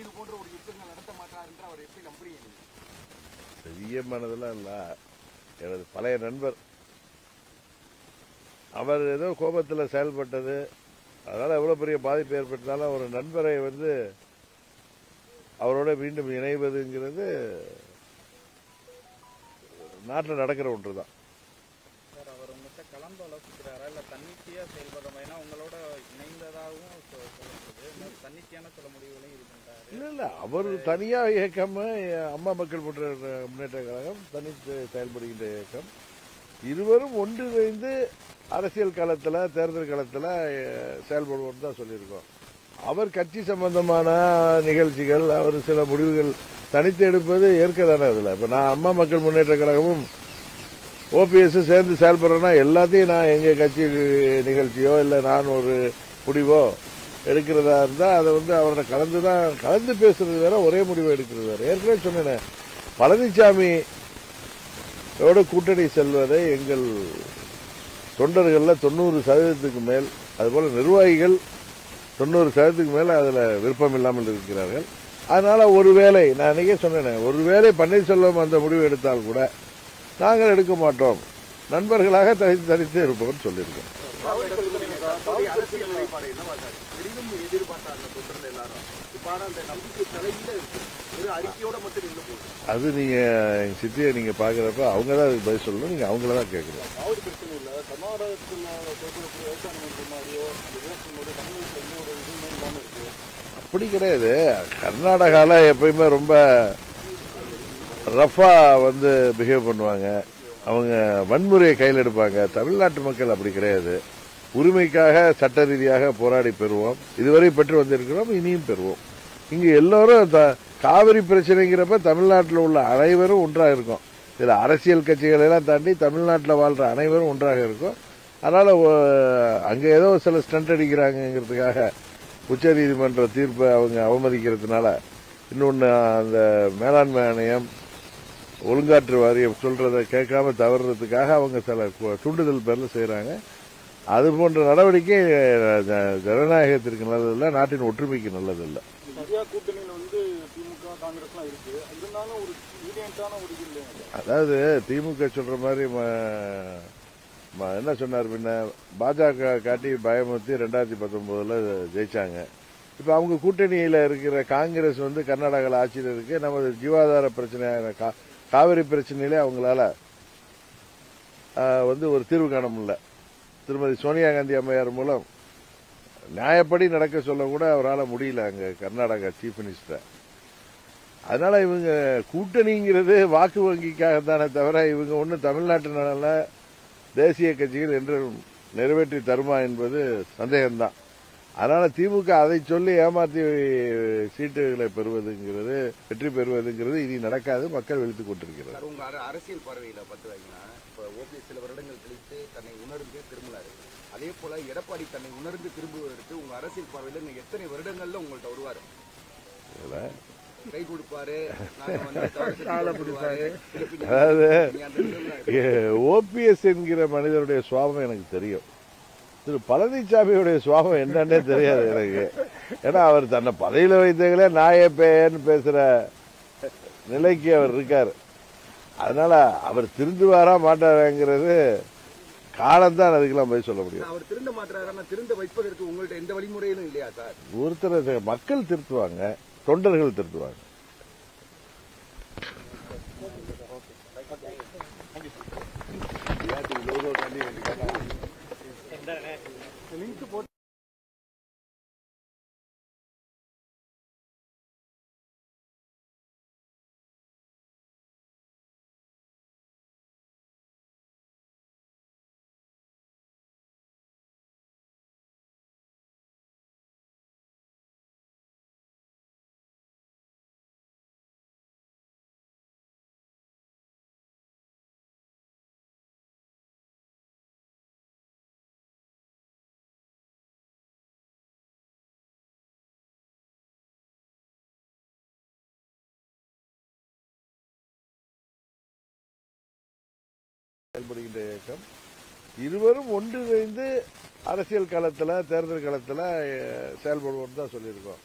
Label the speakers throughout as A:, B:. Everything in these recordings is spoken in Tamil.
A: இது போன்ற ஒரு யுத்தங்கள் நடத்த மாட்டார் என்று அவர் எப்படி நம்புறீங்க நீங்க?
B: பெரிய மனதெல்லாம் இல்ல எனது பழைய நண்பர் அவர் ஏதோ கோபத்தில் செயல்பட்டது அதனால எவ்வளவு பெரிய பாதிப்பு ஏற்பட்டாலும் ஒரு நண்பரை வந்து அவரோட மீண்டும் இணைவதுங்கிறது நாட்டில் நடக்கிற ஒன்று தான்
C: சார் அவர் உங்கள்கிட்ட கலந்து ஆலோசிக்கிறாரா இல்லை தன்னிச்சையாக செயல்படுற மாதிரினா உங்களோட இணைந்ததாகவும் சொ- சொல்லப்படுது இன்னும் தன்னிச்சையான சில முடிவுகளையும் இது பண்றாரு
B: இல்ல இல்ல அவர் தனியா இயக்கம் அம்மா மக்கள் முன்னேற்ற முன்னேற்ற கழகம் தனித்து செயல்படுகின்ற இயக்கம் இருவரும் ஒன்றிணைந்து அரசியல் களத்துல தேர்தல் களத்துல அஹ், செயல்படுவோம் தான் சொல்லியிருக்கோம் அவர் கட்சி சம்பந்தமான நிகழ்ச்சிகள் அவர் சில முடிவுகள் தனித்து எடுப்பது ஏற்கதானே அதுல இப்ப நான் அம்மா மக்கள் முன்னேற்ற கழகமும் ஓபிஎஸ் சேர்ந்து செயல்படுறேன்னா எல்லாத்தையும் நான் எங்க கட்சி நிகழ்ச்சியோ இல்ல நான் ஒரு முடிவோ எடுக்கிறதா இருந்தா அதை வந்து அவரோட கலந்து தான் கலந்து பேசுறது வேற ஒரே முடிவு எடுக்கிறது வேற ஏற்கனவே சொன்னேன் பழனிசாமி யோட கூட்டணி செல்வதை எங்கள் தொண்டர்கள்ல தொண்ணூறு சதவீதத்துக்கு மேல் அதுபோல நிர்வாகிகள் தொண்ணூறு சதவீதத்துக்கு மேல அதுல விருப்பம் இல்லாமல் இருக்கிறார்கள் அதனால ஒருவேளை நான் அன்னைக்கே சொன்னேன் ஒருவேளை பன்னீர்செல்வம் அந்த முடிவு எடுத்தால் கூட நாங்கள் எடுக்க மாட்டோம் நண்பர்களாக தனித்து தனித்து இருப்போம்னு சொல்லியிருக்கோம்
A: அவருடைய அரசியல் நிலைப்பாடு என்னவா சார் பெரிதும் எதிர்பார்த்தாங்க தொண்டர்கள் எல்லாரும் இப்ப ஆனா அந்த நம்பிக்கை தலையில இருக்கு ஒரு அறிக்கையோட மட்டும் நின்று போகுது
B: அது நீங்க எங்க சித்தியை நீங்க பாக்குறப்ப அவங்க தான் அதுக்கு பதில் சொல்லணும் நீங்க அவங்கள தான் கேட்கணும்
A: காவிரி பிரச்சனை இல்ல கர்நாடகத்தில் தேர்தலுக்கு விவசாயம் பண்ற மாதிரியோ அந்த விவசாயம் தமிழகத்தில் எந்த ஒரு இதுவுமே இல்லாம இருக்கு
B: அப்படி கிடையாது கர்நாடகால எப்பயுமே ரொம்ப ரஃபா வந்து பிஹேவ் பண்ணுவாங்க அவங்க வன்முறையை கையில் எடுப்பாங்க தமிழ்நாட்டு மக்கள் அப்படி கிடையாது உரிமைக்காக சட்ட ரீதியாக போராடி பெறுவோம் இதுவரை பெற்று வந்திருக்கிறோம் இனியும் பெறுவோம் இங்க எல்லாரும் த- காவிரி பிரச்சனைங்கிறப்ப தமிழ்நாட்டில் உள்ள அனைவரும் ஒன்றாக இருக்கும் இதுல அரசியல் கட்சிகளை எல்லாம் தாண்டி தமிழ்நாட்டில் வாழ்ற அனைவரும் ஒன்றாக இருக்கும் அதனால ஒ- அங்க ஏதோ சில ஸ்டண்ட் அடிக்கிறாங்கிறதுக்காக உச்சநீதிமன்ற தீர்ப்பை அவங்க அவமதிக்கிறதுனால இன்னொன்னு அந்த மேலாண்மை ஆணையம் ஒழுங்காற்று வாரியம் சொல்றதை கேட்காம தவறுறதுக்காக அவங்க சில கு- தூண்டுதல் பேர்ல செய்றாங்க அது போன்ற நடவடிக்கை அஹ், ஜ- ஜனநாயகத்திற்கு நல்லதில்லை நாட்டின் ஒற்றுமைக்கு நல்லதில்லை
A: இந்தியா கூட்டணியில வந்து திமுக காங்கிரஸ்லாம் இருக்கு இருந்தாலும் ஒரு யூனியன்டான ஒரு இது இல்லைங்க
B: அதாவது திமுக சொல்ற மாதிரி ம- ம- என்ன சொன்னார் பின்ன பாஜக காட்டி பயமுறுத்தி ரெண்டாயிரத்தி பத்தொன்பதுல ஜெயிச்சாங்க இப்ப அவங்க கூட்டணியில இருக்கிற காங்கிரஸ் வந்து கர்நாடகாவில் ஆட்சியில் இருக்கு நமது ஜீவாதார பிரச்சனையான கா- காவிரி பிரச்சனையிலே அவங்களால ஆ, வந்து ஒரு தீர்வு காண முடியல திருமதி சோனியா காந்தி அம்மையார் மூலம் நியாயப்படி நடக்க சொல்ல கூட அவரால் முடியல அங்க கர்நாடகா சீஃப் மினிஸ்டர் அதனால இவங்க கூட்டணிங்கிறது வாக்கு வங்கிக்காக தானே தவிர இவங்க ஒன்றும் தமிழ்நாட்டு நலன்ல தேசிய கட்சிகள் என்று நிறைவேற்றி தருமா என்பது சந்தேகம்தான் அதனால திமுக அதை சொல்லி ஏமாற்றி சீட்டுகளை பெறுவதுங்கிறது வெற்றி பெறுவதுங்கிறது இனி நடக்காது மக்கள் வெளுத்துக் கொண்டிருக்கிறது
A: சார் உங்க அர- அரசியல் பார்வையில பார்த்துவாங்கன்னா இப்ப ஓபிஎஸ் சில வருடங்கள் கழித்து தன்னை உணர்ந்து திரும்பினாரு அதே போல எடப்பாடி தன்னை உணர்ந்து திரும்புவதற்கு உங்க அரசியல் பார்வையில இன்னும் எத்தனை வருடங்கள்ல உங்கள்ட்ட வருவாரு
B: இதுல
A: கை கொடுப்பாரு நாங்க வந்து தவறு பிடிப்பாரு
B: அதாவது
A: நீங்க அந்த இதுல
B: ஓபிஎஸ் என்கிற மனிதருடைய சுவாபம் எனக்கு தெரியும் திரு பழனிசாமியுடைய சுவாபம் என்னன்னே தெரியாது எனக்கு ஏன்னா அவர் தன்னை பதவியில வைத்தங்களே நாய பேயன்னு பேசுற நிலைக்கு அவர் இருக்காரு அதனால அவர் திருந்துவாரா மாட்டாராங்கிறது காலம்தான் அதுக்கெல்லாம் போய் சொல்ல முடியும்
A: அவர் திருந்த மாட்டாரு திருந்த வைப்பதற்கு உங்கள்ட்ட எந்த வழிமுறையிலும் இல்லையா சார்
B: ஒருத்தர் மக்கள் திருத்துவாங்க தொண்டர்கள் திருத்துவாங்க செயல்படுகின்ற இயக்கம் இருவரும் ஒன்றிணைந்து அரசியல் களத்துல தேர்தல் களத்துல அஹ், செயல்படுவோம் தான் சொல்லியிருக்கோம்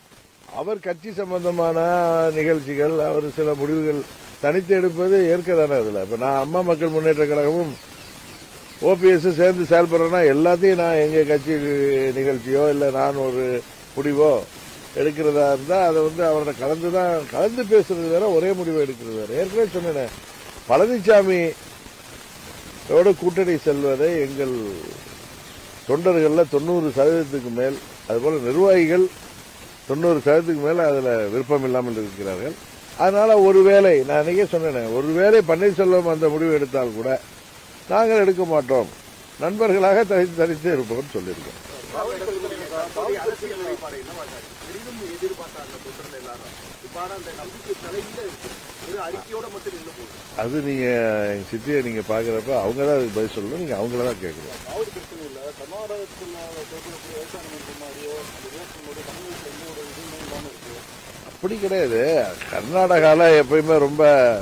B: அவர் கட்சி சம்பந்தமான நிகழ்ச்சிகள் அவர் சில முடிவுகள் தனித்து எடுப்பது ஏற்க தானே அதுல இப்ப நான் அம்மா மக்கள் முன்னேற்ற கழகமும் ஓபிஎஸ் சேர்ந்து செயல்படுறேன்னா எல்லாத்தையும் நான் எங்க கட்சி நிகழ்ச்சியோ இல்ல நான் ஒரு முடிவோ எடுக்கிறதா இருந்தா அதை வந்து அவரோட கலந்து தான் கலந்து பேசுறது வேற ஒரே முடிவு எடுக்கிறது வேற ஏற்கனவே சொன்னேன் பழனிசாமி யோட கூட்டணி செல்வதை எங்கள் தொண்டர்கள்ல தொண்ணூறு சதவீதத்துக்கு மேல் அதுபோல நிர்வாகிகள் தொண்ணூறு சதவீதத்துக்கு மேல அதுல விருப்பம் இல்லாமல் இருக்கிறார்கள் அதனால ஒருவேளை நான் அன்னைக்கே சொன்னேன் ஒருவேளை பன்னீர்செல்வம் அந்த முடிவு எடுத்தால் கூட நாங்கள் எடுக்க மாட்டோம் நண்பர்களாக தனித்து தனித்து இருப்போம்னு சொல்லியிருக்கோம்
A: தற்போதைய அரசியல் நிலைப்பாடு என்னவா சார் பெரிதும் எதிர்பார்த்தாங்க தொண்டர்கள் எல்லாரும் இவ்வாறு அந்த நம்பிக்கை தலையில இருக்கு ஒரு அறிக்கையோட மட்டும் நின்று போகுது
B: அது நீங்க எங்க சித்தியை நீங்க பாக்குறப்ப அவங்க தான் அதுக்கு பதில் சொல்லணும் நீங்க அவங்கள தான் கேட்கணும்
D: அதாவது பிரச்சனை இல்லை கர்நாடகத்தில் கேட்கக்கூடிய விவசாய அமைப்பு மாதிரியோ அந்த விவசாயிகளுடைய தமிழகத்தில் எந்த ஒரு இதுவுமே இல்லாமல் இருக்கு
B: அப்படி கிடையாது கர்நாடகால எப்பயுமே ரொம்ப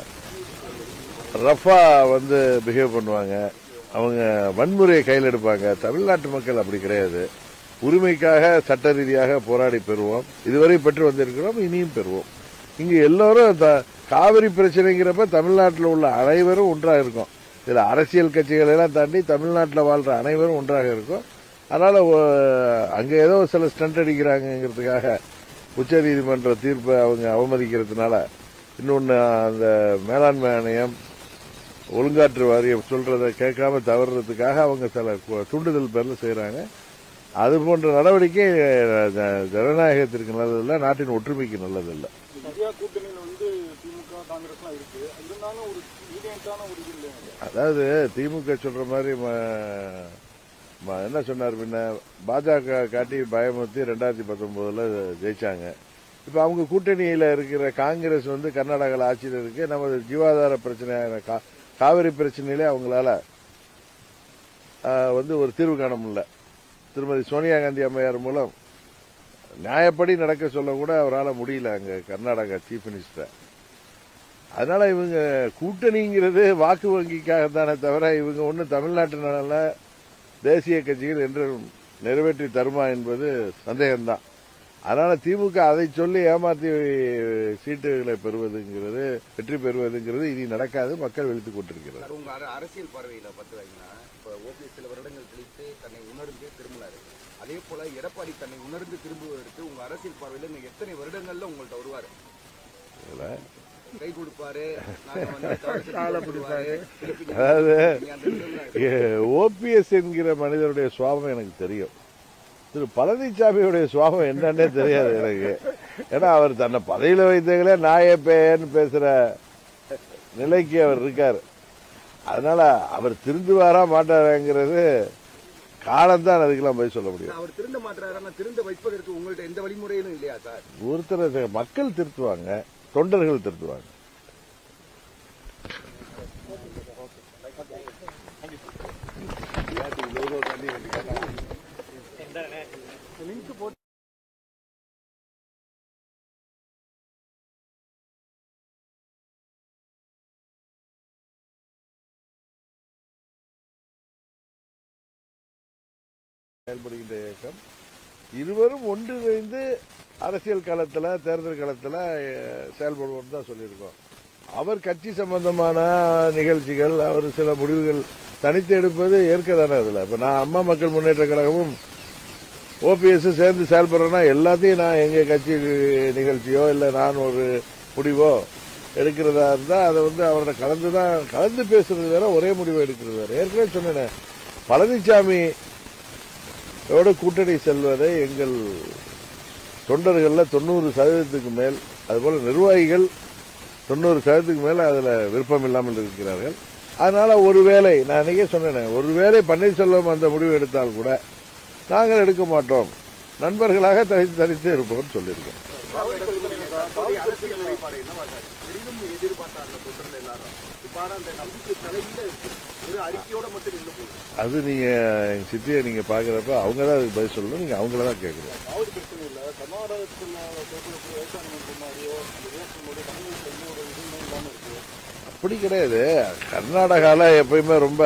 B: ரஃபா வந்து பிஹேவ் பண்ணுவாங்க அவங்க வன்முறையை கையில் எடுப்பாங்க தமிழ்நாட்டு மக்கள் அப்படி கிடையாது உரிமைக்காக சட்ட ரீதியாக போராடி பெறுவோம் இதுவரை பெற்று வந்திருக்கிறோம் இனியும் பெறுவோம் இங்க எல்லாரும் த- காவிரி பிரச்சனைங்கிறப்ப தமிழ்நாட்டில் உள்ள அனைவரும் ஒன்றாக இருக்கும் இதுல அரசியல் கட்சிகள் எல்லாம் தாண்டி தமிழ்நாட்டில் வாழ்ற அனைவரும் ஒன்றாக இருக்கும் அதனால ஒ- அங்க ஏதோ சில ஸ்டண்ட் அடிக்கிறாங்கிறதுக்காக உச்சநீதிமன்ற தீர்ப்பை அவங்க அவமதிக்கிறதுனால இன்னொன்னு அந்த மேலாண்மை ஆணையம் ஒழுங்காற்று வாரியம் சொல்றதை கேட்காம தவறுறதுக்காக அவங்க சில கு- தூண்டுதல் பேர்ல செய்யறாங்க அது போன்ற நடவடிக்கை அஹ், ஜ- ஜனநாயகத்திற்கு நல்லதில்லை நாட்டின் ஒற்றுமைக்கு நல்லதில்லை
D: இந்தியா கூட்டணியில் வந்து திமுக காங்கிரஸ்லாம் இருக்கு இருந்தாலும் ஒரு ஈடியன்ட்டான ஒரு இது இல்லைங்க
B: அதாவது திமுக சொல்ற மாதிரி ம- ம- என்ன சொன்னார் பின்ன பாஜக காட்டி பயமுறுத்தி ரெண்டாயிரத்தி பத்தொன்பதுல ஜெயிச்சாங்க இப்ப அவங்க கூட்டணியில இருக்கிற காங்கிரஸ் வந்து கர்நாடகாவில் ஆட்சியில் இருக்கு நமது ஜீவாதார பிரச்சனையான கா- காவிரி பிரச்சனையிலே அவங்களால ஆஹ், வந்து ஒரு தீர்வு காண முடியல திருமதி சோனியா காந்தி அம்மையார் மூலம் நியாயப்படி நடக்க சொல்ல கூட அவரால் முடியல அங்க கர்நாடகா சீஃப் மினிஸ்டர் அதனால இவங்க கூட்டணிங்கிறது வாக்கு வங்கிக்காக தானே தவிர இவங்க ஒன்றும் தமிழ்நாட்டு நலன்ல தேசிய கட்சிகள் என்று நிறைவேற்றி தருமா என்பது சந்தேகம்தான் அதனால திமுக அதை சொல்லி ஏமாத்தி சீட்டுகளை பெறுவதுங்கிறது வெற்றி பெறுவதுங்கிறது இனி நடக்காது மக்கள் வெளுத்துக் கொண்டிருக்கிறது
A: சார் உங்க அர- அரசியல் பார்வையில பார்த்து வைங்கன்னா இப்ப ஓபிஎஸ் சில வருடங்கள் கழித்து தன்னை உணர்ந்து திரும்பினாரு அதே போல எடப்பாடி தன்னை உணர்ந்து திரும்புவதற்கு உங்க அரசியல் பார்வையில இன்னும் எத்தனை வருடங்கள்ல உங்கள்ட்ட வருவாரு
B: இதுல
A: கை கொடுப்பாரு நாங்க வந்து தவறு செஞ்சு கொடுப்பாரு. திருப்பி நீங்க
B: அதாவது
A: நீங்க அந்த இடத்துல
B: ஓபிஎஸ் என்கிற மனிதருடைய சுவாபம் எனக்கு தெரியும் திரு பழனிசாமியுடைய சுவாபம் என்னன்னே தெரியாது எனக்கு ஏன்னா அவர் தன்னை பதவியில வைத்தங்களே நாயே பேயன்னு பேசுற நிலைக்கு அவர் இருக்காரு அதனால அவர் திருந்துவாரா மாட்டாராங்கிறது காலம்தான் அதுக்கெல்லாம் போய் சொல்ல முடியும்
A: அவர் திருந்த மாட்டாரு ஆனா திருந்த வைப்பதற்கு உங்கள்ட்ட எந்த வழிமுறையிலும் இல்லையா சார்
B: ஒருத்தர் மக்கள் திருத்துவாங்க தொண்டர்கள் திருத்துவாங்க செயல்படுகின்ற இயக்கம் இருவரும் ஒன்றிணைந்து அரசியல் களத்துல தேர்தல் களத்துல அஹ், செயல்படுவோம் தான் சொல்லியிருக்கோம் அவர் கட்சி சம்பந்தமான நிகழ்ச்சிகள் அவர் சில முடிவுகள் தனித்து எடுப்பது ஏற்க தானே அதுல இப்ப நான் அம்மா மக்கள் முன்னேற்ற கழகமும் ஓபிஎஸ் சேர்ந்து செயல்படுறேன்னா எல்லாத்தையும் நான் எங்க கட்சி நிகழ்ச்சியோ இல்ல நான் ஒரு முடிவோ எடுக்கிறதா இருந்தா அதை வந்து அவரோட கலந்து தான் கலந்து பேசுறது வேற ஒரே முடிவு எடுக்கிறது வேற ஏற்கனவே சொன்னேன் பழனிசாமி யோட கூட்டணி செல்வதை எங்கள் தொண்டர்கள்ல தொண்ணூறு சதவீதத்துக்கு மேல் அதுபோல நிர்வாகிகள் தொண்ணூறு சதவீதத்துக்கு மேல அதுல விருப்பம் இல்லாமல் இருக்கிறார்கள் அதனால ஒருவேளை நான் அன்னைக்கே சொன்னேன் ஒருவேளை பன்னீர்செல்வம் அந்த முடிவு எடுத்தால் கூட நாங்கள் எடுக்க மாட்டோம் நண்பர்களாக தனித்து தனித்து இருப்போம்னு சொல்லியிருக்கோம்
A: தற்போதைய அரசியல் நிலைப்பாடு என்னவா சார் பெரிதும் எதிர்பார்த்தாங்க தொண்டர்கள் எல்லாரும் இவ்வாறு அந்த நம்பிக்கை தலையில இருக்கு ஒரு அறிக்கையோட மட்டும் நின்று போகுது
B: அது நீங்க எங்க சித்தியை நீங்க பாக்குறப்ப அவங்க தான் அதுக்கு பதில் சொல்லணும் நீங்க அவங்கள தான் கேட்கணும்
D: அதாவது பிரச்சனை இல்லை கர்நாடகத்தில் கேட்கக்கூடிய விவசாய அமைப்பு மாதிரியோ அந்த விவசாயிகளுடைய தமிழகத்தில் எந்த ஒரு இதுவுமே இல்லாமல் இருக்கு
B: அப்படி கிடையாது கர்நாடகால எப்பயுமே ரொம்ப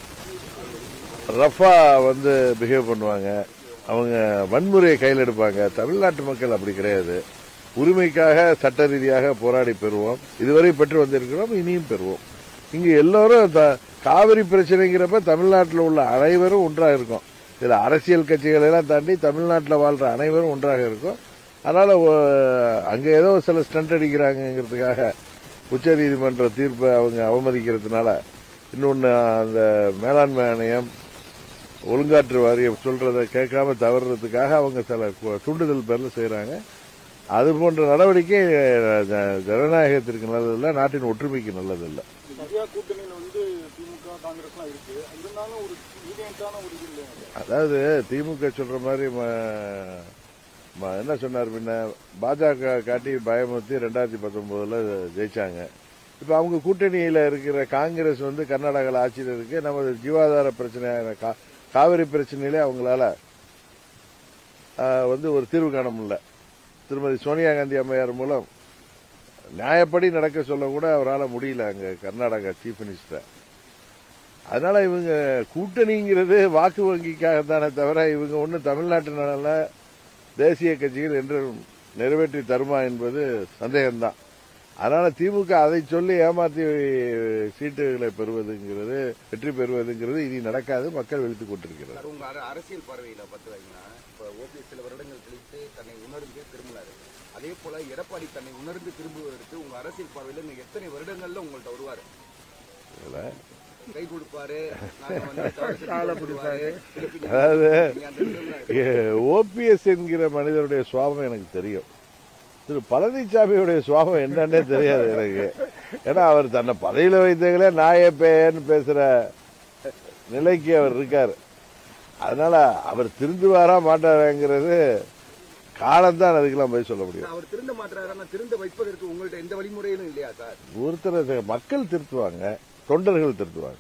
B: ரஃபா வந்து பிஹேவ் பண்ணுவாங்க அவங்க வன்முறையை கையில் எடுப்பாங்க தமிழ்நாட்டு மக்கள் அப்படி கிடையாது உரிமைக்காக சட்ட ரீதியாக போராடி பெறுவோம் இதுவரை பெற்று வந்திருக்கிறோம் இனியும் பெறுவோம் இங்கு எல்லோரும் த- காவிரி பிரச்சனைங்கிறப்ப தமிழ்நாட்டில் உள்ள அனைவரும் ஒன்றாக இருக்கும் இதுல அரசியல் கட்சிகளை எல்லாம் தாண்டி தமிழ்நாட்டில் வாழ்ற அனைவரும் ஒன்றாக இருக்கும் அதனால ஒ- அங்க ஏதோ சில ஸ்டண்ட் அடிக்கிறாங்கிறதுக்காக உச்சநீதிமன்ற தீர்ப்பை அவங்க அவமதிக்கிறதுனால இன்னொன்னு அந்த மேலாண்மை ஆணையம் ஒழுங்காற்று வாரியம் சொல்றதை கேட்காம தவறுறதுக்காக அவங்க சில கு- தூண்டுதல் பேர்ல செய்றாங்க அது போன்ற நடவடிக்கை அஹ், ஜ- ஜனநாயகத்திற்கு நல்லதில்லை நாட்டின் ஒற்றுமைக்கு நல்லதில்லை
D: இந்தியா கூட்டணியில வந்து திமுக காங்கிரஸ்லாம் இருக்கு இருந்தாலும் ஒரு ஈடியன்ட்டான ஒரு இது இல்லையா
B: அதாவது திமுக சொல்ற மாதிரி ம- ம- என்ன சொன்னார் பின்ன பாஜக காட்டி பயமுறுத்தி ரெண்டாயிரத்தி பத்தொன்பதுல ஜெயிச்சாங்க இப்ப அவங்க கூட்டணியில இருக்கிற காங்கிரஸ் வந்து கர்நாடகாவில் ஆட்சியில் இருக்கு நமது ஜீவாதார பிரச்சனையான கா- காவிரி பிரச்சனையிலே அவங்களால ஆஹ், வந்து ஒரு தீர்வு காண முடியல திருமதி சோனியா காந்தி அம்மையார் மூலம் நியாயப்படி நடக்க சொல்ல கூட அவரால் முடியல அங்க கர்நாடகா சீஃப் மினிஸ்டர் அதனால இவங்க கூட்டணிங்கிறது வாக்கு வங்கிக்காக தானே தவிர இவங்க ஒன்றும் தமிழ்நாட்டு நலன்ல தேசிய கட்சிகள் என்று நிறைவேற்றி தருமா என்பது சந்தேகம்தான் அதனால திமுக அதை சொல்லி ஏமாத்தி சீட்டுகளை பெறுவதுங்கிறது வெற்றி பெறுவதுங்கிறது இனி நடக்காது மக்கள் வெளுத்துக் கொண்டிருக்கிறார்
A: சார் உங்க அர- அரசியல் பார்வையில பார்த்து வைங்கன்னா இப்ப ஓபிஎஸ் சில வருடங்கள் கழித்து தன்னை உணர்ந்து திரும்பினாரு அதே போல எடப்பாடி தன்னை உணர்ந்து திரும்புவதற்கு உங்க அரசியல் பார்வையில இன்னும் எத்தனை வருடங்கள்ல உங்கள்ட்ட வருவாரு
B: இதுல
A: கை கொடுப்பாரு நாங்க வந்து தவறு செஞ்சு கொடுப்பாரு. திருப்பி நீங்க-
B: அதாவது
A: நீங்க அந்த இடத்துல
B: ஓபிஎஸ் என்கிற மனிதருடைய சுவாபம் எனக்கு தெரியும் திரு பழனிசாமியுடைய சுவாபம் என்னன்னே தெரியாது எனக்கு ஏன்னா அவர் தன்னை பதவியில வைத்தங்களே நாய பேயன்னு பேசுற நிலைக்கு அவர் இருக்காரு அதனால அவர் திருந்துவாரா மாட்டாராங்கிறது காலம்தான் அதுக்கெல்லாம் போய் சொல்ல முடியும்
A: அவர் திருந்த மாட்டாரு ஆனா திருந்த வைப்பதற்கு உங்கள்ட்ட எந்த வழிமுறையிலும் இல்லையா சார்
B: ஒருத்தர் மக்கள் திருத்துவாங்க தொண்டர்கள் திருத்துவாங்க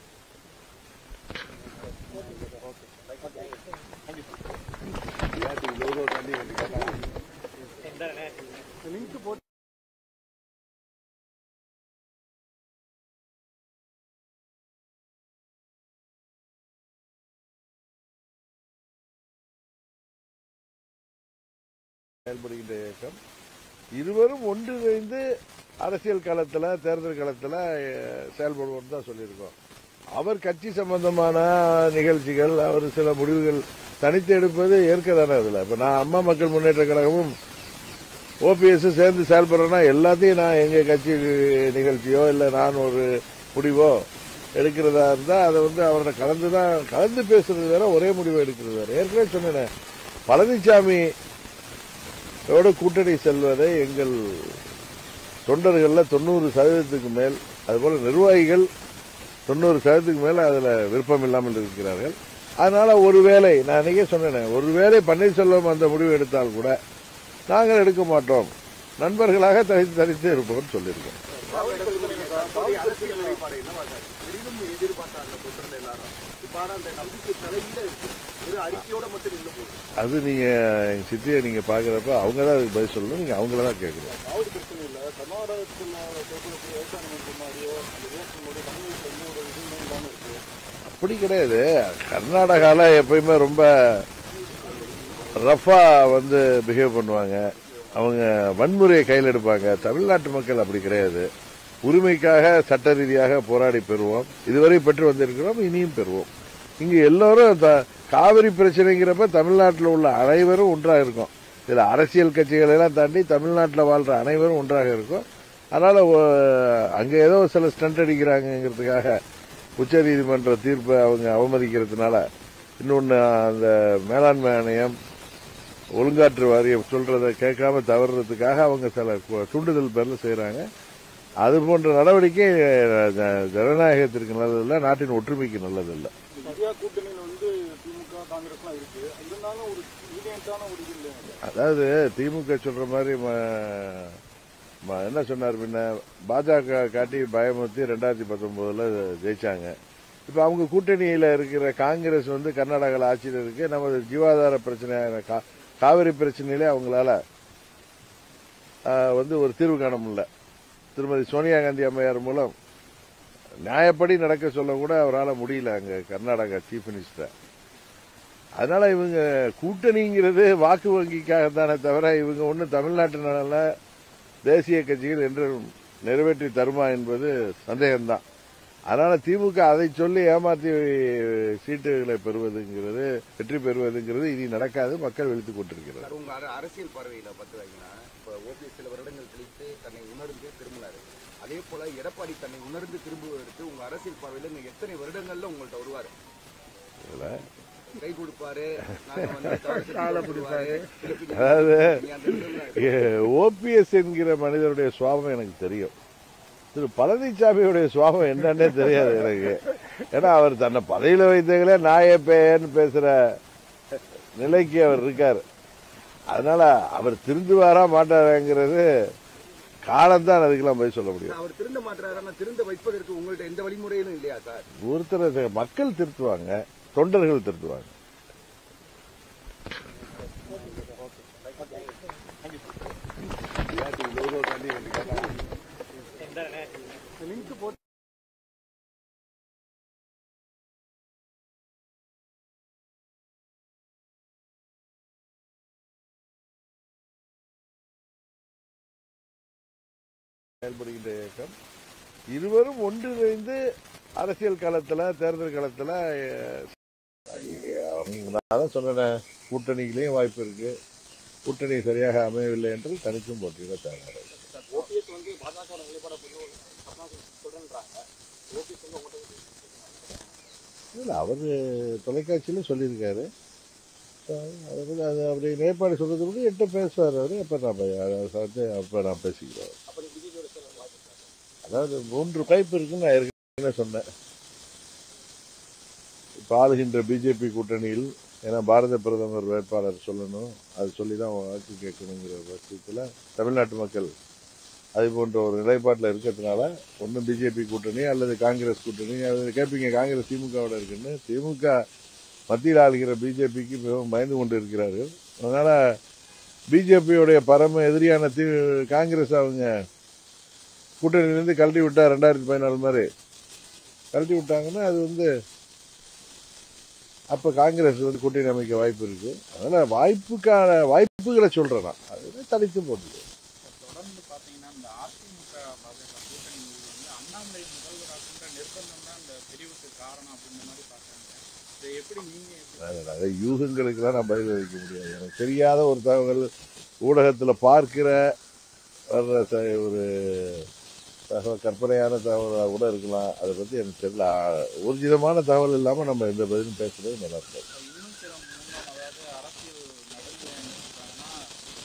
B: செயல்படுகின்ற இயக்கம் இருவரும் ஒன்றிணைந்து அரசியல் களத்துல தேர்தல் களத்துல அஹ், செயல்படுவோம் தான் சொல்லியிருக்கோம் அவர் கட்சி சம்பந்தமான நிகழ்ச்சிகள் அவர் சில முடிவுகள் தனித்து எடுப்பது ஏற்கதானே அதுல இப்ப நான் அம்மா மக்கள் முன்னேற்ற கழகமும் ஓபிஎஸ் சேர்ந்து செயல்படுறேன்னா எல்லாத்தையும் நான் எங்க கட்சி நிகழ்ச்சியோ இல்ல நான் ஒரு முடிவோ எடுக்கிறதா இருந்தா அதை வந்து அவரோட கலந்து தான் கலந்து பேசுறது வேற ஒரே முடிவு எடுக்கிறது வேற ஏற்கனவே சொன்னேன் பழனிசாமி யோட கூட்டணி செல்வதை எங்கள் தொண்டர்கள்ல தொண்ணூறு சதவீதத்துக்கு மேல் அதுபோல நிர்வாகிகள் தொண்ணூறு சதவீதத்துக்கு மேல அதுல விருப்பம் இல்லாமல் இருக்கிறார்கள் அதனால ஒருவேளை நான் அன்னைக்கே சொன்னேன் ஒருவேளை பன்னீர்செல்வம் அந்த முடிவு எடுத்தால் கூட நாங்கள் எடுக்க மாட்டோம் நண்பர்களாக தனித்து தனித்து இருப்போம்னு சொல்லியிருக்கோம்
A: தற்போதைய அரசியல் நிலைப்பாடு என்னவா சார் பெரிதும் எதிர்பார்த்தாங்க தொண்டர்கள் எல்லாரும் இப்ப ஆனா அந்த நம்பிக்கை தலையில இருக்கு ஒரு அறிக்கையோட மட்டும் நின்று போகுது
B: அது நீங்க எங்க சித்தியை நீங்க பாக்குறப்ப அவங்க தான் அதுக்கு பதில் சொல்லணும் நீங்க அவங்கள தான் கேட்கணும்
D: அதாவது பிரச்சனை இல்லை கர்நாடகத்தில் தேர்தலுக்கு விவசாயம் பண்ற மாதிரியோ அந்த ரியாக்ஷனோட தமிழ்நாட்டில் எந்த ஒரு இதுவுமே இல்லாமல் இருக்கு
B: அப்படி கிடையாது கர்நாடகால எப்பயுமே ரொம்ப ரஃபா வந்து பிஹேவ் பண்ணுவாங்க அவங்க வன்முறையை கையில் எடுப்பாங்க தமிழ்நாட்டு மக்கள் அப்படி கிடையாது உரிமைக்காக சட்ட ரீதியாக போராடி பெறுவோம் இதுவரை பெற்று வந்திருக்கிறோம் இனியும் பெறுவோம் இங்க எல்லோரும் த- காவிரி பிரச்சனைங்கிறப்ப தமிழ்நாட்டில் உள்ள அனைவரும் ஒன்றாக இருக்கும் இதுல அரசியல் கட்சிகளை எல்லாம் தாண்டி தமிழ்நாட்டில் வாழ்ற அனைவரும் ஒன்றாக இருக்கும் அதனால ஒ- அங்க ஏதோ சில ஸ்டண்ட் அடிக்கிறாங்கிறதுக்காக உச்சநீதிமன்ற தீர்ப்பை அவங்க அவமதிக்கிறதுனால இன்னொன்னு அந்த மேலாண்மை ஆணையம் ஒழுங்காற்று வாரியம் சொல்றதை கேட்காம தவறுறதுக்காக அவங்க சில கு- தூண்டுதல் பேர்ல செய்றாங்க அது போன்ற நடவடிக்கை அஹ், ஜ- ஜனநாயகத்திற்கு நல்லதில்லை நாட்டின் ஒற்றுமைக்கு நல்லதில்லை
D: இந்தியா கூட்டணியில வந்து திமுக காங்கிரஸ்லாம் இருக்கு இருந்தாலும் ஒரு ஈடியன்ட்டான ஒரு இது இல்லையா
B: அதாவது திமுக சொல்ற மாதிரி ம- ம- என்ன சொன்னார் பின்ன பாஜக காட்டி பயமுறுத்தி ரெண்டாயிரத்தி பத்தொன்பதுல ஜெயிச்சாங்க இப்ப அவங்க கூட்டணியில இருக்கிற காங்கிரஸ் வந்து கர்நாடகாவில் ஆட்சியில் இருக்கு நமது ஜீவாதார பிரச்சனையான கா- காவிரி பிரச்சனையிலே அவங்களால ஆஹ், வந்து ஒரு தீர்வு காண முடியல திருமதி சோனியா காந்தி அம்மையார் மூலம் நியாயப்படி நடக்க சொல்ல கூட அவரால் முடியல அங்க கர்நாடகா சீஃப் மினிஸ்டர் அதனால இவங்க கூட்டணிங்கிறது வாக்கு வங்கிக்காகத்தானே தவிர இவங்க ஒன்றும் தமிழ்நாட்டு நலன்ல தேசிய கட்சிகள் என்று நிறைவேற்றி தருமா என்பது சந்தேகம்தான் அதனால திமுக அதை சொல்லி ஏமாற்றி சீட்டுகளை பெறுவதுங்கிறது வெற்றி பெறுவதுங்கிறது இனி நடக்காது மக்கள் விழித்துக் கொண்டிருக்கிறார்
A: சார் உங்க அர- அரசியல் பார்வையில பார்த்து வைங்கன்னா இப்ப ஓபிஎஸ் சில வருடங்கள் கழித்து தன்னை உணர்ந்து திரும்பினாரு அதே போல எடப்பாடி தன்னை உணர்ந்து திரும்புவதற்கு உங்க அரசியல் பார்வையில இன்னும் எத்தனை வருடங்கள்ல உங்கள்ட்ட வருவாரு
B: இதுல
A: கை கொடுப்பாரு நாங்க வந்து தவறு செஞ்சு கொடுப்பாரு. திருப்பி நீங்க-
B: அதாவது
A: நீங்க அந்த இடத்துல
B: ஓபிஎஸ் என்கிற மனிதருடைய சுவாபம் எனக்கு தெரியும் திரு பழனிசாமியுடைய சுவாபம் என்னன்னே தெரியாது எனக்கு ஏன்னா அவர் தன்னை பதவியில வைத்தங்களே நாயே பேயன்னு பேசுற நிலைக்கு அவர் இருக்காரு அதனால அவர் திருந்துவாரா மாட்டாராங்கிறது காலம்தான் அதுக்கெல்லாம் போய் சொல்ல முடியும்
A: அவர் திருந்த மாட்டாரா திருந்த வைப்பதற்கு உங்கள்ட்ட எந்த வழிமுறையிலும் இல்லையா சார்
B: ஒருத்தர் மக்கள் திருத்துவாங்க தொண்டர்கள் திருத்துவாங்க செயல்படுகின்ற இயக்கம் இருவரும் ஒன்றிணைந்து அரசியல் களத்துல தேர்தல் களத்துல அஹ், நான் தான் சொன்னேன் கூட்டணியிலையும் வாய்ப்பு இருக்கு கூட்டணி சரியாக அமையவில்லை என்று தனித்தும் போட்டியிட தயாராக
D: ஓபிஎஸ் வந்து பாஜக நிலைப்பாட புரியும் சொல்றேன்றாங்க ஓபிஎஸ் வந்து உங்கள்கிட்ட
B: இல்ல அவர் தொலைக்காட்சியில சொல்லியிருக்காரு அது அது அப்படி நிலைப்பாடு சொல்றது கூட என்கிட்ட பேசுவார் அவரு அப்ப நான் பே- அதை சார்ந்து அப்ப நான் பேசிக்கிறோம்
D: அப்ப நீ பிஜேபியோட சேர வாய்ப்பு இருக்கா?
B: அதாவது மூன்று டைப் இருக்குன்னு நான் ஏற்கனவே சொன்னேன் இப்ப ஆளுகின்ற பிஜேபி கூட்டணியில் ஏன்னா பாரத பிரதமர் வேட்பாளர் சொல்லணும் அது சொல்லி தான் வாக்கு கேட்கணுங்கிற பட்சத்தில் தமிழ்நாட்டு மக்கள் அது போன்ற ஒரு நிலைப்பாட்டில் இருக்கிறதுனால ஒன்றும் பிஜேபி கூட்டணி அல்லது காங்கிரஸ் கூட்டணி அது கேட்பீங்க காங்கிரஸ் திமுகவோட இருக்குன்னு திமுக மத்தியில் ஆளுகிற பிஜேபிக்கு மிகவும் பயந்து கொண்டு இருக்கிறார்கள் அதனால பிஜேபியோடைய பரம எதிரியான தி காங்கிரஸ் அவங்க கூட்டணியிலேருந்து கழட்டி விட்டா ரெண்டாயிரத்தி பதினாலு மாதிரி கழட்டி விட்டாங்கன்னா அது வந்து அப்ப காங்கிரஸ் வந்து கூட்டணி அமைக்க வாய்ப்பு இருக்கு அதனால வாய்ப்புக்கான வாய்ப்புகளை சொல்றேன் நான் அது தனித்து போட்டுது
C: தொடர்ந்து பாத்தீங்கன்னா இந்த அதிமுக பாஜக கூட்டணி முடிவு வந்து அண்ணாமலை முதல்வராகின்ற நிர்பந்தம் தான் இந்த பிரிவுக்கு காரணம் அப்படின்ற மாதிரி பாக்குறாங்க இதை எப்படி நீங்க எப்படி
B: அதனால அதை யூகங்களுக்கெல்லாம் நான் பதில் அளிக்க முடியாது எனக்கு தெரியாத ஒரு தகவல் ஊடகத்துல பார்க்கிற வர்ற த- ஒரு தகவல் கற்பனையான தகவலாக கூட இருக்கலாம் அதை பத்தி எனக்கு தெரியல ஊர்ஜிதமான தகவல் இல்லாம நம்ம எந்த பதிலும் பேசுறது நல்லா இருக்காது
C: இன்னும் சில முன்னாள் அதாவது அரசியல் நடுநிலை என்ன சொல்றாங்கன்னா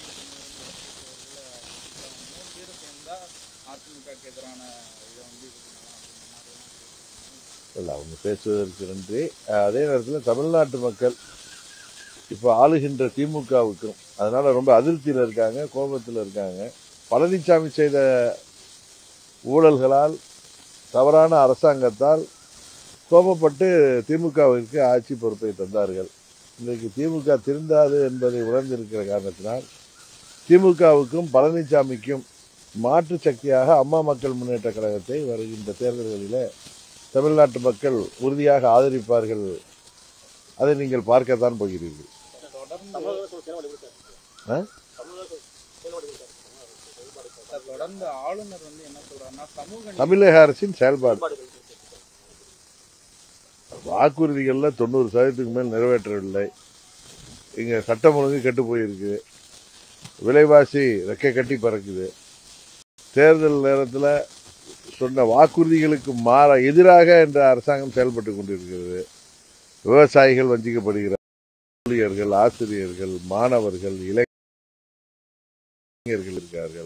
C: மூணு பேரும் சேர்ந்தா அதிமுகக்கு எதிரான இதை வந்து இது பண்ணலாம் அப்படின்ற மாதிரி
B: இல்லை அவங்க பேசுவதற்கு நன்றி அஹ் அதே நேரத்தில் தமிழ்நாட்டு மக்கள் இப்போ ஆளுகின்ற திமுகவுக்கும் அதனால ரொம்ப அதிருப்தியில் இருக்காங்க கோபத்தில் இருக்காங்க பழனிசாமி செய்த ஊழல்களால் தவறான அரசாங்கத்தால் கோபப்பட்டு திமுகவிற்கு ஆட்சி பொறுப்பை தந்தார்கள் இன்றைக்கு திமுக திருந்தாது என்பதை உணர்ந்திருக்கிற காரணத்தினால் திமுகவுக்கும் பழனிசாமிக்கும் மாற்று சக்தியாக அம்மா மக்கள் முன்னேற்ற கழகத்தை வருகின்ற தேர்தல்களிலே தமிழ்நாட்டு மக்கள் உறுதியாக ஆதரிப்பார்கள் அதை நீங்கள் பார்க்கத்தான் போகிறீர்கள்
C: தொடர்ந்து
D: தமிழக அரசு செயல்பாடு எப்படி சார்
B: ஆ?
D: தமிழக அரசு செயல்பாடு எப்படி சார்
C: தொடர்ந்து ஆளுநர் வந்து என்ன சொல்றாருன்னா சமூக நீதி
B: தமிழக அரசின் செயல்பாடு
D: செயல்பாடு எப்படி சார்
B: வாக்குறுதிகள்ல தொண்ணூறு சதவீதத்துக்கு மேல் நிறைவேற்றவில்லை இங்க சட்டம் ஒழுங்கு கெட்டு போயிருக்கு விலைவாசி ரெக்கை கட்டி பறக்குது தேர்தல் நேரத்தில் சொன்ன வாக்குறுதிகளுக்கு மாற எதிராக என்ற அரசாங்கம் செயல்பட்டு கொண்டிருக்கிறது விவசாயிகள் வஞ்சிக்கப்படுகிறார் ஊழியர்கள் ஆசிரியர்கள் மாணவர்கள் இளைஞர்கள் இருக்கார்கள்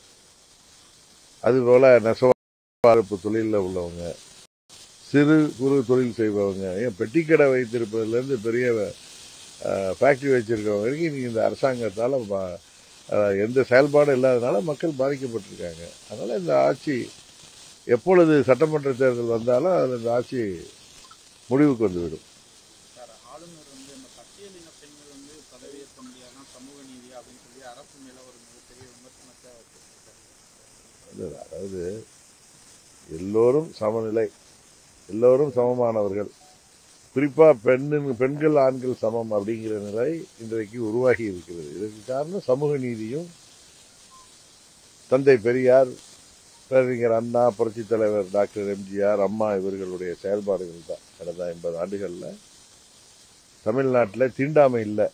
B: அதுபோல நெசவார்ப்பு தொழிலில் உள்ளவங்க சிறு குறு தொழில் செய்பவங்க ஏன் பெட்டிக்கடை வைத்திருப்பதுலேருந்து பெரிய ஃபேக்டரி வச்சிருக்கவங்க வரைக்கும் இன்னைக்கு இந்த அரசாங்கத்தால் ப- அஹ், எந்த செயல்பாடும் இல்லாதனால மக்கள் பாதிக்கப்பட்டிருக்காங்க அதனால இந்த ஆட்சி எப்பொழுது சட்டமன்ற தேர்தல் வந்தாலும் அது இந்த ஆட்சி முடிவுக்கு வந்துவிடும்
C: சார் ஆளுநர் வந்து இந்த பட்டியலின பெண்கள் வந்து பதவியேற்க முடியாதுன்னா சமூக நீதி அப்படின்னு சொல்லி அரசு மேல ஒரு மிகப்பெரிய விமர்சனத்தை வச்சிருக்காரு
B: இல்ல, அதாவது எல்லோரும் சமநிலை எல்லோரும் சமமானவர்கள் குறிப்பா பெண்ணு பெண்கள் ஆண்கள் சமம் அப்படிங்கிற நிலை இன்றைக்கு உருவாகி இருக்கிறது இதற்கு காரணம் சமூக நீதியும் தந்தை பெரியார் பேரறிஞர் அண்ணா புரட்சித் தலைவர் டாக்டர் எம்ஜிஆர் அம்மா இவர்களுடைய செயல்பாடுகள் தான் கடந்த ஐம்பது ஆண்டுகள்ல தமிழ்நாட்டில் தீண்டாமை இல்லை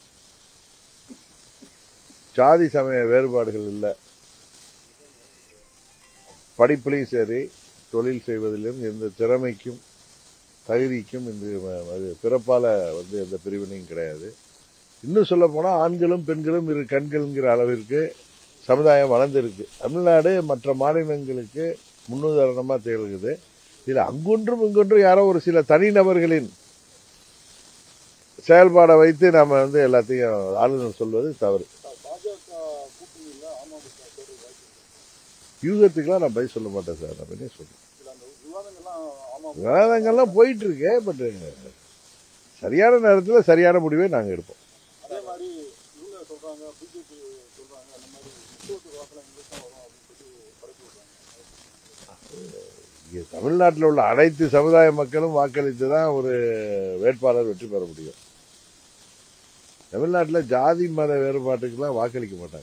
B: சாதி சமய வேறுபாடுகள் இல்லை படிப்புலையும் சரி தொழில் செய்வதிலும் எந்த திறமைக்கும் தகுதிக்கும் இந்த ம- அது பிறப்பால வந்து எந்த பிரிவினையும் கிடையாது இன்னும் சொல்ல போனா ஆண்களும் பெண்களும் இரு கண்கள்ங்கிற அளவிற்கு சமுதாயம் வளர்ந்திருக்கு தமிழ்நாடு மற்ற மாநிலங்களுக்கு முன்னுதாரணமா திகழ்கிறது இதுல அங்கொன்றும் இங்கொன்றும் யாரோ ஒரு சில தனிநபர்களின் செயல்பாடை வைத்து நாம வந்து எல்லாத்தையும் ஆளுநர் சொல்வது தவறு
D: பாஜக கூட்டணியில் அமமுக தேர்தல் வாய்ப்பு
B: யூகத்துக்கெல்லாம் நான் பதில் சொல்ல மாட்டேன் சார் நான் என்ன சொல்றேன்
D: இதில் அந்த விவாதங்கள்லாம் அமமுக
B: விவாதங்கள்லாம் போயிட்டு இருக்கு பட் சரியான நேரத்தில் சரியான முடிவை நாங்கள் எடுப்போம்
D: அதே மாதிரி இவங்க சொல்றாங்க பிஜேபி சொல்றாங்க அந்த மாதிரி முக்கியத்துவ வாக்கில் எங்களுக்கு தான் வரும் அப்படின்னு சொல்லி பரப்பி விடுறாங்க
B: இங்கே தமிழ்நாட்டில் உள்ள அனைத்து சமுதாய மக்களும் வாக்களித்து தான் ஒரு வேட்பாளர் வெற்றி பெற முடியும் தமிழ்நாட்டில் ஜாதி மத வேறுபாட்டுக்கெல்லாம் வாக்களிக்க மாட்டாங்க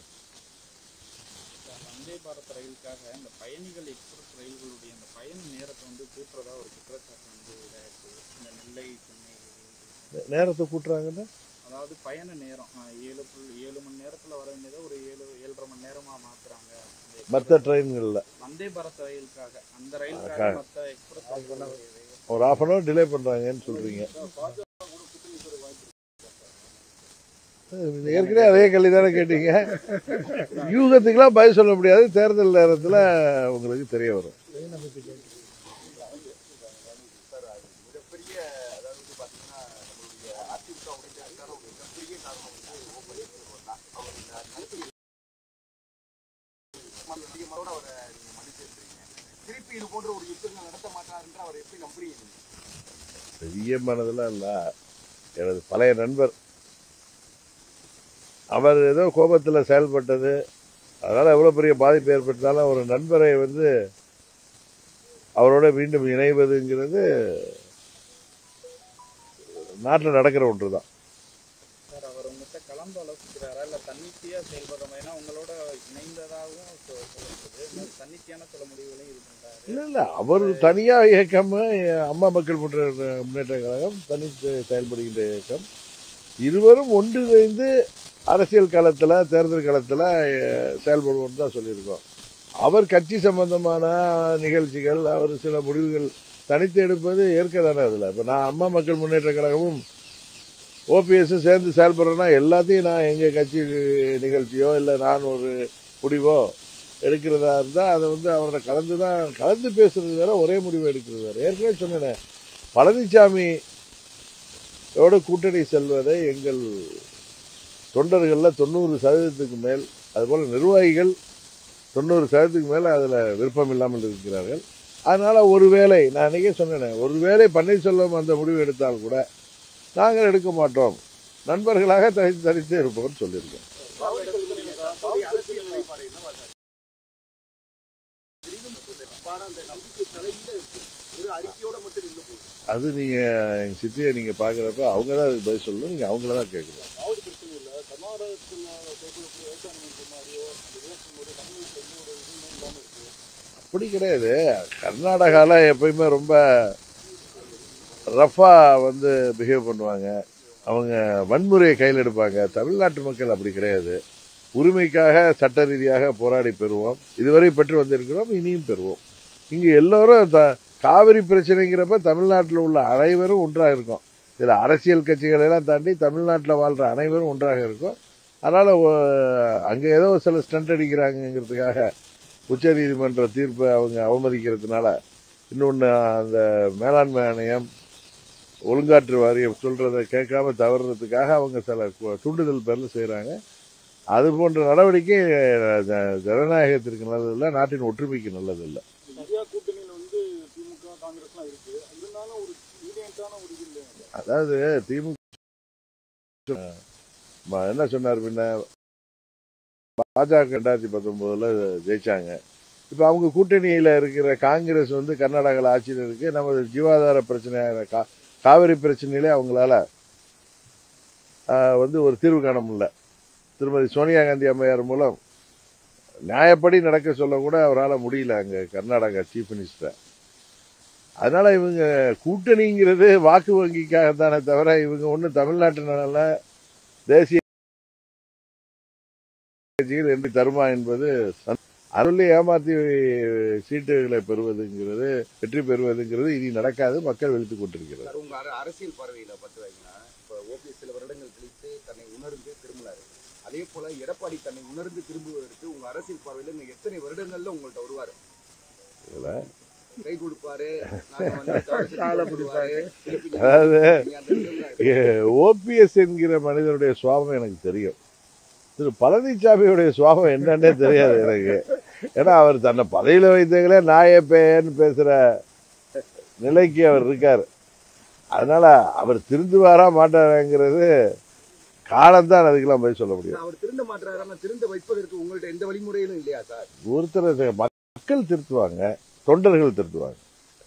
C: வந்தே பாரத் ரயிலுக்காக இந்த பயணிகள் எக்ஸ்பிரஸ் ரயில்களுடைய அந்த பயண நேரத்தை வந்து கூட்டுறதா ஒரு குற்றச்சாட்டு வந்து இதாயிருக்கு இந்த நெல்லை சென்னை
B: நேரத்தை கூட்டுறாங்கன்னா
C: அதாவது பயண நேரம் ஆஹ், ஏழு புள்ளி ஏழு மணி நேரத்துல வர வேண்டியதை ஒரு ஏழு ஏழரை மணி நேரமா மாத்துறாங்க இந்த express
B: மற்ற ட்ரெயின்களில்
C: வந்தே பாரத் ரயிலுக்காக அந்த
B: ஆ,
C: ரயிலுக்காக மற்ற எக்ஸ்பிரஸ் ரயில்களுடைய
B: ஒரு ஆஃப் அன் ஹவர் டிலே பண்ணுறாங்கன்னு சொல்கிறீங்க ஏற்கனவே அதே கேள்வி தானே கேட்டீங்க யூகத்துக்கெல்லாம் பதில் சொல்ல முடியாது தேர்தல் நேரத்தில் உங்களுக்கு தெரிய வரும்
A: மிகப்பெரிய அதாவது வந்து பாத்தீங்கன்னா நம்மளுடைய அதிமுக உடைக்கிறதுக்கான ஒரு மிகப்பெரிய காரணம் வந்து ஓபிஎஸ் ஒருவர் தான். அவர் இந்த கருத்து அதிகமாவோட அவரை நீங்க மன்னிச்சு இருக்கிறீங்க திருப்பி இது போன்ற ஒரு யுத்தங்கள் நடத்த மாட்டாருன்ற அவர் எப்படி நம்புறீங்க நீங்க?
B: பெரிய மனதெல்லாம் இல்ல எனது பழைய நண்பர் அவர் ஏதோ கோபத்துல செயல்பட்டது அதனால எவ்வளவு பெரிய பாதிப்பு ஏற்பட்டாலும் ஒரு நண்பரை வந்து அவரோட மீண்டும் இணைவதுங்கிறது நாட்டில் நடக்கிற ஒன்று தான்
C: சார் அவர் உங்ககிட்ட கலந்து ஆலோசிக்கிறாரா இல்ல தன்னிச்சையா செயல்படுற மாதிரினா உங்களோட இணைந்ததாகவும் சொ- சொல்லப்படுது இன்னும் தன்னிச்சையான சில முடிவுகளையும் இது பண்றாரு
B: இல்ல இல்ல அவர் தனியா இயக்கம் அம்மா மக்கள் முன்னேற்ற முன்னேற்ற கழகம் தனி செயல்படுகின்ற இயக்கம் இருவரும் ஒன்றிணைந்து அரசியல் களத்துல தேர்தல் களத்துல அஹ், செயல்படுவோம்னு தான் சொல்லியிருக்கோம் அவர் கட்சி சம்பந்தமான நிகழ்ச்சிகள் அவர் சில முடிவுகள் தனித்து எடுப்பது ஏற்க தானே அதுல இப்ப நான் அம்மா மக்கள் முன்னேற்ற கழகமும் ஓபிஎஸ் சேர்ந்து செயல்படுறேன்னா எல்லாத்தையும் நான் எங்க கட்சி நிகழ்ச்சியோ இல்ல நான் ஒரு முடிவோ எடுக்கிறதா இருந்தா அதை வந்து அவரோட கலந்து தான் கலந்து பேசுறது வேற ஒரே முடிவு எடுக்கிறது வேற ஏற்கனவே சொன்னேன் பழனிசாமி யோட கூட்டணி செல்வதை எங்கள் தொண்டர்கள்ல தொண்ணூறு சதவீதத்துக்கு மேல் அதுபோல நிர்வாகிகள் தொண்ணூறு சதவீதத்துக்கு மேல அதுல விருப்பம் இல்லாமல் இருக்கிறார்கள் அதனால ஒருவேளை நான் அன்னைக்கே சொன்னேன் ஒருவேளை பன்னீர்செல்வம் அந்த முடிவு எடுத்தால் கூட நாங்கள் எடுக்க மாட்டோம் நண்பர்களாக தனித்து தனித்து இருப்போம்னு சொல்லியிருக்கோம்
A: தற்போதைய அரசியல் நிலைப்பாடு என்னவா சார்? அப்பாடா அந்த நம்பிக்கை தலையில இருக்கு ஒரு அறிக்கையோட மட்டும் நின்று போகுது
B: அது நீங்க எங்க சித்தியை நீங்க பாக்குறப்ப அவங்க தான் அதுக்கு பதில் சொல்லணும் நீங்க அவங்கள தான் கேட்கணும்
D: அதாவது பிரச்சனை இல்லை கர்நாடகத்தில் கேட்கக்கூடிய விவசாயம் மாதிரியோ அந்த ரேஷன் தமிழ்நாட்டில் எந்த ஒரு இதுவும் இல்லாமல் இருக்கு
B: அப்படி கிடையாது கர்நாடகால எப்பயுமே ரொம்ப ரஃபா வந்து பிஹேவ் பண்ணுவாங்க அவங்க வன்முறையை கையில் எடுப்பாங்க தமிழ்நாட்டு மக்கள் அப்படி கிடையாது உரிமைக்காக சட்ட ரீதியாக போராடி பெறுவோம் இதுவரை பெற்று வந்திருக்கிறோம் இனியும் பெறுவோம் இங்க எல்லோரும் த- காவிரி பிரச்சனைங்கிறப்ப தமிழ்நாட்டில் உள்ள அனைவரும் ஒன்றாக இருக்கும் இதுல அரசியல் கட்சிகளை எல்லாம் தாண்டி தமிழ்நாட்டில் வாழ்ற அனைவரும் ஒன்றாக இருக்கும் அதனால ஒ- அங்க ஏதோ சில ஸ்டண்ட் அடிக்கிறாங்கிறதுக்காக உச்ச நீதிமன்ற தீர்ப்பை அவங்க அவமதிக்கிறதுனால இன்னொன்று அந்த மேலாண்மை ஆணையம் ஒழுங்காற்று வாரியம் சொல்றதை கேட்காம தவறுறதுக்காக அவங்க சில கு- தூண்டுதல் பேர்ல செய்றாங்க அது போன்ற நடவடிக்கை அஹ், ஜ- ஜனநாயகத்திற்கு நல்லதில்லை நாட்டின் ஒற்றுமைக்கு நல்லதில்லை
D: இந்தியா கூட்டணியில் வந்து திமுக காங்கிரஸ்லாம் இருக்கு இருந்தாலும் ஒரு யூனியன்டான ஒரு இது இல்லை
B: அதாவது திமுக ம- என்ன சொன்னார் பின்ன பாஜக ரெண்டாயிரத்தி பத்தொன்பதுல ஜெயிச்சாங்க இப்ப அவங்க கூட்டணியில இருக்கிற காங்கிரஸ் வந்து கர்நாடகாவில் ஆட்சியில் இருக்கு நமது ஜீவாதார பிரச்சனையான கா- காவிரி பிரச்சனையிலே அவங்களால ஆஹ், வந்து ஒரு தீர்வு காண முடியல திருமதி சோனியா காந்தி அம்மையார் மூலம் நியாயப்படி நடக்க சொல்ல கூட அவரால் முடியல அங்க கர்நாடகா சீஃப் மினிஸ்டர் அதனால இவங்க கூட்டணிங்கிறது வாக்கு வங்கிக்காக தானே தவிர இவங்க ஒன்றும் தமிழ்நாட்டு நலன்ல தேசிய கட்சிகள் என்று தருமா என்பது அருளை ஏமாத்தி சீட்டுகளை பெறுவதுங்கிறது வெற்றி பெறுவதுங்கிறது இனி நடக்காது மக்கள் வெளுத்துக் கொண்டிருக்கிறது
A: சார் உங்க அர- அரசியல் பார்வையில பார்த்து வைங்கன்னா இப்ப ஓபிஎஸ் சில வருடங்கள் கழித்து தன்னை உணர்ந்து திரும்பினாரு அதே போல எடப்பாடி தன்னை உணர்ந்து திரும்புவதற்கு உங்க அரசியல் பார்வையில இன்னும் எத்தனை வருடங்கள்ல உங்கள்ட்ட வருவாரு
B: இதுல
A: கை கொடுப்பாரு நாங்க வந்து காலை பிடிப்பாரு திருப்பி நீங்க-
B: அதாவது
A: நீங்க அந்த இடத்துல
B: ஓபிஎஸ் என்கிற மனிதனுடைய சுவாபம் எனக்கு தெரியும் திரு பழனிசாமியுடைய சுவாபம் என்னன்னே தெரியாது எனக்கு ஏன்னா அவர் தன்னை பதவியில வைத்தங்களே நாய பேயன்னு பேசுற நிலைக்கு அவர் இருக்கார் அதனால அவர் திருந்துவாரா மாட்டாராங்கிறது காலம்தான் அதுக்கெல்லாம் போய் சொல்ல முடியும்
A: அவர் திருந்த மாட்டாரு ஆனா திருந்த வைப்பதற்கு உங்கள்ட்ட எந்த வழிமுறையிலும் இல்லையா சார்
B: ஒருத்தர் மக்கள் திருத்துவாங்க தொண்டர்கள் திருத்துவாங்க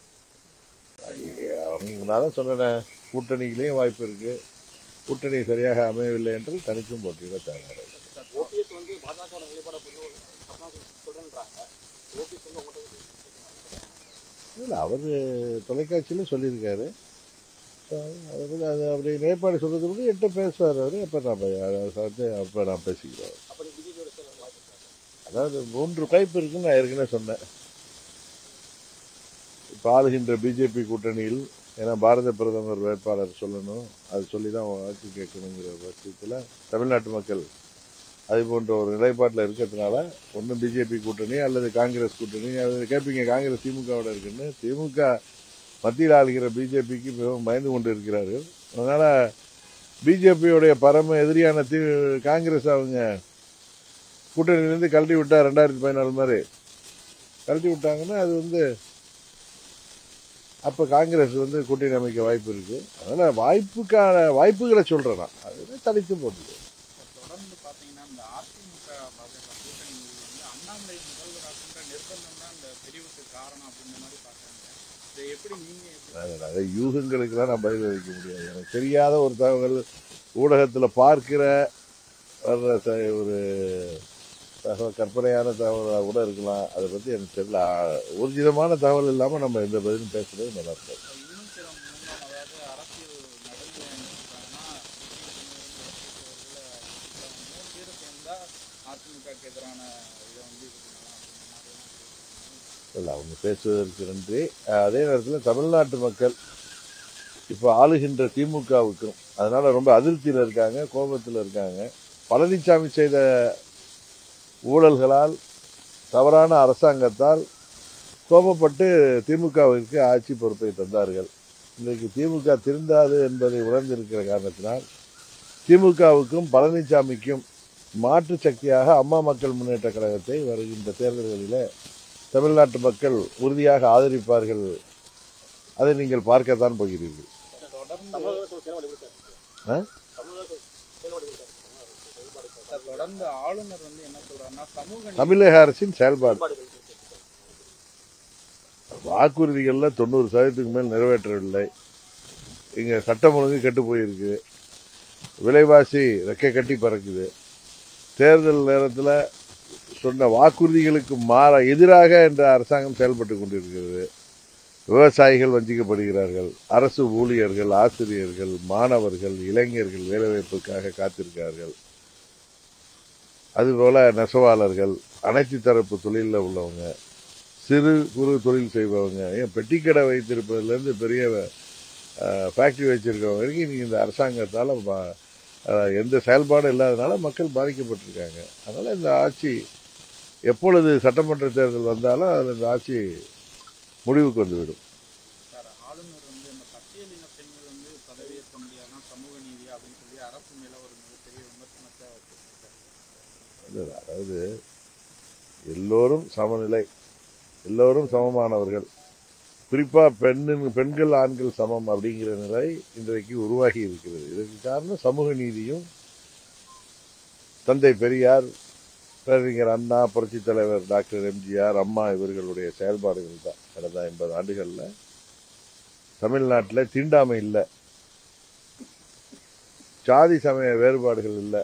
B: அவங்க நான் தான் சொன்னேன் கூட்டணியிலையும் வாய்ப்பு இருக்கு கூட்டணி சரியாக அமையவில்லை என்று தனிச்சும் போட்டியிட தயாராக
D: ஓபிஎஸ் வந்து பாஜக நிலைப்பாட புரியும் சொல்றேன்றாங்க ஓபிஎஸ் வந்து உங்கள்கிட்ட
B: இல்லை அவர் தொலைக்காட்சியிலும் சொல்லியிருக்காரு அவர் அது அப்படி நிலைப்பாடு சொல்றது கூட என்கிட்ட பேசுவார் அவர் அப்போ நான் போய் அதை வந்து அப்போ நான் பேசிக்கிறோம்
D: அப்ப நீ பிஜேபியோட சேர வாய்ப்பு இருக்கா?
B: அதாவது மூன்று டைப் இருக்குன்னு நான் ஏற்கனவே சொன்னேன் இப்போ ஆளுகின்ற பிஜேபி கூட்டணியில் ஏன்னா பாரத பிரதமர் வேட்பாளர் சொல்லணும் அது சொல்லி தான் வாக்கு கேட்கணுங்கிற பட்சத்தில் தமிழ்நாட்டு மக்கள் அது போன்ற ஒரு நிலைப்பாட்டில் இருக்கிறதுனால ஒன்று பிஜேபி கூட்டணி அல்லது காங்கிரஸ் கூட்டணி அல்லது கேட்பீங்க காங்கிரஸ் திமுகவோட இருக்குன்னு திமுக மத்தியில் ஆளுகிற பிஜேபிக்கு மிகவும் பயந்து கொண்டு இருக்கிறார்கள் அதனால பிஜேபியோடைய பரம எதிரியான தி காங்கிரஸ் அவங்க கூட்டணியிலேருந்து கழட்டி விட்டா ரெண்டாயிரத்தி பதினாலு மாதிரி கழட்டி விட்டாங்கன்னா அது வந்து அப்போ காங்கிரஸ் வந்து கூட்டணி அமைக்க வாய்ப்பு இருக்கு அதனால வாய்ப்புக்கான வாய்ப்புகளை சொல்றேன் நான் அது தனித்து போட்டுது
C: தொடர்ந்து பாத்தீங்கன்னா இந்த அதிமுக பாஜக கூட்டணி முடிவு வந்து அண்ணாமலை முதல்வராக்குன்ற நிர்பந்தம் தான் இந்த பிரிவுக்கு காரணம் அப்படின்ற மாதிரி பாக்குறாங்க இதை எப்படி நீங்க எப்படி
B: அது நிறைய யூகங்களுக்கெல்லாம் நான் பதில் அளிக்க முடியாது எனக்கு தெரியாத ஒரு தகவல் ஊடகத்தில் பார்க்கிற வர்ற த- ஒரு தகவல் கற்பனையான தகவலாக கூட இருக்கலாம் அதை பற்றி எனக்கு தெரியல ஊர்ஜிதமான தகவல் இல்லாமல் நம்ம எந்த பதிலும் பேசுறது நல்லா இருக்காது
C: இன்னும் சில முன்னாள் அதாவது அரசியல் நடந்து சொல்றாங்கன்னா மூணு பேர் சேர்ந்தா அதிமுகக்கு எதிரான இதை வந்து இது பண்ணலாம் அப்படின்ற மாதிரி
B: இல்லை அவங்க பேசுவதற்கு நன்றி அஹ் அதே நேரத்தில் தமிழ்நாட்டு மக்கள் இப்போ ஆளுகின்ற திமுகவுக்கும் அதனால ரொம்ப அதிருப்தியில் இருக்காங்க கோபத்தில் இருக்காங்க பழனிசாமி செய்த ஊழல்களால் தவறான அரசாங்கத்தால் கோபப்பட்டு திமுகவிற்கு ஆட்சி பொறுப்பை தந்தார்கள் இன்றைக்கு திமுக திருந்தாது என்பதை உணர்ந்திருக்கிற காரணத்தினால் திமுகவுக்கும் பழனிசாமிக்கும் மாற்று சக்தியாக அம்மா மக்கள் முன்னேற்ற கழகத்தை வருகின்ற தேர்தல்களிலே தமிழ்நாட்டு மக்கள் உறுதியாக ஆதரிப்பார்கள் அதை நீங்கள் பார்க்கத்தான் போகிறீர்கள்
C: தொடர்ந்து
D: தமிழக செயல்பாடு எப்படி சார்
B: ஆ?
D: தமிழக செயல்பாடு எப்படி சார்
C: சார், தொடர்ந்து ஆளுநர் வந்து என்ன சொல்றாருன்னா சமூக நீதி
B: தமிழக அரசின் செயல்பாடு
D: செயல்பாடுகள்
B: வாக்குறுதிகள்ல தொண்ணூறு சதவீதத்துக்கு மேல் நிறைவேற்றவில்லை இங்க சட்டம் ஒழுங்கு கெட்டு போயிருக்கு விலைவாசி ரெக்கை கட்டி பறக்குது தேர்தல் நேரத்தில் சொன்ன வாக்குறுதிகளுக்கு மாற எதிராக என்ற அரசாங்கம் செயல்பட்டு கொண்டிருக்கிறது விவசாயிகள் வஞ்சிக்கப்படுகிறார்கள் அரசு ஊழியர்கள் ஆசிரியர்கள் மாணவர்கள் இளைஞர்கள் வேலைவாய்ப்புக்காக காத்திருக்கிறார்கள் அதுபோல நெசவாளர்கள் அனைத்து தரப்பு தொழிலில் உள்ளவங்க சிறு குறு தொழில் செய்பவங்க ஏன் பெட்டிக்கடை வைத்திருப்பதுலேருந்து பெரிய ஃபேக்டரி வச்சிருக்கவங்க வரைக்கும் இன்னைக்கு இந்த அரசாங்கத்தால் ப- அஹ், எந்த செயல்பாடும் இல்லாதனால மக்கள் பாதிக்கப்பட்டிருக்காங்க அதனால இந்த ஆட்சி எப்பொழுது சட்டமன்ற தேர்தல் வந்தாலும் அது இந்த ஆட்சி முடிவுக்கு வந்துவிடும்
C: சார் ஆளுநர் வந்து இந்த பட்டியலின பெண்கள் வந்து பதவியேற்க முடியாதுன்னா சமூக நீதி அப்படின்னு சொல்லி அரசு மேல ஒரு மிகப்பெரிய விமர்சனத்தை வச்சிருக்காரு
B: இல்ல, அதாவது எல்லோரும் சமநிலை எல்லோரும் சமமானவர்கள் குறிப்பா பெண்ணின் பெண்கள் ஆண்கள் சமம் அப்படிங்கிற நிலை இன்றைக்கு உருவாகி இருக்கிறது இதற்கு காரணம் சமூக நீதியும் தந்தை பெரியார் பேரறிஞர் அண்ணா புரட்சித் தலைவர் டாக்டர் எம்ஜிஆர் அம்மா இவர்களுடைய செயல்பாடுகள் தான் கடந்த ஐம்பது ஆண்டுகளில் தமிழ்நாட்டில் தீண்டாமை இல்லை சாதி சமய வேறுபாடுகள் இல்லை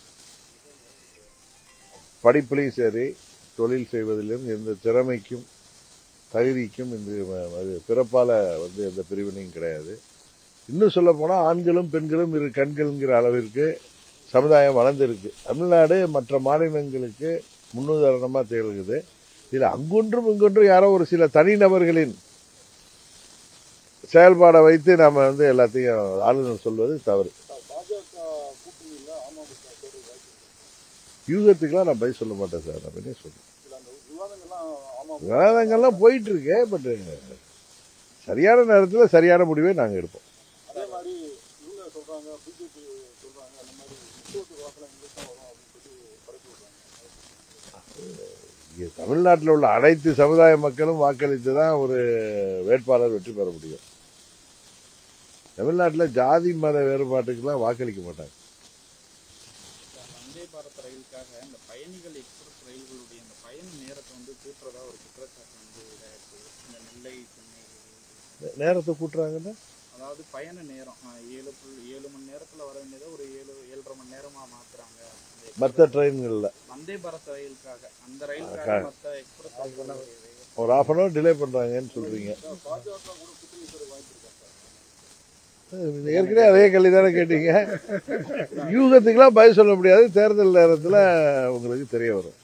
B: படிப்புலையும் சரி தொழில் செய்வதிலும் எந்த திறமைக்கும் தகுதிக்கும் இந்த ம- அது பிறப்பால வந்து எந்த பிரிவினையும் கிடையாது இன்னும் சொல்ல போனா ஆண்களும் பெண்களும் இரு கண்கள்ங்கிற அளவிற்கு சமுதாயம் வளர்ந்துருக்கு தமிழ்நாடு மற்ற மாநிலங்களுக்கு முன்னுதாரணமா திகழ்கிறது இதுல அங்கொன்றும் இங்கொன்றும் யாரோ ஒரு சில தனிநபர்களின் செயல்பாடை வைத்து நாம வந்து எல்லாத்தையும் ஆளுநர் சொல்வது தவறு
D: பாஜக கூட்டணியில் அமமுக சேர்றது வாய்ப்பு இருக்கு.
B: யூகத்துக்கெல்லாம் நான் பதில் சொல்ல மாட்டேன் சார் நான் என்ன சொல்றேன்
D: இதுல அந்த விவாதங்கள்லாம் அமமுக
B: விவாதங்கள்லாம் போயிட்டு இருக்கு பட் சரியான நேரத்தில் சரியான முடிவை நாங்கள் எடுப்போம்
D: அதே மாதிரி இவங்க சொல்றாங்க பிஜேபி சொல்றாங்க அந்த மாதிரி முக்கியத்துவ வாக்குல எங்களுக்கு தான் வரும் அப்படின்னு சொல்லி பரப்பி விடுறாங்க
B: இங்கே தமிழ்நாட்டில் உள்ள அனைத்து சமுதாய மக்களும் வாக்களித்து தான் ஒரு வேட்பாளர் வெற்றி பெற முடியும் தமிழ்நாட்டில் ஜாதி மத வேறுபாட்டுக்கெல்லாம் வாக்களிக்க மாட்டாங்க
C: வந்தே பாரத் ரயிலுக்காக இந்த பயணிகள் எக்ஸ்பிரஸ் ரயில்களுடைய அந்த பயண நேரத்தை வந்து கூட்டுறதா ஒரு குற்றச்சாட்டு வந்து இதாயிருக்கு இந்த நெல்லை சென்னை
B: நேரத்தை கூட்டுறாங்கன்னா
C: அதாவது பயண நேரம் ஆஹ், ஏழு புள்ளி ஏழு மணி நேரத்துல வர வேண்டியதை ஒரு ஏழு ஏழரை மணி நேரமா மாத்துறாங்க இந்த express
B: மற்ற ட்ரெயின்களில்
C: வந்தே பாரத் ரயிலுக்காக அந்த ரயிலுக்காக
B: அக்கா.
C: மற்ற எக்ஸ்பிரஸ் ரயில்களுடைய
B: ஒரு ஆஃப் அன் ஹவர் டிலே பண்ணுறாங்கன்னு சொல்கிறீங்க
D: பாஜக கூட கூட்டணி சேர வாய்ப்பு இருக்கா
B: ஏற்கனவே அதே கேள்வி தானே கேட்டீங்க யூகத்துக்கெல்லாம் பதில் சொல்ல முடியாது தேர்தல் நேரத்தில் உங்களுக்கு தெரிய வரும்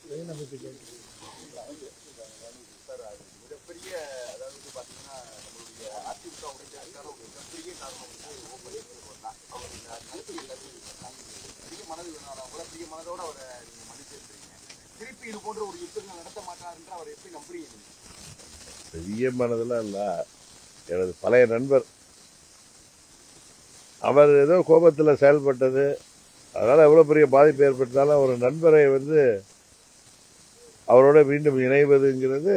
A: மிகப்பெரிய அதாவது வந்து பாத்தீங்கன்னா நம்மளுடைய அதிமுக உடைக்கிறதுக்கான ஒரு மிகப்பெரிய காரணம் வந்து ஓப்பனிங் தான் அவர் இந்த கருத்து எல்லாத்தையும் சொன்னார். பெரிய மனது வேணாம் கூட பெரிய மனதோட அவரை நீங்க மன்னிச்சு இருக்கிறீங்க திருப்பி இது போன்ற ஒரு யுத்தங்கள் நடத்த மாட்டாருன்ற அவர் எப்படி நம்புறீங்க நீங்க?
B: பெரிய மனதெல்லாம் இல்லை எனது பழைய நண்பர் அவர் ஏதோ கோபத்தில் செயல்பட்டது அதனால் எவ்வளோ பெரிய பாதிப்பு ஏற்பட்டாலும் ஒரு நண்பரை வந்து அவரோட மீண்டும் இணைவதுங்கிறது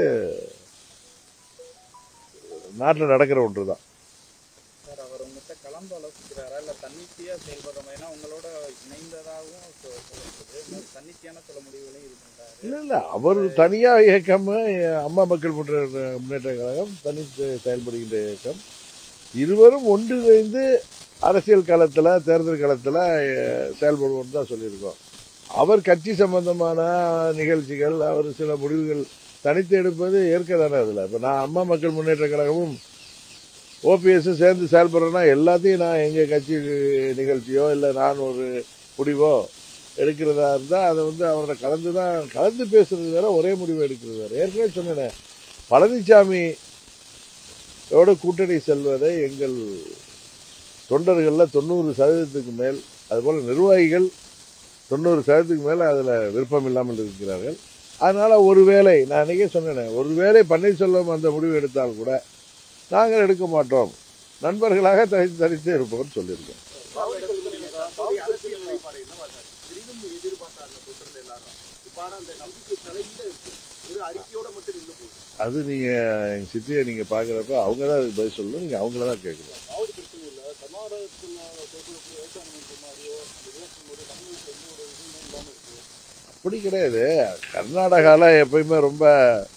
B: நாட்டில் நடக்கிற ஒன்று தான்
C: சார் அவர் உங்ககிட்ட கலந்து ஆலோசிக்கிறாரா இல்ல தன்னிச்சையா செயல்படுற மாதிரினா உங்களோட இணைந்ததாகவும் சொ- சொல்லப்படுது இன்னும் தன்னிச்சையான சில முடிவுகளையும் இது பண்றாரு
B: இல்லை இல்லை அவர் தனியாக இயக்கம் அம்மா மக்கள் முன்னேற்ற முன்னேற்ற கழகம் தனி செயல்படுகின்ற இயக்கம் இருவரும் ஒன்றிணைந்து அரசியல் களத்தில் தேர்தல் களத்தில் செயல்படுவோம்னு தான் சொல்லியிருக்கோம் அவர் கட்சி சம்பந்தமான நிகழ்ச்சிகள் அவர் சில முடிவுகள் தனித்து எடுப்பது ஏற்க தானே அதில் இப்போ நான் அம்மா மக்கள் முன்னேற்ற கழகமும் ஓபிஎஸும் சேர்ந்து செயல்படுறேன்னா எல்லாத்தையும் நான் எங்கள் கட்சி நிகழ்ச்சியோ இல்லை நான் ஒரு முடிவோ எடுக்கிறதா இருந்தால் அதை வந்து அவரோட கலந்து தான் கலந்து பேசுறது வேற ஒரே முடிவு எடுக்கிறது வேற ஏற்கனவே சொன்னேன் பழனிசாமி யோட கூட்டணி செல்வதை எங்கள் தொண்டர்களில் தொண்ணூறு சதவீதத்துக்கு மேல் அதுபோல் நிர்வாகிகள் தொண்ணூறு சதவீதத்துக்கு மேலே அதில் விருப்பம் இல்லாமல் இருக்கிறார்கள் அதனால ஒருவேளை நான் அன்றைக்கே சொன்னேன் ஒருவேளை பன்னீர்செல்வம் அந்த முடிவு எடுத்தால் கூட நாங்கள் எடுக்க மாட்டோம் நண்பர்களாக தனித்து தனித்து இருப்போம்னு சொல்லியிருக்கோம்
A: அவருடைய அரசியல் நிலைப்பாடு என்னவா சார் பெரிதும் எதிர்பார்த்தாங்க தொண்டர்கள் எல்லாரும் இப்ப ஆனா அந்த நம்பிக்கை தலையில இருக்கு ஒரு அறிக்கையோட மட்டும் நின்று போகுது
B: அது நீங்கள் எங்கள் சித்தியை நீங்கள் பார்க்குறப்ப அவங்க தான் அதுக்கு பதில் சொல்லணும் நீங்கள் அவங்கள தான் கேட்கணும்
D: ஆவது பிரச்சனை இல்லை கர்நாடகத்தில் தேர்தலுக்கு விவசாயம் பண்ணுற மாதிரியோ அந்த விவசாயம் போது தமிழகத்தில் எந்த ஒரு இதுவுமே இல்லாமல் இருக்கு
B: அப்படி கிடையாது கர்நாடகாவில் எப்பயுமே ரொம்ப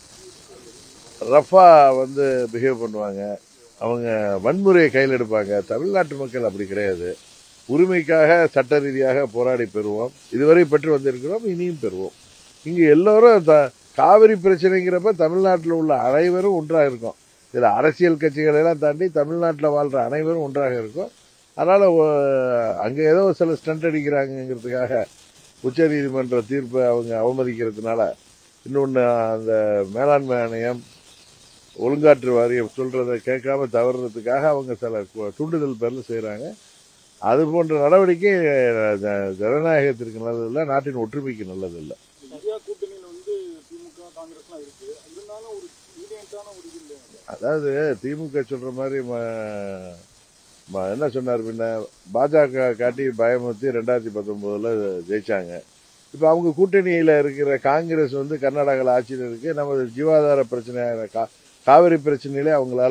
B: ரஃபாக வந்து பிஹேவ் பண்ணுவாங்க அவங்க வன்முறையை கையில் எடுப்பாங்க தமிழ்நாட்டு மக்கள் அப்படி கிடையாது உரிமைக்காக சட்ட ரீதியாக போராடி பெறுவோம் இதுவரை பெற்று வந்திருக்கிறோம் இனியும் பெறுவோம் இங்கே எல்லோரும் த காவிரி பிரச்சனைங்கிறப்ப தமிழ்நாட்டில் உள்ள அனைவரும் ஒன்றாக இருக்கும் இதில் அரசியல் கட்சிகளை எல்லாம் தாண்டி தமிழ்நாட்டில் வாழ்கிற அனைவரும் ஒன்றாக இருக்கும் அதனால் அங்கே ஏதோ சில ஸ்டண்ட் அடிக்கிறாங்கங்கிறதுக்காக உச்சநீதிமன்ற தீர்ப்பை அவங்க அவமதிக்கிறதுனால இன்னொன்று அந்த மேலாண்மை ஆணையம் ஒழுங்காற்று வாரியம் சொல்றதை கேட்காம தவறுறதுக்காக அவங்க சில கு- தூண்டுதல் பேரில் செய்கிறாங்க அது போன்ற நடவடிக்கை அஹ், ஜ- ஜனநாயகத்திற்கு நல்லதில்லை நாட்டின் ஒற்றுமைக்கு நல்லதில்லை
D: இந்த இந்தியா கூட்டணியில் வந்து திமுக காங்கிரஸ்லாம் இருக்கு இருந்தாலும் ஒரு யூனியன்டான ஒரு இது இல்லைங்க
B: அதாவது திமுக சொல்ற மாதிரி ம- ம- என்ன சொன்னார் பின்ன பாஜக காட்டி பயமுறுத்தி ரெண்டாயிரத்தி பத்தொன்பதுல ஜெயிச்சாங்க இப்போ அவங்க கூட்டணியில் இருக்கிற காங்கிரஸ் வந்து கர்நாடகாவில் ஆட்சியில் இருக்கு நமது ஜீவாதார பிரச்சனையான கா காவிரி பிரச்சனையிலே அவங்களால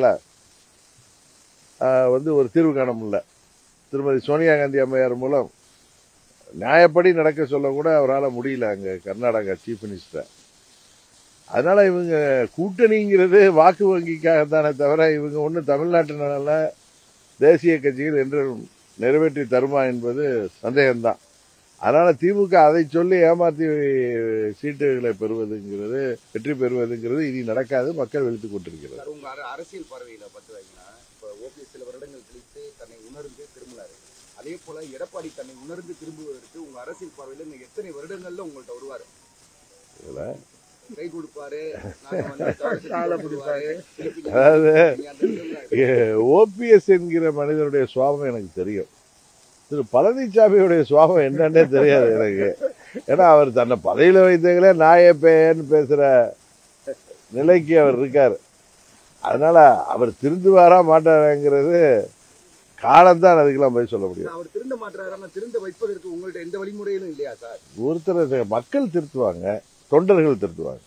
B: ஆஹ், வந்து ஒரு தீர்வு காண முடியல திருமதி சோனியா காந்தி அம்மையார் மூலம் நியாயப்படி நடக்க சொல்ல கூட அவரால் முடியல அங்கே கர்நாடகா சீஃப் மினிஸ்டர் அதனால இவங்க கூட்டணிங்கிறது வாக்கு வங்கிக்காகத்தானே தவிர இவங்க ஒன்றும் தமிழ்நாட்டு நலன்ல தேசிய கட்சிகள் என்று நிறைவேற்றி தருமா என்பது சந்தேகம்தான் அதனால திமுக அதை சொல்லி ஏமாத்தி சீட்டுகளை பெறுவதுங்கிறது வெற்றி பெறுவதுங்கிறது இனி நடக்காது மக்கள் வெளுத்துக் கொண்டிருக்கிறது
A: சார் உங்க அர- அரசியல் பார்வையில பார்த்து வைங்கன்னா இப்ப ஓபிஎஸ் சில வருடங்கள் கழித்து தன்னை உணர்ந்து திரும்பினாரு அதே போல எடப்பாடி தன்னை உணர்ந்து திரும்புவதற்கு உங்க அரசியல் பார்வையில இன்னும் எத்தனை வருடங்கள்ல உங்கள்ட்ட வருவாரு
B: இதுல
A: கை கொடுப்பாரு நாங்க வந்து காலை பிடிப்பாரு திருப்பி
B: அதாவது
A: நீங்க அந்த இதுல
B: ஓபிஎஸ் என்கிற மனிதனுடைய சுவாபம் எனக்கு தெரியும் திரு பழனிசாமியுடைய சுவாபம் என்னன்னே தெரியாது எனக்கு ஏன்னா அவர் தன்னை பதவியில வைத்தங்களே நாயே பேன்னு பேசுற நிலைக்கு அவர் இருக்கார் அதனால அவர் திருந்துவாரா மாட்டாராங்கிறது காலம்தான் அதுக்கெல்லாம் போய் சொல்ல முடியும்
A: அவர் திருந்த மாட்டாரு ஆனா திருந்த வைப்பதற்கு உங்கள்ட்ட எந்த வழிமுறையிலும் இல்லையா சார்
B: ஒருத்தர் மக்கள் திருத்துவாங்க தொண்டர்கள் திருத்துவாங்க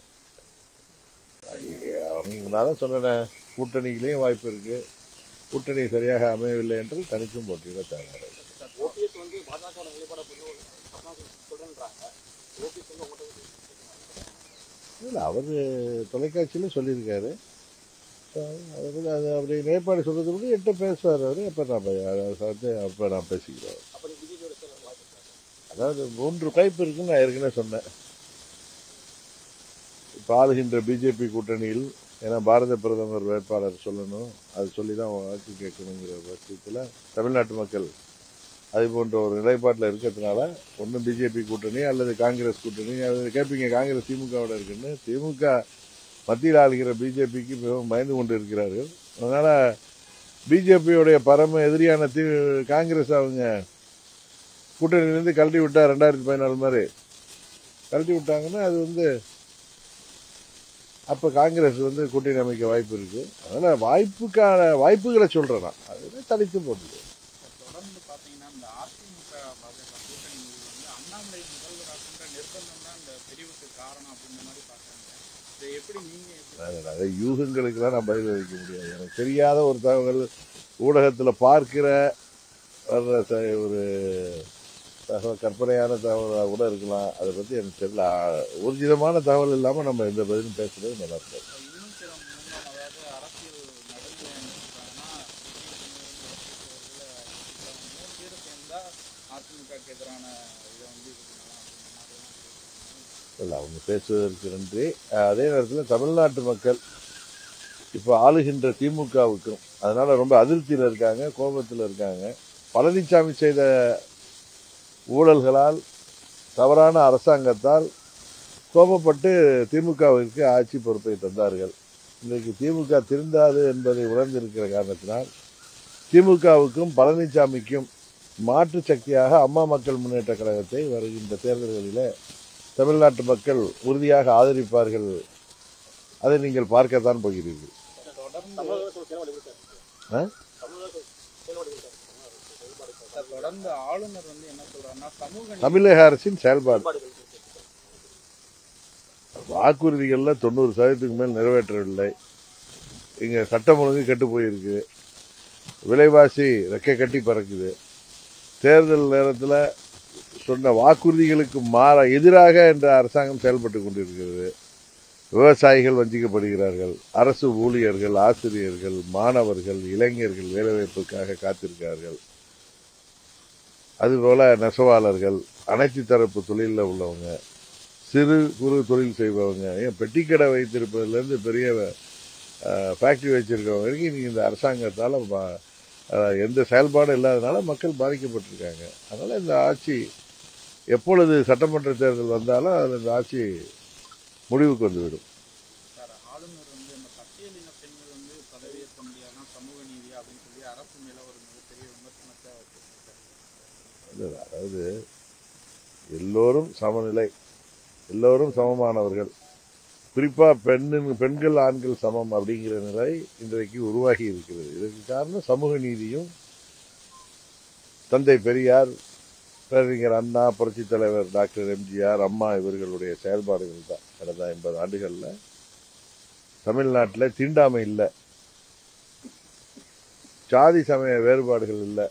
B: அவங்க நான் தான் சொன்னேன் கூட்டணியிலையும் வாய்ப்பு இருக்கு கூட்டணி சரியாக அமையவில்லை என்று தனிச்சும் போட்டியிட தேவை
D: ஓபிஎஸ் வந்து பாஜக நிலைப்பாட புரியும் சொல்றேன்றாங்க ஓபிஎஸ் வந்து உங்கள்கிட்ட
B: இல்லை அவர் தொலைக்காட்சியில் சொல்லியிருக்காரு அது அது அப்படி நிலைப்பாடு சொல்றது கூட எட்ட பேசுவார் அவர் அப்போ நான் பே- அதை வந்து அப்போ நான் பேசிக்கிறோம்
D: அப்ப நீங்க பிஜேபியோட சேர வாய்ப்பு இருக்கா?
B: அதாவது மூன்று பைப் இருக்குன்னு நான் ஏற்கனவே சொன்னேன் இப்போ ஆளுகின்ற பிஜேபி கூட்டணியில் ஏன்னா பாரத பிரதமர் வேட்பாளர் சொல்லணும் அது சொல்லி தான் வாக்கு கேட்கணுங்கிற பட்சத்தில் தமிழ்நாட்டு மக்கள் அது போன்ற ஒரு நிலைப்பாட்டில் இருக்கிறதுனால ஒன்று பிஜேபி கூட்டணி அல்லது காங்கிரஸ் கூட்டணி அது கேட்பீங்க காங்கிரஸ் திமுகவோட இருக்குன்னு திமுக மத்தியில் ஆளுகிற பிஜேபிக்கு மிகவும் பயந்து கொண்டு இருக்கிறார்கள் அதனால பிஜேபியுடைய பரம எதிரியான தி காங்கிரஸ் அவங்க கூட்டணியிலேருந்து கழட்டி விட்டா ரெண்டாயிரத்தி பதினாலு மாதிரி கழட்டி விட்டாங்கன்னா அது வந்து அப்போ காங்கிரஸ் வந்து கூட்டணி அமைக்க வாய்ப்பு இருக்கு அதனால வாய்ப்புக்கான வாய்ப்புகளை சொல்றேன் நான் அது தனித்து போட்டுது
C: தொடர்ந்து பாத்தீங்கன்னா இந்த அதிமுக பாஜக கூட்டணி முடிவு வந்து அண்ணாமலை முதல்வராக்குன்ற நிர்பந்தம் தான் இந்த பிரிவுக்கு காரணம் அப்படின்ற மாதிரி பாக்குறாங்க இதை எப்படி நீங்க எப்படி
B: அது நிறைய யூகங்களுக்கெல்லாம் நான் பதில் அளிக்க முடியாது எனக்கு தெரியாத ஒரு தகவல் ஊடகத்தில் பார்க்கிற வர்ற த- ஒரு தகவல் கற்பனையான தகவலாக கூட இருக்கலாம் அதை பற்றி எனக்கு தெரியல ஆ, ஊர்ஜிதமான தகவல் இல்லாமல் நம்ம எந்த பதிலும் பேசுறது நல்லா இருக்காது
C: இன்னும் சில முன்னாள் அதாவது அரசியல் நடுநிலை என்ன சொல்றாங்கன்னா மூணு பேரும் சேர்ந்தா அதிமுகக்கு எதிரான இதை வந்து இது பண்ணலாம் அப்படின்ற மாதிரி எல்லாம்
B: இல்லை அவங்க பேசுவதற்கு நன்றி அஹ், அதே நேரத்தில் தமிழ்நாட்டு மக்கள் இப்போ ஆளுகின்ற திமுகவுக்கும் அதனால ரொம்ப அதிருப்தியில் இருக்காங்க கோபத்தில் இருக்காங்க பழனிசாமி செய்த ஊழல்களால் தவறான அரசாங்கத்தால் கோபப்பட்டு திமுகவிற்கு ஆட்சி பொறுப்பை தந்தார்கள் இன்றைக்கு திமுக திருந்தாது என்பதை உணர்ந்திருக்கிற காரணத்தினால் திமுகவுக்கும் பழனிசாமிக்கும் மாற்று சக்தியாக அம்மா மக்கள் முன்னேற்ற கழகத்தை வருகின்ற தேர்தல்களிலே தமிழ்நாட்டு மக்கள் உறுதியாக ஆதரிப்பார்கள் அதை நீங்கள் பார்க்கத்தான் போகிறீர்கள்
C: தொடர்ந்து
D: தமிழக அரசு செயல்பாடு எப்படி சார்
B: ஆ?
D: தமிழக அரசு செயல்பாடு எப்படி சார்
C: தொடர்ந்து ஆளுநர் வந்து என்ன சொல்றாருன்னா சமூக நீதி
B: தமிழக அரசின் செயல்பாடு
D: செயல்பாடுகள் எப்படி சார்?
B: வாக்குறுதிகள்ல தொண்ணூறு சதவீதத்துக்கு மேல் நிறைவேற்றவில்லை இங்க சட்டம் ஒழுங்கு கெட்டு போயிருக்கு விலைவாசி ரெக்கை கட்டி பறக்குது தேர்தல் நேரத்தில் சொன்ன வாக்குறுதிகளுக்கு மாற எதிராக என்ற அரசாங்கம் செயல்பட்டு கொண்டிருக்கிறது விவசாயிகள் வஞ்சிக்கப்படுகிறார்கள் அரசு ஊழியர்கள் ஆசிரியர்கள் மாணவர்கள் இளைஞர்கள் வேலைவாய்ப்புக்காக காத்திருக்கிறார்கள் அதுபோல நெசவாளர்கள் அனைத்து தரப்பு தொழிலில் உள்ளவங்க சிறு குறு தொழில் செய்பவங்க ஏன் பெட்டிக்கடை வைத்திருப்பதுலேருந்து பெரிய ஃபேக்டரி வச்சிருக்கவங்க வரைக்கும் இன்னைக்கு இந்த அரசாங்கத்தால் எந்த செயல்பாடும் இல்லாதனால மக்கள் பாதிக்கப்பட்டிருக்காங்க அதனால இந்த ஆட்சி எப்பொழுது சட்டமன்ற தேர்தல் வந்தாலும் அதில் இந்த ஆட்சி முடிவுக்கு வந்துவிடும்
C: சார் ஆளுநர் வந்து இந்த பட்டியலின பெண்கள் வந்து பதவியேற்க முடியாதுன்னா சமூக நீதி அப்படின்னு சொல்லி அரசு மேல ஒரு மிகப்பெரிய விமர்சனத்தை வச்சிருக்காரு
B: இல்ல, அதாவது எல்லோரும் சமநிலை எல்லோரும் சமமானவர்கள் குறிப்பா பெண்ணின் பெண்கள் ஆண்கள் சமம் அப்படிங்கிற நிலை இன்றைக்கு உருவாகி இருக்கிறது இதற்கு காரணம் சமூக நீதியும் தந்தை பெரியார் பேரறிஞர் அண்ணா புரட்சித் தலைவர் டாக்டர் எம்ஜிஆர் அம்மா இவர்களுடைய செயல்பாடுகள் தான் கடந்த ஐம்பது ஆண்டுகள்ல தமிழ்நாட்டில் தீண்டாமை இல்லை சாதி சமய வேறுபாடுகள் இல்லை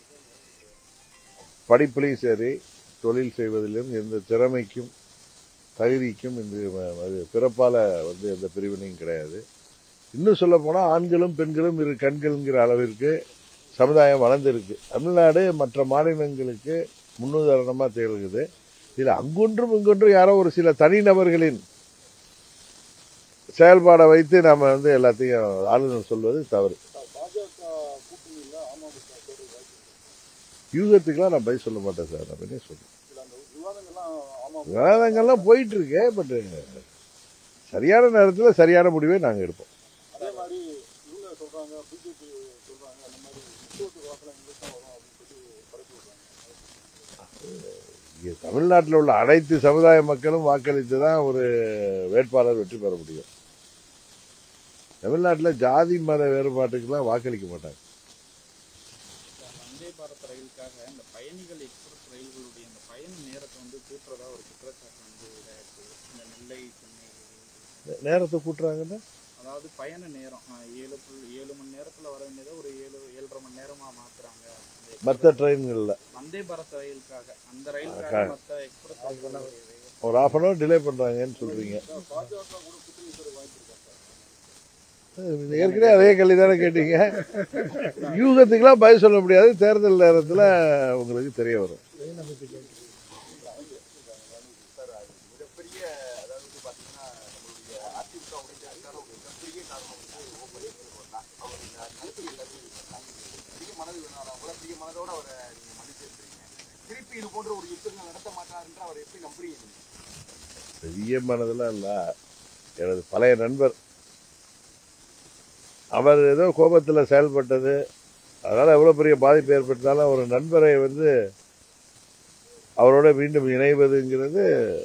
B: படிப்புலையும் சரி தொழில் செய்வதிலும் எந்த திறமைக்கும் தகுதிக்கும் இந்த ம- அது பிறப்பால வந்து எந்த பிரிவினையும் கிடையாது இன்னும் சொல்ல போனா ஆண்களும் பெண்களும் இரு கண்கள்ங்கிற அளவிற்கு சமுதாயம் வளர்ந்திருக்கு தமிழ்நாடு மற்ற மாநிலங்களுக்கு முன்னுதாரணமா திகழ்கிறது இதுல அங்கொன்றும் இங்கொன்றும் யாரோ ஒரு சில தனிநபர்களின் செயல்பாடை வைத்து நாம வந்து எல்லாத்தையும் ஆளுநர் சொல்வது தவறு
D: பாஜக கூட்டணியில் அமமுக தேர்தல் வாய்ப்பு
B: யூகத்துக்கெல்லாம் நான் பதில் சொல்ல மாட்டேன் சார் நான் என்ன சொல்றேன்
D: இல்லை அந்த விவாதங்கள்லாம் அமமுக
B: விவாதங்கள்லாம் போயிட்டு இருக்கு பட் சரியான நேரத்தில் சரியான முடிவை நாங்கள் எடுப்போம்
D: அதே மாதிரி இவங்க சொல்றாங்க பிஜேபி சொல்றாங்க அந்த மாதிரி முக்கியத்துவ வாக்கில் எங்களுக்கு தான் வரும் அப்படின்னு சொல்லி பரப்பி விடுறாங்க
B: இங்கே தமிழ்நாட்டில் உள்ள அனைத்து சமுதாய மக்களும் வாக்களித்து தான் ஒரு வேட்பாளர் வெற்றி பெற முடியும் தமிழ்நாட்டில் ஜாதி மத வேறுபாட்டுக்கெல்லாம் வாக்களிக்க மாட்டாங்க
C: இந்த வந்தே பாரத் ரயிலுக்காக இந்த பயணிகள் எக்ஸ்பிரஸ் ரயில்களுடைய அந்த பயண நேரத்தை வந்து கூட்டுறதா ஒரு குற்றச்சாட்டு வந்து இதாயிருக்கு இந்த நெல்லை சென்னை
B: நேரத்தை கூட்டுறாங்கன்னா
C: அதாவது பயண நேரம் ஆஹ் ஏழு புள்ளி ஏழு மணி நேரத்துல வர வேண்டியதை ஒரு ஏழு ஏழரை மணி நேரமா மாத்துறாங்க இந்த
B: மற்ற ட்ரெயின்களில்
C: வந்தே பாரத் ரயிலுக்காக அந்த
B: அக்கா.
C: ரயிலுக்காக மற்ற எக்ஸ்பிரஸ் ரயில்களுடைய
B: ஒரு ஆஃப் அன் ஹவர் டிலே பண்ணுறாங்கன்னு சொல்கிறீங்க
D: பாஜக கூட கூட்டணி சேர வாய்ப்பு இருக்கா சார்
B: ஏற்கனவே அதே கேள்வி தானே கேட்டீங்க யூகத்துக்கெல்லாம் பதில் சொல்ல முடியாது தேர்தல் நேரத்தில் உங்களுக்கு தெரிய வரும்
A: சார் அது மிகப்பெரிய அதாவது வந்து பாத்தீங்கன்னா நம்மளுடைய அதிமுக உடைக்கிறதுக்கான ஒரு மிகப்பெரிய காரணம் வந்து ஓ பன்னீர்செல்வம் தான் அவர் இந்த கருத்து எல்லாத்தையும் சொன்னாங்க பெரிய மனது வேணாம் கூட பெரிய மனதோட அவரை நீங்க மன்னிச்சிருக்கீங்க திருப்பி இது போன்ற ஒரு யுத்தங்கள் நடத்த மாட்டாருன்ற அவர் எப்படி நம்புறீங்க நீங்க?
B: பெரிய மனதெல்லாம் இல்லை எனது பழைய நண்பர் அவர் ஏதோ கோபத்தில் செயல்பட்டது அதனால் எவ்வளோ பெரிய பாதிப்பு ஏற்பட்டாலும் ஒரு நண்பரை வந்து அவரோட மீண்டும் இணைவதுங்கிறது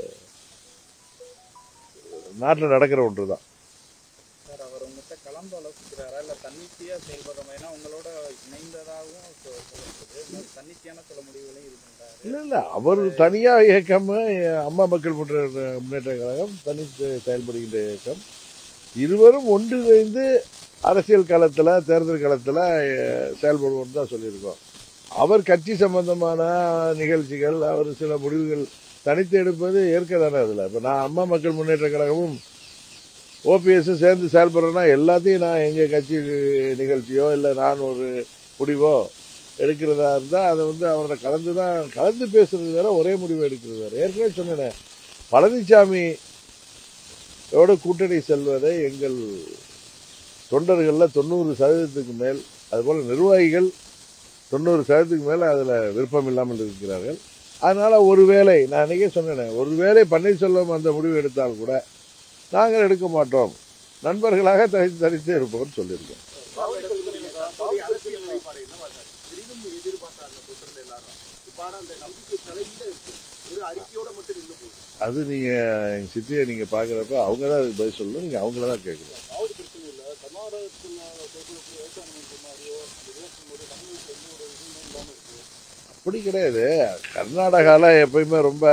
B: நாட்டில் நடக்கிற ஒன்று தான்
C: சார் அவர் உங்ககிட்ட கலந்து ஆலோசிக்கிறாரா இல்ல தன்னிச்சையா செயல்படுற ஏன்னா உங்களோட இணைந்ததாகவும் சொ- சொல்லப்படுது இன்னும் தன்னிச்சையான சில முடிவுகளையும் இது பண்றாரு
B: இல்லை இல்லை அவர் தனியாக இயக்கம் அம்மா மக்கள் முன்னேற்ற முன்னேற்ற கழகம் தனித்து செயல்படுகின்ற இயக்கம் இருவரும் ஒன்றிணைந்து அரசியல் களத்தில் தேர்தல் களத்தில் செயல்படுவோம்னு தான் சொல்லியிருக்கோம் அவர் கட்சி சம்பந்தமான நிகழ்ச்சிகள் அவர் சில முடிவுகள் தனித்து எடுப்பது ஏற்க தானே அதில் இப்போ நான் அம்மா மக்கள் முன்னேற்ற கழகமும் ஓபிஎஸும் சேர்ந்து செயல்படுறேன்னா எல்லாத்தையும் நான் எங்கள் கட்சி நிகழ்ச்சியோ இல்லை நான் ஒரு முடிவோ எடுக்கிறதா இருந்தால் அதை வந்து அவரோட கலந்து தான் கலந்து பேசுறது வேற ஒரே முடிவு எடுக்கிறது வேற ஏற்கனவே சொன்னேன் பழனிசாமி யோட கூட்டணி செல்வதை எங்கள் தொண்டர்களில் தொண்ணூறு சதவீதத்துக்கு மேல் அதுபோல் நிர்வாகிகள் தொண்ணூறு சதவீதத்துக்கு மேலே அதில் விருப்பம் இல்லாமல் இருக்கிறார்கள் அதனால ஒருவேளை நான் அன்றைக்கே சொன்னேன் ஒருவேளை பன்னீர்செல்வம் அந்த முடிவு எடுத்தால் கூட நாங்கள் எடுக்க மாட்டோம் நண்பர்களாக தனித்து தனித்து இருப்போம்னு சொல்லியிருக்கோம்
A: தற்போதைய அரசியல் நிலைப்பாடு என்னவா சார் பெரிதும் எதிர்பார்த்தாங்க தொண்டர்கள் எல்லாரும் இப்ப ஆனா அந்த நம்பிக்கை தலையில இருக்கு ஒரு அறிக்கையோட மட்டும் நின்று போகுது
B: அது நீங்கள் எங்கள் சித்தியை நீங்கள் பார்க்குறப்ப அவங்க தான் அதுக்கு பதில் சொல்லணும் நீங்கள் அவங்கள தான் கேட்கணும்
D: அதாவது பிரச்சனை இல்லை கர்நாடகத்தில் தேர்தலுக்கு விவசாயம் சொன்னாரியோ அந்த விவசாயம் போது தமிழகத்தில் எந்த ஒரு இதுவும் இல்லாமல் இருக்கு
B: அப்படி கிடையாது கர்நாடகாவில் எப்பயுமே ரொம்ப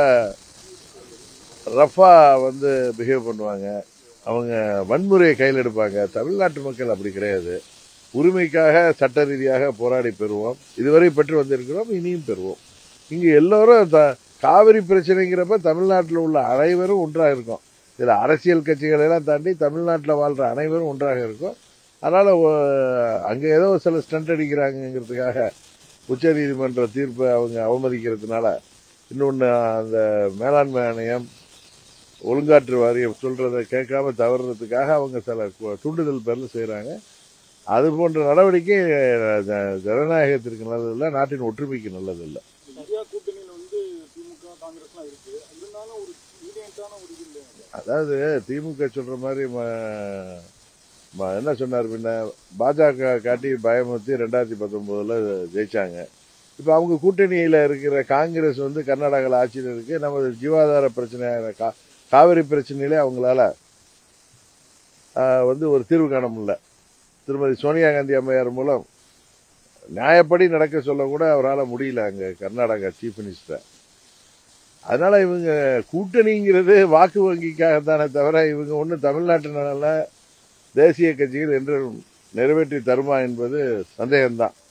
B: ரஃபா வந்து பிஹேவ் பண்ணுவாங்க அவங்க வன்முறையை கையில் எடுப்பாங்க தமிழ்நாட்டு மக்கள் அப்படி கிடையாது உரிமைக்காக சட்ட ரீதியாக போராடி பெறுவோம் இதுவரை பெற்று வந்திருக்கிறோம் இனியும் பெறுவோம் இங்கே எல்லோரும் த காவிரி பிரச்சனைங்கிறப்ப தமிழ்நாட்டில் உள்ள அனைவரும் ஒன்றாக இருக்கும் இதில் அரசியல் கட்சிகளை எல்லாம் தாண்டி தமிழ்நாட்டில் வாழ்கிற அனைவரும் ஒன்றாக இருக்கும் அதனால் அங்கே ஏதோ சில ஸ்டண்ட் அடிக்கிறாங்கங்கிறதுக்காக உச்சநீதிமன்ற தீர்ப்பை அவங்க அவமதிக்கிறதுனால இன்னொன்று அந்த மேலாண்மை ஆணையம் ஒழுங்காற்று வாரியம் சொல்றதை கேட்காம தவறுறதுக்காக அவங்க சில கு- தூண்டுதல் பேரில் செய்கிறாங்க அது போன்ற நடவடிக்கை ஜ- ஜனநாயகத்திற்கு நல்லதில்லை நாட்டின் ஒற்றுமைக்கு நல்லதில்லை
D: இந்தியா கூட்டணியில் வந்து திமுக காங்கிரஸ்லாம் இருக்கு இருந்தாலும் ஒரு யூனியன்டான ஒரு இது இல்லை
B: அதாவது திமுக சொல்ற மாதிரி ம- ம- என்ன சொன்னார் பின்ன பாஜக காட்டி பயமுறுத்தி ரெண்டாயிரத்தி பத்தொன்பதுல ஜெயிச்சாங்க இப்போ அவங்க கூட்டணியில் இருக்கிற காங்கிரஸ் வந்து கர்நாடகாவில் ஆட்சியில் இருக்கு நமது ஜீவாதார பிரச்சனையான கா காவிரி பிரச்சனையிலே அவங்களால ஆஹ், வந்து ஒரு தீர்வு காண முடியல திருமதி சோனியா காந்தி அம்மையார் மூலம் நியாயப்படி நடக்க சொல்ல கூட அவரால் முடியல அங்கே கர்நாடகா சீஃப் மினிஸ்டர் அதனால இவங்க கூட்டணிங்கிறது வாக்கு வங்கிக்காகத்தானே தவிர இவங்க ஒன்றும் தமிழ்நாட்டு நலனில் தேசிய கட்சிகள் என்று நிறைவேற்றி தருமா என்பது சந்தேகம்தான்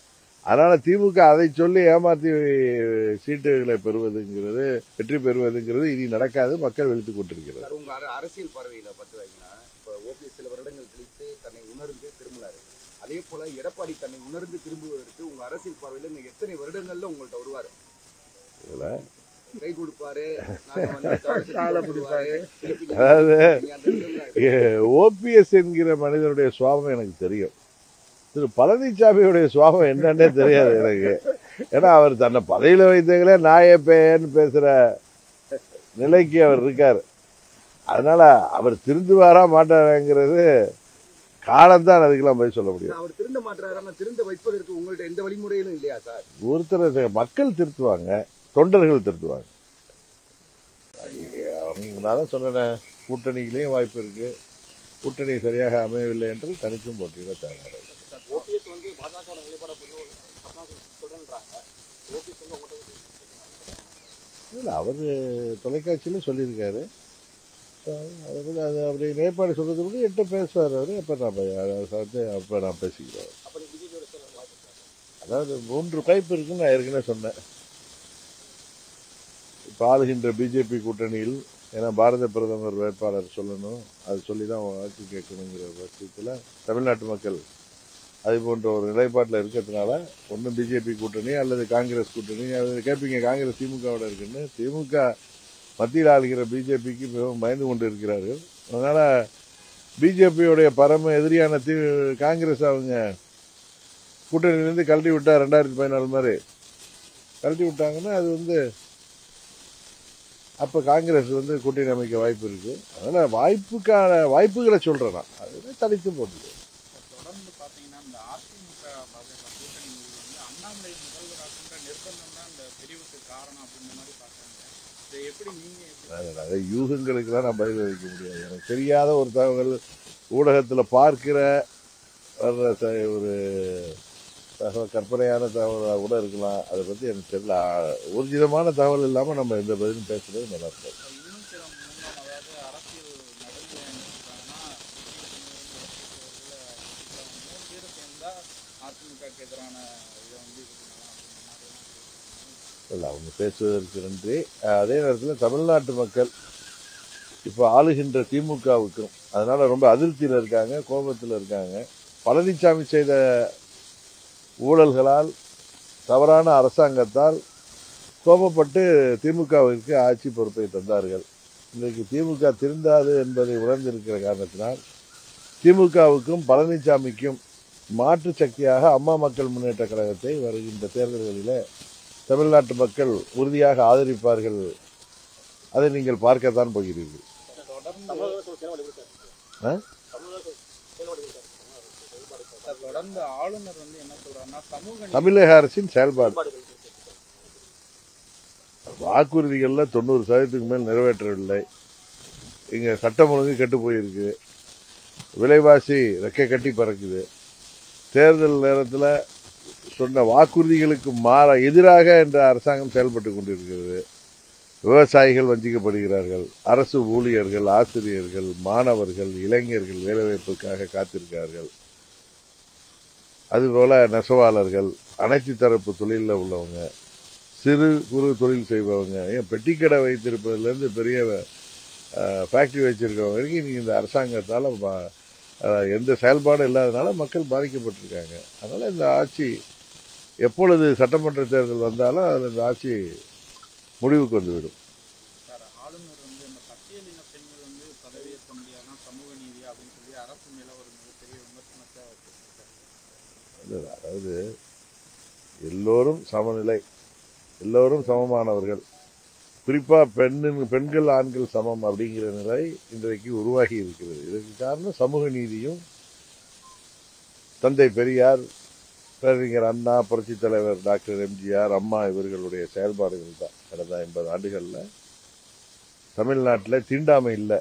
B: அதனால திமுக அதை சொல்லி ஏமாத்தி சீட்டுகளை பெறுவதுங்கிறது வெற்றி பெறுவதுங்கிறது இனி நடக்காது மக்கள் வெளுத்துக் கொண்டிருக்கிறது
A: சார் உங்க அர- அரசியல் பார்வையில பார்த்து வைங்கன்னா இப்ப ஓபிஎஸ் சில வருடங்கள் கழித்து தன்னை உணர்ந்து திரும்பினாரு அதே போல எடப்பாடி தன்னை உணர்ந்து திரும்புவதற்கு உங்க அரசியல் பார்வையில இன்னும் எத்தனை வருடங்கள்ல உங்கள்ட்ட வருவாரு
B: இதுல
A: கை கொடுப்பாரு நாங்க வந்து தவறு செஞ்சு கொடுப்பாரு. திருப்பி நீங்க
B: அதாவது
A: அந்த இடத்துல
B: ஓபிஎஸ் என்கிற மனிதனுடைய சுவாபம் எனக்கு தெரியும் திரு பழனிசாமியுடைய சுவாபம் என்னன்னே தெரியாது எனக்கு ஏன்னா அவர் தன்னை பதவியில வைத்தங்களே நாயப்பேன்னு பேசுற நிலைக்கு அவர் இருக்காரு அதனால அவர் திருந்துவாரா மாட்டாராங்கிறது காலம்தான் அதுக்கெல்லாம் போய் சொல்ல முடியும்
A: அவர் திருந்த மாட்டாரு ஆனா திருந்த வைப்பதற்கு உங்கள்ட்ட எந்த வழிமுறையிலும் இல்லையா சார்
B: ஒருத்தர் மக்கள் திருத்துவாங்க தொண்டர்கள் திருத்துவாங்க அவங்க நான் தான் சொன்னேன் கூட்டணியிலையும் வாய்ப்பு இருக்கு கூட்டணி சரியாக அமையவில்லை என்று தனித்தும் போட்டியிட தயாராக
D: ஓபிஎஸ் வந்து பாஜக நிலைப்பாட புரியும் சொல்றேன்றாங்க ஓபிஎஸ் வந்து உங்கள்கிட்ட
B: இல்லை அவர் தொலைக்காட்சியில சொல்லியிருக்காரு அவர் அது அப்படி நிலைப்பாடு சொல்றது கூட என்கிட்ட பேசுவார் அவர் அப்போ நான் பே- அதை வந்து அப்போ நான் பேசிக்கிறேன்
D: அப்ப நீங்க பிஜேபியோட சேர வாய்ப்பு இருக்கா?
B: அதாவது மூன்று டைப் இருக்குன்னு நான் ஏற்கனவே சொன்னேன் இப்போ ஆளுகின்ற பிஜேபி கூட்டணியில் ஏன்னா பாரத பிரதமர் வேட்பாளர் சொல்லணும் அது சொல்லி தான் வாக்கு கேட்கணுங்கிற பட்சத்தில் தமிழ்நாட்டு மக்கள் அது போன்ற ஒரு நிலைப்பாட்டில் இருக்கிறதுனால ஒன்றும் பிஜேபி கூட்டணி அல்லது காங்கிரஸ் கூட்டணி அது கேட்பீங்க காங்கிரஸ் திமுகவோட இருக்குன்னு திமுக மத்தியில் ஆளுகிற பிஜேபிக்கு மிகவும் பயந்து கொண்டு இருக்கிறார்கள் அதனால பிஜேபியோடைய பரம எதிரியான தி காங்கிரஸ் அவங்க கூட்டணியிலேருந்து கழட்டி விட்டா ரெண்டாயிரத்தி பதினாலு மாதிரி கழட்டி விட்டாங்கன்னா அது வந்து அப்போ காங்கிரஸ் வந்து கூட்டணி அமைக்க வாய்ப்பு இருக்கு அதனால வாய்ப்புக்கான வாய்ப்புகளை சொல்றேன் நான் அது தனித்து போட்டுது
C: தொடர்ந்து பாத்தீங்கன்னா இந்த அதிமுக பாஜக கூட்டணி முடிவு வந்து அண்ணாமலை முதல்வராகின்ற நிர்பந்தம் தான் இந்த பிரிவுக்கு காரணம் அப்படின்ற மாதிரி பாக்குறாங்க இதை எப்படி நீங்க எப்படி
B: அது நிறைய யூகங்களுக்கெல்லாம் நான் பதில் அளிக்க முடியாது எனக்கு தெரியாத ஒரு தகவல் ஊடகத்தில் பார்க்கிற வர்ற த- ஒரு தகவல் கற்பனையான தகவலாக கூட இருக்கலாம் அதை பற்றி எனக்கு தெரியல ஊர்ஜிதமான தகவல் இல்லாமல் நம்ம எந்த பதிலும் பேசுறது நல்லா இருக்கும்
C: இன்னும் சில முன்னாள் அதாவது அரசியல் நடுநிலை என்ன சொல்றாங்கன்னா மூணு பேர் சேர்ந்தா அதிமுகக்கு எதிரான இதை வந்து இது பண்ணலாம் அப்படின்ற மாதிரி
B: இல்லை அவங்க பேசுவதற்கு நன்றி அஹ் அதே நேரத்தில் தமிழ்நாட்டு மக்கள் இப்போ ஆளுகின்ற திமுகவுக்கும் அதனால ரொம்ப அதிருப்தியில் இருக்காங்க கோபத்தில் இருக்காங்க பழனிசாமி செய்த ஊழல்களால் தவறான அரசாங்கத்தால் கோபப்பட்டு திமுகவிற்கு ஆட்சி பொறுப்பை தந்தார்கள் இன்றைக்கு திமுக திருந்தாது என்பதை உணர்ந்திருக்கிற காரணத்தினால் திமுகவுக்கும் பழனிசாமிக்கும் மாற்று சக்தியாக அம்மா மக்கள் முன்னேற்ற கழகத்தை வருகின்ற தேர்தல்களிலே தமிழ்நாட்டு மக்கள் உறுதியாக ஆதரிப்பார்கள் அதை நீங்கள் பார்க்கத்தான் போகிறீர்கள்
C: தொடர்ந்து
D: தமிழக அரசு செயல்பாடு எப்படி சார்
B: ஆ?
D: தமிழக அரசு செயல்பாடு எப்படி சார் செயல்பாடு சார்
C: தொடர்ந்து ஆளுநர் வந்து என்ன சொல்றாருன்னா சமூக நீதி
B: தமிழக அரசின் செயல்பாடு
D: செயல்பாடு எப்படி சார்
B: வாக்குறுதிகள்ல தொண்ணூறு சதவீதத்துக்கு மேல் நிறைவேற்றவில்லை இங்க சட்டம் ஒழுங்கு கெட்டு போயிருக்கு விலைவாசி ரெக்கை கட்டி பறக்குது தேர்தல் நேரத்தில் சொன்ன வாக்குறுதிகளுக்கு மாற எதிராக என்ற அரசாங்கம் செயல்பட்டு கொண்டிருக்கிறது விவசாயிகள் வஞ்சிக்கப்படுகிறார்கள் அரசு ஊழியர்கள் ஆசிரியர்கள் மாணவர்கள் இளைஞர்கள் வேலைவாய்ப்புக்காக காத்திருக்கிறார்கள் அதுபோல நெசவாளர்கள் அனைத்து தரப்பு தொழிலில் உள்ளவங்க சிறு குறு தொழில் செய்பவங்க ஏன் பெட்டிக்கடை வைத்திருப்பதுலேருந்து பெரிய ஃபேக்டரி வச்சிருக்கவங்க வரைக்கும் இன்னைக்கு இந்த அரசாங்கத்தால் ம- அஹ், எந்த செயல்பாடும் இல்லாதனால மக்கள் பாதிக்கப்பட்டிருக்காங்க அதனால இந்த ஆட்சி எப்பொழுது சட்டமன்ற தேர்தல் வந்தாலும் அதில் இந்த ஆட்சி முடிவுக்கு வந்துவிடும்
C: சார் ஆளுநர் வந்து இந்த பட்டியலின பெண்கள் வந்து பதவியேற்க முடியாதான் சமூக நீதி அப்படின்னு சொல்லி அரசு மேல ஒரு மிகப்பெரிய விமர்சனத்தை வச்சிருக்காரு
B: இல்ல, அதாவது எல்லோரும் சமநிலை எல்லோரும் சமமானவர்கள் குறிப்பா பெண்ணின் பெண்கள் ஆண்கள் சமம் அப்படிங்கிற நிலை இன்றைக்கு உருவாகி இருக்கிறது இதற்கு காரணம் சமூக நீதியும் தந்தை பெரியார் பேரறிஞர் அண்ணா புரட்சித் தலைவர் டாக்டர் எம்ஜிஆர் அம்மா இவர்களுடைய செயல்பாடுகள் தான் கடந்த ஐம்பது ஆண்டுகள்ல தமிழ்நாட்டில் தீண்டாமை இல்லை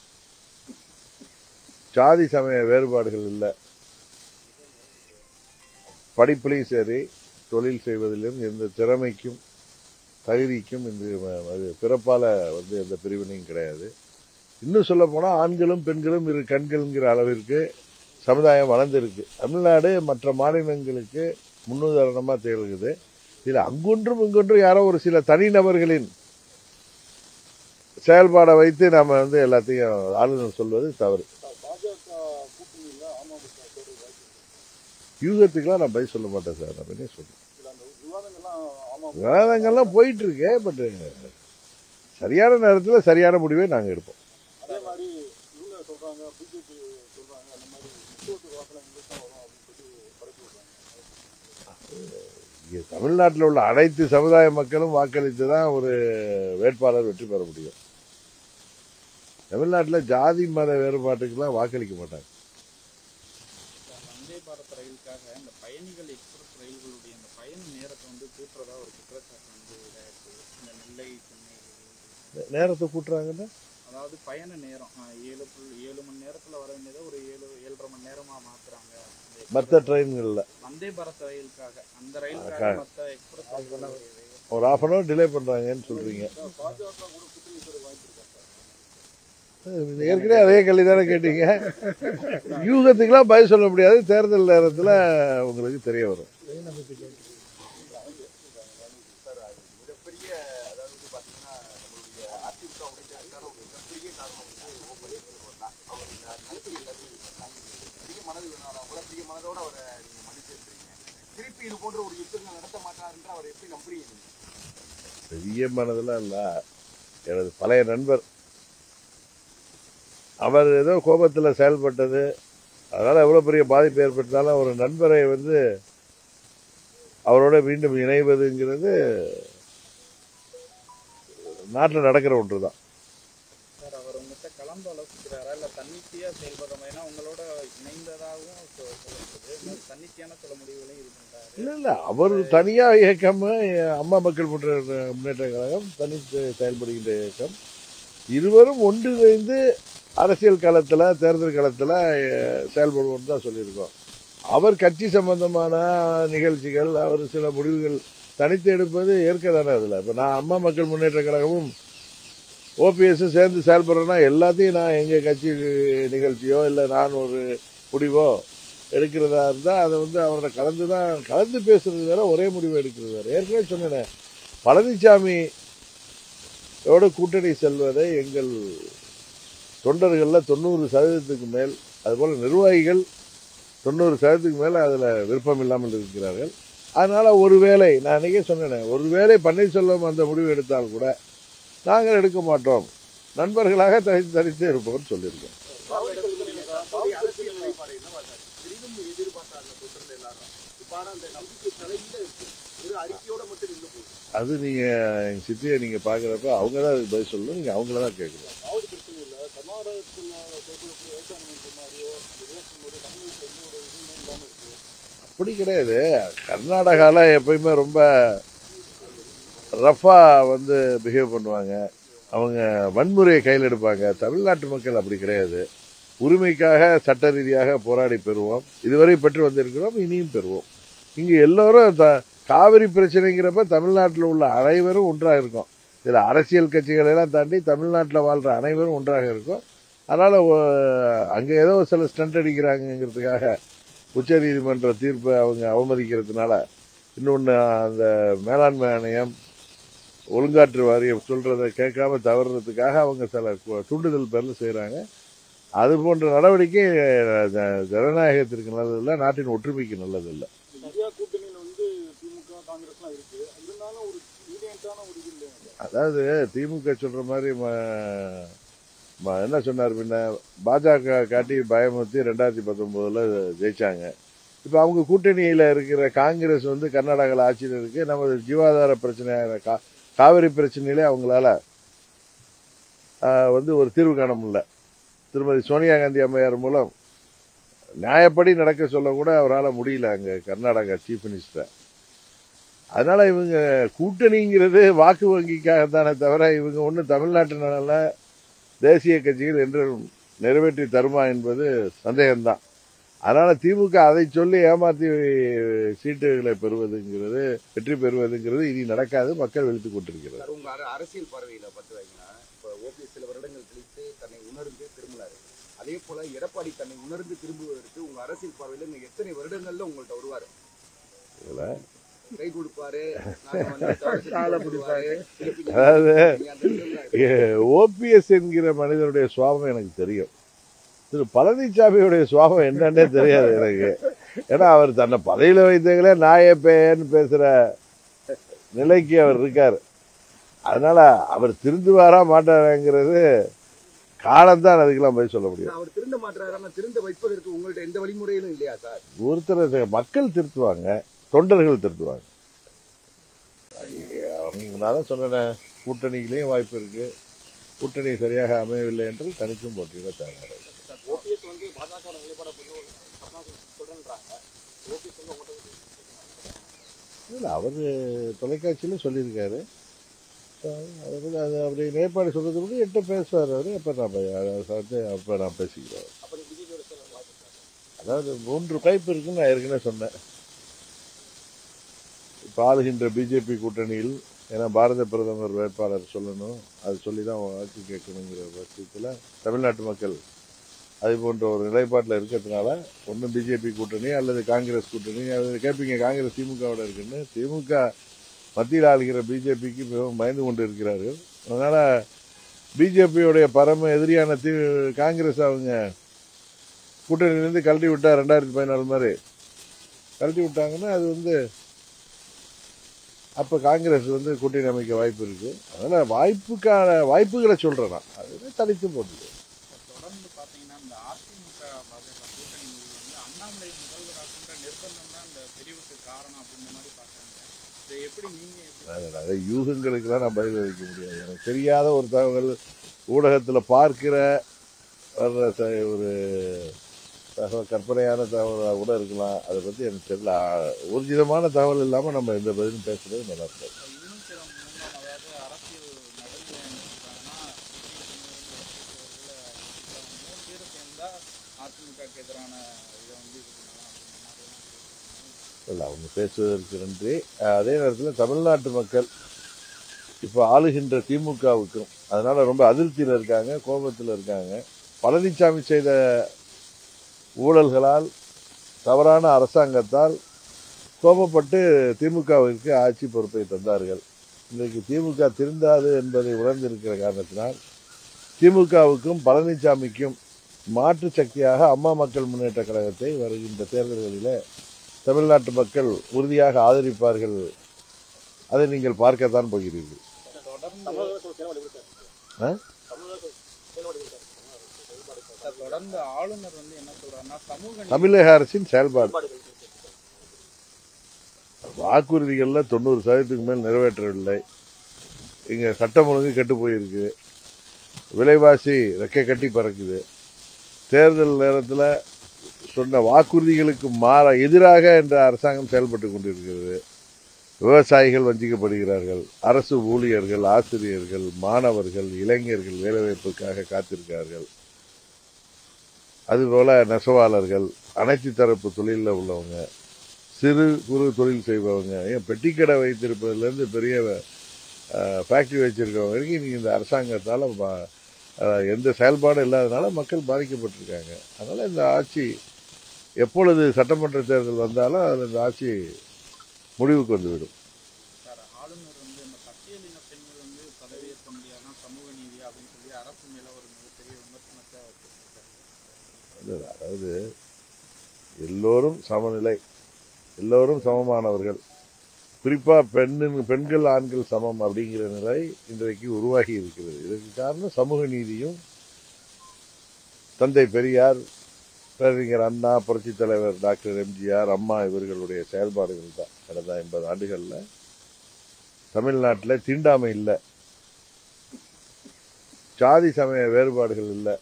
B: சாதி சமய வேறுபாடுகள் இல்லை படிப்புலையும் சரி தொழில் செய்வதிலும் எந்த திறமைக்கும் தகுதிக்கும் இந்த ம- அது பிறப்பால வந்து எந்த பிரிவினையும் கிடையாது இன்னும் சொல்ல போனா ஆண்களும் பெண்களும் இரு கண்கள்ங்கிற அளவிற்கு சமுதாயம் வளர்ந்திருக்கு தமிழ்நாடு மற்ற மாநிலங்களுக்கு முன்னுதாரணமா திகழ்கிறது இதுல அங்கொன்றும் இங்கொன்றும் யாரோ ஒரு சில தனிநபர்களின் செயல்பாடை வைத்து நாம வந்து எல்லாத்தையும் ஆளுநர் சொல்வது தவறு
D: பாஜக கூட்டணியில் அமமுக சேர்றது வாய்ப்பு
B: யூகத்துக்கெல்லாம் நான் பதில் சொல்ல மாட்டேன் சார் நான் என்ன சொல்றேன்
D: இல்ல அந்த விவாதங்கள்லாம் அமமுக
B: விவாதங்கள்லாம் போயிட்டு இருக்கு பட் சரியான நேரத்தில் சரியான முடிவை நாங்கள் எடுப்போம்
D: அதே மாதிரி இவங்க சொல்றாங்க பிஜேபி சொல்றாங்க அந்த மாதிரி முக்கியத்துவ வாக்கில் எங்களுக்கு தான் வரும் அப்படின்னு சொல்லி பரப்பி விடுறாங்க
B: இங்கே தமிழ்நாட்டில் உள்ள அனைத்து சமுதாய மக்களும் வாக்களித்து தான் ஒரு வேட்பாளர் வெற்றி பெற முடியும் தமிழ்நாட்டில் ஜாதி மத வேறுபாட்டுக்கெல்லாம் வாக்களிக்க மாட்டாங்க
C: சார், வந்தே பாரத் ரயிலுக்காக இந்த பயணிகள் எக்ஸ்பிரஸ் ரயில்களுடைய அந்த பயண நேரத்தை வந்து கூட்டுறதா ஒரு குற்றச்சாட்டு வந்து இதாயிருக்கு இந்த நெல்லை சென்னை இது.
B: நேரத்தை கூட்டுறாங்கன்னா
C: அதாவது பயண நேரம் ஆஹ், ஏழு புள்ளி ஏழு மணி நேரத்துல வர வேண்டியதை ஒரு ஏழு ஏழரை மணி நேரமா மாத்துறாங்க இந்த
B: மற்ற ட்ரெயின்களில்
C: வந்தே பாரத் ரயிலுக்காக அந்த ரயிலுக்காக
B: அதுக்காக.
C: மற்ற எக்ஸ்பிரஸ் ரயில்களுடைய
B: ஒரு ஆஃப் அன் ஹவர் டிலே பண்ணுறாங்கன்னு சொல்கிறீங்க
D: பாஜக கூட கூட்டணி சேர வாய்ப்பு இருக்கா சார்
B: ஏற்கனவே அதே கேள்வி தானே கேட்டீங்க யூகத்துக்கெல்லாம் பதில் சொல்ல முடியாது தேர்தல் நேரத்தில் உங்களுக்கு தெரிய வரும்
A: சார் அது மிகப்பெரிய அதாவது வந்து பாத்தீங்கன்னா நம்மளுடைய அதிமுக உடைக்கிறதுக்கான ஒரு மிகப்பெரிய காரணம் வந்து ஓ பன்னீர்செல்வம் தான் அவர் இந்த கருத்து எல்லாத்தையும் சொன்னாங்க. பெரிய மனது வேணாலும் கூட பெரிய மனதோட அவரை நீங்க மன்னிச்சு இருக்கிறீங்க திருப்பி இது போன்ற ஒரு யுத்தங்கள் நடத்த மாட்டாருன்ற அவர் எப்படி நம்புறீங்க நீங்க?
B: பெரிய மனதெல்லாம் இல்லை எனது பழைய நண்பர் அவர் ஏதோ கோபத்தில் செயல்பட்டது அதனால் எவ்வளோ பெரிய பாதிப்பு ஏற்பட்டாலும் ஒரு நண்பரை வந்து அவரோட மீண்டும் இணைவதுங்கிறது நாட்டில் நடக்கிற ஒன்று தான்
C: சார் அவர் உங்ககிட்ட கலந்து ஆலோசிக்கிறாரா இல்ல தன்னிச்சையா செயல்படுற ஏன்னா உங்களோட இணைந்ததாகவும் சொ- சொல்லப்படுது இன்னொரு தன்னிச்சையான சில முடிவுகளையும் இது பண்றாரு
B: இல்லை இல்லை அவர் தனியாக இயக்கம் அம்மா மக்கள் முன்னேற்ற முன்னேற்ற கழகம் தனி செயல்படுகின்ற இயக்கம் இருவரும் ஒன்றிணைந்து அரசியல் களத்தில் தேர்தல் களத்தில் செயல்படுவோம்னு தான் சொல்லியிருக்கோம் அவர் கட்சி சம்பந்தமான நிகழ்ச்சிகள் அவர் சில முடிவுகள் தனித்து எடுப்பது ஏற்க தானே அதில் இப்போ நான் அம்மா மக்கள் முன்னேற்ற கழகமும் ஓபிஎஸும் சேர்ந்து செயல்படுறேன்னா எல்லாத்தையும் நான் எங்கள் கட்சி நிகழ்ச்சியோ இல்லை நான் ஒரு முடிவோ எடுக்கிறதா இருந்தால் அதை வந்து அவரை கலந்து தான் கலந்து பேசுறது வேற ஒரே முடிவு எடுக்கிறது வேற ஏற்கனவே சொன்னேன் பழனிசாமி யோட கூட்டணி செல்வதை எங்கள் தொண்டர்களில் தொண்ணூறு சதவீதத்துக்கு மேல் அதுபோல் நிர்வாகிகள் தொண்ணூறு சதவீதத்துக்கு மேலே அதில் விருப்பம் இல்லாமல் இருக்கிறார்கள் அதனால் ஒருவேளை நான் அன்றைக்கே சொன்னேன் ஒருவேளை பன்னீர்செல்வம் அந்த முடிவு எடுத்தால் கூட நாங்கள் எடுக்க மாட்டோம் நண்பர்களாக தனித்து தனித்து இருப்போம்னு சொல்லியிருக்கோம்
A: அவருடைய அரசியல் நிலைப்பாடு என்னவா சார் பெரிதும் எதிர்பார்த்தாங்க தொண்டர்கள் எல்லாரும் இப்ப ஆனா அந்த நம்பிக்கை தலையில இருக்கு ஒரு அறிக்கையோட மட்டும் நின்று போகுது
B: அது நீங்கள் எங்கள் சித்தியை நீங்கள் பார்க்குறப்ப அவங்க தான் அதுக்கு பதில் சொல்லணும் நீங்கள் அவங்கள தான் கேட்கணும்
D: ஆவது பிரச்சனை இல்லை கர்நாடகத்தில் செயல்படக்கூடிய விவசாயம் சொன்னாரியோ விவசாயம் தமிழ்நாட்டில் எந்த ஒரு இதுவுமே இல்லாமல் இருக்கு
B: அப்படி கிடையாது கர்நாடகாவில் எப்பயுமே ரொம்ப ரஃபாக வந்து பிஹேவ் பண்ணுவாங்க அவங்க வன்முறையை கையில் எடுப்பாங்க தமிழ்நாட்டு மக்கள் அப்படி கிடையாது உரிமைக்காக சட்ட ரீதியாக போராடி பெறுவோம் இதுவரை பெற்று வந்திருக்கிறோம் இனியும் பெறுவோம் இங்கே எல்லோரும் த காவிரி பிரச்சனைங்கிறப்ப தமிழ்நாட்டில் உள்ள அனைவரும் ஒன்றாக இருக்கும் இதில் அரசியல் கட்சிகளை எல்லாம் தாண்டி தமிழ்நாட்டில் வாழ்கிற அனைவரும் ஒன்றாக இருக்கும் அதனால் அங்கே ஏதோ சில ஸ்டண்ட் அடிக்கிறாங்கங்கிறதுக்காக உச்சநீதிமன்ற தீர்ப்பை அவங்க அவமதிக்கிறதுனால இன்னொன்று அந்த மேலாண்மை ஆணையம் ஒழுங்காற்று வாரியம் சொல்றதை கேட்காம தவறுறதுக்காக அவங்க சில கு- தூண்டுதல் பேரில் செய்கிறாங்க அது போன்ற நடவடிக்கை அஹ், ஜ- ஜனநாயகத்திற்கு நல்லதில்லை நாட்டின் ஒற்றுமைக்கு நல்லதில்லை
D: இந்தியா கூட்டணியில் வந்து திமுக காங்கிரஸ்லாம் இருக்கு இருந்தாலும் ஒரு யூனியன்டான ஒரு இது இல்லை
B: அதாவது திமுக சொல்ற மாதிரி ம- ம- என்ன சொன்னார் பின்ன பாஜக காட்டி பயமுறுத்தி ரெண்டாயிரத்தி பத்தொன்பதுல ஜெயிச்சாங்க இப்போ அவங்க கூட்டணியில் இருக்கிற காங்கிரஸ் வந்து கர்நாடகாவில் ஆட்சியில் இருக்கு நமது ஜீவாதார பிரச்சனையான கா காவிரி பிரச்சனையிலே அவங்களால ஆஹ், வந்து ஒரு தீர்வு காண முடியல திருமதி சோனியா காந்தி அம்மையார் மூலம் நியாயப்படி நடக்க சொல்ல கூட அவரால் முடியல அங்கே கர்நாடகா சீஃப் மினிஸ்டர் அதனால இவங்க கூட்டணிங்கிறது வாக்கு வங்கிக்காக தானே தவிர இவங்க ஒன்றும் தமிழ்நாட்டு நலனில் தேசிய கட்சிகள் என்று நிறைவேற்றி தருமா என்பது சந்தேகம்தான் அதனால திமுக அதை சொல்லி ஏமாத்தி சீட்டுகளை பெறுவதுங்கிறது வெற்றி பெறுவதுங்கிறது இனி நடக்காது மக்கள் வெளுத்துக் கொண்டிருக்கிறது
A: சார் உங்க அர- அரசியல் பார்வையில பார்த்து வைங்கன்னா இப்ப ஓபிஎஸ் சில வருடங்கள் கழித்து தன்னை உணர்ந்து திரும்பினாரு அதே போல எடப்பாடி தன்னை உணர்ந்து திரும்புவதற்கு உங்க அரசியல் பார்வையில இன்னும் எத்தனை வருடங்கள்ல உங்கள்ட்ட வருவாரு
B: இதுல
A: கை கொடுப்பாரு நாங்க வந்து காலை பிடிப்பாரு
B: அதாவது ஓபிஎஸ் என்கிற மனிதனுடைய சுவாபம் எனக்கு தெரியும் திரு பழனிசாமியுடைய சுவாபம் என்னன்னே தெரியாது எனக்கு ஏன்னா அவர் தன்னை பதவியில வைத்தங்களே நாயே பேயன்னு பேசுற நிலைக்கு அவர் இருக்கார் அதனால அவர் திருந்துவாரா மாட்டாராங்கிறது காலம்தான் அதுக்கெல்லாம் போய் சொல்ல முடியும்
A: அவர் திருந்த மாட்டாரு ஆனா திருந்த வைப்பதற்கு உங்கள்ட்ட எந்த வழிமுறையிலும் இல்லையா சார்
B: ஒருத்தர் மக்கள் திருத்துவாங்க தொண்டர்கள் திருத்துவாங்க அவங்க நான் தான் சொன்னேன் கூட்டணியிலையும் வாய்ப்பு இருக்கு கூட்டணி சரியாக அமையவில்லை என்று தனித்தும் போட்டியிட தேவை
D: ஓபிஎஸ் வந்து பாஜக நிலைப்பாட புரியும் சொல்றேன்றாங்க ஓபிஎஸ் வந்து உங்கள்கிட்ட
B: இல்லை அவர் தொலைக்காட்சியில் சொல்லியிருக்காரு அதை பத்தி அது அப்படி நிலைப்பாடு சொல்றது கூட எட்ட பேசுவார் அவர் அப்போ நான் பே- அதை வந்து அப்போ நான் பேசிக்கிறேன்
D: அப்படி பிஜேபியோட சேர வாய்ப்பு இருக்கா?
B: அதாவது மூன்று பைப் இருக்குன்னு நான் ஏற்கனவே சொன்னேன் இப்போ ஆளுகின்ற பிஜேபி கூட்டணியில் ஏன்னா பாரத பிரதமர் வேட்பாளர் சொல்லணும் அது சொல்லி தான் வாக்கு கேட்கணுங்கிற பட்சத்தில் தமிழ்நாட்டு மக்கள் அது போன்ற ஒரு நிலைப்பாட்டில் இருக்கிறதுனால ஒன்று பிஜேபி கூட்டணி அல்லது காங்கிரஸ் கூட்டணி அது கேட்பீங்க காங்கிரஸ் திமுகவோட இருக்குன்னு திமுக மத்தியில் ஆளுகிற பிஜேபிக்கு மிகவும் பயந்து கொண்டு இருக்கிறார்கள் அதனால பிஜேபியுடைய பரம எதிரியான தி காங்கிரஸ் அவங்க கூட்டணியிலேருந்து கழட்டி விட்டா ரெண்டாயிரத்தி பதினாலு மாதிரி கழட்டி விட்டாங்கன்னா அது வந்து அப்போ காங்கிரஸ் வந்து கூட்டணி அமைக்க வாய்ப்பு இருக்கு அதனால வாய்ப்புக்கான வாய்ப்புகளை சொல்றேன் நான் அது தனித்து போட்டுது
C: தொடர்ந்து பாத்தீங்கன்னா இந்த அதிமுக பாஜக கூட்டணி வந்து அண்ணாமலை முதல்வராகின்ற நிர்பந்தம் தான் இந்த பிரிவுக்கு காரணம் அப்படின்ற மாதிரி பாக்குறாங்க இதை எப்படி நீங்க எப்படி
B: அது நிறைய யூகங்களுக்கெல்லாம் நான் பதில் அளிக்க முடியாது எனக்கு தெரியாத ஒரு தகவல் ஊடகத்தில் பார்க்கிற வர்ற ச- ஒரு தகவல் கற்பனையான தகவலாக கூட இருக்கலாம் அதை பற்றி எனக்கு தெரியல ஆ- ஊர்ஜிதமான தகவல் இல்லாமல் நம்ம எந்த பதிலும் பேசுறது நல்லா இருக்காது
C: இன்னும் சில முன்னாள் அதாவது அரசியல் நடுவில் என்ன சொல்றாங்கன்னா மூணு பேரும் சேர்ந்தா அதிமுகக்கு எதிரான இதை வந்து இது பண்ணலாம் அப்படின்ற மாதிரி
B: இல்லை அவங்க பேசுவதற்கு நன்றி அஹ் அதே நேரத்தில் தமிழ்நாட்டு மக்கள் இப்போ ஆளுகின்ற திமுகவுக்கும் அதனால ரொம்ப அதிருப்தியில் இருக்காங்க கோபத்தில் இருக்காங்க பழனிசாமி செய்த ஊழல்களால் தவறான அரசாங்கத்தால் கோபப்பட்டு திமுகவிற்கு ஆட்சி பொறுப்பை தந்தார்கள் இன்றைக்கு திமுக திருந்தாது என்பதை உணர்ந்திருக்கிற காரணத்தினால் திமுகவுக்கும் பழனிசாமிக்கும் மாற்று சக்தியாக அம்மா மக்கள் முன்னேற்ற கழகத்தை வருகின்ற தேர்தல்களிலே தமிழ்நாட்டு மக்கள் உறுதியாக ஆதரிப்பார்கள் அதை நீங்கள் பார்க்கத்தான் போகிறீர்கள்
C: தொடர்ந்து
D: தமிழகத்தோட சேர வழி இருக்காரு
B: ஆ?
D: தமிழகத்தோட சேர வழி இருக்காரு
C: தொடர்ந்து ஆளுநர் வந்து என்ன சொல்றாருன்னா சமூக நீதி
B: தமிழக அரசின் செயல்பாடு
D: செயல்பாடுகள்
B: வாக்குறுதிகள்ல தொண்ணூறு சதவீதத்துக்கு மேல் நிறைவேற்றவில்லை இங்க சட்டம் ஒழுங்கு கெட்டு போயிருக்கு விலைவாசி ரெக்கை கட்டி பறக்குது தேர்தல் நேரத்தில் சொன்ன வாக்குறுதிகளுக்கு மாற எதிராக என்ற அரசாங்கம் செயல்பட்டு கொண்டிருக்கிறது விவசாயிகள் வஞ்சிக்கப்படுகிறார்கள் அரசு ஊழியர்கள் ஆசிரியர்கள் மாணவர்கள் இளைஞர்கள் வேலைவாய்ப்புக்காக காத்திருக்கிறார்கள் அதுபோல நெசவாளர்கள் அனைத்து தரப்பு தொழிலில் உள்ளவங்க சிறு குறு தொழில் செய்பவங்க ஏன் பெட்டிக்கடை வைத்திருப்பதுலேருந்து பெரிய ஃபேக்டரி வச்சிருக்கவங்க வரைக்கும் இன்னைக்கு இந்த அரசாங்கத்தால் ப- அஹ், எந்த செயல்பாடும் இல்லாதனால மக்கள் பாதிக்கப்பட்டிருக்காங்க அதனால இந்த ஆட்சி எப்பொழுது சட்டமன்ற தேர்தல் வந்தாலும் அதில் இந்த ஆட்சி முடிவுக்கு வந்துவிடும்
C: சார் ஆளுநர் வந்து இந்த பட்டியலின பெண்கள் வந்து பதவியேற்க முடியாதுன்னா சமூக நீதி அப்படின்னு சொல்லி அரசு மேல ஒரு மிகப்பெரிய விமர்சனத்தை வச்சிருக்காரு
B: அதாவது எல்லோரும் சமநிலை எல்லோரும் சமமானவர்கள் குறிப்பா பெண்ணின் பெண்கள் ஆண்கள் சமம் அப்படிங்கிற நிலை இன்றைக்கு உருவாகி இருக்கிறது இதற்கு காரணம் சமூக நீதியும் தந்தை பெரியார் பேரறிஞர் அண்ணா புரட்சித் தலைவர் டாக்டர் எம்ஜிஆர் அம்மா இவர்களுடைய செயல்பாடுகள் தான் கடந்த ஐம்பது ஆண்டுகள்ல தமிழ்நாட்டில் தீண்டாமை இல்லை சாதி சமய வேறுபாடுகள் இல்லை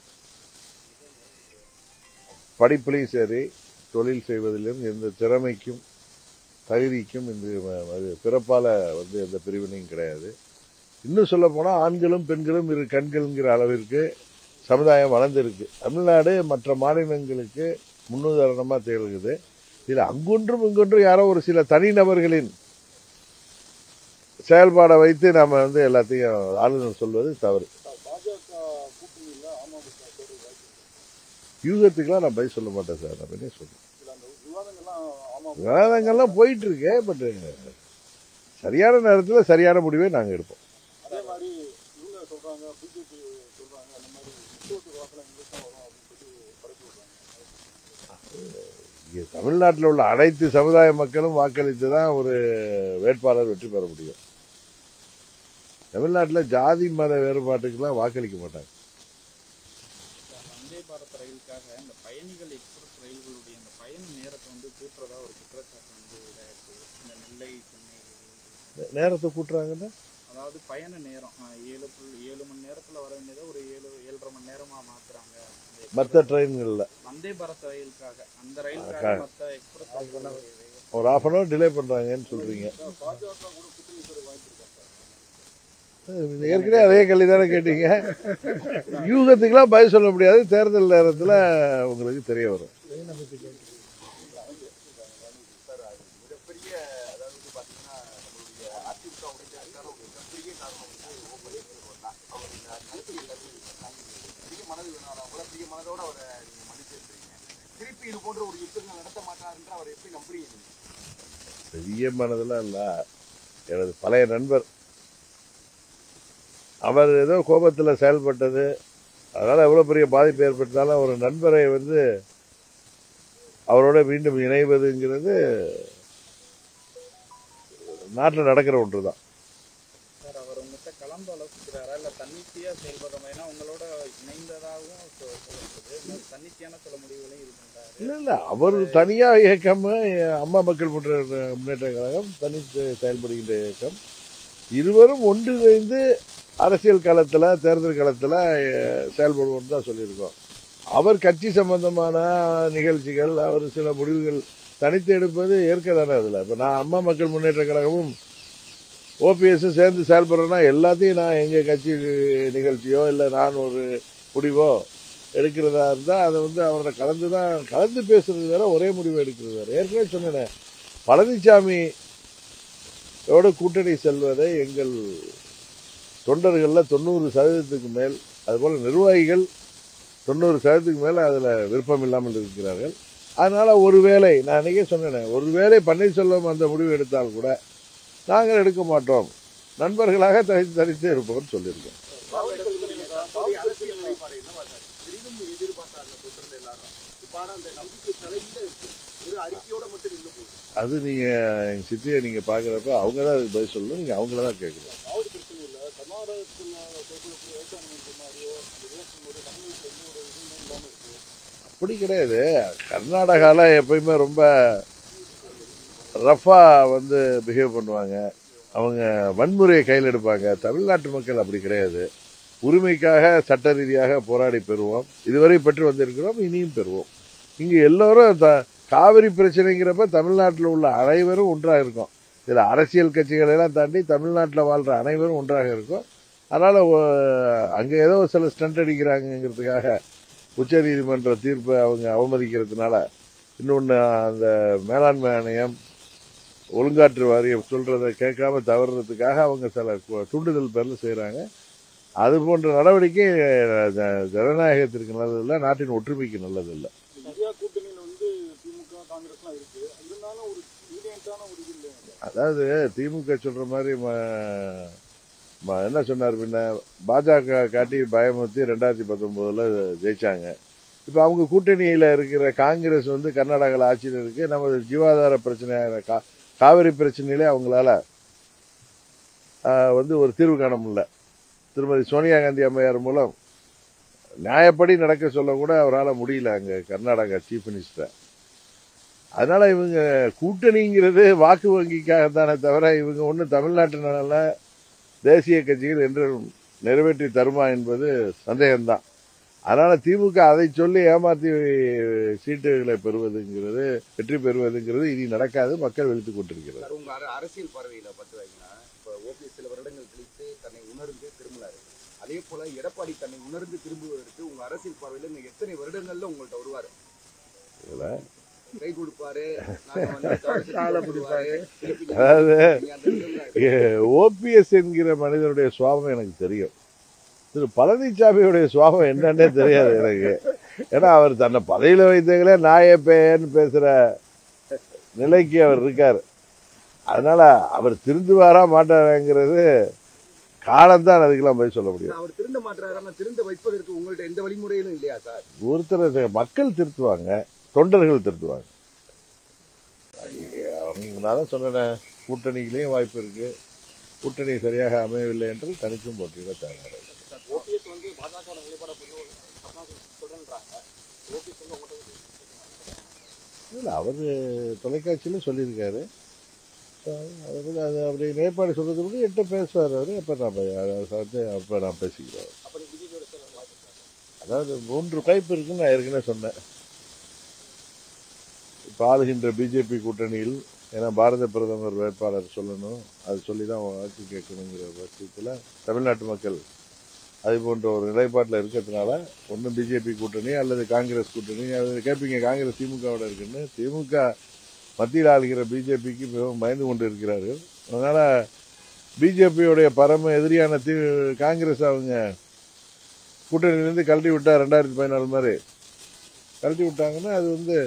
B: படிப்புலையும் சரி தொழில் செய்வதிலும் எந்த திறமைக்கும் தகுதிக்கும் இந்த ம- அது பிறப்பால வந்து எந்த பிரிவினையும் கிடையாது இன்னும் சொல்ல போனா ஆண்களும் பெண்களும் இரு கண்கள்ங்கிற அளவிற்கு சமுதாயம் வளர்ந்திருக்கு தமிழ்நாடு மற்ற மாநிலங்களுக்கு முன்னுதாரணமா திகழ்கிறது இதுல அங்கொன்றும் இங்கொன்றும் யாரோ ஒரு சில தனிநபர்களின் செயல்பாடை வைத்து நாம வந்து எல்லாத்தையும் ஆளுநர் சொல்வது தவறு
D: பாஜக கூட்டணியில் அமமுக சேர வாய்ப்பு இருக்கு.
B: யூகத்துக்கெல்லாம் நான் பதில் சொல்ல மாட்டேன் சார் நான் என்ன சொல்றேன்
D: இதுல அந்த விவாதங்கள்லாம் அமமுக
B: விவாதங்கள்லாம் போயிட்டு இருக்கு பட் சரியான நேரத்தில் சரியான முடிவை நாங்கள் எடுப்போம்
D: அதே மாதிரி இவங்க சொல்றாங்க பிஜேபி சொல்றாங்க அந்த மாதிரி முக்கியத்துவ வாக்கில் எங்களுக்கு தான் வரும் அப்படின்னு சொல்லி பரப்பி விடுறாங்க
B: இங்கே தமிழ்நாட்டில் உள்ள அனைத்து சமுதாய மக்களும் வாக்களித்து தான் ஒரு வேட்பாளர் வெற்றி பெற முடியும் தமிழ்நாட்டில் ஜாதி மத வேறுபாட்டுக்கெல்லாம் வாக்களிக்க மாட்டாங்க
C: வந்தே பாரத் ரயிலுக்காக இந்த பயணிகள் எக்ஸ்பிரஸ் ரயில்களுடைய அந்த பயண நேரத்தை வந்து கூட்டுறதா ஒரு குற்றச்சாட்டு வந்து இதாயிருக்கு இந்த நெல்லை சென்னை
B: நேரத்தை கூட்டுறாங்கன்னா
C: அதாவது பயண நேரம் ஆஹ், ஏழு புள்ளி ஏழு மணி நேரத்துல வர வேண்டியதை ஒரு ஏழு ஏழரை மணி நேரமா மாத்துறாங்க இந்த
B: மற்ற ட்ரெயின்களில்
C: வந்தே பாரத் ரயிலுக்காக அந்த
B: அக்கா.
C: ரயிலுக்காக மற்ற எக்ஸ்பிரஸ் ரயில்கள்
B: ஒரு ஆஃப் அன் ஹவர் டிலே பண்ணுறாங்கன்னு சொல்கிறீங்க
D: பாஜக கூட கூட்டணி பேர் வாங்கியிருக்காங்க
B: ஏற்கனவே அதே கேள்வி தானே கேட்டீங்க யூகத்துக்கெல்லாம் பதில் சொல்ல முடியாது தேர்தல் நேரத்தில் உங்களுக்கு தெரிய வரும்
A: சார் அது மிகப்பெரிய அதாவது வந்து பாத்தீங்கன்னா நம்மளுடைய அதிமுக உடைக்கிறதுக்கான ஒரு மிகப்பெரிய காரணம் வந்து ஓ பன்னீர்செல்வம் தான் அவர் இந்த அரசியல் எல்லாத்தையும் பண்ணாங்க. பெரிய மனது வேணாம் கூட பெரிய மனதோட அவரை நீங்க மன்னிச்சிருக்கிறீங்க திருப்பி இது போன்ற ஒரு யுத்தங்கள் நடத்த மாட்டாருன்ற அவரை எப்படி நம்புறீங்க நீங்க?
B: பெரிய மனதெல்லாம் இல்லை எனது பழைய நண்பர் அவர் ஏதோ கோபத்தில் செயல்பட்டது அதனால் எவ்வளோ பெரிய பாதிப்பு ஏற்பட்டாலும் ஒரு நண்பரை வந்து அவரோட மீண்டும் இணைவதுங்கிறது நாட்டில் நடக்கிற ஒன்று தான்
C: சார் அவர் உங்ககிட்ட கலந்து ஆலோசிக்கிறாரா இல்ல தன்னிச்சையா செயல்படுற மாதிரி உங்களோட இணைந்ததாகவும் சொ- சொல்லப்படுது இன்னும் தன்னிச்சையான சில முடிவுகளையும் இது பண்றாரு
B: இல்லை இல்லை அவர் தனியாக இயக்கம் அம்மா மக்கள் முன்னேற்ற முன்னேற்ற கழகம் தனித்து செயல்படுகின்ற இயக்கம் இருவரும் ஒன்றிணைந்து அரசியல் களத்தில் தேர்தல் களத்தில் செயல்படுவோம்னு தான் சொல்லியிருக்கோம் அவர் கட்சி சம்பந்தமான நிகழ்ச்சிகள் அவர் சில முடிவுகள் தனித்து எடுப்பது ஏற்க தானே அதில் இப்போ நான் அம்மா மக்கள் முன்னேற்ற கழகமும் ஓபிஎஸும் சேர்ந்து செயல்படுறேன்னா எல்லாத்தையும் நான் எங்கள் கட்சி நிகழ்ச்சியோ இல்லை நான் ஒரு முடிவோ எடுக்கிறதா இருந்தால் அதை வந்து அவரோட கலந்து தான் கலந்து பேசுறது வேற ஒரே முடிவு எடுக்கிறது வேற ஏற்கனவே சொன்னேன் பழனிசாமி யோட கூட்டணி செல்வதை எங்கள் தொண்டர்களில் தொண்ணூறு சதவீதத்துக்கு மேல் அதுபோல் நிர்வாகிகள் தொண்ணூறு சதவீதத்துக்கு மேலே அதில் விருப்பம் இல்லாமல் இருக்கிறார்கள் அதனால ஒருவேளை நான் அன்றைக்கே சொன்னேன் ஒருவேளை பன்னீர்செல்வம் அந்த முடிவு எடுத்தால் கூட நாங்கள் எடுக்க மாட்டோம் நண்பர்களாக தனித்து தனித்து இருப்போம்னு சொல்லியிருக்கோம்
A: அவருடைய அரசியல் நிலைப்பாடு என்னவா சார் பெரிதும் எதிர்பார்த்தாங்க தொண்டர்கள் எல்லாரும் இப்ப ஆனா அந்த நம்பிக்கை தலையில இருக்கு ஒரு அறிக்கையோட மட்டும் நின்று போகுது
B: அது நீங்கள் எங்கள் சித்தியை நீங்கள் பார்க்குறப்ப அவங்க தான் அதுக்கு பதில் சொல்லணும் நீங்கள் அவங்கள தான் கேட்கணும்
D: அதாவது பிரச்சனை இல்லை கர்நாடகத்தில் தேர்தலுக்கு ஏற்காடு மாதிரியோ இந்த ரியாக்ஷன் போது தமிழ்நாட்டில் எந்த ஒரு இதுவும் இல்லாமல் இருக்கு
B: அப்படி கிடையாது கர்நாடகாவில் எப்பயுமே ரொம்ப ரஃபாக வந்து பிஹேவ் பண்ணுவாங்க அவங்க வன்முறையை கையில் எடுப்பாங்க தமிழ்நாட்டு மக்கள் அப்படி கிடையாது உரிமைக்காக சட்ட ரீதியாக போராடி பெறுவோம் இதுவரை பெற்று வந்திருக்கிறோம் இனியும் பெறுவோம் இங்கே எல்லோரும் த காவிரி பிரச்சனைங்கிறப்ப தமிழ்நாட்டில் உள்ள அனைவரும் ஒன்றாக இருக்கும் இதில் அரசியல் கட்சிகளை எல்லாம் தாண்டி தமிழ்நாட்டில் வாழ்கிற அனைவரும் ஒன்றாக இருக்கும் அதனால் அங்கே ஏதோ சில ஸ்டண்ட் அடிக்கிறாங்கங்கிறதுக்காக உச்சநீதிமன்ற தீர்ப்பை அவங்க அவமதிக்கிறதுனால இன்னொன்று அந்த மேலாண்மை ஆணையம் ஒழுங்காற்று வாரியம் சொல்றதை கேட்காம தவறுறதுக்காக அவங்க சில கு- தூண்டுதல் பேரில் செய்கிறாங்க அது போன்ற நடவடிக்கை அஹ், ஜ- ஜனநாயகத்திற்கு நல்லதில்லை நாட்டின் ஒற்றுமைக்கு நல்லதில்லை
D: இந்தியா கூட்டணியில் வந்து திமுக காங்கிரஸ்லாம் இருக்கு இருந்தாலும் ஒரு யூனியன்டான ஒரு இது இல்லை
B: அதாவது திமுக சொல்ற மாதிரி ம- ம- என்ன சொன்னார் பின்ன பாஜக காட்டி பயமுறுத்தி ரெண்டாயிரத்தி பத்தொன்பதுல ஜெயிச்சாங்க இப்போ அவங்க கூட்டணியில் இருக்கிற காங்கிரஸ் வந்து கர்நாடகாவில் ஆட்சியில் இருக்கு நமது ஜீவாதார பிரச்சனையான கா காவிரி பிரச்சனையிலே அவங்களால ஆஹ், வந்து ஒரு தீர்வு காண முடியல திருமதி சோனியா காந்தி அம்மையார் மூலம் நியாயப்படி நடக்க சொல்ல கூட அவரால் முடியல அங்கே கர்நாடகா சீஃப் மினிஸ்டர் அதனால இவங்க கூட்டணிங்கிறது வாக்கு வங்கிக்காகத்தானே தவிர இவங்க ஒன்றும் தமிழ்நாட்டு நலன்ல தேசிய கட்சிகள் என்று நிறைவேற்றி தருமா என்பது சந்தேகம்தான் அதனால திமுக அதை சொல்லி ஏமாத்தி சீட்டுகளை பெறுவதுங்கிறது வெற்றி பெறுவதுங்கிறது இனி நடக்காது மக்கள் வெளுத்துக் கொண்டிருக்கிறது
A: சார் உங்க அர- அரசியல் பார்வையில பார்த்து வைங்கன்னா இப்ப ஓபிஎஸ் சில வருடங்கள் கழித்து தன்னை உணர்ந்து திரும்பினாரு அதே போல எடப்பாடி தன்னை உணர்ந்து திரும்புவதற்கு உங்க அரசியல் பார்வையில இன்னும் எத்தனை வருடங்கள்ல உங்கள்ட்ட வருவாரு
B: இதுல
A: கை கொடுப்பாரு நாங்க வந்து காலை பிடிப்பாரு திருப்பி
B: அதாவது
A: நீங்க அந்த இடத்துல
B: ஓபிஎஸ் என்கிற மனிதனுடைய சுவாபம் எனக்கு தெரியும் திரு பழனிசாமியுடைய சுவாபம் என்னன்னே தெரியாது எனக்கு ஏன்னா அவர் தன்னை பதவியில் வைத்தங்களே நாய பேன்னு பேசுற நிலைக்கு அவர் இருக்காரு அதனால அவர் திருந்துவாரா மாட்டாராங்கிறது காலம்தான் அதுக்கெல்லாம் போய் சொல்ல முடியும்
A: அவர் திருந்த மாட்டாரா திருந்த வைப்பதற்கு உங்கள்ட்ட எந்த வழிமுறையிலும் இல்லையா சார்
B: ஒருத்தர் மக்கள் திருத்துவாங்க தொண்டர்கள் திருத்துவாங்க அவங்க நான் தான் சொன்னேன் கூட்டணியிலையும் வாய்ப்பு இருக்கு கூட்டணி சரியாக அமையவில்லை என்று தனிச்சும் போட்டியிட தயாராக
D: ஓபிஎஸ் வந்து பாஜக நிலைப்பாட பண்ணி சொல்றேன்றாங்க ஓபிஎஸ் வந்து உங்கள்கிட்ட
B: இல்லை அவர் தொலைக்காட்சியில் சொல்லியிருக்காரு அவர் அது அப்படி நிலைப்பாடு சொல்றது கூட என்கிட்ட பேசுவார் அவர் அப்போ நான் பே- வந்து அப்போ நான் பேசிக்கிறேன்
D: அப்ப நீங்க பிஜேபியோட சேர வாய்ப்பு இருக்கா?
B: அதாவது மூன்று வாய்ப்பு இருக்குன்னு நான் ஏற்கனவே சொன்னேன் இப்போ ஆளுகின்ற பிஜேபி கூட்டணியில் ஏன்னா பாரத பிரதமர் வேட்பாளர் சொல்லணும் அது சொல்லி தான் வாக்கு கேட்கணுங்கிற பட்சத்தில் தமிழ்நாட்டு மக்கள் அது போன்ற ஒரு நிலைப்பாட்டில் இருக்கிறதுனால ஒன்றும் பிஜேபி கூட்டணி அல்லது காங்கிரஸ் கூட்டணி அல்லது கேட்பீங்க காங்கிரஸ் திமுகவோட இருக்குன்னு திமுக மத்தியில் ஆளுகிற பிஜேபிக்கு மிகவும் பயந்து கொண்டு இருக்கிறார்கள் அதனால பிஜேபியோடைய பரம எதிரியான தி காங்கிரஸ் அவங்க கூட்டணியிலேருந்து கழட்டி விட்டா ரெண்டாயிரத்தி பதினாலு மாதிரி கழட்டி விட்டாங்கன்னா அது வந்து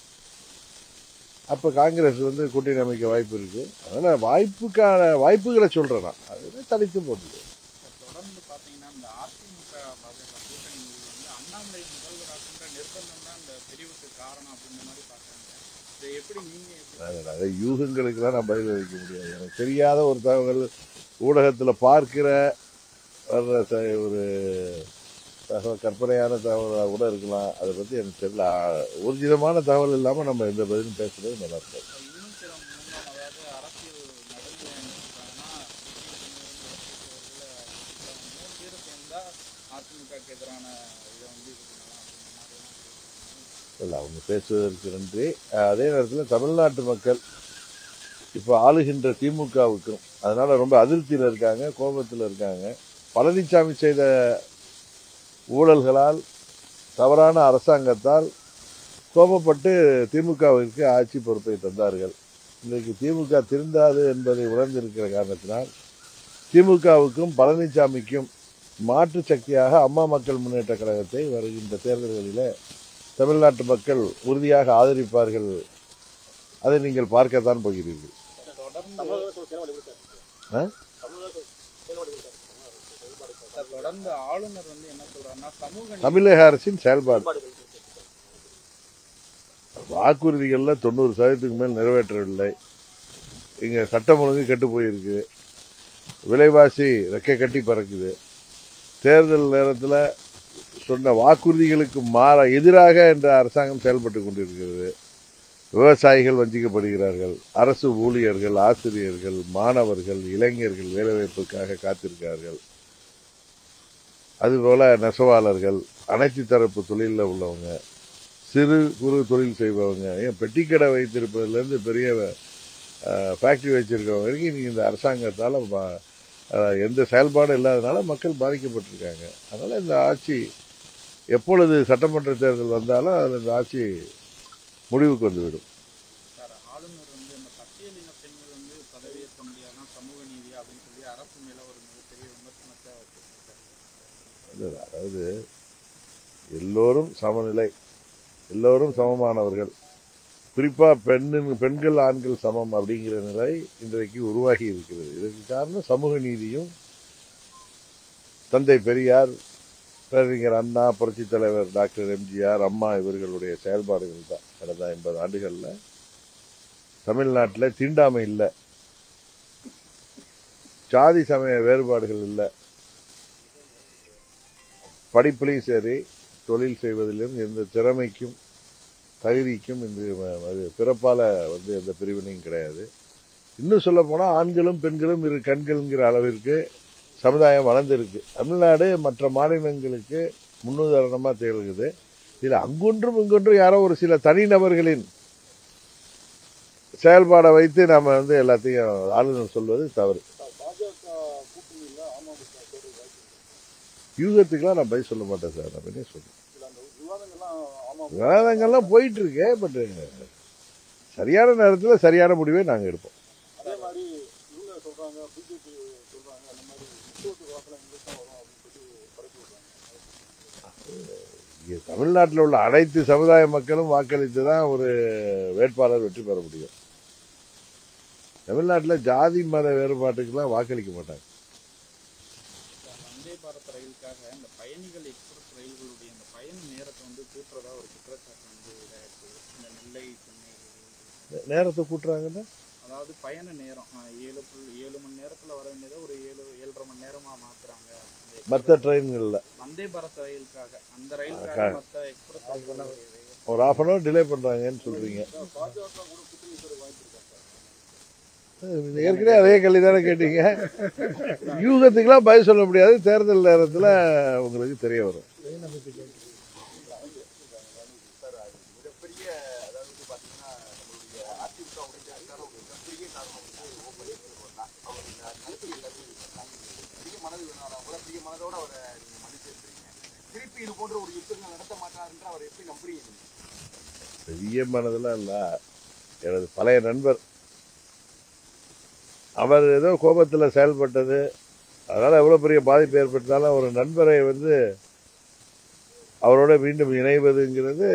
B: அப்போ காங்கிரஸ் வந்து கூட்டணி அமைக்க வாய்ப்பு இருக்கு அதனால வாய்ப்புக்கான வாய்ப்புகளை சொல்றேன் நான் அது தனித்து போட்டுது
C: தொடர்ந்து பாத்தீங்கன்னா இந்த அதிமுக பாஜக கூட்டணி முடிவு வந்து அண்ணாமலை முதல்வராகின்ற நிர்பந்தம் தான் இந்த பிரிவுக்கு காரணம் அப்படின்ற மாதிரி பாக்குறாங்க இதை எப்படி நீங்க எப்படி
B: அது நிறைய யூகங்களுக்கெல்லாம் நான் பதில் அளிக்க முடியாது எனக்கு தெரியாத ஒரு தகவல் ஊடகத்தில் பார்க்கிற வர்ற த- ஒரு தகவல் கற்பனையான தகவலாக கூட இருக்கலாம் அதை பற்றி எனக்கு தெரியல ஆ- ஊர்ஜிதமான தகவல் இல்லாமல் நம்ம எந்த பதிலும் பேசுறது நல்லா இருக்காது
C: இன்னும் சில முன்னம் அதாவது அரசியல் நடுநிலை என்ன சொல்றாங்கன்னா மூணு பேரும் சேர்ந்தா அதிமுகக்கு எதிரான இதை வந்து இது பண்ணலாம் அப்படின்ற மாதிரி
B: இல்லை அவங்க பேசுவதற்கு நன்றி அஹ் அதே நேரத்தில் தமிழ்நாட்டு மக்கள் இப்போ ஆளுகின்ற திமுகவுக்கும் அதனால ரொம்ப அதிருப்தியில் இருக்காங்க கோபத்தில் இருக்காங்க பழனிசாமி செய்த ஊழல்களால் தவறான அரசாங்கத்தால் கோபப்பட்டு திமுகவிற்கு ஆட்சி பொறுப்பை தந்தார்கள் இன்றைக்கு திமுக திருந்தாது என்பதை உணர்ந்திருக்கிற காரணத்தினால் திமுகவுக்கும் பழனிசாமிக்கும் மாற்று சக்தியாக அம்மா மக்கள் முன்னேற்ற கழகத்தை வருகின்ற தேர்தல்களிலே தமிழ்நாட்டு மக்கள் உறுதியாக ஆதரிப்பார்கள் அதை நீங்கள் பார்க்கத்தான் போகிறீர்கள்
C: தொடர்ந்து
D: தமிழக செயல்பாடு எப்படி
B: ஆ?
D: சார் தமிழக செயல்பாடு எப்படி சார்
C: தொடர்ந்து ஆளுநர் வந்து என்ன சொல்றாருன்னா சமூக நீதி
B: தமிழக அரசின் செயல்பாடு
D: செயல்பாடு எப்படி சார்
B: வாக்குறுதிகள்ல தொண்ணூறு சதவீதத்துக்கு மேல் நிறைவேற்றவில்லை இங்க சட்டம் ஒழுங்கு கெட்டு போயிருக்கு விலைவாசி ரெக்கை கட்டி பறக்குது தேர்தல் நேரத்தில் சொன்ன வாக்குறுதிகளுக்கு மாற எதிராக என்ற அரசாங்கம் செயல்பட்டு கொண்டிருக்கிறது விவசாயிகள் வஞ்சிக்கப்படுகிறார்கள் அரசு ஊழியர்கள் ஆசிரியர்கள் மாணவர்கள் இளைஞர்கள் வேலைவாய்ப்புக்காக காத்திருக்கிறார்கள் அதுபோல நெசவாளர்கள் அனைத்து தரப்பு தொழிலில் உள்ளவங்க சிறு குறு தொழில் செய்பவங்க ஏன் பெட்டிக்கடை வைத்திருப்பதுலேருந்து பெரிய ஃபேக்ட்ரி வச்சிருக்கவங்க வரைக்கும் இன்னைக்கு இந்த அரசாங்கத்தால் எந்த செயல்பாடும் இல்லாதனால மக்கள் பாதிக்கப்பட்டிருக்காங்க அதனால் இந்த ஆட்சி எப்பொழுது சட்டமன்ற தேர்தல் வந்தாலும் அது இந்த ஆட்சி முடிவுக்கு வந்துவிடும்
C: சார் ஆளுநர் வந்து இந்த பட்டியலின பெண்கள் வந்து பதவியேற்க முடியாதான் சமூக நீதி அப்படின்னு சொல்லி அரசு மேல ஒரு மிகப்பெரிய விமர்சனத்தை வச்சிருக்காரு
B: இல்ல, அதாவது எல்லோரும் சமநிலை எல்லோரும் சமமானவர்கள் குறிப்பா பெண்ணின் பெண்கள் ஆண்கள் சமம் அப்படிங்கிற நிலை இன்றைக்கு உருவாகி இருக்கிறது இதற்கு காரணம் சமூக நீதியும் தந்தை பெரியார் பேரறிஞர் அண்ணா புரட்சித் தலைவர் டாக்டர் எம்ஜிஆர் அம்மா இவர்களுடைய செயல்பாடுகள் தான் கடந்த ஐம்பது ஆண்டுகள்ல தமிழ்நாட்டில் தீண்டாமை இல்லை சாதி சமய வேறுபாடுகள் இல்லை படிப்புலையும் சரி தொழில் செய்வதிலும் எந்த திறமைக்கும் தகுதிக்கும் இந்த ம- அது பிறப்பால வந்து எந்த பிரிவினையும் கிடையாது இன்னும் சொல்ல போனா ஆண்களும் பெண்களும் இரு கண்கள்ங்கிற அளவிற்கு சமுதாயம் வளர்ந்திருக்கு தமிழ்நாடு மற்ற மாநிலங்களுக்கு முன்னுதாரணமா திகழ்கிறது இதுல அங்கொன்றும் இங்கொன்றும் யாரோ ஒரு சில தனிநபர்களின் செயல்பாடை வைத்து நாம வந்து எல்லாத்தையும் ஆளுநர் சொல்வது தவறு
D: சார், பாஜக கூட்டணியில் அமமுக சேர வாய்ப்பு
B: யூகத்துக்கெல்லாம் நான் பதில் சொல்ல மாட்டேன் சார் நான் என்ன சொல்றேன்
D: இல்ல அந்த விவாதங்கள்லாம் அமமுக
B: விவாதங்கள்லாம் போயிட்டு இருக்கு பட் சரியான நேரத்தில் சரியான முடிவை நாங்கள் எடுப்போம்
D: அதே மாதிரி இவங்க சொல்றாங்க பிஜேபி சொல்றாங்க அந்த மாதிரி முக்கியத்துவ வாக்கில் எங்களுக்கு தான் வரும் அப்படின்னு சொல்லி பரப்பி விடுறாங்க
B: இங்கே தமிழ்நாட்டில் உள்ள அனைத்து சமுதாய மக்களும் வாக்களித்து தான் ஒரு வேட்பாளர் வெற்றி பெற முடியும் தமிழ்நாட்டில் ஜாதி மத வேறுபாட்டுக்கெல்லாம் வாக்களிக்க மாட்டாங்க
C: இந்த வந்தே பாரத் ரயிலுக்காக இந்த பயணிகள் எக்ஸ்பிரஸ் ரயில்களுடைய இந்த பயண நேரத்தை வந்து கூட்டுறதா ஒரு குற்றச்சாட்டு வந்து இதாயிருக்கு இந்த நெல்லை சென்னை
B: நே- நேரத்தை கூட்டுறாங்கன்னா
C: அதாவது பயண நேரம் ஆஹ், ஏழு புள்ளி ஏழு மணி நேரத்துல வர வேண்டியதை ஒரு ஏழு ஏழரை மணி நேரமா மாத்துறாங்க இந்த
B: மற்ற ட்ரெயின்களில்
C: வந்தே பாரத் ரயிலுக்காக அந்த
B: அக்கா.
C: ரயிலுக்காக மற்ற எக்ஸ்பிரஸ் ரயில்கள்
B: ஒரு ஆஃப் அன் ஹவர் டிலே பண்ணுறாங்கன்னு சொல்கிறீங்க
D: பாஜக கூட கூட்டணி சேர வாய்ப்பு இருக்கா சார்
B: ஏற்கனவே அதே கேள்வி தானே கேட்டீங்க யூகத்துக்கெல்லாம் பதில் சொல்ல முடியாது தேர்தல் நேரத்தில் உங்களுக்கு தெரிய வரும்
A: சார் அது மிகப்பெரிய அதாவது வந்து பாத்தீங்கன்னா நம்மளுடைய அதிமுக உடைக்கிறதுக்கான ஒரு மிகப்பெரிய காரணம் வந்து ஓ பன்னீர்செல்வம் தான் அவர் இந்த கருத்து எல்லாத்தையும் சொன்னாங்க. பெரிய மனது வேணாலும் கூட பெரிய மனதோட அவரை நீங்க மன்னிச்சு இருக்கிறீங்க திருப்பி இது போன்ற ஒரு யுத்தங்கள் நடத்த மாட்டாருன்ற அவர் எப்படி நம்புறீங்க நீங்க?
B: பெரிய மனதெல்லாம் இல்லை எனது பழைய நண்பர் அவர் ஏதோ கோபத்தில் செயல்பட்டது அதனால் எவ்வளோ பெரிய பாதிப்பு ஏற்பட்டாலும் ஒரு நண்பரை வந்து அவரோட மீண்டும் இணைவதுங்கிறது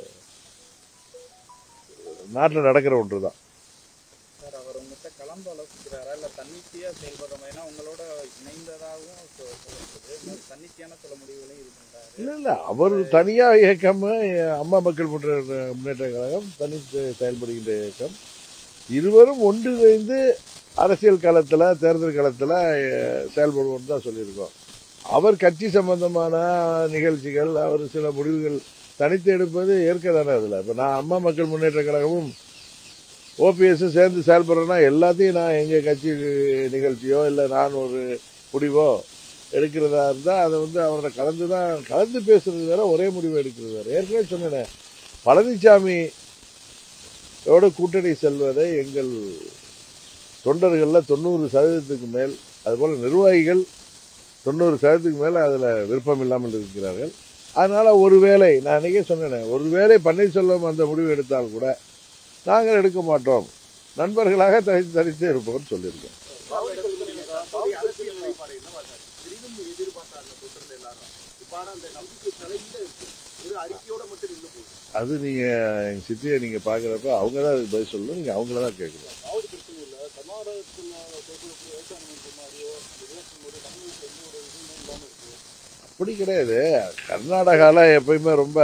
B: நாட்டில் நடக்கிற ஒன்று தான்
C: சார் அவர் உங்ககிட்ட கலந்து ஆலோசிக்கிறாரா இல்ல தன்னிச்சையா செயல்படுறோம் ஏன்னா உங்களோட இணைந்ததாகவும் சொ- சொல்லப்படுது இன்னொரு தன்னிச்சையான சில முடிவுகளையும் இது பண்றாரு
B: இல்லை இல்லை அவர் தனியாக இயக்கம் அம்மா மக்கள் முன்னேற்ற முன்னேற்ற கழகம் தனி செயல்படுகின்ற இயக்கம் இருவரும் ஒன்றிணைந்து அரசியல் களத்தில் தேர்தல் களத்தில் செயல்படுவோம்னு தான் சொல்லியிருக்கோம் அவர் கட்சி சம்பந்தமான நிகழ்ச்சிகள் அவர் சில முடிவுகள் தனித்து எடுப்பது ஏற்க தானே அதில் இப்போ நான் அம்மா மக்கள் முன்னேற்ற கழகமும் ஓபிஎஸும் சேர்ந்து செயல்படுறேன்னா எல்லாத்தையும் நான் எங்கள் கட்சி நிகழ்ச்சியோ இல்லை நான் ஒரு முடிவோ எடுக்கிறதா இருந்தால் அதை வந்து அவரோட கலந்து தான் கலந்து பேசுறது வேற ஒரே முடிவு எடுக்கிறது வேற ஏற்கனவே சொன்னேன் பழனிசாமியோட கூட்டணி செல்வதை எங்கள் தொண்டர்களில் தொண்ணூறு சதவீதத்துக்கு மேல் அதுபோல் நிர்வாகிகள் தொண்ணூறு சதவீதத்துக்கு மேலே அதில் விருப்பம் இல்லாமல் இருக்கிறார்கள் அதனால ஒருவேளை நான் அன்றைக்கே சொன்னேன் ஒருவேளை பன்னீர்செல்வம் அந்த முடிவு எடுத்தால் கூட நாங்கள் எடுக்க மாட்டோம் நண்பர்களாக தனித்து தனித்து இருப்போம்னு சொல்லியிருக்கோம்
A: அவருடைய அரசியல் நிலைப்பாடு என்னவா சார் பெரிதும் எதிர்பார்த்தாங்க தொண்டர்கள் எல்லாரும் இப்ப ஆனா அந்த நம்பிக்கை தலையில இருக்கு ஒரு அறிக்கையோட மட்டும் நின்று போகுது
B: அது நீங்கள் எங்கள் சித்தியை நீங்கள் பார்க்குறப்ப அவங்க தான் அதுக்கு பதில் சொல்லணும் நீங்கள் அவங்கள தான் கேட்கணும்
D: ஆவது பிரச்சனை இல்லை கர்நாடகத்தில் கேட்கக்கூடிய விவசாயம் மந்திரி மாதிரியோ இந்த எலெக்ஷன் போது தமிழுக்கு எந்த ஒரு இதுவுமே இல்லாமல் இருக்கு
B: அப்படி கிடையாது கர்நாடகாவில் எப்பயுமே ரொம்ப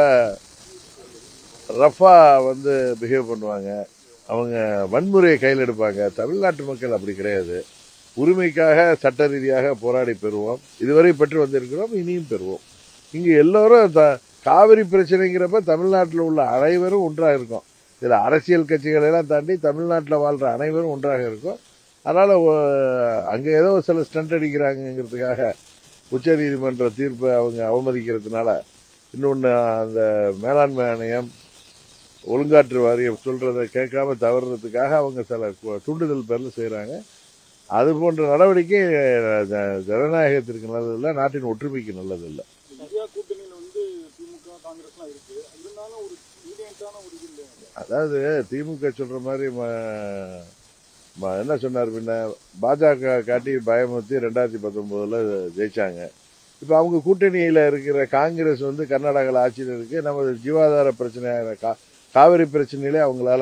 B: ரஃபாக வந்து பிஹேவ் பண்ணுவாங்க அவங்க வன்முறையை கையில் எடுப்பாங்க தமிழ்நாட்டு மக்கள் அப்படி கிடையாது உரிமைக்காக சட்ட ரீதியாக போராடி பெறுவோம் இதுவரை பெற்று வந்திருக்கிறோம் இனியும் பெறுவோம் இங்கே எல்லோரும் த காவிரி பிரச்சனைங்கிறப்ப தமிழ்நாட்டில் உள்ள அனைவரும் ஒன்றாக இருக்கும் இதில் அரசியல் கட்சிகளை எல்லாம் தாண்டி தமிழ்நாட்டில் வாழ்கிற அனைவரும் ஒன்றாக இருக்கும் அதனால் அங்கே ஏதோ சில ஸ்டண்ட் அடிக்கிறாங்கங்கிறதுக்காக உச்சநீதிமன்ற தீர்ப்பை அவங்க அவமதிக்கிறதுனால இன்னொன்று அந்த மேலாண்மை ஆணையம் ஒழுங்காற்று வாரியம் சொல்றதை கேட்காம தவறுறதுக்காக அவங்க சில கு- தூண்டுதல் பேரில் செய்கிறாங்க அது போன்ற நடவடிக்கை அஹ், ஜ- ஜனநாயகத்திற்கு நல்லதில்லை நாட்டின் ஒற்றுமைக்கு நல்லதில்லை
D: இந்த இந்தியா கூட்டணியில் வந்து திமுக காங்கிரஸ்லாம் இருக்கு இருந்தாலும் ஒரு யூனியன்டான ஒரு இது இல்லை
B: அதாவது திமுக சொல்ற மாதிரி ம- ம- என்ன சொன்னார் பின்ன பாஜக காட்டி பயமுறுத்தி ரெண்டாயிரத்தி பத்தொன்பதுல ஜெயிச்சாங்க இப்போ அவங்க கூட்டணியில் இருக்கிற காங்கிரஸ் வந்து கர்நாடகாவில் ஆட்சியில் இருக்கு நமது ஜீவாதார பிரச்சனையான கா காவிரி பிரச்சனையிலே அவங்களால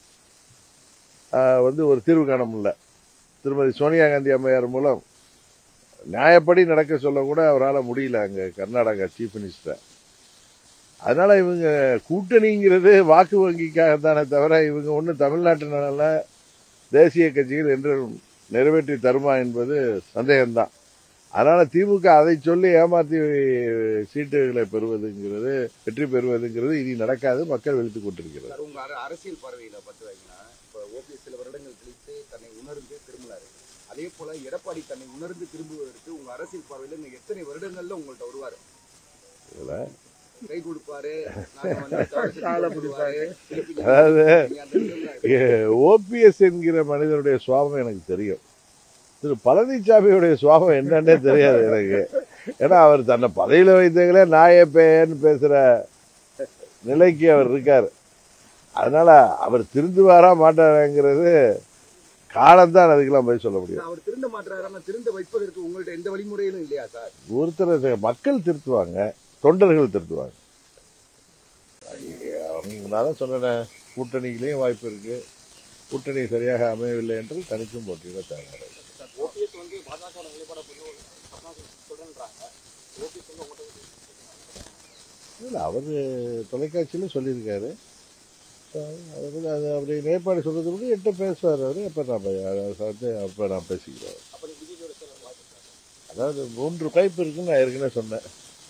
B: ஆஹ், வந்து ஒரு தீர்வு காண முடியல திருமதி சோனியா காந்தி அம்மையார் மூலம் நியாயப்படி நடக்க சொல்ல கூட அவரால் முடியல அங்கே கர்நாடகா சீஃப் மினிஸ்டர் அதனால இவங்க கூட்டணிங்கிறது வாக்கு வங்கிக்காக தானே தவிர இவங்க ஒன்றும் தமிழ்நாட்டு நலனில் தேசிய கட்சிகள் என்று நிறைவேற்றி தருமா என்பது சந்தேகம்தான் அதனால திமுக அதை சொல்லி ஏமாத்தி சீட்டுகளை பெறுவதுங்கிறது வெற்றி பெறுவதுங்கிறது இனி நடக்காது மக்கள் வெளுத்துக் கொண்டிருக்கிறது
A: சார் உங்க அர- அரசியல் பார்வையில பார்த்து வைங்கன்னா இப்ப ஓபிஎஸ் சில வருடங்கள் கழித்து தன்னை உணர்ந்து திரும்பினாரு அதே போல எடப்பாடி தன்னை உணர்ந்து திரும்புவதற்கு உங்க அரசியல் பார்வையில இன்னும் எத்தனை வருடங்கள்ல உங்கள்ட்ட வருவாரு
B: இதுல
A: கை கொடுப்பாரு நாங்க வந்து தவறு செஞ்சு கொடுப்பாரு, திருப்பி நீங்க
B: அதாவது
A: நீங்க அந்த இடத்துல
B: ஓபிஎஸ் என்கிற மனிதனுடைய சுவாபம் எனக்கு தெரியும் திரு பழனிசாமியுடைய சுவாபம் என்னன்னே தெரியாது எனக்கு ஏன்னா அவர் தன்னை பதவியில் வைத்தங்களே நாயே பேயன்னு பேசுற நிலைக்கு அவர் இருக்கார் அதனால அவர் திருந்துவாரா மாட்டாராங்கிறது காலம்தான் அதுக்கெல்லாம் பதில் சொல்ல முடியும்
A: அவர் திருந்த மாட்டாரு ஆனா திருந்த வைப்பதற்கு உங்கள்ட்ட எந்த வழிமுறையிலும் இல்லையா சார்
B: ஒருத்தர் மக்கள் திருத்துவாங்க தொண்டர்கள் திருத்துவாங்க அவங்க நான் தான் சொன்னேன் கூட்டணியிலையும் வாய்ப்பு இருக்கு கூட்டணி சரியாக அமையவில்லை என்று தனித்தும் போட்டியிட தயாராக
D: ஓபிஎஸ் வந்து பாஜக நிலைப்பாட புரியும் சொல்றேன்றாங்க ஓபிஎஸ் வந்து உங்கள்கிட்ட
B: இல்லை அவர் தொலைக்காட்சியில் சொல்லியிருக்காரு அவர் அது அப்படி நிலைப்பாடு சொல்றது கூட எட்ட பேசுவார் அவர் அப்போ நான் பே- அதை வந்து அப்போ நான் பேசிக்கிறேன்
D: அப்ப நீ பிஜேபியோட சேர வாய்ப்பு இருக்கா?
B: அதாவது மூன்று வாய்ப்பு இருக்குன்னு நான் ஏற்கனவே சொன்னேன்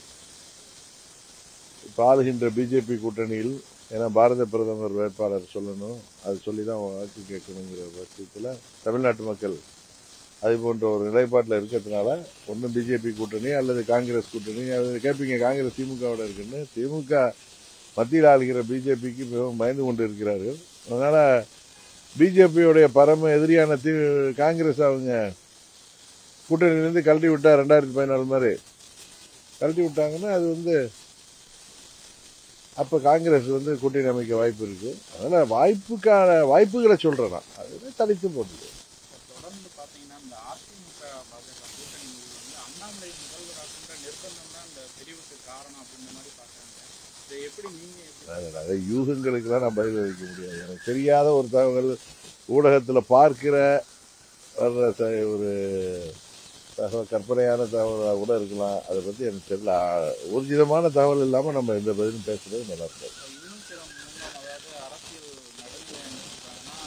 B: இப்போ ஆளுகின்ற பிஜேபி கூட்டணியில் ஏன்னா பாரத பிரதமர் வேட்பாளர் சொல்லணும் அது சொல்லி தான் வாக்கு கேட்கணுங்கிற பட்சத்தில் தமிழ்நாட்டு மக்கள் அது போன்ற ஒரு நிலைப்பாட்டில் இருக்கிறதுனால ஒன்று பிஜேபி கூட்டணி அல்லது காங்கிரஸ் கூட்டணி அது கேட்பீங்க காங்கிரஸ் திமுகவோட இருக்குன்னு திமுக மத்தியில் ஆளுகிற பிஜேபிக்கு மிகவும் பயந்து கொண்டு இருக்கிறார்கள் அதனால பிஜேபியோடைய பரம எதிரியான தி காங்கிரஸ் அவங்க கூட்டணியிலேருந்து கழட்டி விட்டா ரெண்டாயிரத்தி பதினாலு மாதிரி கழட்டி விட்டாங்கன்னா அது வந்து அப்போ காங்கிரஸ் வந்து கூட்டணி அமைக்க வாய்ப்பு இருக்கு அதனால வாய்ப்புக்கான வாய்ப்புகளை சொல்றேன் நான் அது தனித்து போட்டுது
C: தொடர்ந்து பார்த்தீங்கன்னா இந்த அதிமுக பாஜக கூட்டணி வந்து அண்ணாமலை முதல்வராகின்ற நிர்பந்தம் தான் இந்த பிரிவுக்கு காரணம் அப்படின்ற மாதிரி பார்க்குறாங்க இதை எப்படி நீங்க எப்படி
B: அது நிறைய யூகங்களுக்கெல்லாம் நான் பதில் அளிக்க முடியாது எனக்கு தெரியாத ஒரு தகவல் ஊடகத்தில் பார்க்கிற வர்ற த- ஒரு தகவல் கற்பனையான தகவலாக கூட இருக்கலாம் அதை பற்றி எனக்கு தெரியல ஊர்ஜிதமான தகவல் இல்லாமல் நம்ம எந்த பதிலும் பேசுறது நல்லா இருக்காது
C: இன்னும் சில முன்னாள் அதாவது அரசியல் நடந்து என்ன சொல்றாங்கன்னா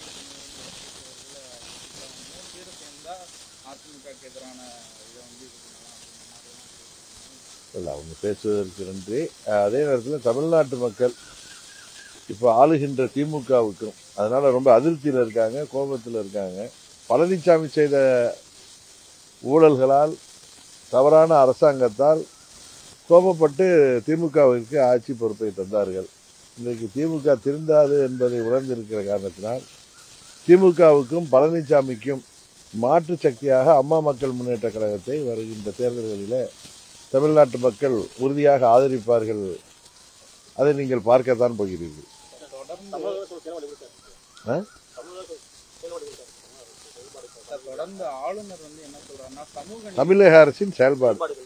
C: மூணு பேர் சேர்ந்தா அதிமுகக்கு எதிரான இதை வந்து இது பண்ணலாம் அப்படின்ற மாதிரி
B: இல்லை அவங்க பேசுவதற்கு நன்றி அஹ் அதே நேரத்தில் தமிழ்நாட்டு மக்கள் இப்போ ஆளுகின்ற திமுகவுக்கும் அதனால ரொம்ப அதிருப்தியில் இருக்காங்க கோபத்தில் இருக்காங்க பழனிசாமி செய்த ஊழல்களால் தவறான அரசாங்கத்தால் கோபப்பட்டு திமுகவிற்கு ஆட்சி பொறுப்பை தந்தார்கள் இன்றைக்கு திமுக திருந்தாது என்பதை உணர்ந்திருக்கிற காரணத்தினால் திமுகவுக்கும் பழனிசாமிக்கும் மாற்று சக்தியாக அம்மா மக்கள் முன்னேற்ற கழகத்தை வருகின்ற தேர்தல்களில் தமிழ்நாட்டு மக்கள் உறுதியாக ஆதரிப்பார்கள் அதை நீங்கள் பார்க்கத்தான் போகிறீர்கள்
C: தொடர்ந்து
D: தமிழக சேர வழி கொடுத்தாரு
B: ஆ?
D: தமிழக சேர வழி கொடுத்தாரு
C: தொடர்ந்து ஆளுநர் வந்து என்ன சொல்றாருன்னா சமூக நீதி
B: தமிழக அரசின் செயல்பாடு
D: செயல்பாடுகள்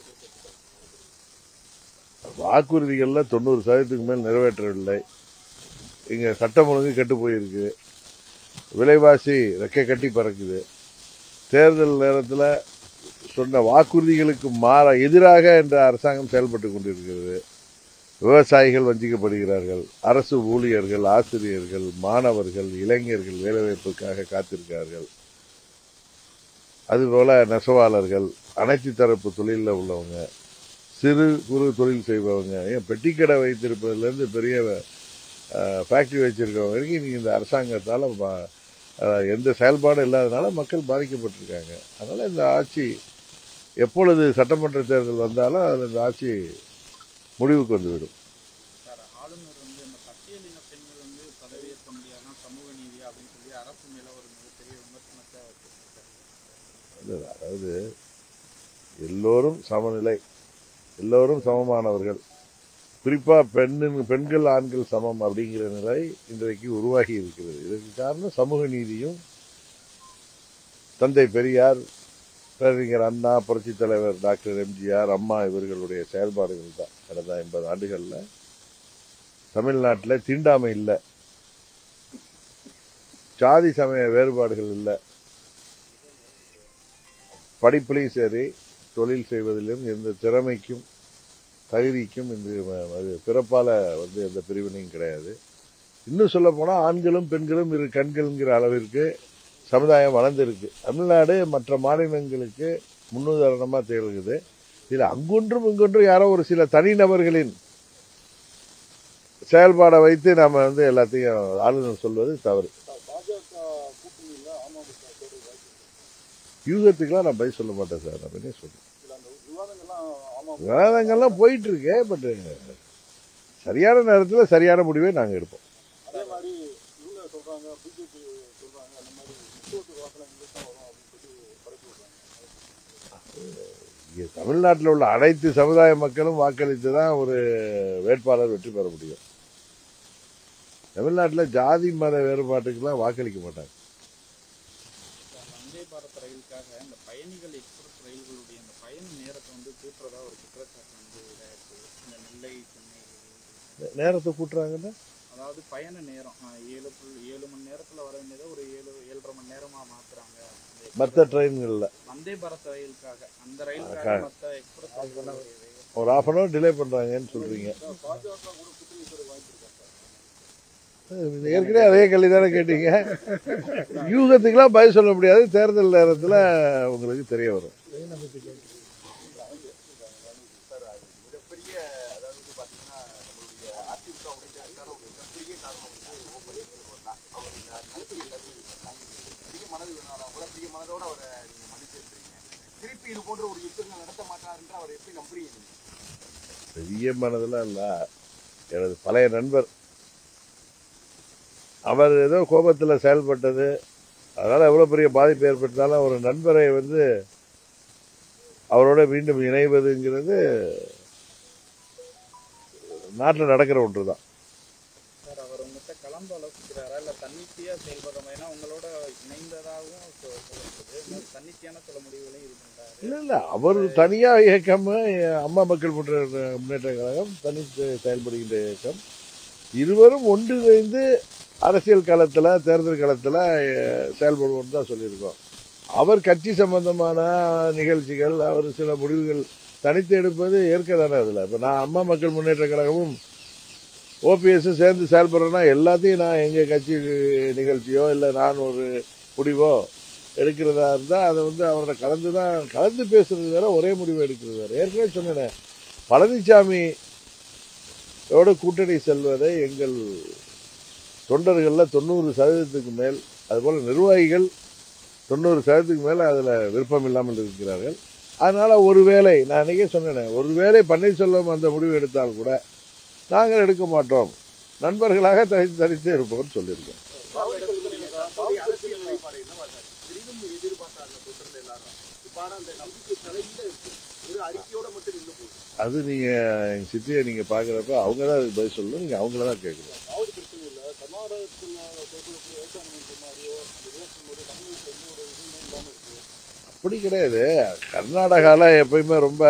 B: வாக்குறுதிகளில் தொண்ணூறு சதவீதத்துக்கு மேல் நிறைவேற்றவில்லை இங்கே சட்டம் ஒழுங்கு கெட்டு போயிருக்கு விலைவாசி ரெக்கை கட்டி பறக்குது தேர்தல் நேரத்தில் சொன்ன வாக்குறுதிகளுக்கு மாற எதிராக என்ற அரசாங்கம் செயல்பட்டு கொண்டிருக்கிறது விவசாயிகள் வஞ்சிக்கப்படுகிறார்கள் அரசு ஊழியர்கள் ஆசிரியர்கள் மாணவர்கள் இளைஞர்கள் வேலைவாய்ப்புக்காக காத்திருக்கிறார்கள் அதுபோல நெசவாளர்கள் அனைத்து தரப்பு தொழிலில் உள்ளவங்க சிறு குறு தொழில் செய்பவங்க ஏன் பெட்டிக்கடை வைத்திருப்பதுலேருந்து பெரிய ஃபேக்டரி வச்சிருக்கவங்க வரைக்கும் இன்னைக்கு இந்த அரசாங்கத்தால் ப- அஹ், எந்த செயல்பாடும் இல்லாதனால மக்கள் பாதிக்கப்பட்டிருக்காங்க அதனால் இந்த ஆட்சி எப்பொழுது சட்டமன்ற தேர்தல் வந்தாலும் அது இந்த ஆட்சி முடிவுக்கு வந்துவிடும்
C: சார் ஆளுநர் வந்து இந்த பட்டியலின பெண்கள் வந்து பதவியேற்க முடியாதுன்னா சமூக நீதி அப்படின்னு சொல்லி அரசு மேல ஒரு மிகப்பெரிய விமர்சனத்தை வச்சிருக்காரு
B: இல்ல, அதாவது எல்லோரும் சமநிலை எல்லோரும் சமமானவர்கள் குறிப்பா பெண்ணின் பெண்கள் ஆண்கள் சமம் அப்படிங்கிற நிலை இன்றைக்கு உருவாகி இருக்கிறது இதற்கு காரணம் சமூக நீதியும் தந்தை பெரியார் பேரறிஞர் அண்ணா புரட்சித் தலைவர் டாக்டர் எம்ஜிஆர் அம்மா இவர்களுடைய செயல்பாடுகள் தான் கடந்த ஐம்பது ஆண்டுகளில் தமிழ்நாட்டில் தீண்டாமை இல்லை சாதி சமய வேறுபாடுகள் இல்லை படிப்புலையும் சரி தொழில் செய்வதிலும் எந்த திறமைக்கும் தகுதிக்கும் இந்த ம- அது பிறப்பால வந்து எந்த பிரிவினையும் கிடையாது இன்னும் சொல்ல போனா ஆண்களும் பெண்களும் இரு கண்கள்ங்கிற அளவிற்கு சமுதாயம் வளர்ந்திருக்கு தமிழ்நாடு மற்ற மாநிலங்களுக்கு முன்னுதாரணமா திகழ்கிறது இதுல அங்கொன்றும் இங்கொன்றும் யாரோ ஒரு சில தனிநபர்களின் செயல்பாடை வைத்து நாம வந்து எல்லாத்தையும் ஆளுநர் சொல்வது தவறு
D: பாஜக கூட்டணியில் அமமுக சேர வாய்ப்பு இருக்கு.
B: யூகத்துக்கெல்லாம் நான் பதில் சொல்ல மாட்டேன் சார் நான் என்ன சொல்றேன்
D: இதுல அந்த விவாதங்கள்லாம் அமமுக
B: விவாதங்கள்லாம் போயிட்டு இருக்கு பட் சரியான நேரத்தில் சரியான முடிவை நாங்கள் எடுப்போம்
D: அதே மாதிரி இவங்க சொல்றாங்க பிஜேபி சொல்றாங்க அந்த மாதிரி முக்கியத்துவ வாக்கில் எங்களுக்கு தான் வரும் அப்படின்னு சொல்லி பரப்பி விடுறாங்க
B: இங்கே தமிழ்நாட்டில் உள்ள அனைத்து சமுதாய மக்களும் வாக்களித்து தான் ஒரு வேட்பாளர் வெற்றி பெற முடியும் தமிழ்நாட்டில் ஜாதி மத வேறுபாட்டுக்கெல்லாம் வாக்களிக்க மாட்டாங்க
C: வந்தே பாரத் ரயிலுக்காக இந்த பயணிகள் எக்ஸ்பிரஸ் ரயில்களுடைய அந்த பயண நேரத்தை வந்து கூட்டுறதா ஒரு குற்றச்சாட்டு வந்து இதாயிருக்கு இந்த நெல்லை சென்னை
B: நேரத்தை கூட்டுறாங்கன்னா
C: அதாவது அதாவது பயண நேரம் ஆஹ் ஏழு புள்ளி ஏழு மணி நேரத்துல வர வேண்டியதை ஒரு ஏழு ஏழரை மணி நேரமா மாத்துறாங்க அந்த
B: மற்ற ட்ரெயின்களில்
C: வந்தே பாரத் ரயிலுக்காக அந்த ரயிலுக்காக
B: அக்கா.
C: மற்ற எக்ஸ்பிரஸ் ரயில்களுடைய வேகம்
B: ஒரு ஆஃப் அன் ஹவர் டிலே பண்ணுறாங்கன்னு சொல்கிறீங்க
D: பாஜக கூட கூட்டணி பேர் வாங்கியிருக்காங்க
B: ஏற்கனவே அதே கேள்வி தானே கேட்டீங்க யூகத்துக்கெல்லாம் பதில் சொல்ல முடியாது தேர்தல் நேரத்தில் உங்களுக்கு தெரிய வரும்
A: சார் அது மிகப்பெரிய அதாவது வந்து பாத்தீங்கன்னா நம்மளுடைய அதிமுக உடைக்கிறதுக்கான ஒரு மிகப்பெரிய காரணம் வந்து ஓ பன்னீர்செல்வம் தான் அவர் இந்த அரசியல் எல்லாத்தையும் இது பண்ணார். பெரிய மனது வேணாம் கூட பெரிய மனதோட அவரை நீங்க மன்னிச்சு இருக்கிறீங்க திருப்பி இது போன்ற ஒரு யுத்தங்கள் நடத்த மாட்டாருன்ற அவர் எப்படி நம்புறீங்க நீங்க?
B: பெரிய மனதெல்லாம் இல்லை எனது பழைய நண்பர் அவர் ஏதோ கோபத்தில் செயல்பட்டது அதனால் எவ்வளோ பெரிய பாதிப்பு ஏற்பட்டாலும் ஒரு நண்பரை வந்து அவரோட மீண்டும் இணைவதுங்கிறது நாட்டில் நடக்கிற ஒன்று தான்
C: சார் அவர் உங்ககிட்ட கலந்து ஆலோசிக்கிறாரா இல்ல தன்னிச்சையா செயல்படுற ஏன்னா உங்களோட இணைந்ததாகவும் சொ- சொல்லப்படுது இன்னும் தன்னிச்சையான சில முடிவுகளையும் இது பண்றாரு
B: இல்லை இல்லை அவர் தனியாக இயக்கம் அம்மா மக்கள் முன்னேற்ற முன்னேற்ற கழகம் தனித்து செயல்படுகின்ற இயக்கம் இருவரும் ஒன்றிணைந்து அரசியல் களத்தில் தேர்தல் களத்தில் செயல்படுவோம்னு தான் சொல்லியிருக்கோம் அவர் கட்சி சம்பந்தமான நிகழ்ச்சிகள் அவர் சில முடிவுகள் தனித்து எடுப்பது ஏற்க தானே அதில் இப்போ நான் அம்மா மக்கள் முன்னேற்ற கழகமும் ஓபிஎஸும் சேர்ந்து செயல்படுறேன்னா எல்லாத்தையும் நான் எங்கள் கட்சி நிகழ்ச்சியோ இல்லை நான் ஒரு முடிவோ எடுக்கிறதா இருந்தால் அதை வந்து அவரோட கலந்து தான் கலந்து பேசுறது வேற ஒரே முடிவு எடுக்கிறது வேற ஏற்கனவே சொன்னேன் பழனிசாமி யோட கூட்டணி செல்வதை எங்கள் தொண்டர்களில் தொண்ணூறு சதவீதத்துக்கு மேல் அதுபோல் நிர்வாகிகள் தொண்ணூறு சதவீதத்துக்கு மேலே அதில் விருப்பம் இல்லாமல் இருக்கிறார்கள் அதனால ஒருவேளை நான் அன்றைக்கே சொன்னேன் ஒருவேளை பன்னீர்செல்வம் அந்த முடிவு எடுத்தால் கூட நாங்கள் எடுக்க மாட்டோம் நண்பர்களாக தனித்து தனித்து இருப்போம்னு சொல்லியிருக்கோம்
A: அவருடைய அரசியல் நிலைப்பாடு என்னவா சார்? பெரிதும் எதிர்பார்த்தாங்க தொண்டர்கள் எல்லாரும். இப்ப ஆனா அந்த நம்பிக்கை தலையில இருக்கு. ஒரு அறிக்கையோட மட்டும் நின்று போகுது.
B: அது நீங்கள் எங்கள் சித்தியை நீங்கள் பார்க்குறப்ப அவங்க தான் அதுக்கு பதில் சொல்லணும் நீங்கள் அவங்கள தான் கேட்கணும்
D: அதாவது பிரச்சனை இல்லை கர்நாடகத்தில் தேர்தலுக்கு விவசாயம் மாதிரியோ அந்த விவசாயம் போது தமிழகத்தில் எந்த ஒரு இதுவுமே இல்லாமல் இருக்கு
B: அப்படி கிடையாது கர்நாடகாவில் எப்பயுமே ரொம்ப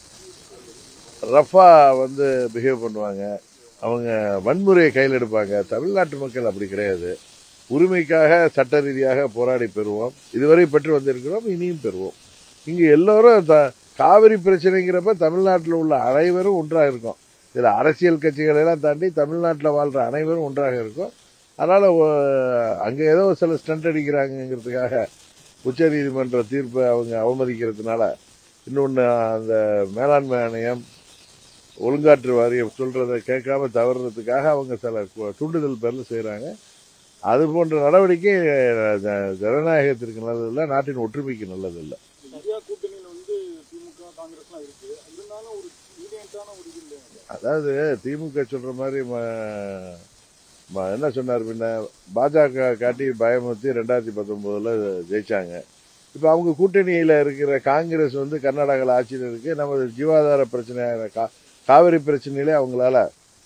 B: ரஃபாக வந்து பிஹேவ் பண்ணுவாங்க அவங்க வன்முறையை கையில் எடுப்பாங்க தமிழ்நாட்டு மக்கள் அப்படி கிடையாது உரிமைக்காக சட்ட ரீதியாக போராடி பெறுவோம் இதுவரை பெற்று வந்திருக்கிறோம் இனியும் பெறுவோம் இங்கே எல்லோரும் த காவிரி பிரச்சனைங்கிறப்ப தமிழ்நாட்டில் உள்ள அனைவரும் ஒன்றாக இருக்கும் இதில் அரசியல் கட்சிகளை எல்லாம் தாண்டி தமிழ்நாட்டில் வாழ்கிற அனைவரும் ஒன்றாக இருக்கும் அதனால் அங்கே ஏதோ சில ஸ்டண்ட் அடிக்கிறாங்கங்கிறதுக்காக உச்சநீதிமன்ற தீர்ப்பை அவங்க அவமதிக்கிறதுனால இன்னொன்று அந்த மேலாண்மை ஆணையம் ஒழுங்காற்று வாரியம் சொல்றதை கேட்காம தவறுறதுக்காக அவங்க சில கு- தூண்டுதல் பேரில் செய்கிறாங்க அது போன்ற நடவடிக்கை அஹ், ஜ- ஜனநாயகத்திற்கு நல்லதில்லை நாட்டின் ஒற்றுமைக்கு நல்லதில்லை
D: இந்த இந்தியா கூட்டணியில் வந்து திமுக காங்கிரஸ்லாம் இருக்கு இருந்தாலும் ஒரு யூனியன்டான ஒரு இது இல்லைங்க
B: அதாவது திமுக சொல்ற மாதிரி ம- ம- என்ன சொன்னார் பின்ன பாஜக காட்டி பயமுறுத்தி ரெண்டாயிரத்தி பத்தொன்பதுல ஜெயிச்சாங்க இப்போ அவங்க கூட்டணியில் இருக்கிற காங்கிரஸ் வந்து கர்நாடகாவில் ஆட்சியில் இருக்கு நமது ஜீவாதார பிரச்சனையான கா காவிரி பிரச்சனையிலே அவங்களால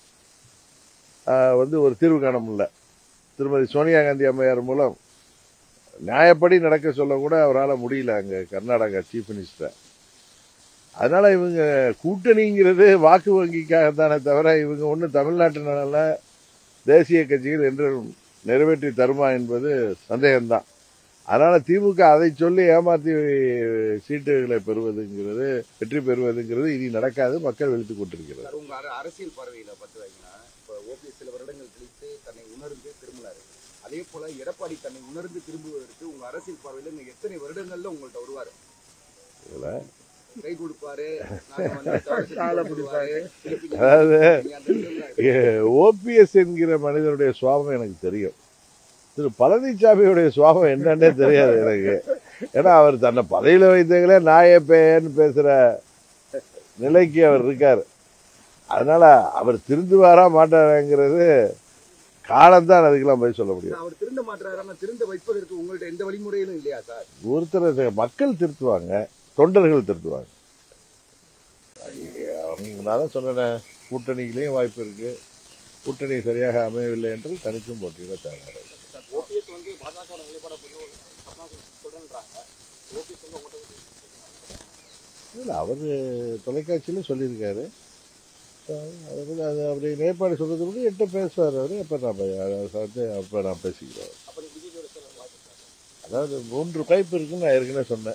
B: ஆஹ், வந்து ஒரு தீர்வு காண முடியல திருமதி சோனியா காந்தி அம்மையார் மூலம் நியாயப்படி நடக்க சொல்ல கூட அவரால் முடியல அங்கே கர்நாடகா சீஃப் மினிஸ்டர் அதனால இவங்க கூட்டணிங்கிறது வாக்கு வங்கிக்காகத்தானே தவிர இவங்க ஒன்றும் தமிழ்நாட்டு நலன்ல தேசிய கட்சிகள் என்று நிறைவேற்றி தருமா என்பது சந்தேகம்தான் அதனால திமுக அதை சொல்லி ஏமாத்தி சீட்டுகளை பெறுவதுங்கிறது வெற்றி பெறுவதுங்கிறது இனி நடக்காது மக்கள் வெளுத்துக் கொண்டிருக்கிறது
A: சார், உங்க அர- அரசியல் பார்வையில பார்த்து வைங்கன்னா, இப்ப OPS சில வருடங்கள் கழித்து தன்னை உணர்ந்து திரும்பினாரு. அதே போல எடப்பாடி தன்னை உணர்ந்து திரும்புவதற்கு உங்க அரசியல் பார்வையில இன்னும் எத்தனை வருடங்கள்ல உங்கள்ட்ட வருவாரு
B: இதுல
A: கை கொடுப்பாரு நாங்க வந்து தவறு பிடிப்பாரு
B: அதாவது ஓபிஎஸ் என்கிற மனிதனுடைய சுவாபம் எனக்கு தெரியும் திரு பழனிசாமியுடைய சுவாபம் என்னன்னே தெரியாது எனக்கு ஏன்னா அவர் தன்னை பதவியில் வைத்தங்களே நாயே பேன்னு பேசுற நிலைக்கு அவர் இருக்கார் அதனால அவர் திருந்துவாரா மாட்டாராங்கிறது காலம்தான் அதுக்கெல்லாம் போய் சொல்ல முடியும்
A: அவர் திருந்த மாட்டாரு ஆனா திருந்த வைப்பதற்கு உங்கள்ட்ட எந்த வழிமுறையிலும் இல்லையா சார்
B: ஒருத்தர் மக்கள் திருத்துவாங்க தொண்டர்கள் திருத்துவாங்க அவங்க நான் தான் சொன்னேன் கூட்டணியிலையும் வாய்ப்பு இருக்கு கூட்டணி சரியாக அமையவில்லை என்று தனித்தும் போட்டியிட தேவை
D: ஓபிஎஸ் வந்து பாஜக நிலைப்பாட பண்ணி சொல்றேன்றாங்க ஓபிஎஸ் வந்து உங்கள்கிட்ட
B: இல்லை அவர் தொலைக்காட்சியில் சொல்லியிருக்காரு அதை பத்தி அது அப்படி நேபாளி சொல்றது படி எட்ட பேசுவார் அவரு அப்ப நான் பே- அதை சார்ந்து அப்ப நான் பேசிக்கிறேன்
D: அப்படி பிஜேபியோட சேர வாய்ப்பு இருக்கா?
B: அதாவது மூன்று டைப் இருக்குன்னு நான் ஏற்கனவே சொன்னேன்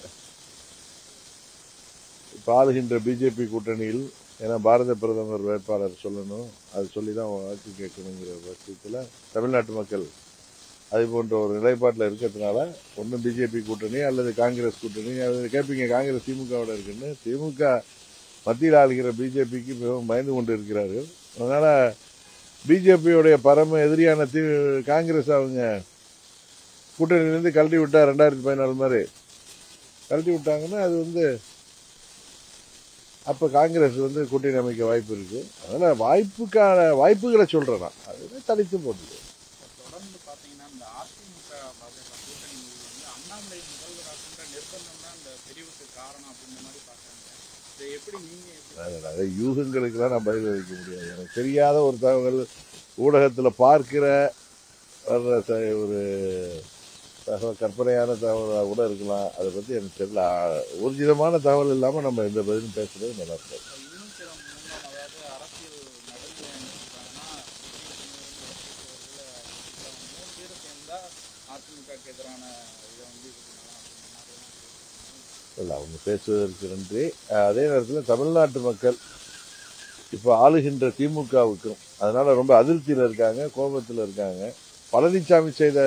B: இப்ப ஆளுகின்ற பிஜேபி கூட்டணியில் ஏன்னா பாரத பிரதமர் வேட்பாளர் சொல்லணும் அது சொல்லி தான் வாக்கு கேட்கணுங்கிற பட்சத்தில் தமிழ்நாட்டு மக்கள் அது போன்ற ஒரு நிலைப்பாட்டில் இருக்கிறதுனால ஒன்றும் பிஜேபி கூட்டணி அல்லது காங்கிரஸ் கூட்டணி அல்லது கேட்பீங்க காங்கிரஸ் திமுகவோட இருக்குன்னு திமுக மத்தியில் ஆளுகிற பிஜேபிக்கு மிகவும் பயந்து கொண்டு இருக்கிறார்கள் அதனால பிஜேபியோடைய பரம எதிரியான தி காங்கிரஸ் அவங்க கூட்டணியிலேருந்து கழட்டி விட்டா ரெண்டாயிரத்தி பதினாலு மாதிரி கழட்டி விட்டாங்கன்னா அது வந்து அப்போ காங்கிரஸ் வந்து கூட்டணி அமைக்க வாய்ப்பு இருக்கு அதனால வாய்ப்புக்கான வாய்ப்புகளை சொல்றேன் நான் அது தனித்து போட்டுது
C: தொடர்ந்து பாத்தீங்கன்னா இந்த அதிமுக பாஜக கூட்டணி முடிவு வந்து அண்ணாமலை முதல்வராகின்ற நிர்பந்தம் தான் இந்த பிரிவுக்கு காரணம் அப்படின்ற மாதிரி பாக்குறாங்க இதை எப்படி நீங்க எப்படி
B: அது நிறைய யூகங்களுக்கெல்லாம் நான் பதில் அளிக்க முடியாது எனக்கு தெரியாத ஒரு தகவல் ஊடகத்தில் பார்க்கிற வர்ற த- ஒரு தகவல் கற்பனையான தகவலாக கூட இருக்கலாம் அதை பற்றி எனக்கு தெரியல ஆ, ஊர்ஜிதமான தகவல் இல்லாமல் நம்ம எந்த பதிலும் பேசுறது நல்லா இருக்காது
C: இன்னும் சில முன்னாள் அதாவது அரசியல் நடுநிலை என்ன சொல்றாங்கன்னா மூணு பேரும் சேர்ந்தா அதிமுகக்கு எதிரான இதை வந்து இது பண்ணலாம் அப்படின்ற மாதிரி
B: இல்லை அவங்க பேசுவதற்கு நன்றி அஹ், அதே நேரத்தில் தமிழ்நாட்டு மக்கள் இப்போ ஆளுகின்ற திமுகவுக்கும் அதனால ரொம்ப அதிருப்தியில் இருக்காங்க கோபத்தில் இருக்காங்க பழனிசாமி செய்த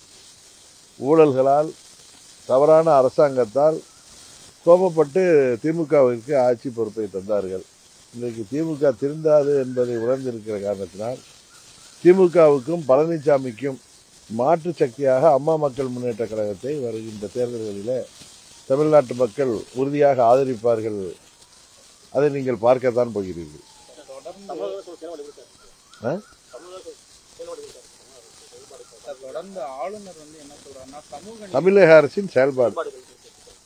B: ஊழல்களால் தவறான அரசாங்கத்தால் கோபப்பட்டு திமுகவிற்கு ஆட்சி பொறுப்பை தந்தார்கள் இன்றைக்கு திமுக திருந்தாது என்பதை உணர்ந்திருக்கிற காரணத்தினால் திமுகவுக்கும் பழனிசாமிக்கும் மாற்று சக்தியாக அம்மா மக்கள் முன்னேற்ற கழகத்தை வருகின்ற தேர்தல்களிலே தமிழ்நாட்டு மக்கள் உறுதியாக ஆதரிப்பார்கள் அதை நீங்கள் பார்க்கத்தான் போகிறீர்கள்
C: தொடர்ந்து
D: தமிழக செயல்பாடு எப்படி சார்
B: ஆ?
D: தமிழக செயல்பாடு எப்படி சார்
C: தொடர்ந்து ஆளுநர் வந்து என்ன சொல்றாருன்னா சமூக நீதி
B: தமிழக அரசின் செயல்பாடு
D: செயல்பாடுகள் எப்படி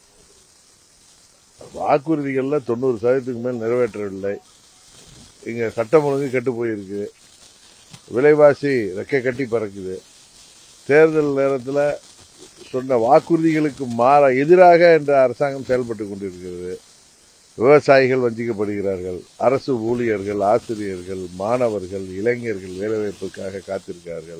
D: சார்?
B: வாக்குறுதிகள்ல தொண்ணூறு சதவீதத்துக்கு மேல் நிறைவேற்றவில்லை இங்க சட்டம் ஒழுங்கு கெட்டு போயிருக்கு விலைவாசி ரெக்கை கட்டி பறக்குது தேர்தல் நேரத்தில் சொன்ன வாக்குறுதிகளுக்கு மாற எதிராக என்ற அரசாங்கம் செயல்பட்டு கொண்டிருக்கிறது விவசாயிகள் வஞ்சிக்கப்படுகிறார்கள் அரசு ஊழியர்கள் ஆசிரியர்கள் மாணவர்கள் இளைஞர்கள் வேலைவாய்ப்புக்காக காத்திருக்கிறார்கள்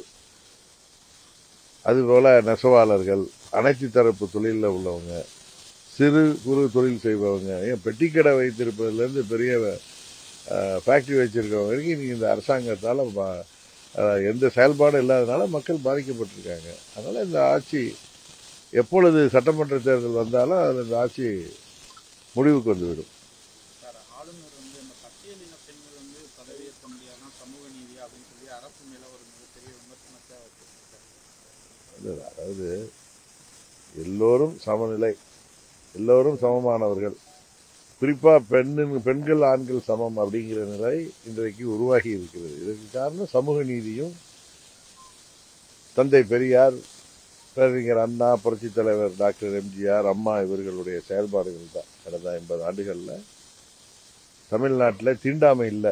B: அதுபோல நெசவாளர்கள் அனைத்து தரப்பு தொழிலில் உள்ளவங்க சிறு குறு தொழில் செய்பவங்க ஏன் பெட்டிக்கடை வைத்திருப்பதுலேருந்து பெரிய ஃபேக்டரி வச்சிருக்கவங்க வரைக்கும் இன்னைக்கு இந்த அரசாங்கத்தால் ப- அஹ், எந்த செயல்பாடும் இல்லாதனால மக்கள் பாதிக்கப்பட்டிருக்காங்க அதனால இந்த ஆட்சி எப்பொழுது சட்டமன்ற தேர்தல் வந்தாலும் அது இந்த ஆட்சி முடிவுக்கு வந்துவிடும்
C: சார் ஆளுநர் வந்து இந்த பட்டியலின பெண்கள் வந்து பதவியேற்க முடியாதுன்னா சமூக நீதி அப்படின்னு சொல்லி அரசு மேல ஒரு மிகப்பெரிய விமர்சனத்தை வச்சிருக்காரு
B: அதாவது எல்லோரும் சமநிலை எல்லோரும் சமமானவர்கள் குறிப்பா பெண்ணின் பெண்கள் ஆண்கள் சமம் அப்படிங்கிற நிலை இன்றைக்கு உருவாகி இருக்கிறது இதற்கு காரணம் சமூக நீதியும் தந்தை பெரியார் பேரறிஞர் அண்ணா புரட்சித் தலைவர் டாக்டர் எம்ஜிஆர் அம்மா இவர்களுடைய செயல்பாடுகள் தான் கடந்த ஐம்பது ஆண்டுகள்ல தமிழ்நாட்டில் தீண்டாமை இல்லை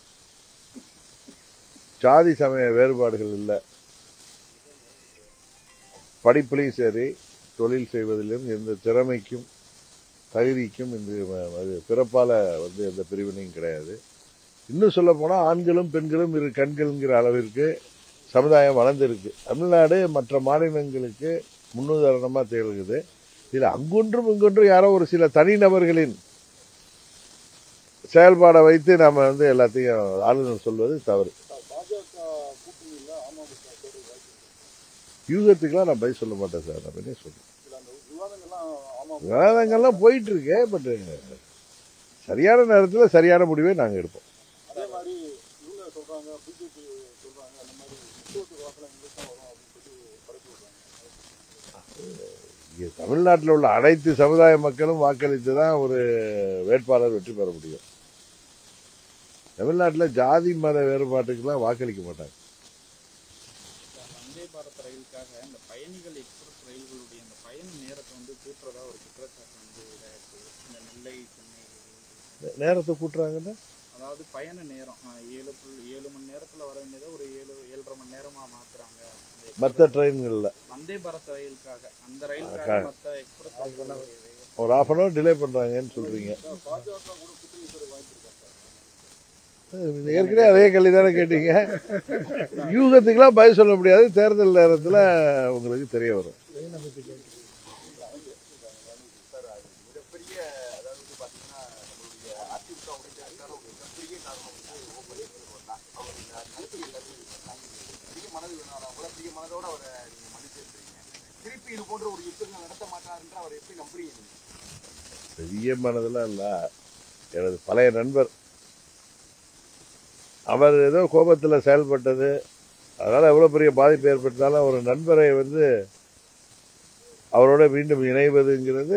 B: சாதி சமய வேறுபாடுகள் இல்லை படிப்புலையும் சரி தொழில் செய்வதிலும் எந்த திறமைக்கும் தகுதிக்கும் இந்த ம- அது பிறப்பால வந்து எந்த பிரிவினையும் கிடையாது இன்னும் சொல்ல போனா ஆண்களும் பெண்களும் இரு கண்கள்ங்கிற அளவிற்கு சமுதாயம் வளர்ந்திருக்கு தமிழ்நாடு மற்ற மாநிலங்களுக்கு முன்னுதாரணமா திகழ்கிறது இதுல அங்கொன்றும் இங்கொன்றும் யாரோ ஒரு சில தனிநபர்களின் செயல்பாடை வைத்து நாம வந்து எல்லாத்தையும் ஆளுநர் சொல்வது தவறு
D: சார், பாஜக கூட்டணியில் அமமுக சேர வாய்ப்பு இருக்கு.
B: யூகத்துக்கெல்லாம் நான் பதில் சொல்ல மாட்டேன் சார் நான் என்ன சொல்றேன்
D: இதுல அந்த விவாதங்கள்லாம் அமமுக
B: விவாதங்கள்லாம் போயிட்டு இருக்கு பட் சரியான நேரத்தில் சரியான முடிவை நாங்கள் எடுப்போம்
D: அதே மாதிரி இவங்க சொல்றாங்க பிஜேபி சொல்றாங்க அந்த மாதிரி முக்கியத்துவ வாக்குல எங்களுக்கு தான் வரும் அப்படின்னு சொல்லி பரப்பி விடுறாங்க
B: இங்கே தமிழ்நாட்டில் உள்ள அனைத்து சமுதாய மக்களும் வாக்களித்து தான் ஒரு வேட்பாளர் வெற்றி பெற முடியும் தமிழ்நாட்டில் ஜாதி மத வேறுபாட்டுக்கெல்லாம் வாக்களிக்க மாட்டாங்க
C: இந்த வந்தே பாரத் ரயிலுக்காக இந்த பயணிகள் எக்ஸ்பிரஸ் ரயில்களுடைய இந்த பயண நேரத்தை வந்து கூட்டுறதா ஒரு குற்றச்சாட்டு வந்து இதாயிருக்கு இந்த நெல்லை சென்னை
B: நே- நேரத்தை கூட்டுறாங்கன்னா
C: அதாவது பயண நேரம் ஆஹ், ஏழு புள்ளி ஏழு மணி நேரத்துல வர வேண்டியதை ஒரு ஏழு ஏழரை மணி நேரமா மாத்துறாங்க இந்த
B: மற்ற ட்ரெயின்களில்
C: வந்தே பாரத் ரயிலுக்காக அந்த
B: அக்கா.
C: ரயிலுக்காக மற்ற எக்ஸ்பிரஸ் ரயில்களுடைய
B: ஒரு ஆஃப் அன் ஹவர் டிலே பண்ணுறாங்கன்னு சொல்கிறீங்க
D: பாஜக கூட கூட்டணி சேர வாய்ப்பு இருக்கா சார்
B: ஏற்கனவே அதே கேள்வி தானே கேட்டீங்க யூகத்துக்கெல்லாம் பதில் சொல்ல முடியாது தேர்தல் நேரத்தில் உங்களுக்கு தெரிய வரும்
A: மிகப்பெரிய அதாவது வந்து பாத்தீங்கன்னா நம்மளுடைய அதிமுக உடைக்கிறதுக்கான ஒரு மிகப்பெரிய காரணம் வந்து ஓ பன்னீர்செல்வம் தான் அவர் இந்த கருத்து எல்லாத்தையும் சொன்னாங்க. பெரிய மனது வேணாம் கூட பெரிய மனதோட அவரை நீங்க மன்னிச்சிருக்கீங்க திருப்பி இது போன்ற ஒரு யுத்தங்கள் நடத்த மாட்டாருன்ற அவர் எப்படி நம்புறீங்க நீங்க?
B: பெரிய மனதெல்லாம் இல்லை எனது பழைய நண்பர் அவர் ஏதோ கோபத்தில் செயல்பட்டது அதனால் எவ்வளோ பெரிய பாதிப்பு ஏற்பட்டாலும் ஒரு நண்பரை வந்து அவரோட மீண்டும் இணைவதுங்கிறது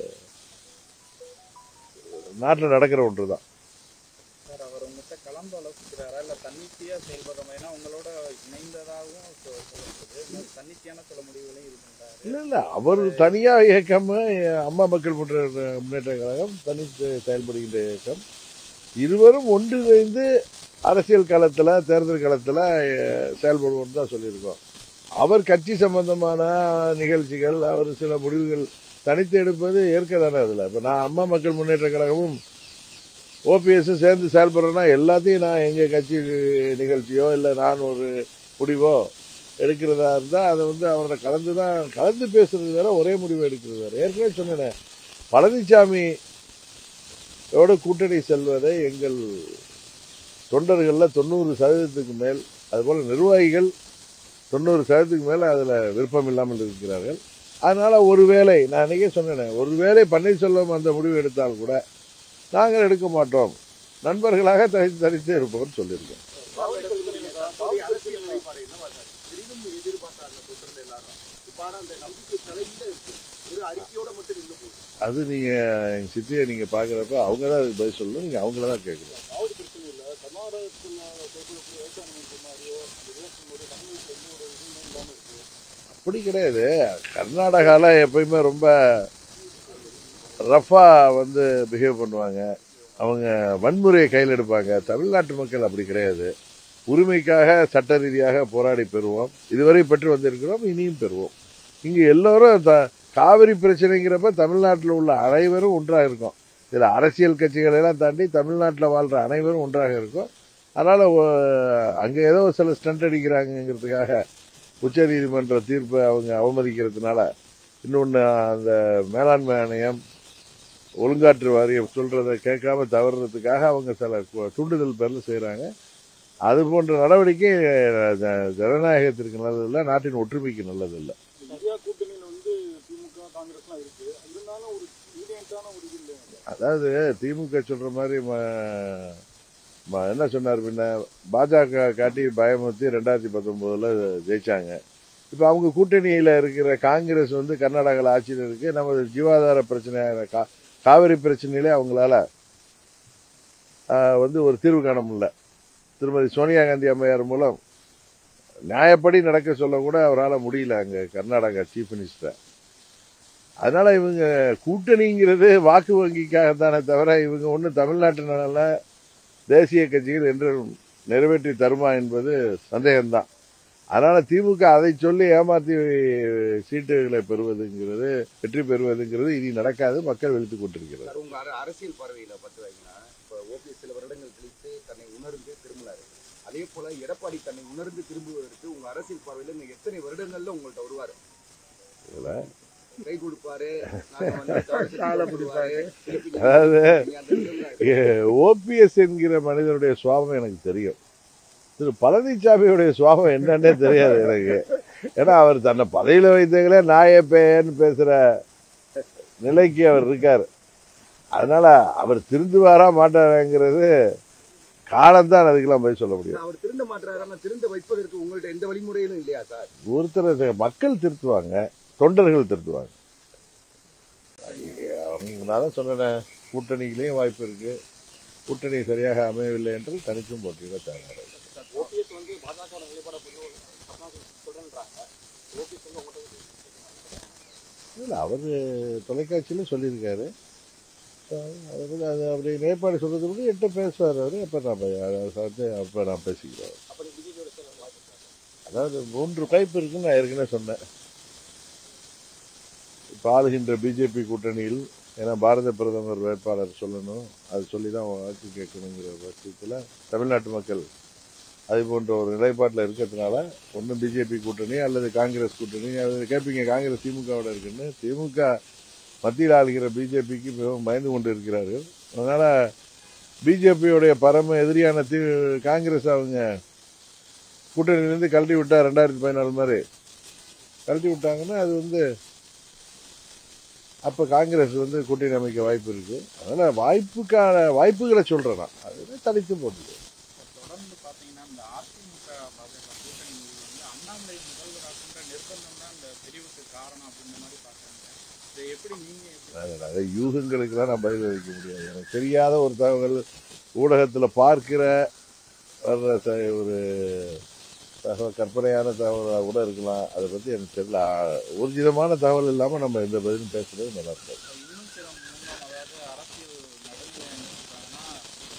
B: நாட்டில் நடக்கிற ஒன்று தான்
C: சார் அவர் உங்ககிட்ட கலந்து ஆலோசிக்கிறாரா இல்ல தன்னிச்சையா செயல்படுறோம் ஏன்னா உங்களோட இணைந்ததாகவும் சொ- சொல்லப்படுது இன்னும் தன்னிச்சையான சில முறைகளையும் இது பண்றாரு
B: இல்லை இல்லை அவர் தனியாக இயக்கம் அம்மா மக்கள் முன்னேற்ற முன்னேற்ற கழகம் தனி செயல்படுகின்ற இயக்கம் இருவரும் ஒன்றிணைந்து அரசியல் களத்தில் தேர்தல் களத்தில் செயல்படுவோம்னு தான் சொல்லியிருக்கோம் அவர் கட்சி சம்பந்தமான நிகழ்ச்சிகள் அவர் சில முடிவுகள் தனித்து எடுப்பது ஏற்க தானே அதில் இப்போ நான் அம்மா மக்கள் முன்னேற்ற கழகமும் ஓபிஎஸும் சேர்ந்து செயல்படுறேன்னா எல்லாத்தையும் நான் எங்கள் கட்சி நிகழ்ச்சியோ இல்லை நான் ஒரு முடிவோ எடுக்கிறதா இருந்தால் அதை வந்து அவரோட கலந்து தான் கலந்து பேசுறது வேற ஒரே முடிவு எடுக்கிறது வேற ஏற்கனவே சொன்னேன் பழனிசாமி யோட கூட்டணி செல்வதை எங்கள் தொண்டர்களில் தொண்ணூறு சதவீதத்துக்கு மேல் அதுபோல் நிர்வாகிகள் தொண்ணூறு சதவீதத்துக்கு மேலே அதில் விருப்பம் இல்லாமல் இருக்கிறார்கள் அதனால ஒருவேளை நான் அன்றைக்கே சொன்னேன் ஒருவேளை பன்னீர்செல்வம் அந்த முடிவு எடுத்தால் கூட நாங்கள் எடுக்க மாட்டோம் நண்பர்களாக தனித்து தனித்து இருப்போம்னு சொல்லியிருக்கோம்
A: தற்போதைய அரசியல் நிலைப்பாடு என்னவா சார்? பெரிதும் எதிர்பார்த்தாங்க தொண்டர்கள் எல்லாரும். இப்ப ஆனா அந்த நம்பிக்கை தலையில இருக்கு. ஒரு அறிக்கையோட மட்டும் நின்று போகுது.
B: அது நீங்கள் எங்கள் சித்தியை நீங்கள் பார்க்குறப்ப அவங்க தான் அதுக்கு பதில் சொல்லணும் நீங்கள் அவங்கள தான் கேட்கணும்
D: அதாவது பிரச்சனை இல்லை கர்நாடகத்தில் செயல்படக்கூடிய விவசாயம் சொன்னாரியோ அந்த விவசாயியோட தமிழ்நாட்டில் எந்த ஒரு இதுவும் இல்லாமல் இருக்கு
B: அப்படி கிடையாது கர்நாடகாவில் எப்பயுமே ரொம்ப ரஃபாக வந்து பிஹேவ் பண்ணுவாங்க அவங்க வன்முறையை கையில் எடுப்பாங்க தமிழ்நாட்டு மக்கள் அப்படி கிடையாது உரிமைக்காக சட்ட ரீதியாக போராடி பெறுவோம் இதுவரை பெற்று வந்திருக்கிறோம் இனியும் பெறுவோம் இங்கே எல்லோரும் த காவிரி பிரச்சனைங்கிறப்ப தமிழ்நாட்டில் உள்ள அனைவரும் ஒன்றாக இருக்கும் இதில் அரசியல் கட்சிகளை எல்லாம் தாண்டி தமிழ்நாட்டில் வாழ்கிற அனைவரும் ஒன்றாக இருக்கும் அதனால் அங்கே ஏதோ சில ஸ்டண்ட் அடிக்கிறாங்கங்கிறதுக்காக உச்சநீதிமன்ற தீர்ப்பை அவங்க அவமதிக்கிறதுனால இன்னொன்று அந்த மேலாண்மை ஆணையம் ஒழுங்காற்று வாரியம் சொல்றதை கேட்காம தவறுறதுக்காக அவங்க சில கு- தூண்டுதல் பேரில் செய்கிறாங்க அது போன்ற நடவடிக்கை அஹ், ஜ- ஜனநாயகத்திற்கு நல்லதில்லை நாட்டின் ஒற்றுமைக்கு நல்லதில்லை
D: இந்தியா கூட்டணியில் வந்து திமுக காங்கிரஸ்லாம் இருக்கு இருந்தாலும் ஒரு யூனியன்டான ஒரு இது இல்லை
B: அதாவது திமுக சொல்ற மாதிரி ம- ம- என்ன சொன்னார் பின்ன பாஜக காட்டி பயமுறுத்தி ரெண்டாயிரத்தி பத்தொன்பதுல ஜெயிச்சாங்க இப்போ அவங்க கூட்டணியில் இருக்கிற காங்கிரஸ் வந்து கர்நாடகாவில் ஆட்சியில் இருக்கு நமது ஜீவாதார பிரச்சனையான கா காவிரி பிரச்சனையிலே அவங்களால ஆஹ், வந்து ஒரு தீர்வு காண முடியல திருமதி சோனியா காந்தி அம்மையார் மூலம் நியாயப்படி நடக்க சொல்ல கூட அவரால் முடியல அங்கே கர்நாடகா சீஃப் மினிஸ்டர் அதனால இவங்க கூட்டணிங்கிறது வாக்கு வங்கிக்காகத்தானே தவிர இவங்க ஒன்றும் தமிழ்நாட்டு நலனில் தேசிய கட்சிகள் என்று நிறைவேற்றி தருமா என்பது சந்தேகம்தான் அதனால திமுக அதை சொல்லி ஏமாத்தி சீட்டுகளை பெறுவதுங்கிறது வெற்றி பெறுவதுங்கிறது இனி நடக்காது மக்கள் வெளுத்துக் கொண்டிருக்கிறது
A: சார், உங்க அர- அரசியல் பார்வையில பார்த்து வைங்கன்னா, இப்ப ஓபிஎஸ் சில வருடங்கள் கழித்து தன்னை உணர்ந்து திரும்பினாரு அதே போல எடப்பாடி தன்னை உணர்ந்து திரும்புவதற்கு உங்க அரசியல் பார்வையில இன்னும் எத்தனை வருடங்கள்ல உங்கள்ட்ட வருவாரு
B: இதுல
A: கை கொடுப்பாரு நாங்க வந்து தவறு செஞ்சு கொடுப்பாரு, திருப்பி நீங்க
B: அதாவது
A: நீங்க அந்த இடத்துல
B: ஓபிஎஸ் என்கிற மனிதனுடைய சுவாபம் எனக்கு தெரியும் திரு பழனிசாமியுடைய சுவாபம் என்னன்னே தெரியாது எனக்கு ஏன்னா அவர் தன்னை பதவியில வைத்தங்களே நாயப்பேன்னு பேசுற நிலைக்கு அவர் இருக்கார் அதனால அவர் திருந்துவாரா மாட்டாராங்கிறது காலம்தான் அதுக்கெல்லாம் போய் சொல்ல முடியும்
A: அவர் திருந்த மாட்டாரு ஆனா திருந்த வைப்பதற்கு உங்கள்ட்ட எந்த வழிமுறையிலும் இல்லையா சார்
B: ஒருத்தர் மக்கள் திருத்துவாங்க தொண்டர்கள் திருத்துவாங்க அவங்க நான் தான் சொன்னேன் கூட்டணியிலையும் வாய்ப்பு இருக்கு கூட்டணி சரியாக அமையவில்லை என்று தனிச்சும் போட்டியிட தயாராக
D: ஓபிஎஸ் வந்து பாஜக நிலைப்பாட கொஞ்சம் சொல்றேன்றாங்க ஓபிஎஸ் வந்து உங்கள்கிட்ட
B: இல்லை அவர் தொலைக்காட்சியிலும் சொல்லியிருக்காரு அது வந்து அது அப்படி நிலைப்பாடு சொல்றது கூட என்கிட்ட பேசுவார் அவர் அப்போ நான் பே- அதை வந்து அப்போ நான் பேசிக்கிறேன்
D: அப்படி பிஜேபியோட சேர வாய்ப்பு இருக்கா?
B: அதாவது மூன்று டைப் இருக்குன்னு நான் ஏற்கனவே சொன்னேன் இப்போ ஆளுகின்ற பிஜேபி கூட்டணியில் ஏன்னா பாரத பிரதமர் வேட்பாளர் சொல்லணும் அது சொல்லி தான் வாக்கு கேட்கணுங்கிற பட்சத்தில் தமிழ்நாட்டு மக்கள் அது போன்ற ஒரு நிலைப்பாட்டில் இருக்கிறதுனால ஒன்றும் பிஜேபி கூட்டணி அல்லது காங்கிரஸ் கூட்டணி அல்லது கேட்பீங்க காங்கிரஸ் திமுகவோட இருக்குன்னு திமுக மத்தியில் ஆளுகிற பிஜேபிக்கு மிகவும் பயந்து கொண்டு இருக்கிறார்கள் அதனால பிஜேபியோடைய பரம எதிரியான தி காங்கிரஸ் அவங்க கூட்டணியிலேருந்து கழட்டி விட்டா ரெண்டாயிரத்தி பதினாலு மாதிரி கழட்டி விட்டாங்கன்னா அது வந்து அப்போ காங்கிரஸ் வந்து கூட்டணி அமைக்க வாய்ப்பு இருக்கு அதனால வாய்ப்புக்கான வாய்ப்புகளை சொல்றேன் நான் அது தனித்து போட்டுது
C: தொடர்ந்து பார்த்தீங்கன்னா இந்த அதிமுக பாஜக கூட்டணி வந்து அண்ணாமலை முதல்வராகின்ற நிர்பந்தம் தான் இந்த பிரிவுக்கு காரணம் அப்படின்ற மாதிரி பார்க்குறாங்க இதை எப்படி நீங்க எப்படி
B: அது நிறைய யூகங்களுக்கெல்லாம் நான் பதில் அளிக்க முடியாது எனக்கு தெரியாத ஒரு தகவல் ஊடகத்தில் பார்க்கிற வர்ற த- ஒரு தகவல் கற்பனையான தகவலாக கூட இருக்கலாம் அதை பற்றி எனக்கு தெரியல ஊர்ஜிதமான தகவல் இல்லாமல் நம்ம எந்த பதிலும் பேசுறது நல்லா இருக்காது
C: இன்னும் சில முன்னாள் அதாவது அரசியல் நடந்து என்ன சொல்றாங்கன்னா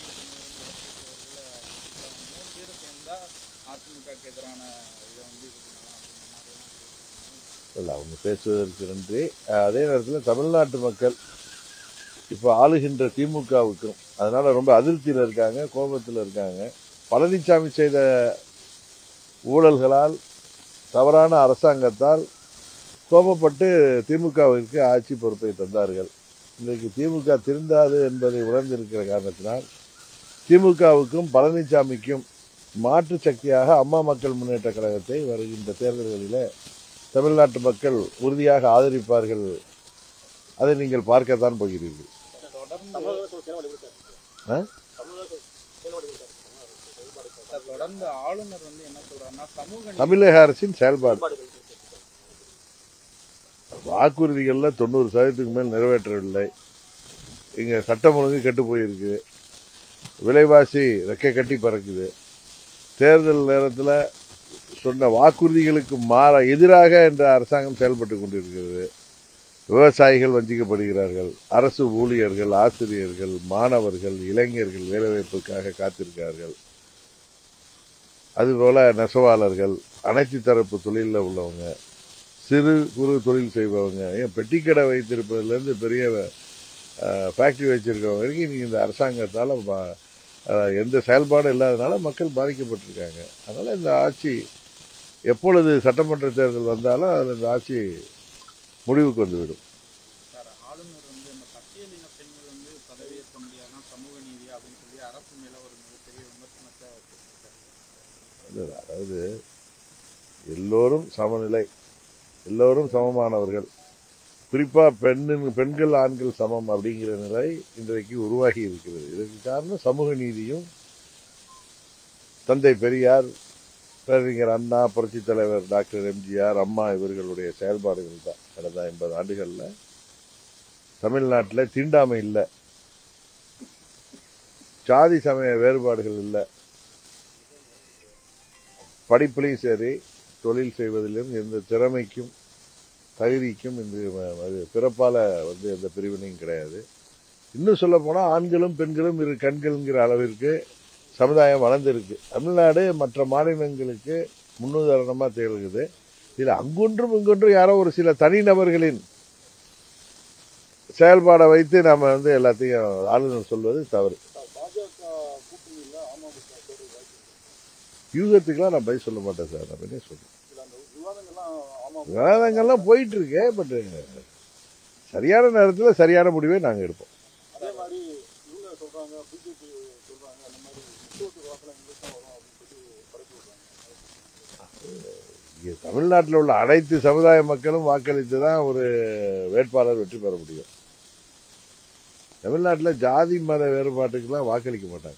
C: மூணு பேர் சேர்ந்தா அதிமுகக்கு எதிரான இதை வந்து இது பண்ணலாம் அப்படின்ற மாதிரி
B: இல்லை அவங்க பேசுவதற்கு நன்றி அஹ் அதே நேரத்தில் தமிழ்நாட்டு மக்கள் இப்போ ஆளுகின்ற திமுகவுக்கும் அதனால ரொம்ப அதிருப்தியில் இருக்காங்க கோபத்தில் இருக்காங்க பழனிசாமி செய்த ஊழல்களால் தவறான அரசாங்கத்தால் கோபப்பட்டு திமுகவிற்கு ஆட்சி பொறுப்பை தந்தார்கள் இன்றைக்கு திமுக திருந்தாது என்பதை உணர்ந்திருக்கிற காரணத்தினால் திமுகவுக்கும் பழனிசாமிக்கும் மாற்று சக்தியாக அம்மா மக்கள் முன்னேற்ற கழகத்தை வருகின்ற தேர்தல்களிலே தமிழ்நாட்டு மக்கள் உறுதியாக ஆதரிப்பார்கள் அதை நீங்கள் பார்க்கத்தான் போகிறீர்கள்
C: தொடர்ந்து
D: தமிழக செயல்பாடு எப்படி
B: ஆ?
D: சார் தமிழக செயல்பாடு எப்படி சார்
C: தொடர்ந்து ஆளுநர் வந்து என்ன சொல்றாருன்னா சமூக நீதி
B: தமிழக அரசின் செயல்பாடு
D: செயல்பாடுகள்
B: வாக்குறுதிகள்ல தொண்ணூறு சதவீதத்துக்கு மேல் நிறைவேற்றவில்லை இங்க சட்டம் ஒழுங்கு கெட்டு போயிருக்கு விலைவாசி ரெக்கை கட்டி பறக்குது தேர்தல் நேரத்தில் சொன்ன வாக்குறுதிகளுக்கு மாற எதிராக என்ற அரசாங்கம் செயல்பட்டு கொண்டிருக்கிறது விவசாயிகள் வஞ்சிக்கப்படுகிறார்கள் அரசு ஊழியர்கள் ஆசிரியர்கள் மாணவர்கள் இளைஞர்கள் வேலைவாய்ப்புக்காக காத்திருக்கிறார்கள் அதுபோல நெசவாளர்கள் அனைத்து தரப்பு தொழிலில் உள்ளவங்க சிறு குறு தொழில் செய்பவங்க ஏன் பெட்டிக்கடை வைத்திருப்பதுலேருந்து பெரிய ஃபேக்டரி வச்சிருக்கவங்க வரைக்கும் இன்னைக்கு இந்த அரசாங்கத்தால் ப- அஹ், எந்த செயல்பாடும் இல்லாதனால மக்கள் பாதிக்கப்பட்டிருக்காங்க அதனால் இந்த ஆட்சி எப்பொழுது சட்டமன்ற தேர்தல் வந்தாலும் அது இந்த ஆட்சி முடிவுக்கு வந்துவிடும்
C: சார் ஆளுநர் வந்து இந்த பட்டியலின பெண்கள் வந்து பதவியேற்க முடியாதுன்னா சமூக நீதி அப்படின்னு சொல்லி அரசு மேல ஒரு மிகப்பெரிய விமர்சனத்தை வச்சிருக்காரு
B: அதாவது எல்லோரும் சமநிலை எல்லோரும் சமமானவர்கள் குறிப்பா பெண்ணின் பெண்கள் ஆண்கள் சமம் அப்படிங்கிற நிலை இன்றைக்கு உருவாகி இருக்கிறது இதற்கு காரணம் சமூக நீதியும் தந்தை பெரியார் பேரறிஞர் அண்ணா புரட்சித் தலைவர் டாக்டர் எம்ஜிஆர் அம்மா இவர்களுடைய செயல்பாடுகள் தான் கடந்த ஐம்பது ஆண்டுகள்ல தமிழ்நாட்டில் தீண்டாமை இல்லை சாதி சமய வேறுபாடுகள் இல்லை படிப்புலையும் சரி தொழில் செய்வதிலும் எந்த திறமைக்கும் தகுதிக்கும் இந்த ம- அது பிறப்பால வந்து எந்த பிரிவினையும் கிடையாது இன்னும் சொல்ல போனா ஆண்களும் பெண்களும் இரு கண்கள்ங்கிற அளவிற்கு சமுதாயம் வளர்ந்திருக்கு தமிழ்நாடு மற்ற மாநிலங்களுக்கு முன்னுதாரணமா திகழ்கிறது இதுல அங்கொன்றும் இங்கொன்றும் யாரோ ஒரு சில தனிநபர்களின் செயல்பாடை வைத்து நாம வந்து எல்லாத்தையும் ஆளுநர் சொல்வது தவறு
D: பாஜக கூட்டணியில் அமமுக தோல்வி வாய்ப்பு இருக்கு.
B: யூகத்துக்கெல்லாம் நான் பதில் சொல்ல மாட்டேன் சார் நான் என்ன சொல்றேன்
D: இதுல அந்த விவாதங்கள்லாம் அமமுக
B: விவாதங்கள்லாம் போயிட்டு இருக்கு பட் சரியான நேரத்தில் சரியான முடிவை நாங்கள் எடுப்போம்
D: அதே மாதிரி இவங்க சொல்றாங்க பிஜேபி சொல்றாங்க அந்த மாதிரி முக்கியத்துவ வாக்குல எங்களுக்கு தான் வரும் அப்படின்னு சொல்லி பரப்பி விடுறாங்க
B: இங்கே தமிழ்நாட்டில் உள்ள அனைத்து சமுதாய மக்களும் வாக்களித்து தான் ஒரு வேட்பாளர் வெற்றி பெற முடியும் தமிழ்நாட்டில் ஜாதி மத வேறுபாட்டுக்கெல்லாம் வாக்களிக்க மாட்டாங்க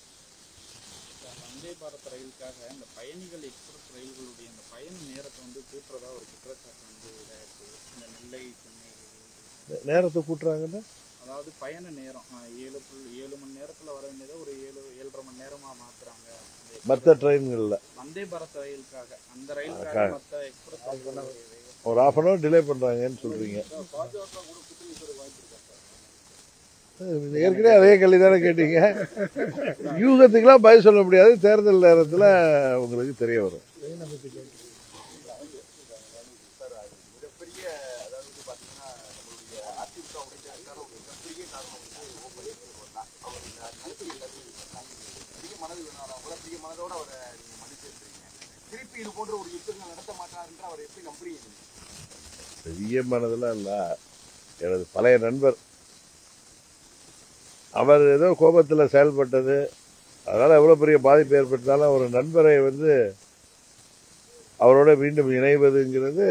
C: வந்தே பாரத் ரயிலுக்காக இந்த பயணிகள் எக்ஸ்பிரஸ் ரயில்களுடைய அந்த பயண நேரத்தை வந்து கூட்டுறதா ஒரு குற்றச்சாட்டு வந்து இதாயிருக்கு இந்த நெல்லை சென்னை ரயில்.
B: நேரத்தை கூட்டுறாங்கன்னா
C: அதாவது பயண நேரம் ஆஹ், ஏழு புள்ளி ஏழு மணி நேரத்துல வர வேண்டியதை ஒரு ஏழு ஏழரை மணி நேரமா மாத்துறாங்க இந்த express.
B: மற்ற ட்ரெயின்களில்
C: வந்தே பாரத் ரயிலுக்காக அந்த ரயிலுக்காக
B: அக்கா.
C: மற்ற எக்ஸ்பிரஸ் ரயில்களுடைய
B: ஒரு ஆஃப் அன் ஹவர் டிலே பண்ணுறாங்கன்னு சொல்கிறீங்க
D: பாஜக கூட கூட்டணி சேர வாய்ப்பு இருக்கா சார்
B: ஏற்கனவே அதே கேள்வி தானே கேட்டீங்க யூகத்துக்கெல்லாம் பதில் சொல்ல முடியாது தேர்தல் நேரத்தில் உங்களுக்கு தெரிய வரும்
A: மிகப்பெரிய அதாவது வந்து பாத்தீங்கன்னா நம்மளுடைய அதிமுக உடைக்கிறதுக்கான ஒரு மனது வேணாம் கூட பெரிய மனதோட அவரை நீங்க மன்னிச்சு இருக்கிறீங்க திருப்பி இது போன்ற ஒரு யுத்தங்கள் நடத்த மாட்டாருன்ற அவர் எப்படி நம்புறீங்க நீங்க?
B: பெரிய மனதெல்லாம் இல்ல எனது பழைய நண்பர் அவர் ஏதோ கோபத்தில் செயல்பட்டது அதனால எவ்வளவு பெரிய பாதிப்பு ஏற்பட்டாலும் ஒரு நண்பரை வந்து அவரோட மீண்டும் இணைவதுங்கிறது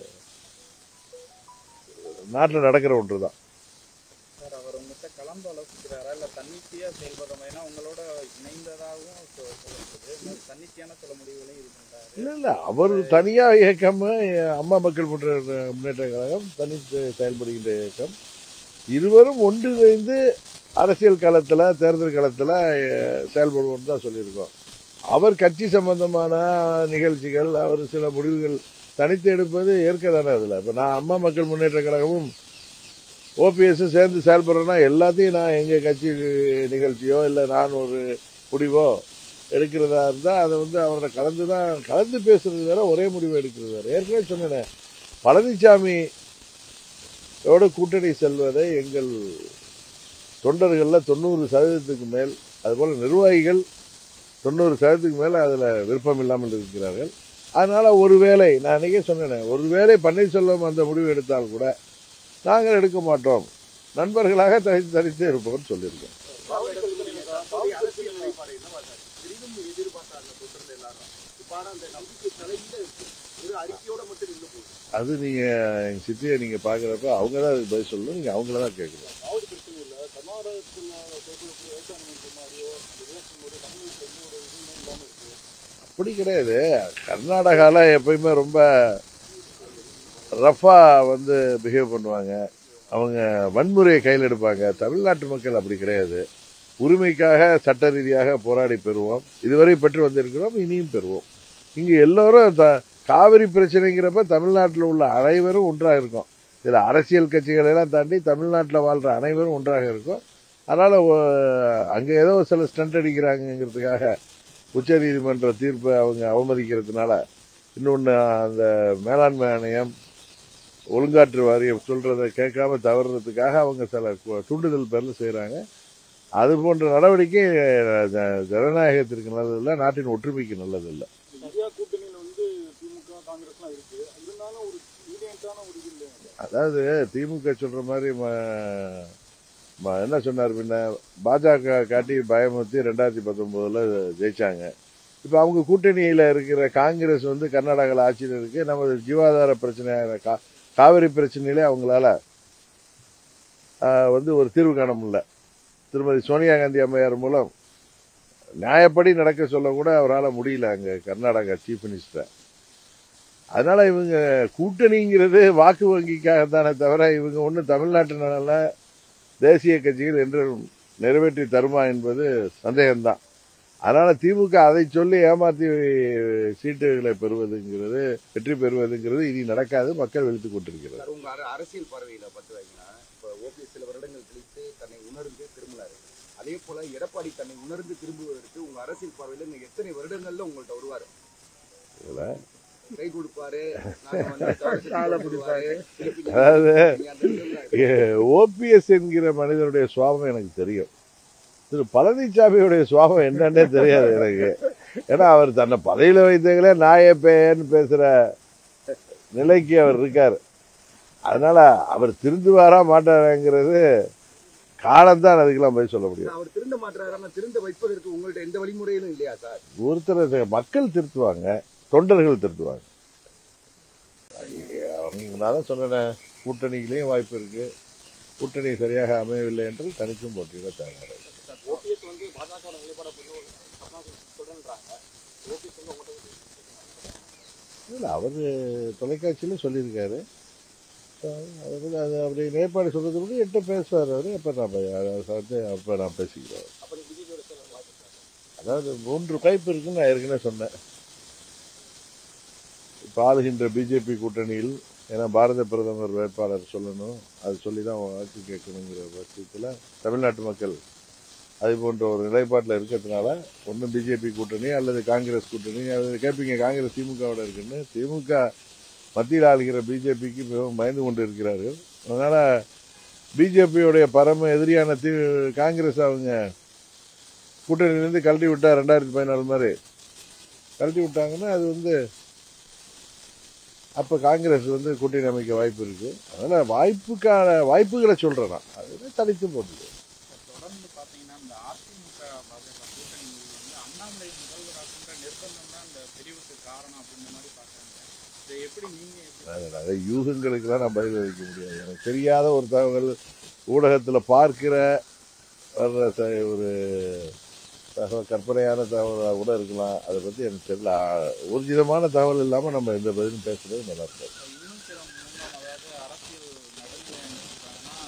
B: நாட்டில் நடக்கிற ஒன்று தான்
C: சார் அவர் உங்ககிட்ட கலந்து ஆலோசிக்கிறாரா இல்ல தன்னிச்சையா செயல்படுற மாதிரினா உங்களோட இணைந்ததாகவும் சொ- சொல்லப்படுது இன்னும் தன்னிச்சையான சில முடிவுகளையும் இது பண்றாரு
B: இல்லை இல்லை அவர் தனியா இயக்கம் அம்மா மக்கள் முன்னேற்ற முன்னேற்ற கழகம் தனித்து செயல்படுகின்ற இயக்கம் இருவரும் ஒன்றிணைந்து அரசியல் களத்தில் தேர்தல் களத்தில் செயல்படுவோம்னு தான் சொல்லியிருக்கோம் அவர் கட்சி சம்பந்தமான நிகழ்ச்சிகள் அவர் சில முடிவுகள் தனித்து எடுப்பது ஏற்க தானே அதில் இப்போ நான் அம்மா மக்கள் முன்னேற்ற கழகமும் ஓபிஎஸ் சேர்ந்து செயல்படுறேன்னா எல்லாத்தையும் நான் எங்கள் கட்சி நிகழ்ச்சியோ இல்லை நான் ஒரு முடிவோ எடுக்கிறதா இருந்தால் அதை வந்து அவரை கலந்து தான் கலந்து பேசுறது வேற ஒரே முடிவு எடுக்கிறது வேற ஏற்கனவே சொன்னேன் பழனிசாமி யோட கூட்டணி செல்வதை எங்கள் தொண்டர்களில் தொண்ணூறு சதவீதத்துக்கு மேல் அதுபோல் நிர்வாகிகள் தொண்ணூறு சதவீதத்துக்கு மேலே அதில் விருப்பம் இல்லாமல் இருக்கிறார்கள் அதனால ஒருவேளை நான் அன்றைக்கே சொன்னேன் ஒருவேளை பன்னீர்செல்வம் அந்த முடிவு எடுத்தால் கூட நாங்கள் எடுக்க மாட்டோம் நண்பர்களாக தனித்து தனித்து இருப்போம்னு சொல்லியிருக்கோம்
A: அவருடைய அரசியல் நிலைப்பாடு என்னவா சார் பெரிதும் எதிர்பார்த்தாங்க தொண்டர்கள் எல்லாரும் இப்ப ஆனா அந்த நம்பிக்கை தலையில இருக்கு ஒரு அறிக்கையோட மட்டும் நின்று போகுது
B: அது நீங்கள் எங்கள் சித்தியை நீங்கள் பார்க்குறப்ப அவங்க தான் அதுக்கு பதில் சொல்லணும் நீங்கள் அவங்கள தான் கேட்கணும்
D: அதாவது பிரச்சனை இல்லை கர்நாடகத்தில் தேர்தலுக்கு விவசாயம் பண்ணுற மாதிரியோ அந்த ரியாக்ஷன் போது தமிழகத்தில் எந்த ஒரு இதுவுமே இல்லாமல் இருக்கு
B: அப்படி கிடையாது கர்நாடகால எப்பயுமே ரொம்ப ரஃபா வந்து பிஹேவ் பண்ணுவாங்க அவங்க வன்முறையை கையில் எடுப்பாங்க தமிழ்நாட்டு மக்கள் அப்படி கிடையாது உரிமைக்காக சட்ட ரீதியாக போராடி பெறுவோம் இதுவரை பெற்று வந்திருக்கிறோம் இனியும் பெறுவோம் இங்கு எல்லோரும் த- காவிரி பிரச்சனைங்கிறப்ப தமிழ்நாட்டில் உள்ள அனைவரும் ஒன்றாக இருக்கும் இதில் அரசியல் கட்சிகளை எல்லாம் தாண்டி தமிழ்நாட்டில் வாழ்கிற அனைவரும் ஒன்றாக இருக்கும் அதனால் அங்கே ஏதோ சில ஸ்டண்ட் அடிக்கிறாங்கங்கிறதுக்காக உச்சநீதிமன்ற தீர்ப்பை அவங்க அவமதிக்கிறதுனால இன்னொன்று அந்த மேலாண்மை ஆணையம் ஒழுங்காற்று வாரியம் சொல்றதை கேட்காம தவறுறதுக்காக அவங்க சில கு- தூண்டுதல் பேரில் செய்கிறாங்க அது போன்ற நடவடிக்கை அஹ், ஜ- ஜனநாயகத்திற்கு நல்லதில்லை நாட்டின் ஒற்றுமைக்கு நல்லதில்லை
D: இந்த இந்தியா கூட்டணியில் வந்து திமுக காங்கிரஸ்லாம் இருக்கு இருந்தாலும் ஒரு யூனியன்டான ஒரு இது இல்லைங்க
B: அதாவது திமுக சொல்ற மாதிரி ம- ம- என்ன சொன்னார் பின்ன பாஜக காட்டி பயமுறுத்தி ரெண்டாயிரத்தி பத்தொன்பதுல ஜெயிச்சாங்க இப்போ அவங்க கூட்டணியில இருக்கிற காங்கிரஸ் வந்து கர்நாடகாவில் ஆட்சியில் இருக்கு நமது ஜீவாதார பிரச்சனையான கா காவிரி பிரச்சனையிலே அவங்களால ஆஹ், வந்து ஒரு தீர்வு காண முடியல திருமதி சோனியா காந்தி அம்மையார் மூலம் நியாயப்படி நடக்க சொல்ல கூட அவரால் முடியல அங்க கர்நாடகா சீஃப் மினிஸ்டர் அதனால இவங்க கூட்டணிங்கிறது வாக்கு வங்கிக்காக தானே தவிர இவங்க ஒன்றும் தமிழ்நாட்டினால தேசிய கட்சிகள் என்றும் நிறைவேற்றி தருமா என்பது சந்தேகம்தான் அதனால திமுக அதை சொல்லி ஏமாத்தி சீட்டுகளை பெறுவதுங்கிறது வெற்றி பெறுவதுங்கிறது இனி நடக்காது மக்கள் வெளுத்துக் கொண்டிருக்கிறது
A: சார் உங்க அர- அரசியல் பார்வையில பார்த்து வைங்கன்னா இப்ப ஓபிஎஸ் சில வருடங்கள் கழித்து தன்னை உணர்ந்து திரும்பினாரு அதே போல எடப்பாடி தன்னை உணர்ந்து திரும்புவதற்கு உங்க அரசியல் பார்வையில இன்னும் எத்தனை வருடங்கள்ல உங்கள்ட்ட வருவாரு
B: இதுல
A: கை கொடுப்பாரு நாங்க வந்து காலை பிடிப்பாரு திருப்பி
B: அதாவது
A: நீங்க அந்த இதுல
B: ஓபிஎஸ் என்கிற மனிதனுடைய சுவாபம் எனக்கு தெரியும் திரு பழனிசாமியுடைய சுவாபம் என்னன்னே தெரியாது எனக்கு ஏன்னா அவர் தன்னை பதவியில வைத்தங்களே நாயே பேன்னு பேசுற நிலைக்கு அவர் இருக்கார் அதனால அவர் திருந்துவாரா மாட்டாராங்கிறது காலம்தான் அதுக்கெல்லாம் போய் சொல்ல முடியும்
A: அவர் திருந்த மாட்டாரு ஆனா திருந்த வைப்பதற்கு உங்கள்ட்ட எந்த வழிமுறையிலும் இல்லையா சார்
B: ஒருத்தர் மக்கள் திருத்துவாங்க தொண்டர்கள் திருத்துவாங்க அவங்க நான் தான் சொன்னேன் கூட்டணியிலையும் வாய்ப்பு இருக்கு கூட்டணி சரியாக அமையவில்லை என்று தனிச்சும் போட்டியிட தேவை
D: ஓபிஎஸ் வந்து பாஜக நிலைப்பாட பண்ணி சொல்றேன்றாங்க ஓபிஎஸ் வந்து உங்கள்கிட்ட
B: இல்லை அவர் தொலைக்காட்சியில சொல்லியிருக்காரு அது வந்து அது அப்படி நிலைப்பாடு சொல்றது கூட எட்ட பேசுவார் அவர் அப்போ நான் பே- அதை வந்து அப்போ நான் பேசிக்கிறேன்
D: அப்ப நீங்க பிஜேபியோட சேர வாய்ப்பு இருக்கா?
B: அதாவது மூன்று பைப் இருக்குன்னு நான் ஏற்கனவே சொன்னேன் இப்போ ஆளுகின்ற பிஜேபி கூட்டணியில் ஏன்னா பாரத பிரதமர் வேட்பாளர் சொல்லணும் அது சொல்லி தான் வாக்கு கேட்கணுங்கிற பட்சத்தில் தமிழ்நாட்டு மக்கள் அது போன்ற ஒரு நிலைப்பாட்டில் இருக்கிறதுனால ஒன்று பிஜேபி கூட்டணி அல்லது காங்கிரஸ் கூட்டணி அது கேட்பீங்க காங்கிரஸ் திமுகவோட இருக்குன்னு திமுக மத்தியில் ஆளுகிற பிஜேபிக்கு மிகவும் பயந்து கொண்டு இருக்கிறார்கள் அதனால் பிஜேபியோடைய பரம எதிரியான தி காங்கிரஸ் அவங்க கூட்டணியிலேருந்து கழட்டி விட்டா ரெண்டாயிரத்தி பதினாலு மாதிரி கழட்டி விட்டாங்கன்னா அது வந்து அப்போ காங்கிரஸ் வந்து கூட்டணி அமைக்க வாய்ப்பு இருக்கு அதனால வாய்ப்புக்கான வாய்ப்புகளை சொல்றேன் நான் அது தனித்து போட்டுது
C: தொடர்ந்து பாத்தீங்கன்னா இந்த அதிமுக பாஜக கூட்டணி வந்து அண்ணாமலை முதல்வராகின்ற நிர்பந்தம் தான் இந்த பிரிவுக்கு காரணம் அப்படின்ற மாதிரி பாக்குறாங்க இதை எப்படி நீங்க எப்படி
B: அது நிறைய யூகங்களுக்கெல்லாம் நான் பதில் அளிக்க முடியாது எனக்கு தெரியாத ஒரு தகவல் ஊடகத்தில் பார்க்கிற வர்ற த- ஒரு தகவல் கற்பனையான தகவலாக கூட இருக்கலாம் அதை பற்றி எனக்கு தெரியல ஆ, ஊர்ஜிதமான தகவல் இல்லாமல் நம்ம எந்த பதிலும் பேசுறது நல்லா இருக்காது
C: இன்னும் சில முன்னாள் அதாவது அரசியல் நடுநிலை இருக்காங்கன்னா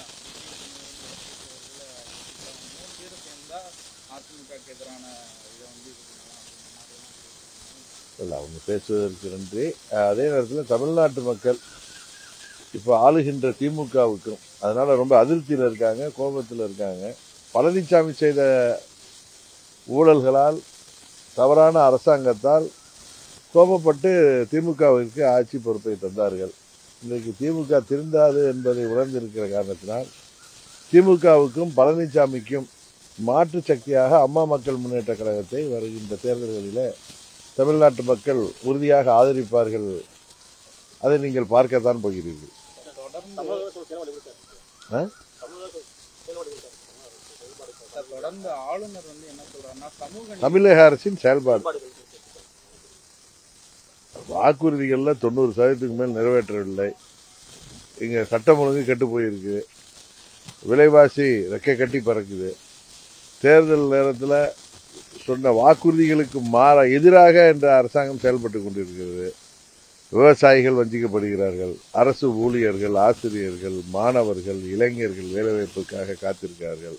C: மூணு பேரும் சேர்ந்தா அதிமுகக்கு எதிரான இதை வந்து இது பண்ணலாம் அப்படின்ற மாதிரி
B: இல்லை அவங்க பேசுவதற்கு நன்றி அஹ், அதே நேரத்தில் தமிழ்நாட்டு மக்கள் இப்போ ஆளுகின்ற திமுகவுக்கும் அதனால ரொம்ப அதிருப்தியில் இருக்காங்க கோபத்தில் இருக்காங்க பழனிசாமி செய்த ஊழல்களால் தவறான அரசாங்கத்தால் கோபப்பட்டு திமுகவிற்கு ஆட்சி பொறுப்பை தந்தார்கள் இன்றைக்கு திமுக திருந்தாது என்பதை உணர்ந்திருக்கிற காரணத்தினால் திமுகவுக்கும் பழனிசாமிக்கும் மாற்று சக்தியாக அம்மா மக்கள் முன்னேற்ற கழகத்தை வருகின்ற தேர்தல்களிலே தமிழ்நாட்டு மக்கள் உறுதியாக ஆதரிப்பார்கள் அதை நீங்கள் பார்க்கத்தான் போகிறீர்கள்
C: தொடர்ந்து
D: தமிழக செயல்பாடு எப்படி சார்
B: ஆ?
D: தமிழக செயல்பாடு எப்படி சார்
C: தொடர்ந்து ஆளுநர் வந்து என்ன சொல்றாருன்னா சமூக நீதி
B: தமிழக அரசின் செயல்பாடு
D: செயல்பாடுகள்
B: வாக்குறுதிகள்ல தொண்ணூறு சதவீதத்துக்கு மேல் நிறைவேற்றவில்லை இங்க சட்டம் ஒழுங்கு கெட்டு போயிருக்கு விலைவாசி ரெக்கை கட்டி பறக்குது தேர்தல் நேரத்தில் சொன்ன வாக்குறுதிகளுக்கு மாற எதிராக என்ற அரசாங்கம் செயல்பட்டு கொண்டிருக்கிறது விவசாயிகள் வஞ்சிக்கப்படுகிறார்கள் அரசு ஊழியர்கள் ஆசிரியர்கள் மாணவர்கள் இளைஞர்கள் வேலைவாய்ப்புக்காக காத்திருக்கிறார்கள்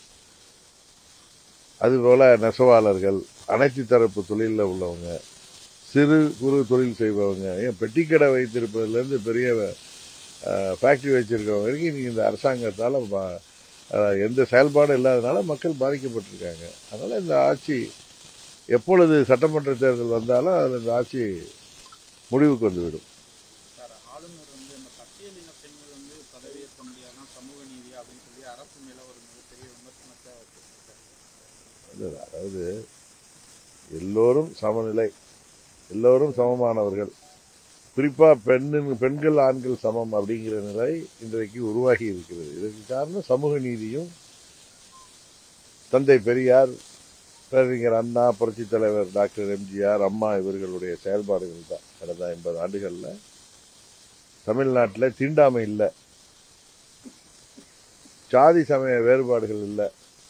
B: அதுபோல நெசவாளர்கள் அனைத்து தரப்பு தொழிலில் உள்ளவங்க சிறு குறு தொழில் செய்பவங்க ஏன் பெட்டிக்கடை வைத்திருப்பதுலேருந்து பெரிய ஃபேக்டரி வச்சிருக்கவங்க வரைக்கும் இன்னைக்கு இந்த அரசாங்கத்தால் எந்த செயல்பாடும் இல்லாதனால மக்கள் பாதிக்கப்பட்டிருக்காங்க அதனால இந்த ஆட்சி எப்பொழுது சட்டமன்ற தேர்தல் வந்தாலும் அது இந்த ஆட்சி முடிவுக்கு வந்துவிடும்
C: சார் ஆளுநர் வந்து இந்த பட்டியலின பெண்கள் வந்து பதவியேற்க முடியாதுன்னா சமூக நீதி அப்படின்னு சொல்லி அரசு மேல ஒரு மிகப்பெரிய விமர்சனத்தை வச்சிருக்காரு
B: அதாவது எல்லோரும் சமநிலை எல்லோரும் சமமானவர்கள் குறிப்பா பெண்ணின் பெண்கள் ஆண்கள் சமம் அப்படிங்கிற நிலை இன்றைக்கு உருவாகி இருக்கிறது இதற்கு காரணம் சமூக நீதியும் தந்தை பெரியார் பேரறிஞர் அண்ணா புரட்சித் தலைவர் டாக்டர் எம்ஜிஆர் அம்மா இவர்களுடைய செயல்பாடுகள் தான் கடந்த ஐம்பது ஆண்டுகள்ல தமிழ்நாட்டில் தீண்டாமை இல்லை சாதி சமய வேறுபாடுகள் இல்லை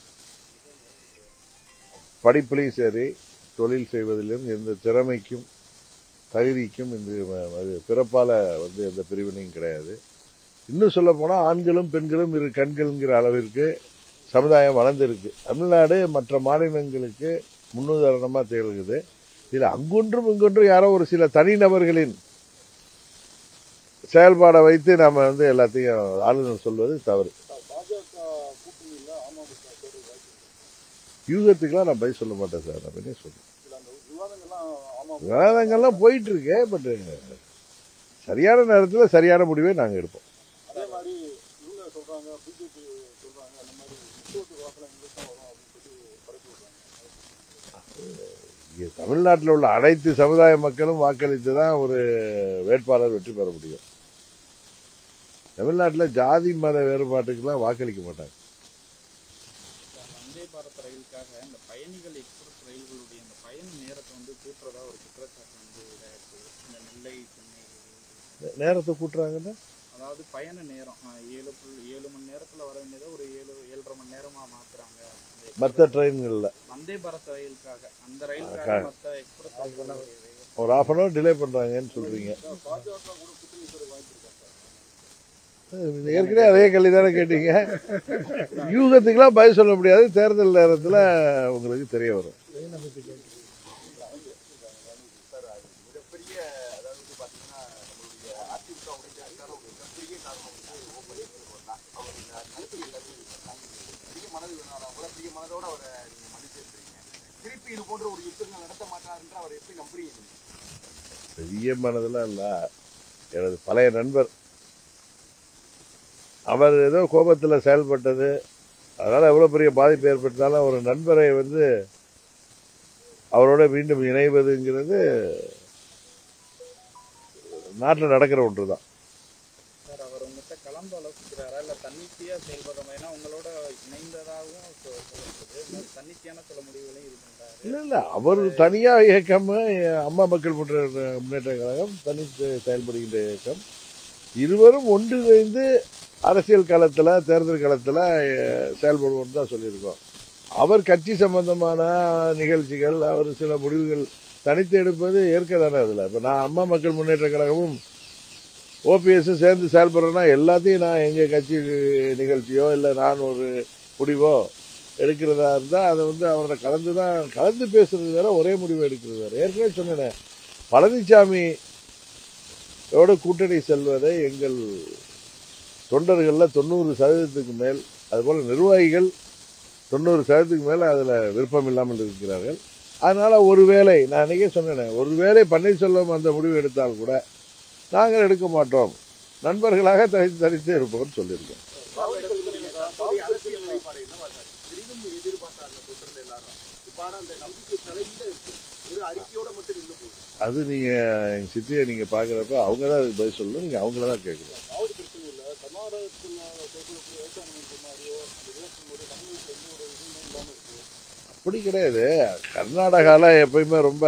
B: படிப்புலையும் சரி தொழில் செய்வதிலும் எந்த திறமைக்கும் தகுதிக்கும் இந்த ம- அது பிறப்பால வந்து எந்த பிரிவினையும் கிடையாது இன்னும் சொல்ல போனா ஆண்களும் பெண்களும் இரு கண்கள்ங்கிற அளவிற்கு சமுதாயம் வளர்ந்திருக்கு தமிழ்நாடு மற்ற மாநிலங்களுக்கு முன்னுதாரணமா திகழ்கிறது இதுல அங்கொன்றும் இங்கொன்றும் யாரோ ஒரு சில தனிநபர்களின் செயல்பாடை வைத்து நாம வந்து எல்லாத்தையும் ஆளுநர் சொல்வது தவறு
D: சார், பாஜக கூட்டணியில் அமமுக தேர்தல் வாய்ப்பு இருக்கு.
B: யூகத்துக்கெல்லாம் நான் பதில் சொல்ல மாட்டேன் சார் நான் என்ன சொல்றேன்
D: இதுல அந்த விவாதங்கள்லாம் அமமுக
B: விவாதங்கள்லாம் போயிட்டு இருக்கு பட் சரியான நேரத்தில் சரியான முடிவை நாங்கள் எடுப்போம்
D: அதே மாதிரி இவங்க சொல்றாங்க பிஜேபி சொல்றாங்க அந்த மாதிரி முக்கியத்துவ வாக்கில் எங்களுக்கு தான் வரும் அப்படின்னு சொல்லி பரப்பி விடுறாங்க
B: இங்கே தமிழ்நாட்டில் உள்ள அனைத்து சமுதாய மக்களும் வாக்களித்து தான் ஒரு வேட்பாளர் வெற்றி பெற முடியும் தமிழ்நாட்டில் ஜாதி மத வேறுபாட்டுக்கெல்லாம் வாக்களிக்க மாட்டாங்க
C: இந்த வந்தே பாரத் ரயிலுக்காக இந்த பயணிகள் எக்ஸ்பிரஸ் ரயில்களுடைய இந்த பயண நேரத்தை வந்து கூட்டுறதா ஒரு குற்றச்சாட்டு வந்து இதாயிருக்கு இந்த நெல்லை சென்னை
B: நே- நேரத்தை கூட்டுறாங்கன்னா
C: அதாவது பயண நேரம் ஆஹ் ஏழு புள்ளி ஏழு மணி நேரத்துல வர வேண்டியதை ஒரு ஏழு ஏழரை மணி நேரமா மாத்துறாங்க இந்த
B: மற்ற ட்ரெயின்களில்
C: வந்தே பாரத் ரயிலுக்காக அந்த
B: அக்கா.
C: ரயிலுக்காக மற்ற எக்ஸ்பிரஸ் ரயில்களுடைய
B: ஒரு ஆஃப் அன் ஹவர் டிலே பண்ணுறாங்கன்னு சொல்கிறீங்க
D: பாஜக கூட கூட்டணி சேர வாய்ப்பு இருக்கா சார்
B: ஏற்கனவே அதே கேள்வி தானே கேட்டீங்க யூகத்துக்கெல்லாம் பதில் சொல்ல முடியாது தேர்தல் நேரத்தில் உங்களுக்கு தெரிய வரும்
A: சார் அது மிகப்பெரிய அதாவது வந்து பாத்தீங்கன்னா நம்மளுடைய அதிமுக உடைக்கிறதுக்கான ஒரு மிகப்பெரிய காரணம் வந்து ஓ பன்னீர்செல்வம் தான் அவர் இந்த கருத்து எல்லாத்தையும் இது பண்ணாங்க பெரிய மனது வேணாலும் கூட பெரிய மனதோட அவரை நீங்க மன்னிச்சிருக்கீங்க திருப்பி இது போன்ற ஒரு யுத்தங்கள் நடத்த மாட்டாருன்ற அவர் எப்படி நம்புறீங்க நீங்க?
B: பெரிய மனதெல்லாம் இல்லை எனது பழைய நண்பர் அவர் ஏதோ கோபத்தில் செயல்பட்டது அதனால் எவ்வளோ பெரிய பாதிப்பு ஏற்பட்டாலும் ஒரு நண்பரை வந்து அவரோட மீண்டும் இணைவதுங்கிறது நாட்டில் நடக்கிற ஒன்று தான்
C: சார் அவர் உங்ககிட்ட கலந்து ஆலோசிக்கிறாரா இல்ல தன்னிச்சையா செயல்படுற ஏன்னா உங்களோட இணைந்ததாகவும் சொ- சொல்லப்படுது இன்னும் தன்னிச்சையான சில முடிவுகளையும் இது பண்றாரு
B: இல்ல இல்ல அவர் தனியா இயக்கம் அம்மா மக்கள் முன்னேற்ற முன்னேற்ற கழகம் தனித்து செயல்படுகின்ற இயக்கம் இருவரும் ஒன்றிணைந்து அரசியல் களத்துல தேர்தல் களத்துல அஹ், செயல்படுவோம்னு தான் சொல்லியிருக்கோம் அவர் கட்சி சம்பந்தமான நிகழ்ச்சிகள் அவர் சில முடிவுகள் தனித்து எடுப்பது ஏற்க தானே அதுல இப்ப நான் அம்மா மக்கள் முன்னேற்ற கழகமும் ஓபிஎஸ் சேர்ந்து செயல்படுறேன்னா எல்லாத்தையும் நான் எங்க கட்சி நிகழ்ச்சியோ இல்லை நான் ஒரு முடிவோ எடுக்கிறதா இருந்தா அதை வந்து அவரோட கலந்து தான் கலந்து பேசுறது வேற ஒரே முடிவு எடுக்கிறது வேற ஏற்கனவே சொன்னேன் பழனிசாமி யோட கூட்டணி செல்வதை எங்கள் தொண்டர்கள்ல தொண்ணூறு சதவீதத்துக்கு மேல் அதுபோல நிர்வாகிகள் தொண்ணூறு சதவீதத்துக்கு மேல அதுல விருப்பம் இல்லாமல் இருக்கிறார்கள் அதனால ஒருவேளை நான் அன்னைக்கே சொன்னேன் ஒருவேளை பன்னீர்செல்வம் அந்த முடிவு எடுத்தால் கூட நாங்கள் எடுக்க மாட்டோம் நண்பர்களாக தனித்து தனித்து இருப்போம்னு சொல்லியிருக்கோம்
A: தற்போதைய அரசியல் நிலைப்பாடு என்னவா சார் பெரிதும் எதிர்பார்த்தாங்க தொண்டர்கள் எல்லாரும் இப்ப ஆனா அந்த நம்பிக்கை தலையில இருக்கு ஒரு அறிக்கையோட மட்டும் நின்று போகுது
B: அது நீங்க எங்க சித்தியை நீங்க பாக்குறப்ப அவங்க தான் அதுக்கு பதில் சொல்லணும் நீங்க அவங்கள தான் கேட்கணும்
D: அதாவது பிரச்சனை இல்லை கர்நாடகத்தில் கேட்கக்கூடிய விவசாயம் சொன்னாரியோ அந்த விவசாயம் தமிழுக்கு எந்த ஒரு இதுவும் இல்லாமல் இருக்கு
B: அப்படி கிடையாது கர்நாடகால எப்பயுமே ரொம்ப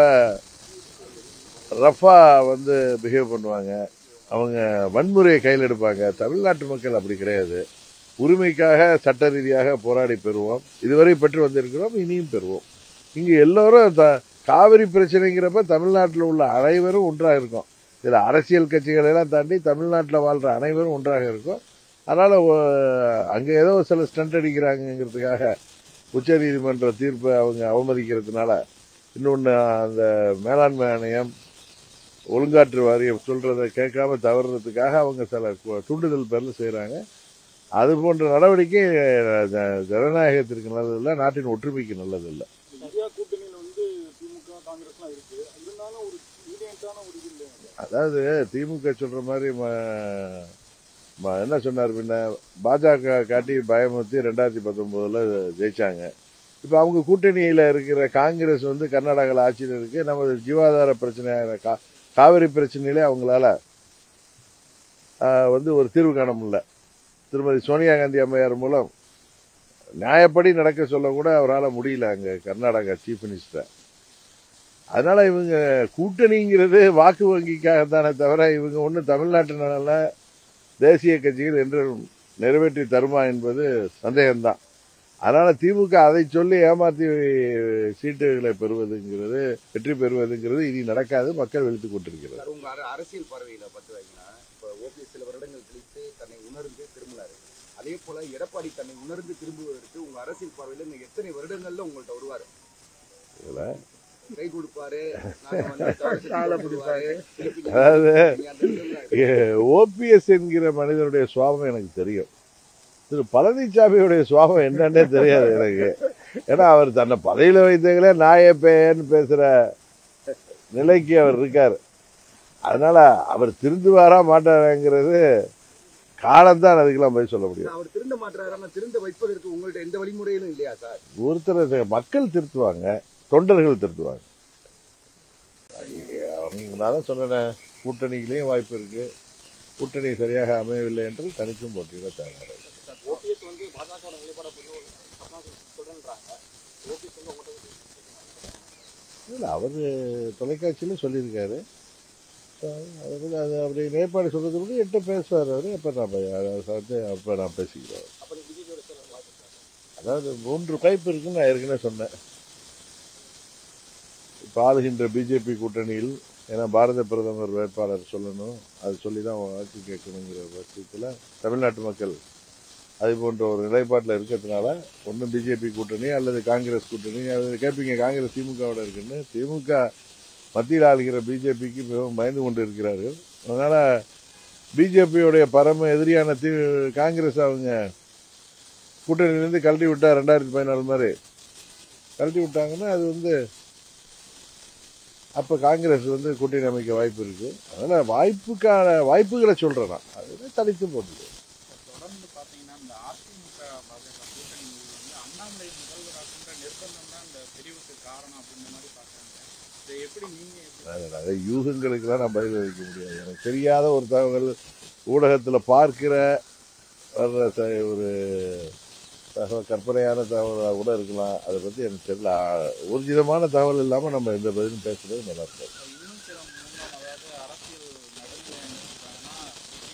B: ரஃபா வந்து பிஹேவ் பண்ணுவாங்க அவங்க வன்முறையை கையில் எடுப்பாங்க தமிழ்நாட்டு மக்கள் அப்படி கிடையாது உரிமைக்காக சட்ட ரீதியாக போராடி பெறுவோம் இதுவரை பெற்று வந்திருக்கிறோம் இனியும் பெறுவோம் இங்க எல்லோரும் த- காவிரி பிரச்சனைங்கிறப்ப தமிழ்நாட்டில் உள்ள அனைவரும் ஒன்றாக இருக்கும் இதுல அரசியல் கட்சிகளை எல்லாம் தாண்டி தமிழ்நாட்டில் வாழ்ற அனைவரும் ஒன்றாக இருக்கும் அதனால ஒ- அங்க ஏதோ சில ஸ்டண்ட் அடிக்கிறாங்கிறதுக்காக உச்ச நீதிமன்ற தீர்ப்பை அவங்க அவமதிக்கிறதுனால இன்னொன்று அந்த மேலாண்மை ஆணையம் ஒழுங்காற்று வாரியம் சொல்றதை கேட்காம தவறுறதுக்காக அவங்க சில கு- தூண்டுதல் பேர்ல செய்றாங்க அது போன்ற நடவடிக்கை அஹ், ஜ- ஜனநாயகத்திற்கு நல்லதில்லை நாட்டின் ஒற்றுமைக்கு நல்லதில்லை
D: இந்தியா கூட்டணியில் வந்து திமுக காங்கிரஸ்லாம் இருக்கு இருந்தாலும் ஒரு யூனியன்டான ஒரு இது இல்லை
B: அதாவது திமுக சொல்ற மாதிரி ம- ம- என்ன சொன்னார் பின்ன பாஜக காட்டி பயமுறுத்தி ரெண்டாயிரத்தி பத்தொன்பதுல ஜெயிச்சாங்க இப்ப அவங்க கூட்டணியில இருக்கிற காங்கிரஸ் வந்து கர்நாடகாவில் ஆட்சியில் இருக்கு நமது ஜீவாதார பிரச்சனையான கா- காவிரி பிரச்சனையிலே அவங்களால ஆஹ், வந்து ஒரு தீர்வு காண முடியல திருமதி சோனியா காந்தி அம்மையார் மூலம் நியாயப்படி நடக்க சொல்ல கூட அவரால் முடியல அங்க கர்நாடகா சீஃப் மினிஸ்டர் அதனால இவங்க கூட்டணிங்கிறது வாக்கு வங்கிக்காக தானே தவிர இவங்க ஒன்றும் தமிழ்நாட்டு நலன்ல தேசிய கட்சிகள் என்று நிறைவேற்றி தருமா என்பது சந்தேகம்தான் அதனால திமுக அதை சொல்லி ஏமாத்தி சீட்டுகளை பெறுவதுங்கிறது வெற்றி பெறுவதுங்கிறது இனி நடக்காது மக்கள் வெளுத்துக் கொண்டிருக்கிறது
A: சார் உங்க அர- அரசியல் பார்வையில பார்த்து வைங்கன்னா இப்ப ஓபிஎஸ் சில வருடங்கள் கழித்து தன்னை உணர்ந்து திரும்பினாரு அதே போல எடப்பாடி தன்னை உணர்ந்து திரும்புவதற்கு உங்க அரசியல் பார்வையில இன்னும் எத்தனை வருடங்கள்ல உங்கள்ட்ட வருவாரு
B: இதுல
A: கை கொடுப்பாரு நாங்க வந்து தவறு செஞ்சு கொடுப்பாரு. திருப்பி நீங்க
B: அதாவது
A: அந்த இடத்துல
B: ஓபிஎஸ் என்கிற மனிதனுடைய சுவாபம் எனக்கு தெரியும் திரு பழனிசாமியுடைய சுவாபம் என்னன்னே தெரியாது எனக்கு ஏன்னா அவர் தன்னை பதவியில வைத்தங்களே நாயப்பேன்னு பேசுற நிலைக்கு அவர் இருக்காரு அதனால அவர் திருந்துவாரா மாட்டாராங்கிறது காலம்தான் அதுக்கெல்லாம் போய் சொல்ல முடியும்
A: அவர் திருந்த மாட்டாரு ஆனா திருந்த வைப்பதற்கு உங்கள்ட்ட எந்த வழிமுறையிலும் இல்லையா சார்
B: ஒருத்தர் மக்கள் திருத்துவாங்க தொண்டர்கள் திருத்துவாங்க அவங்க நான் தான் சொன்னேன் கூட்டணியிலையும் வாய்ப்பு இருக்கு கூட்டணி சரியாக அமையவில்லை என்று தனித்தும் போட்டியிட தயாராக
D: ஓபிஎஸ் வந்து பாஜக நிலைப்பாட பொறுத்த சொல்றேன்றாங்க ஓபிஎஸ் வந்து உங்கள்கிட்ட
B: இல்லை அவர் தொலைக்காட்சியில் சொல்லியிருக்காரு அதாவது அது அப்படி நிலைப்பாடு சொல்றது கூட என்கிட்ட பேசுவார் அவர் அப்போ நான் பே- அதை வந்து அப்போ நான் பேசிக்கிறேன்
D: அப்ப நீங்க பிஜேபியோட சேர வாய்ப்பு இருக்கா?
B: அதாவது மூன்று டைப் இருக்குன்னு நான் ஏற்கனவே சொன்னேன் இப்போ ஆளுகின்ற பிஜேபி கூட்டணியில் ஏன்னா பாரத பிரதமர் வேட்பாளர் சொல்லணும் அது சொல்லி தான் வாக்கு கேட்கணுங்கிற பட்சத்தில் தமிழ்நாட்டு மக்கள் அது போன்ற ஒரு நிலைப்பாட்டில் இருக்கிறதுனால ஒன்றும் பிஜேபி கூட்டணி அல்லது காங்கிரஸ் கூட்டணி அது கேட்பீங்க காங்கிரஸ் திமுகவோட இருக்குன்னு திமுக மத்தியில் ஆளுகிற பிஜேபிக்கு மிகவும் பயந்து கொண்டு இருக்கிறார்கள் அதனால பிஜேபியோடைய பரம எதிரியான தி காங்கிரஸ் அவங்க கூட்டணியிலேருந்து கழட்டி விட்டா ரெண்டாயிரத்தி பதினாலு மாதிரி கழட்டி விட்டாங்கன்னா அது வந்து அப்போ காங்கிரஸ் வந்து கூட்டணி அமைக்க வாய்ப்பு இருக்கு அதனால வாய்ப்புக்கான வாய்ப்புகளை சொல்றேன் நான் அது தனித்து போட்டுது
C: தொடர்ந்து பாத்தீங்கன்னா இந்த அதிமுக பாஜக கூட்டணி முடிவு வந்து அண்ணாமலை முதல்வராகின்ற நிர்பந்தம் தான் இந்த பிரிவுக்கு காரணம் அப்படின்ற மாதிரி பார்க்குறாங்க இதை எப்படி நீங்க எப்படி
B: அது நிறைய யூகங்களுக்கெல்லாம் நான் பதில் அளிக்க முடியாது எனக்கு தெரியாத ஒரு தகவல் ஊடகத்தில் பார்க்கிற வர்ற த- ஒரு தகவல் கற்பனையான தகவலாக கூட இருக்கலாம் அதை பற்றி எனக்கு தெரியல ஆ- ஊர்ஜிதமான தகவல் இல்லாமல் நம்ம எந்த பதிலும் பேசுறது நல்லா இருக்காது
C: இன்னும் சில முன்னம் அதாவது அரசியல் நடந்து என்ன சொல்றாங்கன்னா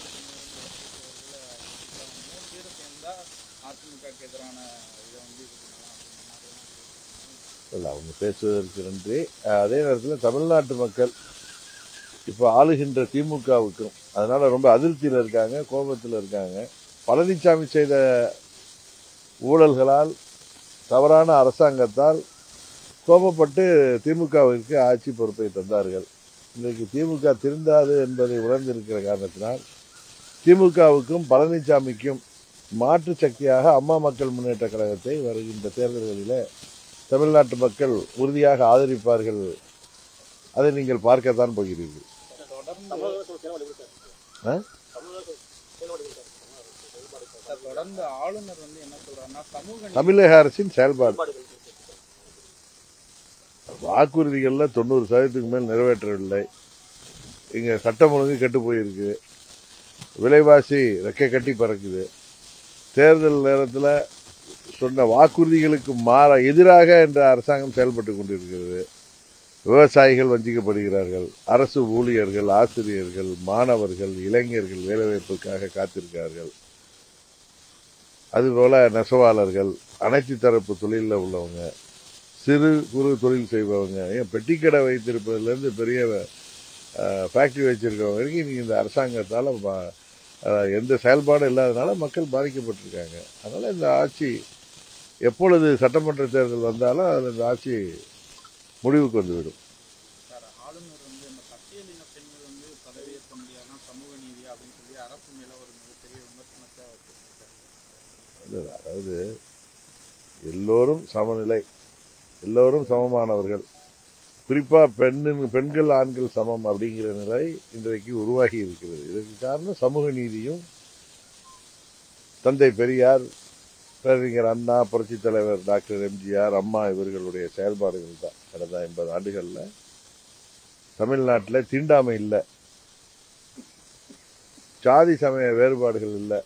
C: மூணு பேர் சேர்ந்தா அதிமுகக்கு எதிரான இதை வந்து இது பண்ணலாம் அப்படின்ற மாதிரிலாம்
B: இல்லை அவங்க பேசுவதற்கு நன்றி அஹ் அதே நேரத்தில் தமிழ்நாட்டு மக்கள் இப்போ ஆளுகின்ற திமுகவுக்கும் அதனால ரொம்ப அதிருப்தியில் இருக்காங்க கோபத்தில் இருக்காங்க பழனிசாமி செய்த ஊழல்களால் தவறான அரசாங்கத்தால் கோபப்பட்டு திமுகவிற்கு ஆட்சி பொறுப்பை தந்தார்கள் இன்றைக்கு திமுக திருந்தாது என்பதை உணர்ந்திருக்கிற காரணத்தினால் திமுகவுக்கும் பழனிசாமிக்கும் மாற்று சக்தியாக அம்மா மக்கள் முன்னேற்ற கழகத்தை வருகின்ற தேர்தல்களிலே தமிழ்நாட்டு மக்கள் உறுதியாக ஆதரிப்பார்கள் அதை நீங்கள் பார்க்கத்தான் போகிறீர்கள்
C: தொடர்ந்து
D: தமிழக அரசு செயல்பாடு எப்படி சார்
B: ஆ?
D: தமிழக அரசு செயல்பாடு எப்படி சார்
C: சார், தொடர்ந்து ஆளுநர் வந்து என்ன சொல்றாருன்னா சமூக நீதி
B: தமிழக அரசின் செயல்பாடு
D: செயல்பாடுகள் எப்படி சார்
B: வாக்குறுதிகள்ல தொண்ணூறு சதவீதத்துக்கு மேல் நிறைவேற்றவில்லை இங்க சட்டம் ஒழுங்கு கெட்டு போயிருக்கு விலைவாசி ரெக்கை கட்டி பறக்குது தேர்தல் நேரத்தில் சொன்ன வாக்குறுதிகளுக்கு மாற எதிராக என்ற அரசாங்கம் செயல்பட்டு கொண்டிருக்கிறது விவசாயிகள் வஞ்சிக்கப்படுகிறார்கள் அரசு ஊழியர்கள் ஆசிரியர்கள் மாணவர்கள் இளைஞர்கள் வேலைவாய்ப்புக்காக காத்திருக்கிறார்கள் அதுபோல நெசவாளர்கள் அனைத்து தரப்பு தொழிலில் உள்ளவங்க சிறு குறு தொழில் செய்பவங்க ஏன் பெட்டிக்கடை வைத்திருப்பதுலேருந்து பெரிய ஃபேக்ட்ரி வச்சிருக்கவங்க வரைக்கும் இன்னைக்கு இந்த அரசாங்கத்தால் ம- அஹ், எந்த செயல்பாடும் இல்லாதனால மக்கள் பாதிக்கப்பட்டிருக்காங்க அதனால் இந்த ஆட்சி எப்பொழுது சட்டமன்ற தேர்தல் வந்தாலும் அது இந்த ஆட்சி முடிவுக்கு வந்துவிடும்
C: சார் ஆளுநர் வந்து இந்த பட்டியலின பெண்கள் வந்து பதவியேற்க முடியாதான் சமூக நீதி அப்படின்னு சொல்லி அரசு மேல ஒரு மிகப்பெரிய விமர்சனத்தை வச்சிருக்காரு
B: இல்ல, அதாவது எல்லோரும் சமநிலை எல்லோரும் சமமானவர்கள் குறிப்பா பெண்ணின் பெண்கள் ஆண்கள் சமம் அப்படிங்கிற நிலை இன்றைக்கு உருவாகி இருக்கிறது இதற்கு காரணம் சமூக நீதியும் தந்தை பெரியார் பேரறிஞர் அண்ணா புரட்சித் தலைவர் டாக்டர் எம்ஜிஆர் அம்மா இவர்களுடைய செயல்பாடுகள் தான் கடந்த ஐம்பது ஆண்டுகள்ல தமிழ்நாட்டில் தீண்டாமை இல்லை சாதி சமய வேறுபாடுகள் இல்லை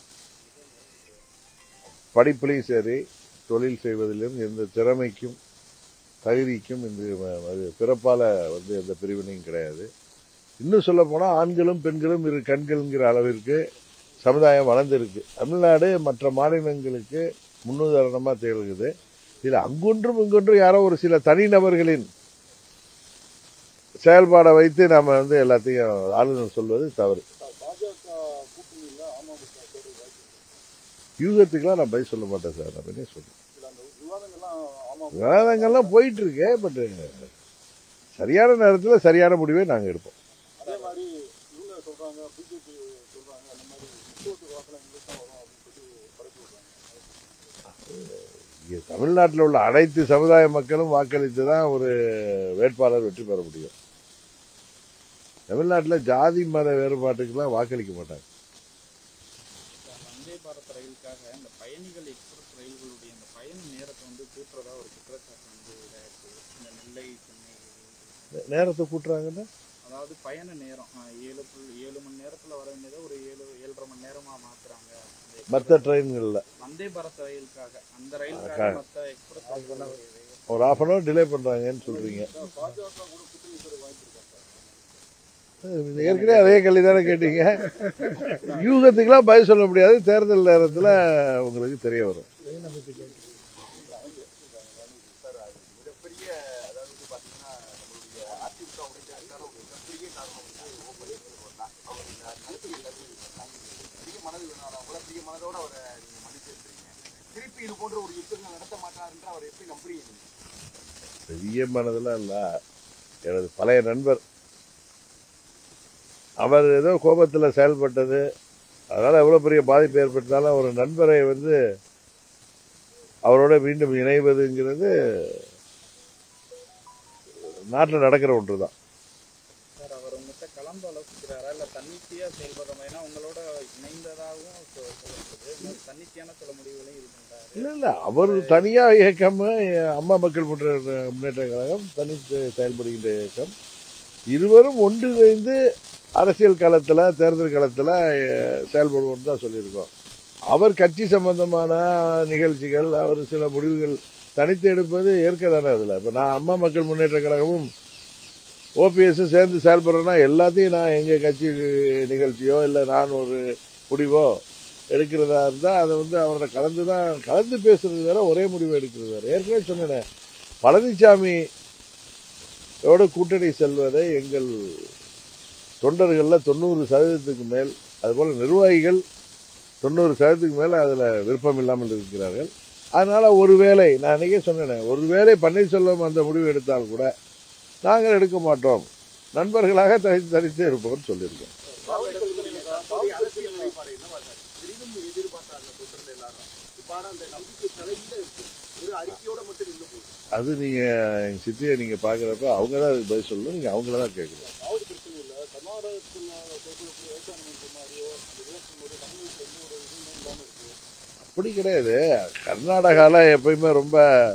B: படிப்புலையும் சரி தொழில் செய்வதிலும் எந்த திறமைக்கும் தகுதிக்கும் இந்த ம- அது பிறப்பால வந்து எந்த பிரிவினையும் கிடையாது இன்னும் சொல்ல போனா ஆண்களும் பெண்களும் இரு கண்கள்ங்கிற அளவிற்கு சமுதாயம் வளர்ந்திருக்கு தமிழ்நாடு மற்ற மாநிலங்களுக்கு முன்னுதாரணமா திகழ்கிறது இதுல அங்கொன்றும் இங்கொன்றும் யாரோ ஒரு சில தனிநபர்களின் செயல்பாடை வைத்து நாம வந்து எல்லாத்தையும் ஆளுநர் சொல்வது தவறு
D: சார், பாஜக கூட்டணியில் அமமுக தேர்தல் வாய்ப்பு இருக்கு.
B: யூகத்துக்கெல்லாம் நான் பதில் சொல்ல மாட்டேன் சார் நான் என்ன சொல்றேன்
D: இதுல அந்த விவாதங்கள்லாம் அமமுக
B: விவாதங்கள்லாம் போயிட்டு இருக்கு பட் சரியான நேரத்தில் சரியான முடிவை நாங்கள் எடுப்போம்
D: அதே மாதிரி இவங்க சொல்றாங்க பிஜேபி சொல்றாங்க அந்த மாதிரி முக்கியத்துவ வாசனை எங்களுக்கு தான் வரும் அப்படின்னு சொல்லி பரப்பி விடுறாங்க
B: இங்கே தமிழ்நாட்டில் உள்ள அனைத்து சமுதாய மக்களும் வாக்களித்து தான் ஒரு வேட்பாளர் வெற்றி பெற முடியும் தமிழ்நாட்டில் ஜாதி மத வேறுபாட்டுக்கெல்லாம் வாக்களிக்க மாட்டாங்க
C: இந்த வந்தே பாரத் ரயிலுக்காக இந்த பயணிகள் எக்ஸ்பிரஸ் ரயில்களுடைய இந்த பயண நேரத்தை வந்து கூட்டுறதா ஒரு குற்றச்சாட்டு வந்து இதாயிருக்கு இந்த நெல்லை சென்னை இது.
B: நேரத்தை கூட்டுறாங்கன்னா
C: அதாவது பயண நேரம் ஆஹ், ஏழு புள்ளி ஏழு மணி நேரத்துல வர வேண்டியதை ஒரு ஏழு ஏழரை மணி நேரமா மாத்துறாங்க இந்த
B: மற்ற ட்ரெயின்களில்
C: வந்தே பாரத் ரயிலுக்காக அந்த
B: அக்கா.
C: ரயிலுக்காக மற்ற எக்ஸ்பிரஸ் ரயில்களுடைய
B: ஒரு ஆஃப் அன் ஹவர் டிலே பண்ணுறாங்கன்னு சொல்கிறீங்க
D: சார், பாஜக கூட கூட்டணி சேர வாய்ப்பு இருக்கா சார்
B: ஏற்கனவே அதே கேள்வி தானே கேட்டீங்க யூகத்துக்கெல்லாம் பதில் சொல்ல முடியாது தேர்தல் நேரத்தில் உங்களுக்கு தெரிய வரும்
A: சார் அது மிகப்பெரிய அதாவது வந்து பாத்தீங்கன்னா நம்மளுடைய அதிமுக உடைக்கிறதுக்கான ஒரு மிகப்பெரிய காரணம் வந்து ஓ பன்னீர்செல்வம் தான் அவர் இந்த கருத்து எல்லாத்தையும் சொன்னாங்க பெரிய மனது வேணாலும் கூட பெரிய மனதோட அவரை நீங்க மன்னிச்சு இருக்கிறீங்க திருப்பி இது போன்ற ஒரு யுத்தங்கள் நடத்த மாட்டாருன்ற அவர் எப்படி நம்புறீங்க நீங்க?
B: பெரிய மனதெல்லாம் இல்லை எனது பழைய நண்பர் அவர் ஏதோ கோபத்தில் செயல்பட்டது அதனால் எவ்வளோ பெரிய பாதிப்பு ஏற்பட்டாலும் ஒரு நண்பரை வந்து அவரோட மீண்டும் இணைவதுங்கிறது நாட்டில் நடக்கிற ஒன்று தான்
C: சார் அவர் உங்ககிட்ட கலந்து கலந்து ஆலோசிக்கிறாரா இல்ல தன்னிச்சையா செயல்படுற மாதிரி ஏன்னா உங்களோட இணைந்ததாகவும் சொ- சொல்லப்படுது இன்னொரு தன்னிச்சையான சில முடிவுகளையும் இது பண்றாரு
B: இல்ல இல்ல அவர் தனியா இயக்கம் அம்மா மக்கள் முன்னேற்ற முன்னேற்ற கழகம் தனித்து செயல்படுகின்ற இயக்கம் இருவரும் ஒன்றிணைந்து அரசியல் களத்துல தேர்தல் களத்துல அஹ், செயல்படுவோம் தான் சொல்லியிருக்கோம் அவர் கட்சி சம்பந்தமான நிகழ்ச்சிகள் அவர் சில முடிவுகள் தனித்து எடுப்பது ஏற்க தானே அதுல இப்ப நான் அம்மா மக்கள் முன்னேற்ற கழகமும் ஓபிஎஸ் சேர்ந்து செயல்படுறேன்னா எல்லாத்தையும் நான் எங்க கட்சி நிகழ்ச்சியோ இல்ல நான் ஒரு முடிவோ எடுக்கிறதா இருந்தா அதை வந்து அவரோட கலந்து தான் கலந்து பேசுறது வேற ஒரே முடிவு எடுக்கிறது வேற ஏற்கனவே சொன்னேன் பழனிசாமி யோட கூட்டணி செல்வதை எங்கள் தொண்டர்கள்ல தொண்ணூறு சதவீதத்துக்கு மேல் அதுபோல நிர்வாகிகள் தொண்ணூறு சதவீதத்துக்கு மேல அதுல விருப்பம் இல்லாமல் இருக்கிறார்கள் அதனால ஒருவேளை நான் அன்னைக்கே சொன்னேன் ஒருவேளை பன்னீர்செல்வம் அந்த முடிவு எடுத்தால் கூட நாங்கள் எடுக்க மாட்டோம் நண்பர்களாக தனித்து தனித்து இருப்போம்னு சொல்லியிருக்கோம்
A: அவருடைய அரசியல் நிலைப்பாடு என்னவா சார் பெரிதும் எதிர்பார்த்தாங்க தொண்டர்கள் எல்லாரும் இப்ப ஆனா அந்த நம்பிக்கை தலையில இருக்கு ஒரு அறிக்கையோட மட்டும் நின்று போகுது
B: அது நீங்க எங்க சித்தியை நீங்க பாக்குறப்ப அவங்க தான் அதுக்கு பதில் சொல்லணும் நீங்க அவங்கள தான் கேட்கணும்
D: அதாவது பிரச்சனை இல்லை கர்நாடகத்தில் பொறுத்தவரைக்கும் விவசாயம் பண்ணுற மாதிரியோ அந்த விவசாயம் போது தமிழுக்கு எந்த ஒரு இதுவுமே இல்லாமல் இருக்கு
B: அப்படி கிடையாது கர்நாடகால எப்பயுமே ரொம்ப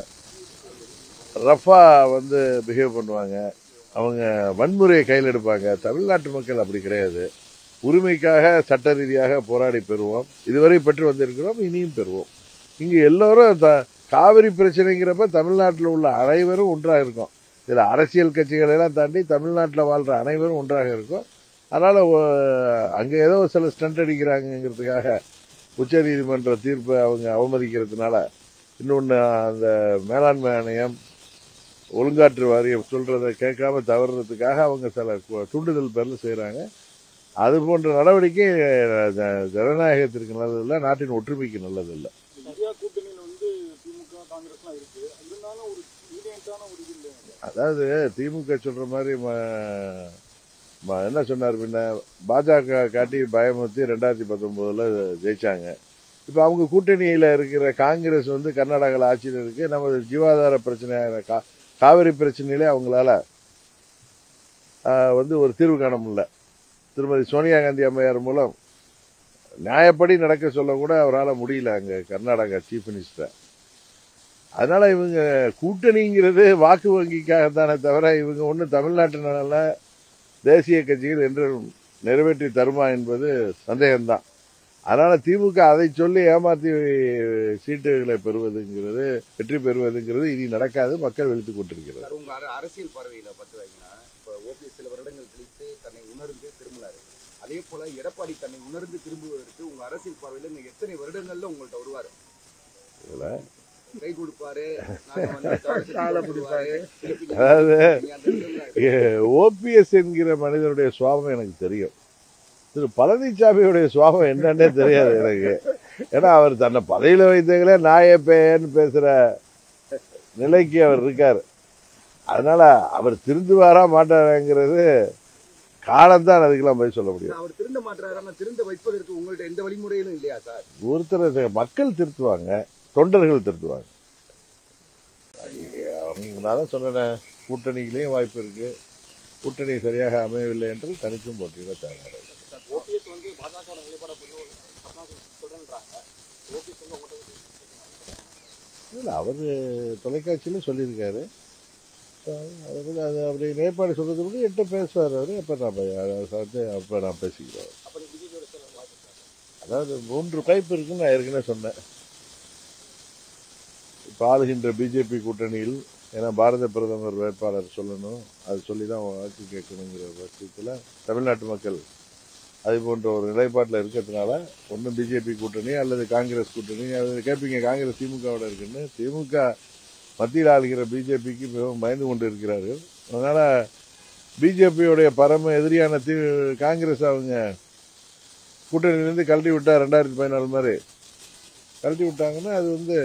B: ரஃபா வந்து பிஹேவ் பண்ணுவாங்க அவங்க வன்முறையை கையில் எடுப்பாங்க தமிழ்நாட்டு மக்கள் அப்படி கிடையாது உரிமைக்காக சட்ட ரீதியாக போராடி பெறுவோம் இதுவரை பெற்று வந்திருக்கிறோம் இனியும் பெறுவோம் இங்க எல்லோரும் த- காவிரி பிரச்சனைங்கிறப்ப தமிழ்நாட்டில் உள்ள அனைவரும் ஒன்றாக இருக்கும் இதில் அரசியல் கட்சிகளை எல்லாம் தாண்டி தமிழ்நாட்டில் வாழ்ற அனைவரும் ஒன்றாக இருக்கும் அதனால ஒ- அங்க ஏதோ சில ஸ்டண்ட் அடிக்கிறாங்கிறதுக்காக உச்ச நீதிமன்ற தீர்ப்பை அவங்க அவமதிக்கிறதுனால இன்னொன்று அந்த மேலாண்மை ஆணையம் ஒழுங்காற்று வாரியம் சொல்றதை கேட்காம தவறுறதுக்காக அவங்க சில கு- தூண்டுதல் பேர்ல செய்றாங்க அது போன்ற நடவடிக்கை அஹ், ஜ- ஜனநாயகத்திற்கு நல்லதில்லை நாட்டின் ஒற்றுமைக்கு நல்லதில்லை
D: இந்தியா கூட்டணியில் வந்து திமுக காங்கிரஸ்லாம் இருக்கு இருந்தாலும் ஒரு யூனியன்டான ஒரு இது இல்லை
B: அதாவது திமுக சொல்ற மாதிரி ம- ம- என்ன சொன்னார் பின்ன பாஜக காட்டி பயமுறுத்தி ரெண்டாயிரத்தி பத்தொன்பதுல ஜெயிச்சாங்க இப்ப அவங்க கூட்டணியில இருக்கிற காங்கிரஸ் வந்து கர்நாடகாவில் ஆட்சியில் இருக்கு நமது ஜீவாதார பிரச்சனையான கா- காவிரி பிரச்சனையிலே அவங்களால ஆஹ், வந்து ஒரு தீர்வு காண முடியல திருமதி சோனியா காந்தி அம்மையார் மூலம் நியாயப்படி நடக்க சொல்ல கூட அவரால் முடியல அங்க கர்நாடகா சீஃப் மினிஸ்டர் அதனால இவங்க கூட்டணிங்கிறது வாக்கு வங்கிக்காக தானே தவிர இவங்க ஒன்றும் தமிழ்நாட்டு நலன்ல தேசிய கட்சிகள் என்று நிறைவேற்றி தருமா என்பது சந்தேகம்தான் அதனால திமுக அதை சொல்லி ஏமாத்தி சீட்டுகளை பெறுவதுங்கிறது வெற்றி பெறுவதுங்கிறது இனி நடக்காது மக்கள் வெளுத்துக் கொண்டிருக்கிறது
A: சார் உங்க அர- அரசியல் பார்வையில பார்த்து வைங்கன்னா இப்ப ஓபிஎஸ் சில வருடங்கள் கழித்து தன்னை உணர்ந்து திரும்பினாரு அதே போல எடப்பாடி தன்னை உணர்ந்து திரும்புவதற்கு உங்க அரசியல் பார்வையில இன்னும் எத்தனை வருடங்கள்ல உங்கள்ட்ட வருவாரு
B: இதுல
A: கை கொடுப்பாரு நாங்க வந்து தவறு பிடிப்பாரு
B: அதாவது
A: நீங்க அந்த இடத்துல
B: ஓபிஎஸ் என்கிற மனிதனுடைய சுவாபம் எனக்கு தெரியும் திரு பழனிசாமியுடைய சுவாபம் என்னன்னே தெரியாது எனக்கு ஏன்னா அவர் தன்னை பதவியில வைத்தங்களே நாயே பேயன்னு பேசுற நிலைக்கு அவர் இருக்காரு அதனால அவர் திருந்துவாரா மாட்டாராங்கிறது காலம்தான் அதுக்கெல்லாம் பதில் சொல்ல முடியும்
A: அவர் திருந்த மாட்டாரு ஆனா திருந்த வைப்பதற்கு உங்கள்ட்ட எந்த வழிமுறையிலும் இல்லையா சார்
B: ஒருத்தர் மக்கள் திருத்துவாங்க தொண்டர்கள் திருத்துவாங்க அவங்க நான் தான் சொன்னேன் கூட்டணியிலையும் வாய்ப்பு இருக்கு கூட்டணி சரியாக அமையவில்லை என்று தனித்தும் போட்டியிட தேவை
D: ஓபிஎஸ் வந்து பாஜக நிலைப்பாட புரியும் சொல்றேன்றாங்க ஓபிஎஸ் வந்து உங்கள்கிட்ட
B: இல்ல அவர் தொலைக்காட்சியில சொல்லியிருக்காரு அதை பத்தி அது அப்படி நிலைப்பாடு சொல்றது கூட எட்ட பேசுவார் அவரு அப்ப நான் பே- அதை சார்ந்து அப்ப நான் பேசிக்கிறோம்
D: அப்ப நீங்க பிஜேபியோட சேர வாய்ப்பு இருக்கா?
B: அதாவது மூன்று பைப் இருக்குன்னு நான் ஏற்கனவே சொன்னேன் இப்ப ஆளுகின்ற பிஜேபி கூட்டணியில் ஏன்னா பாரத பிரதமர் வேட்பாளர் சொல்லணும் அது சொல்லி தான் வாக்கு கேட்கணுங்கிற பட்சத்தில் தமிழ்நாட்டு மக்கள் அது போன்ற ஒரு நிலைப்பாட்டில் இருக்கிறதுனால ஒன்றும் பிஜேபி கூட்டணி அல்லது காங்கிரஸ் கூட்டணி அது கேட்பீங்க காங்கிரஸ் திமுகவோட இருக்குன்னு திமுக மத்தியில் ஆளுகிற பிஜேபிக்கு மிகவும் பயந்து கொண்டு இருக்கிறார்கள் அதனால பிஜேபியுடைய பரம எதிரியான தி காங்கிரஸ் அவங்க கூட்டணியிலேருந்து கழட்டி விட்டா ரெண்டாயிரத்தி பதினாலு மாதிரி கழட்டி விட்டாங்கன்னா அது வந்து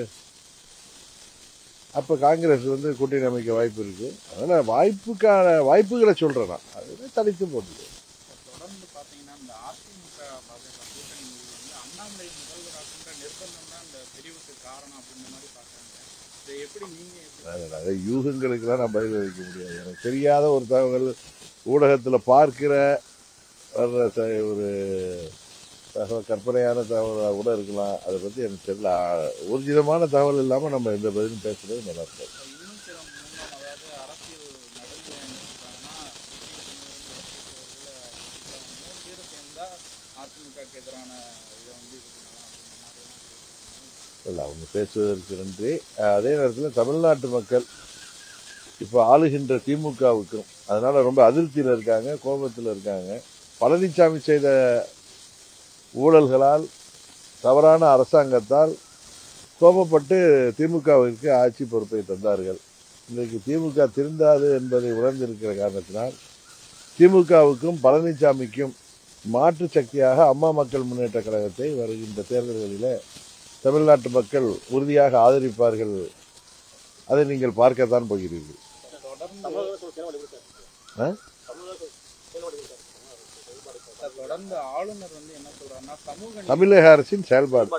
B: அப்ப காங்கிரஸ் வந்து கூட்டணி அமைக்க வாய்ப்பு இருக்கு அதனால வாய்ப்புக்கான வாய்ப்புகளை சொல்றேன் நான் அது தனித்து போட்டுது
C: தொடர்ந்து பாத்தீங்கன்னா இந்த அதிமுக பாஜக கூட்டணி முடிவு வந்து அண்ணாமலை முதல்வராகின்ற நிர்பந்தம் தான் இந்த பிரிவுக்கு காரணம் அப்படின்ற மாதிரி பாக்குறாங்க இதை எப்படி நீங்க எப்படி
B: அது நிறைய யூகங்களுக்கெல்லாம் நான் பதில் அளிக்க முடியாது எனக்கு தெரியாத ஒரு தகவல் ஊடகத்துல பார்க்கிற வர்ற ச- ஒரு தகவல் கற்பனையான தகவலாக கூட இருக்கலாம் அதை பற்றி எனக்கு தெரியல ஆ, ஊர்ஜிதமான தகவல் இல்லாமல் நம்ம எந்த பதிலும் பேசுறது நல்லா இருக்காது
C: இன்னும் சில முன்னாள் அதாவது அரசியல் நடுவில் என்ன சொல்றாங்கன்னா மூணு பேரும் சேர்ந்தா அதிமுகக்கு எதிரான இதை வந்து இது பண்ணலாம் அப்படின்ற மாதிரி
B: இல்லை அவங்க பேசுவதற்கு நன்றி அஹ், அதே நேரத்தில் தமிழ்நாட்டு மக்கள் இப்போ ஆளுகின்ற திமுகவுக்கும் அதனால ரொம்ப அதிருப்தியில் இருக்காங்க கோபத்தில் இருக்காங்க பழனிசாமி செய்த ஊழல்களால் தவறான அரசாங்கத்தால் கோபப்பட்டு திமுகவிற்கு ஆட்சி பொறுப்பை தந்தார்கள் இன்றைக்கு திமுக திருந்தாது என்பதை உணர்ந்திருக்கிற காரணத்தினால் திமுகவுக்கும் பழனிசாமிக்கும் மாற்று சக்தியாக அம்மா மக்கள் முன்னேற்ற கழகத்தை வருகின்ற தேர்தல்களிலே தமிழ்நாட்டு மக்கள் உறுதியாக ஆதரிப்பார்கள் அதை நீங்கள் பார்க்கத்தான் போகிறீர்கள்
C: தொடர்ந்து
D: தமிழக சேனை வழிபடுத்தாரு
B: ஆ?
D: தமிழக சேனை வழிபடுத்தாரு
C: தொடர்ந்து ஆளுநர் வந்து என்ன சொல்றாருன்னா சமூக நீதி
B: தமிழக அரசின் செயல்பாடு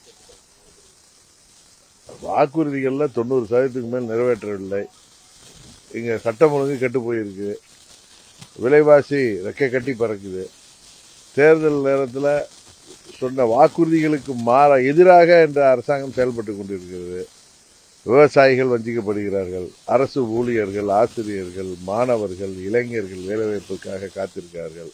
B: வாக்குறுதிகள்ல தொண்ணூறு சதவீதத்துக்கு மேல் நிறைவேற்றவில்லை இங்க சட்டம் ஒழுங்கு கெட்டு போயிருக்கு விலைவாசி ரெக்கை கட்டி பறக்குது தேர்தல் நேரத்தில் சொன்ன வாக்குறுதிகளுக்கு மாற எதிராக என்ற அரசாங்கம் செயல்பட்டு கொண்டிருக்கிறது விவசாயிகள் வஞ்சிக்கப்படுகிறார்கள் அரசு ஊழியர்கள் ஆசிரியர்கள் மாணவர்கள் இளைஞர்கள் வேலைவாய்ப்புக்காக காத்திருக்கிறார்கள்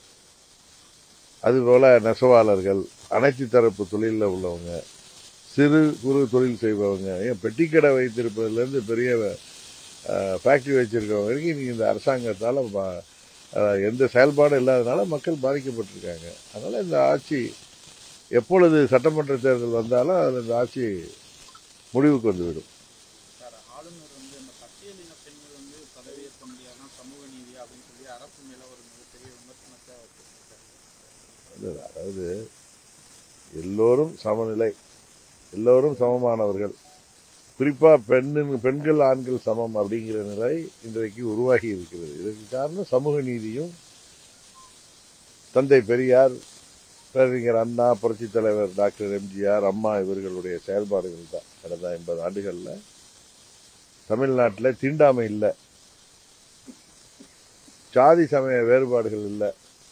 B: அதுபோல நெசவாளர்கள் அனைத்து தரப்பு தொழிலில் உள்ளவங்க சிறு குறு தொழில் செய்பவங்க ஏன் பெட்டிக்கடை வைத்திருப்பதுலேருந்து பெரிய ஃபேக்ட்ரி வச்சிருக்கவங்க வரைக்கும் இன்னைக்கு இந்த அரசாங்கத்தால் ப- அஹ், எந்த செயல்பாடும் இல்லாதனால மக்கள் பாதிக்கப்பட்டிருக்காங்க அதனால இந்த ஆட்சி எப்பொழுது சட்டமன்ற தேர்தல் வந்தாலும் அதில் இந்த ஆட்சி முடிவுக்கு வந்துவிடும்
C: சார் ஆளுநர் வந்து இந்த பட்டியலின பெண்கள் வந்து பதவியேற்க முடியாதுன்னா சமூக நீதி அப்படின்னு சொல்லி அரசு மேல ஒரு மிகப்பெரிய விமர்சனத்தை வச்சிருக்காரு
B: அதாவது எல்லோரும் சமநிலை எல்லோரும் சமமானவர்கள் குறிப்பா பெண்ணின் பெண்கள் ஆண்கள் சமம் அப்படிங்கிற நிலை இன்றைக்கு உருவாகி இருக்கிறது இதற்கு காரணம் சமூக நீதியும் தந்தை பெரியார் பேரறிஞர் அண்ணா புரட்சித் தலைவர் டாக்டர் எம்ஜிஆர் அம்மா இவர்களுடைய செயல்பாடுகள் தான் கடந்த ஐம்பது ஆண்டுகள்ல தமிழ்நாட்டில் தீண்டாமை இல்லை சாதி சமய வேறுபாடுகள் இல்லை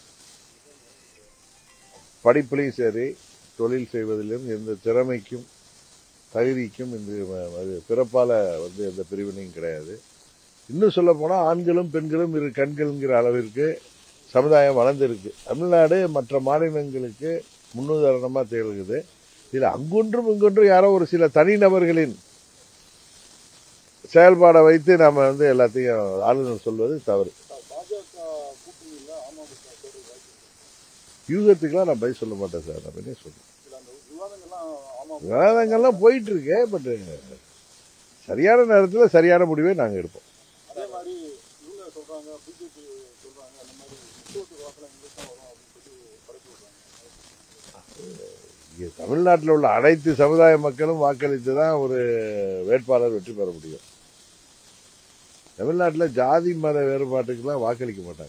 B: படிப்புலையும் சரி தொழில் செய்வதிலும் எந்த திறமைக்கும் தகுதிக்கும் இந்த ம- அது பிறப்பால வந்து எந்த பிரிவினையும் கிடையாது இன்னும் சொல்ல போனா ஆண்களும் பெண்களும் இரு கண்கள்ங்கிற அளவிற்கு சமுதாயம் வளர்ந்திருக்கு தமிழ்நாடு மற்ற மாநிலங்களுக்கு முன்னுதாரணமா திகழ்கிறது இதுல அங்கொன்றும் இங்கொன்றும் யாரோ ஒரு சில தனிநபர்களின் செயல்பாடை வைத்து நாம வந்து எல்லாத்தையும் ஆளுநர் சொல்வது தவறு
D: பாஜக கூட்டணியில் அமமுக தேர்தல் வாய்ப்பு
B: யூகத்துக்கெல்லாம் நான் பதில் சொல்ல மாட்டேன் சார் நான் என்ன சொல்றேன்
D: இதில் அந்த விவாதங்கள்லாம் அமமுக
B: விவாதங்கள்லாம் போயிட்டு இருக்கு பட் சரியான நேரத்தில் சரியான முடிவை நாங்கள் எடுப்போம்
D: அதே மாதிரி இவங்க சொல்றாங்க பிஜேபி சொல்றாங்க அந்த மாதிரி முக்கியத்துவ வாக்கில் எங்களுக்கு தான் வரும் அப்படின்னு சொல்லி பரப்பி விடுறாங்க
B: இங்கே தமிழ்நாட்டில் உள்ள அனைத்து சமுதாய மக்களும் வாக்களித்து தான் ஒரு வேட்பாளர் வெற்றி பெற முடியும் தமிழ்நாட்டில் ஜாதி மத வேறுபாட்டுக்கெல்லாம் வாக்களிக்க மாட்டாங்க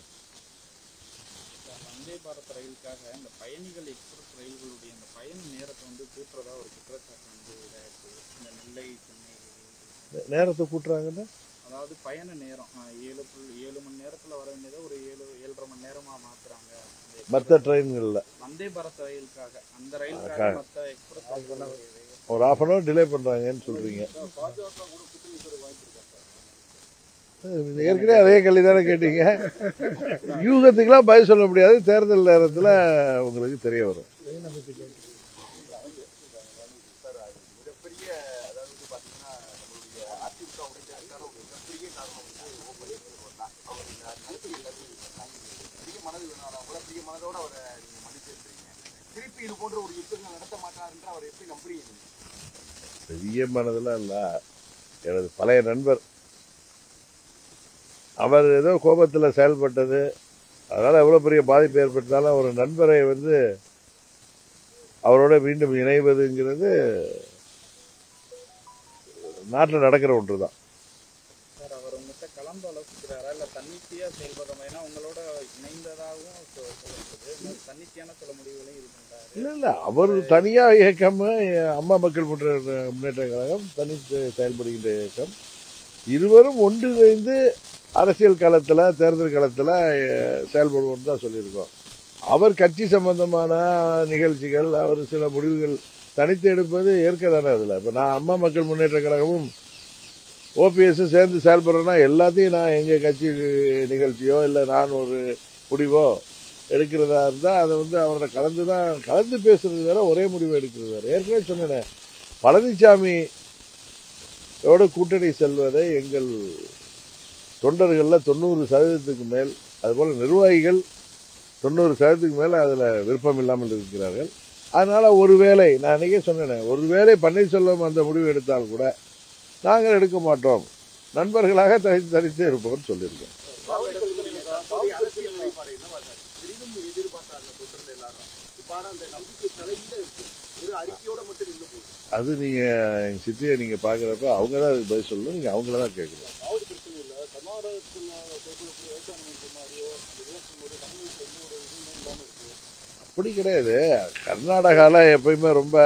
C: வந்தே பாரத் ரயிலுக்காக இந்த பயணிகள் எக்ஸ்பிரஸ் ரயில்களுடைய இந்த பயண நேரத்தை வந்து கூட்டுறதா ஒரு குற்றச்சாட்டு வந்து இதாயிருக்கு இந்த நெல்லை சென்னை
B: நேரத்தை கூட்டுறாங்கன்னா
C: அதாவது பயண நேரம் ஆஹ், ஏழு புள்ளி ஏழு மணி நேரத்துல வர வேண்டியதை ஒரு ஏழு ஏழரை மணி நேரமா மாத்துறாங்க இந்த
B: மற்ற ட்ரெயின்களில்
C: வந்தே பாரத் ரயிலுக்காக அந்த
B: அக்கா.
C: ரயிலுக்காக மற்ற எக்ஸ்பிரஸ் ரயில்களுடைய
B: ஒரு ஆஃப் அன் ஹவர் டிலே பண்ணுறாங்கன்னு சொல்கிறீங்க
D: பாஜக கூட கூட்டணி பெற வாய்ப்பு இருக்காங்க
B: ஏற்கனவே அதே கேள்வி தானே கேட்டீங்க யூகத்துக்கெல்லாம் பதில் சொல்ல முடியாது தேர்தல் நேரத்தில் உங்களுக்கு தெரிய வரும்
A: மிகப்பெரிய அதாவது வந்து பாத்தீங்கன்னா நம்மளுடைய அதிமுக உடைக்கிறதுக்கான ஒரு மிகப்பெரிய காரணம் வந்து ஓ பன்னீர்செல்வம் தான் அவர் இந்த அரசியல் எல்லாத்தையும் பண்ணாங்க. பெரிய மனது வேணாம் கூட பெரிய மனதோட அவரை நீங்க மன்னிச்சிருக்கீங்க திருப்பி இது போன்ற ஒரு யுத்தங்கள் நடத்த மாட்டாருன்ற அவரை எப்படி நம்புறீங்க நீங்க?
B: பெரிய மனதெல்லாம் இல்லை எனது பழைய நண்பர் அவர் ஏதோ கோபத்தில் செயல்பட்டது அதனால் எவ்வளோ பெரிய பாதிப்பு ஏற்பட்டாலும் ஒரு நண்பரை வந்து அவரோட மீண்டும் இணைவதுங்கிறது நாட்டில் நடக்கிற ஒன்று தான்
C: சார் அவர் உங்ககிட்ட கலந்து ஆலோசிக்கிறாரா இல்ல தன்னிச்சையா செயல்படுற மாதிரி உங்களோட இணைந்ததாகவும் சொ- சொல்லப்படுது இன்னும் தன்னிச்சையான சில முடிவுகளையும் இது பண்றாரு
B: இல்லை இல்லை அவர் தனியாக இயக்கம் அம்மா மக்கள் முன்னேற்ற முன்னேற்ற கழகம் தனி செயல்படுகின்ற இயக்கம் இருவரும் ஒன்றிணைந்து அரசியல் களத்தில் தேர்தல் களத்தில் செயல்படுவோம்னு தான் சொல்லியிருக்கோம் அவர் கட்சி சம்பந்தமான நிகழ்ச்சிகள் அவர் சில முடிவுகள் தனித்து எடுப்பது ஏற்க தானே அதுல இப்ப நான் அம்மா மக்கள் முன்னேற்ற கழகமும் ஓபிஎஸ் சேர்ந்து செயல்படுறேன்னா எல்லாத்தையும் நான் எங்க கட்சி நிகழ்ச்சியோ இல்ல நான் ஒரு முடிவோ எடுக்கிறதா இருந்தா அதை வந்து அவரோட கலந்து தான் கலந்து பேசுறது வேற ஒரே முடிவு எடுக்கிறது வேற ஏற்கனவே சொன்னேன் பழனிசாமி யோட கூட்டணி செல்வதை எங்கள் தொண்டர்கள்ல தொண்ணூறு சதவீதத்துக்கு மேல் அதுபோல நிர்வாகிகள் தொண்ணூறு சதவீதத்துக்கு மேல அதுல விருப்பம் இல்லாமல் இருக்கிறார்கள் அதனால ஒருவேளை நான் அன்னைக்கே சொன்னேன் ஒருவேளை பன்னீர்செல்வம் அந்த முடிவு எடுத்தால் கூட நாங்கள் எடுக்க மாட்டோம் நண்பர்களாக தனித்து தனித்து இருப்போம்னு சொல்லியிருக்கோம்
A: தற்போதைய அரசியல் நிலைப்பாடு என்னவா சார் பெரிதும் எதிர்பார்த்தாங்க தொண்டர்கள் எல்லாரும் இப்ப ஆனா அந்த நம்பிக்கை தலையில இருக்கு ஒரு அறிக்கையோட மட்டும் நின்று போகுது
B: அது நீங்க எங்க சித்தியை நீங்க பாக்குறப்ப அவங்க தான் அதுக்கு பதில் சொல்லணும் நீங்க அவங்கள தான் கேட்கணும்
D: அதாவது பிரச்சனை இல்லை கர்நாடகத்தில் தேர்தலுக்கு விவசாயம் மாதிரியோ அந்த ரியாக்ஷன் போது தமிழ்நாட்டில் எந்த ஒரு இதுவும் இல்லாமல் இருக்கு
B: அப்படி கிடையாது கர்நாடகால எப்பயுமே ரொம்ப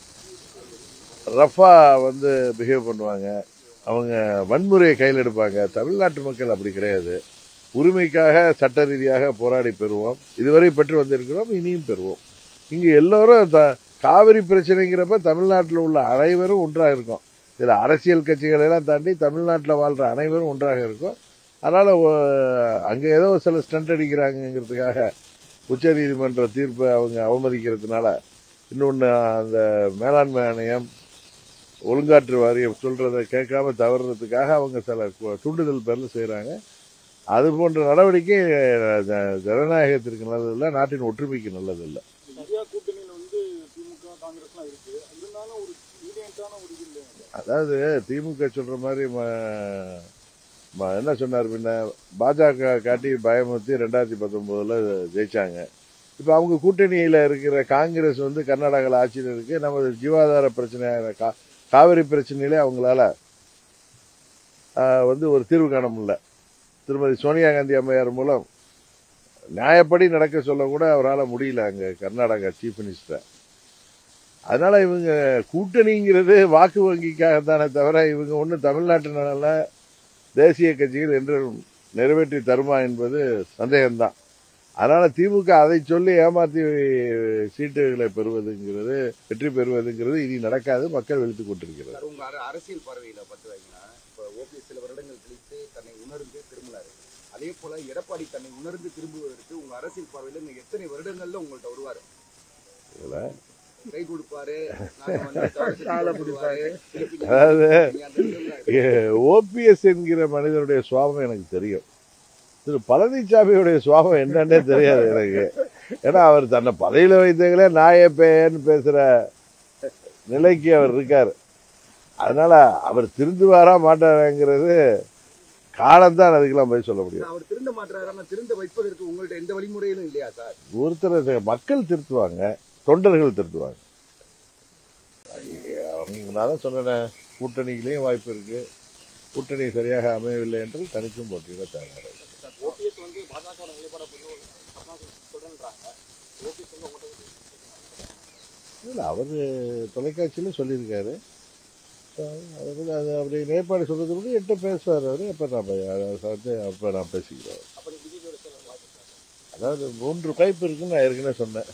B: ரஃபா வந்து பிஹேவ் பண்ணுவாங்க அவங்க வன்முறையை கையில் எடுப்பாங்க தமிழ்நாட்டு மக்கள் அப்படி கிடையாது உரிமைக்காக சட்ட ரீதியாக போராடி பெறுவோம் இதுவரை பெற்று வந்திருக்கிறோம் இனியும் பெறுவோம் இங்க எல்லோரும் த- காவிரி பிரச்சனைங்கிறப்ப தமிழ்நாட்டில் உள்ள அனைவரும் ஒன்றாக இருக்கும் இதுல அரசியல் கட்சிகளை எல்லாம் தாண்டி தமிழ்நாட்டில் வாழ்ற அனைவரும் ஒன்றாக இருக்கும் அதனால ஒ- அங்க ஏதோ சில ஸ்டண்ட் அடிக்கிறாங்கிறதுக்காக உச்ச நீதிமன்ற தீர்ப்பை அவங்க அவமதிக்கிறதுனால இன்னொன்று அந்த மேலாண்மை ஆணையம் ஒழுங்காற்று வாரியம் சொல்றதை கேட்காம தவறுறதுக்காக அவங்க சில கு- தூண்டுதல் பேர்ல செய்றாங்க அது போன்ற நடவடிக்கை அஹ், ஜ- ஜனநாயகத்திற்கு நல்லதில்லை நாட்டின் ஒற்றுமைக்கு நல்லதில்லை
D: இந்தியா கூட்டணியில் வந்து திமுக காங்கிரஸ்லாம் இருக்கு இருந்தாலும் ஒரு யூனியன்டான ஒரு இது இல்லை
B: அதாவது திமுக சொல்ற மாதிரி ம- ம- என்ன சொன்னார் பின்ன பாஜக காட்டி பயமுறுத்தி ரெண்டாயிரத்தி பத்தொன்பதுல ஜெயிச்சாங்க இப்ப அவங்க கூட்டணியில இருக்கிற காங்கிரஸ் வந்து கர்நாடகாவில் ஆட்சியில் இருக்கு நமது ஜீவாதார பிரச்சனையான கா- காவிரி பிரச்சனையிலே அவங்களால ஆஹ், வந்து ஒரு தீர்வு காண முடியல திருமதி சோனியா காந்தி அம்மையார் மூலம் நியாயப்படி நடக்க சொல்ல கூட அவரால் முடியல அங்க கர்நாடகா சீஃப் மினிஸ்டர் அதனால இவங்க கூட்டணிங்கிறது வாக்கு வங்கிக்காகத்தானே தவிர இவங்க ஒண்ணு தமிழ்நாட்டு நலன்ல தேசிய கட்சிகள் என்று நிறைவேற்றி தருமா என்பது சந்தேகம்தான் அதனால திமுக அதை சொல்லி ஏமாத்தி சீட்டுகளை பெறுவதுங்கிறது வெற்றி பெறுவதுங்கிறது இனி நடக்காது மக்கள் வெளுத்துக் கொண்டிருக்கிறது
A: சார் உங்க அர- அரசியல் பார்வையில பார்த்து வைங்கன்னா இப்ப ஓபிஎஸ் சில வருடங்கள் கழித்து தன்னை உணர்ந்து திரும்பினாரு அதே போல எடப்பாடி தன்னை உணர்ந்து திரும்புவதற்கு உங்க அரசியல் பார்வையில இன்னும் எத்தனை வருடங்கள்ல உங்கள்ட்ட வருவாரு
B: இதுல
A: கை கொடுப்பாரு நாங்க வந்து காலை பிடிப்பாரு திருப்பி
B: அதாவது
A: நீங்க அந்த இடத்துல
B: ஓபிஎஸ் என்கிற மனிதனுடைய சுவாபம் எனக்கு தெரியும் திரு பழனிசாமியுடைய சுவாபம் என்னன்னே தெரியாது எனக்கு ஏன்னா அவர் தன்னை பதவியில வைத்தங்களே நாயே பேன்னு பேசுற நிலைக்கு அவர் இருக்காரு அதனால அவர் திருந்துவாரா மாட்டாராங்கிறது காலம்தான் அதுக்கெல்லாம் போய் சொல்ல முடியும்
A: அவர் திருந்த மாட்டாரு திருந்த வைப்பதற்கு உங்கள்ட்ட எந்த வழிமுறையிலும் இல்லையா சார்
B: ஒருத்தர் மக்கள் திருத்துவாங்க தொண்டர்கள் திருத்துவாங்க அவங்க நான் தான் சொன்னேன் கூட்டணியிலையும் வாய்ப்பு இருக்கு கூட்டணி சரியாக அமையவில்லை என்று தனிச்சும் போட்டியிட தயாராக
D: ஓபிஎஸ் வந்து பாஜக நிலைப்பாட பண்ணுவோம் சொல்றேன்றாங்க ஓபிஎஸ் வந்து உங்கள்கிட்ட
B: இல்லை அவர் தொலைக்காட்சியில் சொல்லியிருக்காரு அதை வந்து அது அப்படி நிலைப்பாடு சொல்றது கூட என்கிட்ட பேசுவார் அவர் அப்போ நான் பே- அதை வந்து அப்போ நான் பேசிக்கிறேன்
D: அப்ப நீங்க பிஜேபியோட சேர வாய்ப்பு இருக்கா?
B: அதாவது மூன்று வாய்ப்பு இருக்குன்னு நான் ஏற்கனவே சொன்னேன்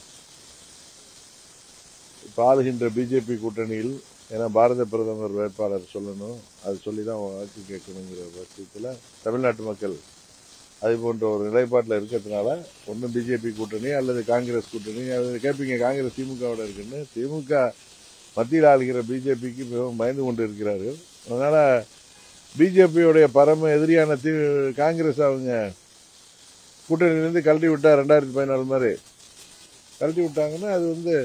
B: இப்போ ஆளுகின்ற பிஜேபி கூட்டணியில் ஏன்னா பாரத பிரதமர் வேட்பாளர் சொல்லணும் அது சொல்லி தான் வாக்கு கேட்கணுங்கிற பட்சத்தில் தமிழ்நாட்டு மக்கள் அது போன்ற ஒரு நிலைப்பாட்டில் இருக்கிறதுனால ஒன்றும் பிஜேபி கூட்டணி அல்லது காங்கிரஸ் கூட்டணி அது கேட்பீங்க காங்கிரஸ் திமுகவோட இருக்குன்னு திமுக மத்தியில் ஆளுகிற பிஜேபிக்கு மிகவும் பயந்து கொண்டு இருக்கிறார்கள் அதனால பிஜேபியுடைய பரம எதிரியான தி காங்கிரஸ் அவங்க கூட்டணியிலேருந்து கழட்டி விட்டா ரெண்டாயிரத்தி பதினாலு மாதிரி கழட்டி விட்டாங்கன்னா அது வந்து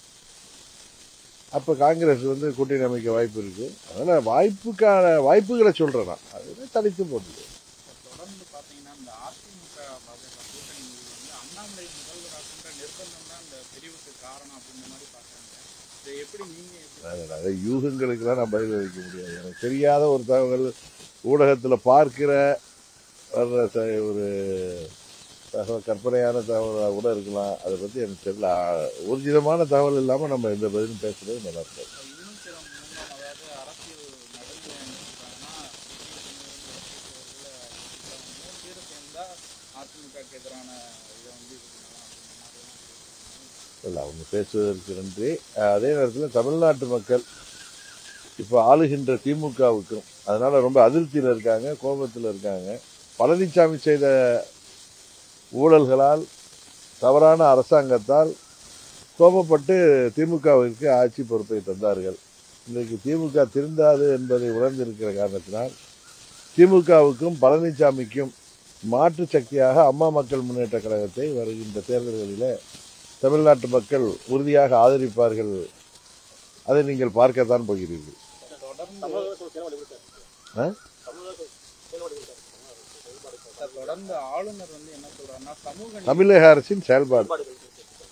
B: அப்ப காங்கிரஸ் வந்து கூட்டணி அமைக்க வாய்ப்பு இருக்கு அதனால வாய்ப்புக்கான வாய்ப்புகளை சொல்றேன் நான் அது தனித்து போட்டுது
C: தொடர்ந்து பாத்தீங்கன்னா இந்த அதிமுக பாஜக கூட்டணி முடிவு வந்து அண்ணாமலை முதல்வராகின்ற நிர்பந்தம் தான் இந்த பிரிவுக்கு காரணம் அப்படின்ற மாதிரி பாக்குறாங்க இதை எப்படி நீங்க எப்படி
B: அது நிறைய யூகங்களுக்கெல்லாம் நான் பதில் அளிக்க முடியாது எனக்கு தெரியாத ஒரு தகவல் ஊடகத்துல பார்க்கிற வர்ற த- ஒரு தகவல் கற்பனையான தகவலாக கூட இருக்கலாம் அதை பத்தி எனக்கு தெரியல ஆ, ஊர்ஜிதமான தகவல் இல்லாம நம்ம எந்த பதிலும் பேசுறது நல்லா இருக்கும்
C: இன்னும் சில முன்னம் அதாவது அரசியல் நடுநிலை என்ன சொல்றாங்கன்னா மூணு பேரும் சேர்ந்தா அதிமுகக்கு எதிரான இதை வந்து இது பண்ணலாம் அப்படின்ற மாதிரி
B: இல்லை அவங்க பேசுவதற்கு நன்றி அஹ் அதே நேரத்தில் தமிழ்நாட்டு மக்கள் இப்போ ஆளுகின்ற திமுகவுக்கும் அதனால ரொம்ப அதிருப்தியில் இருக்காங்க கோபத்தில் இருக்காங்க பழனிசாமி செய்த ஊழல்களால் தவறான அரசாங்கத்தால் கோபப்பட்டு திமுகவிற்கு ஆட்சி பொறுப்பை தந்தார்கள் இன்றைக்கு திமுக திருந்தாது என்பதை உணர்ந்திருக்கிற காரணத்தினால் திமுகவுக்கும் பழனிசாமிக்கும் மாற்று சக்தியாக அம்மா மக்கள் முன்னேற்ற கழகத்தை வருகின்ற தேர்தல்களிலே தமிழ்நாட்டு மக்கள் உறுதியாக ஆதரிப்பார்கள் அதை நீங்கள் பார்க்கத்தான் போகிறீர்கள்
C: தொடர்ந்து
D: தமிழக செயல்பாடு எப்படி சார்
B: ஆ?
D: தமிழக செயல்பாடு எப்படி சார்
C: தொடர்ந்து ஆளுநர் வந்து என்ன சொல்றாருன்னா சமூக நீதி
B: தமிழக அரசின் செயல்பாடு
D: செயல்பாடு எப்படி சார்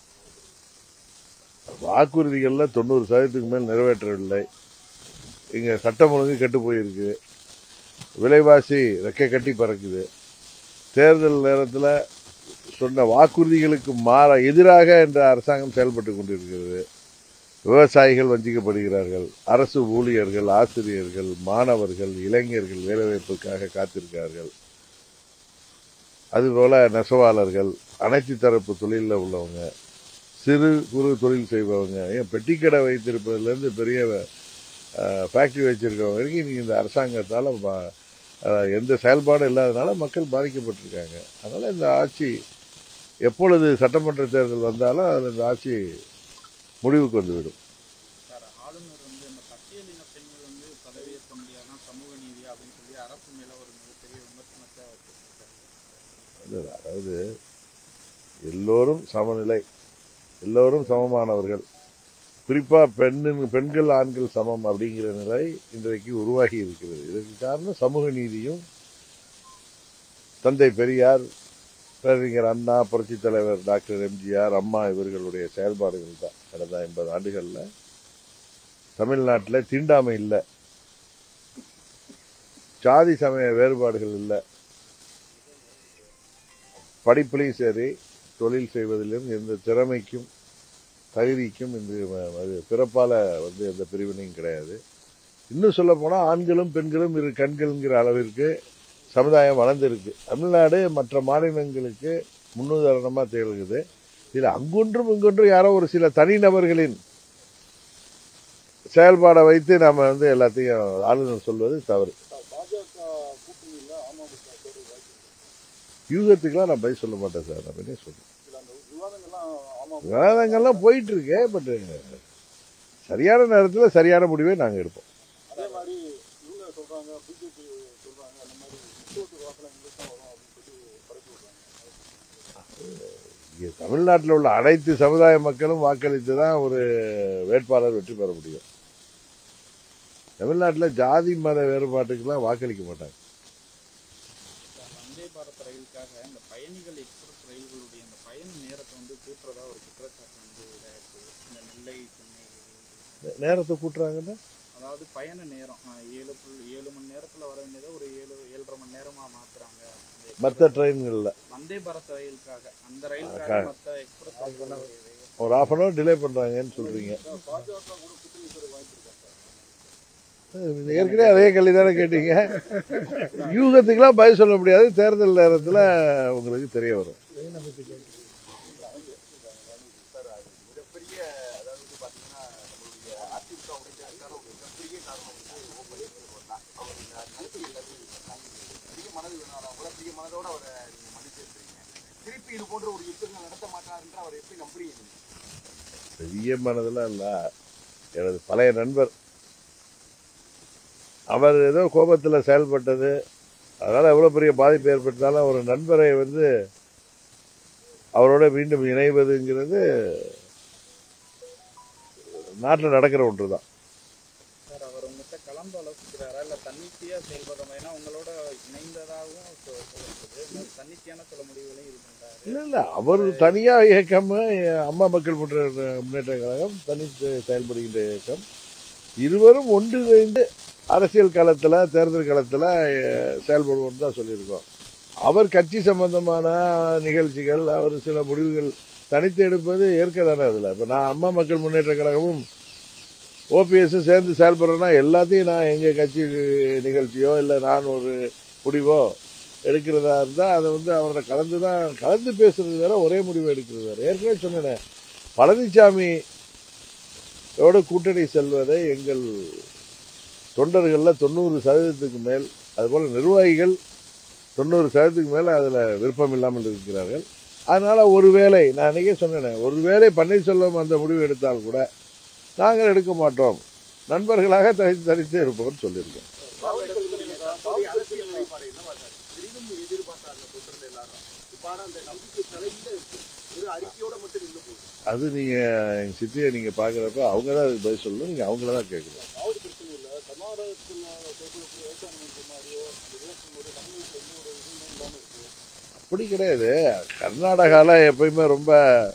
B: வாக்குறுதிகள்ல தொண்ணூறு சதவீதத்துக்கு மேல் நிறைவேற்றவில்லை இங்க சட்டம் ஒழுங்கு கெட்டு போயிருக்கு விலைவாசி ரெக்கை கட்டி பறக்குது தேர்தல் நேரத்தில் சொன்ன வாக்குறுதிகளுக்கு மாற எதிராக என்ற அரசாங்கம் செயல்பட்டு கொண்டிருக்கிறது விவசாயிகள் வஞ்சிக்கப்படுகிறார்கள் அரசு ஊழியர்கள் ஆசிரியர்கள் மாணவர்கள் இளைஞர்கள் வேலைவாய்ப்புக்காக காத்திருக்கிறார்கள் அதுபோல நெசவாளர்கள் அனைத்து தரப்பு தொழிலில் உள்ளவங்க சிறு குறு தொழில் செய்பவங்க ஏன் பெட்டிக்கடை வைத்திருப்பதுலேருந்து பெரிய ஃபேக்ட்ரி வச்சிருக்கவங்க வரைக்கும் இன்னைக்கு இந்த அரசாங்கத்தால் எந்த செயல்பாடும் இல்லாதனால மக்கள் பாதிக்கப்பட்டிருக்காங்க அதனால் இந்த ஆட்சி எப்பொழுது சட்டமன்ற தேர்தல் வந்தாலும் அது இந்த ஆட்சி முடிவுக்கு வந்துவிடும்
C: சார் ஆளுநர் வந்து இந்த பட்டியலின பெண்கள் வந்து பதவியேற்க முடியாதான் சமூக நீதி அப்படின்னு சொல்லி அரசு மேல ஒரு மிகப்பெரிய விமர்சனத்தை வச்சிருக்காரு
B: இல்ல, அதாவது எல்லோரும் சமநிலை எல்லோரும் சமமானவர்கள் குறிப்பா பெண்ணின் பெண்கள் ஆண்கள் சமம் அப்படிங்கிற நிலை இன்றைக்கு உருவாகி இருக்கிறது இதற்கு காரணம் சமூக நீதியும் தந்தை பெரியார் பேரறிஞர் அண்ணா புரட்சித் தலைவர் டாக்டர் எம்ஜிஆர் அம்மா இவர்களுடைய செயல்பாடுகள் தான் கடந்த ஐம்பது ஆண்டுகள்ல தமிழ்நாட்டில் தீண்டாமை இல்லை சாதி சமய வேறுபாடுகள் இல்லை படிப்புலையும் சரி தொழில் செய்வதிலும் எந்த திறமைக்கும் தகுதிக்கும் இந்த ம- அது பிறப்பால வந்து எந்த பிரிவினையும் கிடையாது இன்னும் சொல்ல போனா ஆண்களும் பெண்களும் இரு கண்கள்ங்கிற அளவிற்கு சமுதாயம் வளர்ந்திருக்கு தமிழ்நாடு மற்ற மாநிலங்களுக்கு முன்னுதாரணமா திகழ்கிறது இதுல அங்கொன்றும் இங்கொன்றும் யாரோ ஒரு சில தனிநபர்களின் செயல்பாடை வைத்து நாம வந்து எல்லாத்தையும் ஆளுநர் சொல்வது தவறு
D: சார், பாஜக கூட்டணியில் அமமுக தேர்தல் வாய்ப்பு
B: யூகத்துக்கெல்லாம் நான் பதில் சொல்ல மாட்டேன் சார் நான் என்ன சொல்றேன்
D: சில அந்த விவாதங்கள்லாம் அமமுக
B: விவாதங்கள்லாம் போயிட்டு இருக்கு பட் சரியான நேரத்தில் சரியான முடிவை நாங்கள் எடுப்போம்
D: அதே மாதிரி இவங்க சொல்றாங்க பிஜேபி சொல்றாங்க அந்த மாதிரி முக்கியத்துவ வாக்கில் எங்களுக்கு தான் வரும் அப்படின்னு சொல்லி பரப்பி விடுறாங்க
B: இங்கே தமிழ்நாட்டில் உள்ள அனைத்து சமுதாய மக்களும் வாக்களித்து தான் ஒரு வேட்பாளர் வெற்றி பெற முடியும் தமிழ்நாட்டில் ஜாதி மத வேறுபாட்டுக்கெல்லாம் வாக்களிக்க மாட்டாங்க
C: சார், வந்தே பாரத் ரயிலுக்காக இந்த பயணிகள் எக்ஸ்பிரஸ் ரயில்களுடைய இந்த பயண நேரத்தை வந்து கூட்டுறதா ஒரு குற்றச்சாட்டு வந்து இதாயிருக்கு இந்த நெல்லை சென்னை
B: நே- நேரத்தை கூட்டுறாங்கன்னா
C: அதாவது பயண நேரம் ஆஹ், ஏழு புள்ளி ஏழு மணி நேரத்துல வர வேண்டியதை ஒரு ஏழு ஏழரை மணி நேரமா மாத்துறாங்க இந்த
B: மற்ற ட்ரெயின்களில்
C: வந்தே பாரத் ரயிலுக்காக அந்த
B: அக்கா.
C: ரயிலுக்காக மற்ற எக்ஸ்பிரஸ் ரயில்கள்
B: ஒரு ஆஃப் அன் ஹவர் டிலே பண்ணுறாங்கன்னு சொல்கிறீங்க
D: பாஜக கூட கூட்டணி சேர வாய்ப்பு இருக்கா சார்
B: ஏற்கனவே அதே கேள்வி தானே கேட்டீங்க யூகத்துக்கெல்லாம் பதில் சொல்ல முடியாது தேர்தல் நேரத்தில் உங்களுக்கு தெரிய வரும்
A: சார் அது மிகப்பெரிய அதாவது வந்து பாத்தீங்கன்னா நம்மளுடைய அதிமுக உடைக்கிறதுக்கான ஒரு மிகப்பெரிய காரணம் வந்து ஓ பன்னீர்செல்வம் தான் அவர் இந்த கருத்து எல்லாத்தையும் சொன்னாங்க. பெரிய மனது வேணாலும் கூட பெரிய மனதோட அவரை நீங்க மன்னிச்சு இருக்கிறீங்க திருப்பி இது போன்ற ஒரு யுத்தங்கள் நடத்த மாட்டாருன்ற அவர் எப்படி நம்புறீங்க நீங்க?
B: பெரிய மனதெல்லாம் இல்லை எனது பழைய நண்பர் அவர் ஏதோ கோபத்தில் செயல்பட்டது அதனால் எவ்வளோ பெரிய பாதிப்பு ஏற்பட்டாலும் ஒரு நண்பரை வந்து அவரோட மீண்டும் இணைவதுங்கிறது நாட்டில் நடக்கிற ஒன்று தான்
C: சார் அவர் உங்ககிட்ட கலந்து ஆலோசிக்கிறாரா இல்ல தன்னிச்சையா செயல்படுறோம் ஏன்னா உங்களோட இணைந்ததாகவும் சொ- சொல்லப்படுது இன்னொரு தன்னிச்சையான சில முடிவுகளையும் இது பண்றாரு
B: இல்லை இல்லை அவர் தனியாக இயக்கம் அம்மா மக்கள் முன்னேற்ற முன்னேற்ற கழகம் தனி செயல்படுகின்ற இயக்கம் இருவரும் ஒன்றிணைந்து அரசியல் களத்தில் தேர்தல் களத்தில் செயல்படுவோம்னு தான் சொல்லியிருக்கோம் அவர் கட்சி சம்பந்தமான நிகழ்ச்சிகள் அவர் சில முடிவுகள் தனித்து எடுப்பது ஏற்க தானே அதில் இப்போ நான் அம்மா மக்கள் முன்னேற்ற கழகமும் ஓபிஎஸும் சேர்ந்து செயல்படுறேன்னா எல்லாத்தையும் நான் எங்கள் கட்சி நிகழ்ச்சியோ இல்லை நான் ஒரு முடிவோ எடுக்கிறதா இருந்தால் அதை வந்து அவரோட கலந்து தான் கலந்து பேசுறது வேற ஒரே முடிவு எடுக்கிறது வேற ஏற்கனவே சொன்னேன் பழனிசாமி யோட கூட்டணி செல்வதை எங்கள் தொண்டர்கள்ல தொண்ணூறு சதவீதத்துக்கு மேல் அதுபோல நிர்வாகிகள் தொண்ணூறு சதவீதத்துக்கு மேல அதுல விருப்பம் இல்லாமல் இருக்கிறார்கள் அதனால ஒருவேளை நான் அன்னைக்கே சொன்னேன் ஒருவேளை பன்னீர்செல்வம் அந்த முடிவு எடுத்தால் கூட நாங்கள் எடுக்க மாட்டோம் நண்பர்களாக தனித்து தனித்து இருப்போம்னு சொல்லியிருக்கோம்
A: தற்போதைய அரசியல் நிலைப்பாடு என்னவா சார் பெரிதும் எதிர்பார்த்தாங்க தொண்டர்கள் எல்லாரும் இப்ப ஆனா அந்த நம்பிக்கை தலையில இருக்கு ஒரு அறிக்கையோட மட்டும் நின்று போகுது
B: அது நீங்க எங்க சித்தியை நீங்க பாக்குறப்ப அவங்க தான் அதுக்கு பதில் சொல்லணும் நீங்க அவங்கள தான் கேட்கணும்
D: காவடி பிரச்சனை இல்லை கர்நாடகத்தில் தேர்தலுக்கு விவசாயம் பண்ணுற மாதிரியோ இந்த எலெக்ஷன் போது தமிழகத்தில் எந்த ஒரு இதுவுமே இல்லாமல் இருக்கு
B: அப்படி கிடையாது கர்நாடகால எப்பயுமே ரொம்ப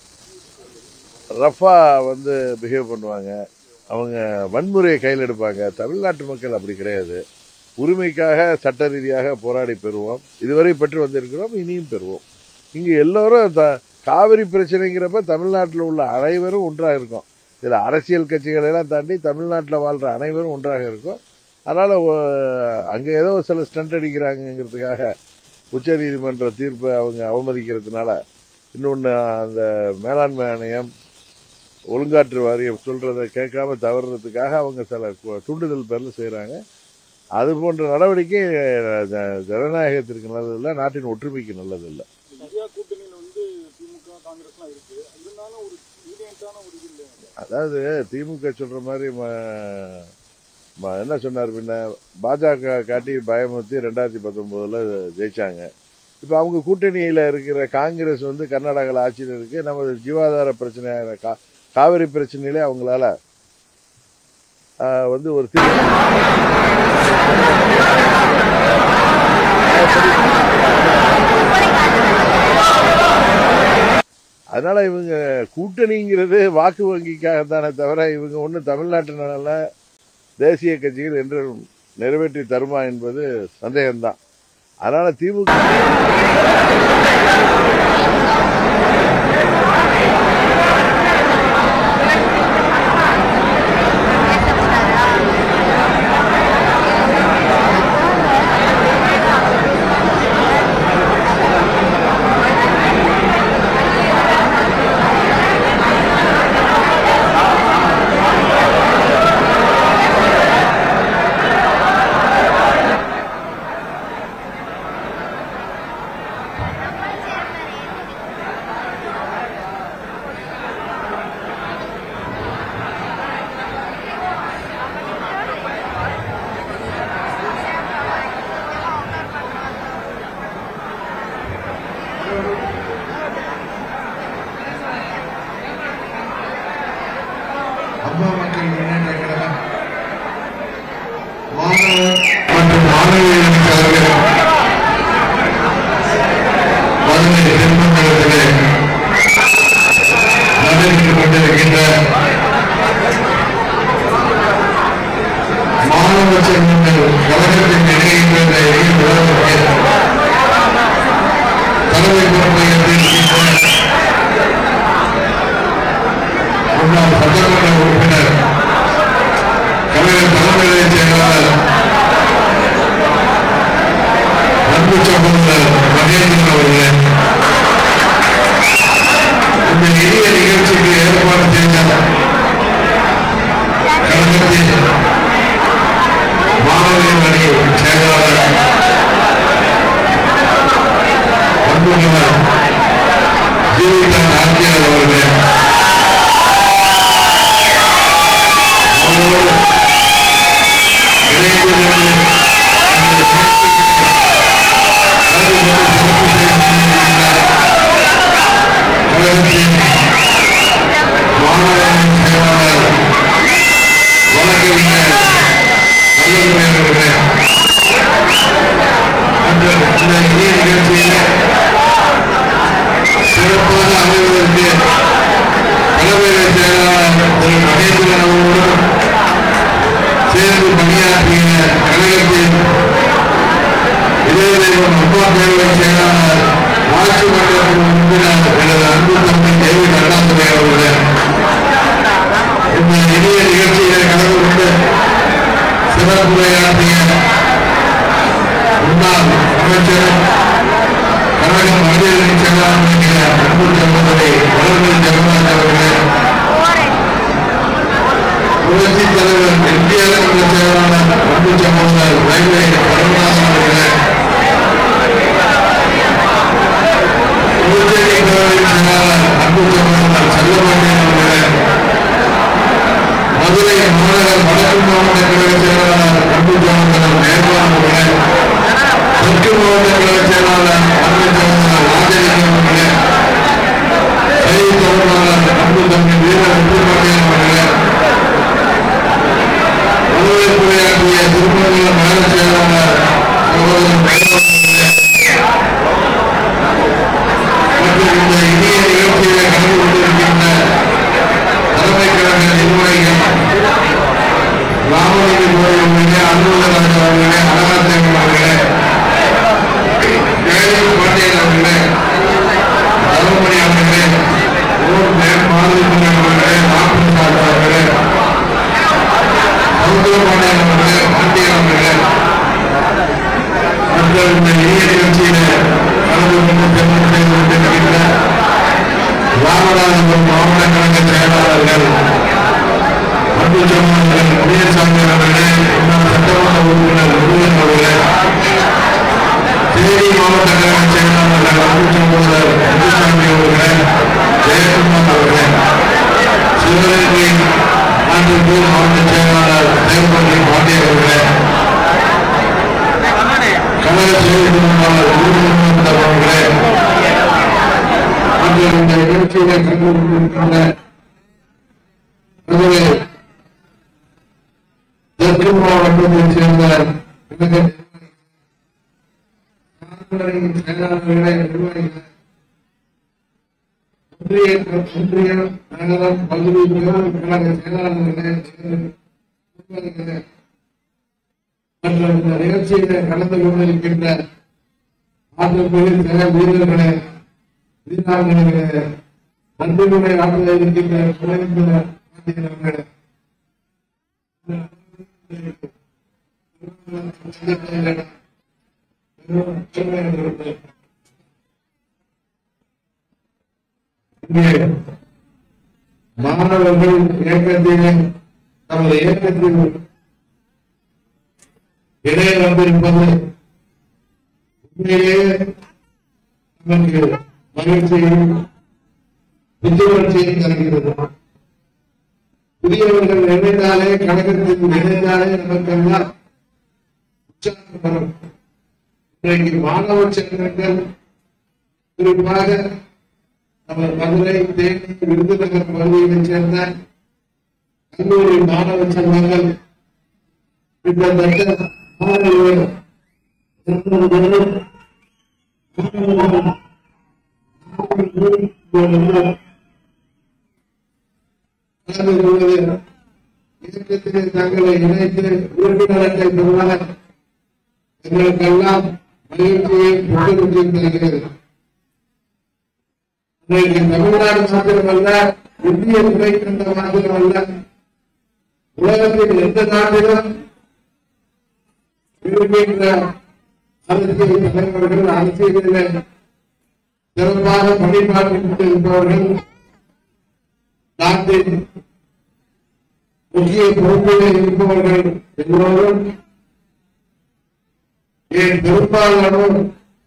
B: ரஃபா வந்து பிஹேவ் பண்ணுவாங்க அவங்க வன்முறையை கையில் எடுப்பாங்க தமிழ்நாட்டு மக்கள் அப்படி கிடையாது உரிமைக்காக சட்ட ரீதியாக போராடி பெறுவோம் இதுவரை பெற்று வந்திருக்கிறோம் இனியும் பெறுவோம் இங்க எல்லோரும் த- காவிரி பிரச்சனைங்கிறப்ப தமிழ்நாட்டில் உள்ள அனைவரும் ஒன்றாக இருக்கும் இதில் அரசியல் கட்சிகளை எல்லாம் தாண்டி தமிழ்நாட்டில் வாழ்ற அனைவரும் ஒன்றாக இருக்கும் அதனால ஒ- அங்க ஏதோ சில ஸ்டண்ட் அடிக்கிறாங்கிறதுக்காக உச்ச நீதிமன்ற தீர்ப்பை அவங்க அவமதிக்கிறதுனால இன்னொன்று அந்த மேலாண்மை ஆணையம் ஒழுங்காற்று வாரியம் சொல்றதை கேட்காம தவறுறதுக்காக அவங்க சில கு- தூண்டுதல் பேரில் செய்கிறாங்க அது போன்ற நடவடிக்கை அஹ், ஜ- ஜனநாயகத்திற்கு நல்லதில்லை நாட்டின் ஒற்றுமைக்கு நல்லதில்லை
D: இந்த இந்தியா கூட்டணியில் வந்து திமுக காங்கிரஸ்லாம் இருக்கு இருந்தாலும் ஒரு யூனியன்டான ஒரு இது இல்லை
B: அதாவது திமுக சொல்ற மாதிரி ம- ம- என்ன சொன்னார் பின்ன பாஜக காட்டி பயமுறுத்தி ரெண்டாயிரத்தி பத்தொன்பதுல ஜெயிச்சாங்க இப்ப அவங்க கூட்டணியில இருக்கிற காங்கிரஸ் வந்து கர்நாடகாவில் ஆட்சியில் இருக்கு நமது ஜீவாதார பிரச்சனையான கா- காவிரி பிரச்சனையிலே அவங்களால ஆஹ், வந்து ஒரு தீர்வு அதனால இவங்க கூட்டணிங்கிறது வாக்கு வங்கிக்காகத்தானே தவிர இவங்க ஒன்றும் தமிழ்நாட்டு நலன்ல தேசிய கட்சிகள் என்று நிறைவேற்றி தருமா என்பது சந்தேகம்தான் அதனால திமுக
E: அம்மா மக்கள் முன்னேற்ற கழகம் மாணவர் மற்றும் மாணவியர்களுக்காக மதுரை திருமங்கலத்திலே நடைபெற்றுக் கொண்டிருக்கின்ற மாணவ செல்வங்கள் கழகத்தின் இணைகின்ற இந்த எளிய விழாவிற்கு தலைமை பொறுப்பை ஏற்றிருக்கின்ற முன்னாள் சட்டமன்ற உறுப்பினர் கலைஞர் தலைமையிலே செயலாளர் அன்பு சகோதரர் மகேந்திரன் அவர்களே இந்த எளிய நிகழ்ச்சிக்கு ஏற்பாடு செய்த கழகத்தின் மாணவர்கள் அணி செயலாளர் அன்புள்ளவர் ஜீவிதா நாட்டியார் அவர்களே அவரோடு இணைந்து நின்று இந்த நிகழ்ச்சிக்கு கழகத்தின் மாணவர்கள் செயலாளர் வழக்கறிஞர் நல்லதுரை அவர்களே அந்த இந்த இனிய நிகழ்ச்சியிலே சிறப்பாக அமைவதற்கு தலைமையிலே செயலாளர் திரு மகேந்திரன் அவர்களோடும் சேர்ந்து பணியாற்றிய கழகத்தின் இதயதெய்வம் அம்மா பேரவை செயலாளர் ஆட்சி மன்றத்தின் உறுப்பினர் எனது அன்பு தம்பி தேவி கண்ணாதுரை அவர்களே இந்த இனிய நிகழ்ச்சியிலே கலந்து கொண்டு சிறப்புரையாற்றிய முன்னாள் அமைச்சர் கழக மகளிர் செயலாளர் அன்பு சகோதரி வளர்மதி ஜெகநாத் அவர்களே புரட்சி தலைவர் எம்ஜிஆர் என்ற செயலாளர் அன்பு சகோதரர் ரயில்வே பரமநாதன் அவர்களே புதுச்சேரி பேரவைச் செயலாளர் அன்பு சகோதரர் செல்லப்பாண்டியன் அவர்களே மதுரை மாநகர் வடக்கு மாவட்ட கழக செயலாளர் அன்பு சகோதரர் மேற்பான் அவர்களே தெற்கு மாவட்ட கழக செயலாளர் அன்பு சகோதரர் ராஜலிங்கம் அவர்களே செய்தி தொடர்பாளர் அன்பு தம்பி வீர முத்துப்பாண்டியன் அவர்களே வரவேற்புரையாற்றிய திருமண நகர செயலாளர் சகோதரர் மேற்பான் அவர்களே மற்றும் இந்த இனிய நிகழ்ச்சியில கலந்து கொண்டிருக்கின்ற தலைமை கழக நிர்வாகிகள் ராமலிங்க கோயில் அவர்களே அனுமதராஜ் அவர்களே அழகாத்தேவன் அவர்களே ஜெயலலிதா பாண்டியன் அவர்களே தருமணி அவர்களே ஓம் மேம் மாதவிக்குமார் அவர்களே ராமபிரசாத் அவர்களே சௌந்தரபாண்டியன் அவர்களே பாண்டியன் அவர்களே மற்றும் இந்த இனிய நிகழ்ச்சியில கலந்து கொண்டு பெருமை செய்து கொண்டிருக்கின்ற ராமநாதபுரம் மாவட்ட கழக செயலாளர்கள் அன்பு சகோதரர்கள் முனியசாமி அவர்களே முன்னாள் சட்டமன்ற உறுப்பினர் முருகன் அவர்களே தேனி மாவட்ட கழக செயலாளர்கள் அன்பு சகோதரர் முத்துசாமி அவர்களே ஜெயக்குமார் அவர்களே சிவகங்கை ஆண்டிப்பூர் மாவட்ட செயலாளர் தேவபள்ளி பாண்டியன் அவர்களே கழக செய்தி தொடர்பாளர் குருமுகமது அவர்களே மற்றும் இந்த நிகழ்ச்சியிலே கலந்து கொண்டிருக்கின்ற மதுரை தெற்கு மாவட்டத்தைச் சேர்ந்த கழக நிர்வாகிகள், செயலாளர்களே நிர்வாகிகள் ஒன்றிய ஒன்றிய நகரம் பகுதி பேரூர் கழக செயலாளர்களே நிர்வாகிகளே மற்றும் இந்த நிகழ்ச்சியிலே கலந்து கொண்டிருக்கின்ற ஆற்றுக்குழு சில வீரர்களே வீராங்கனைகளே அன்புகளை ஆற்றுவதை இருக்கின்ற குறைந்த பாண்டியர்களே இங்கே மாணவர்கள் இயக்கத்திலே நமது இயக்கத்தில் இடையே வந்திருப்பது உண்மையிலேயே நமக்கு மகிழ்ச்சியும் புத்துணர்ச்சியும் தருகிறது புதியவர்கள் நினைந்தாலே கழகத்தில் நினைந்தாலே நமக்கெல்லாம் உற்சாகம் வரும் இன்றைக்கு மாணவ செல்வங்கள் குறிப்பாக நம்ம மதுரை தேனி விருதுநகர் பகுதியைச் சேர்ந்த கல்லூரி மாணவ செல்வங்கள் கிட்டத்தட்ட ஆறு ஏழு எண்பது பேரும் கலந்து கொள்வது இயக்கத்திலே தங்களை இணைத்து உறுப்பினர்களை பெறுவதன் எங்களுக்கெல்லாம் மகிழ்ச்சியை புத்துணர்ச்சியை தருகிறது இன்றைக்கு தமிழ்நாடு மாத்திரமல்ல இந்திய துணைக்கண்ட மாத்திரமல்ல உலகத்தில் எந்த நாட்டிலும் இருக்கின்ற அரசியல் தலைவர்கள் அரசியலில் சிறப்பாக பணிபாற்றிக் கொண்டிருப்பவர்கள் நாட்டின் முக்கிய பொறுப்பில் இருப்பவர்கள் எல்லோரும் ஏன் பெரும்பாலானோர்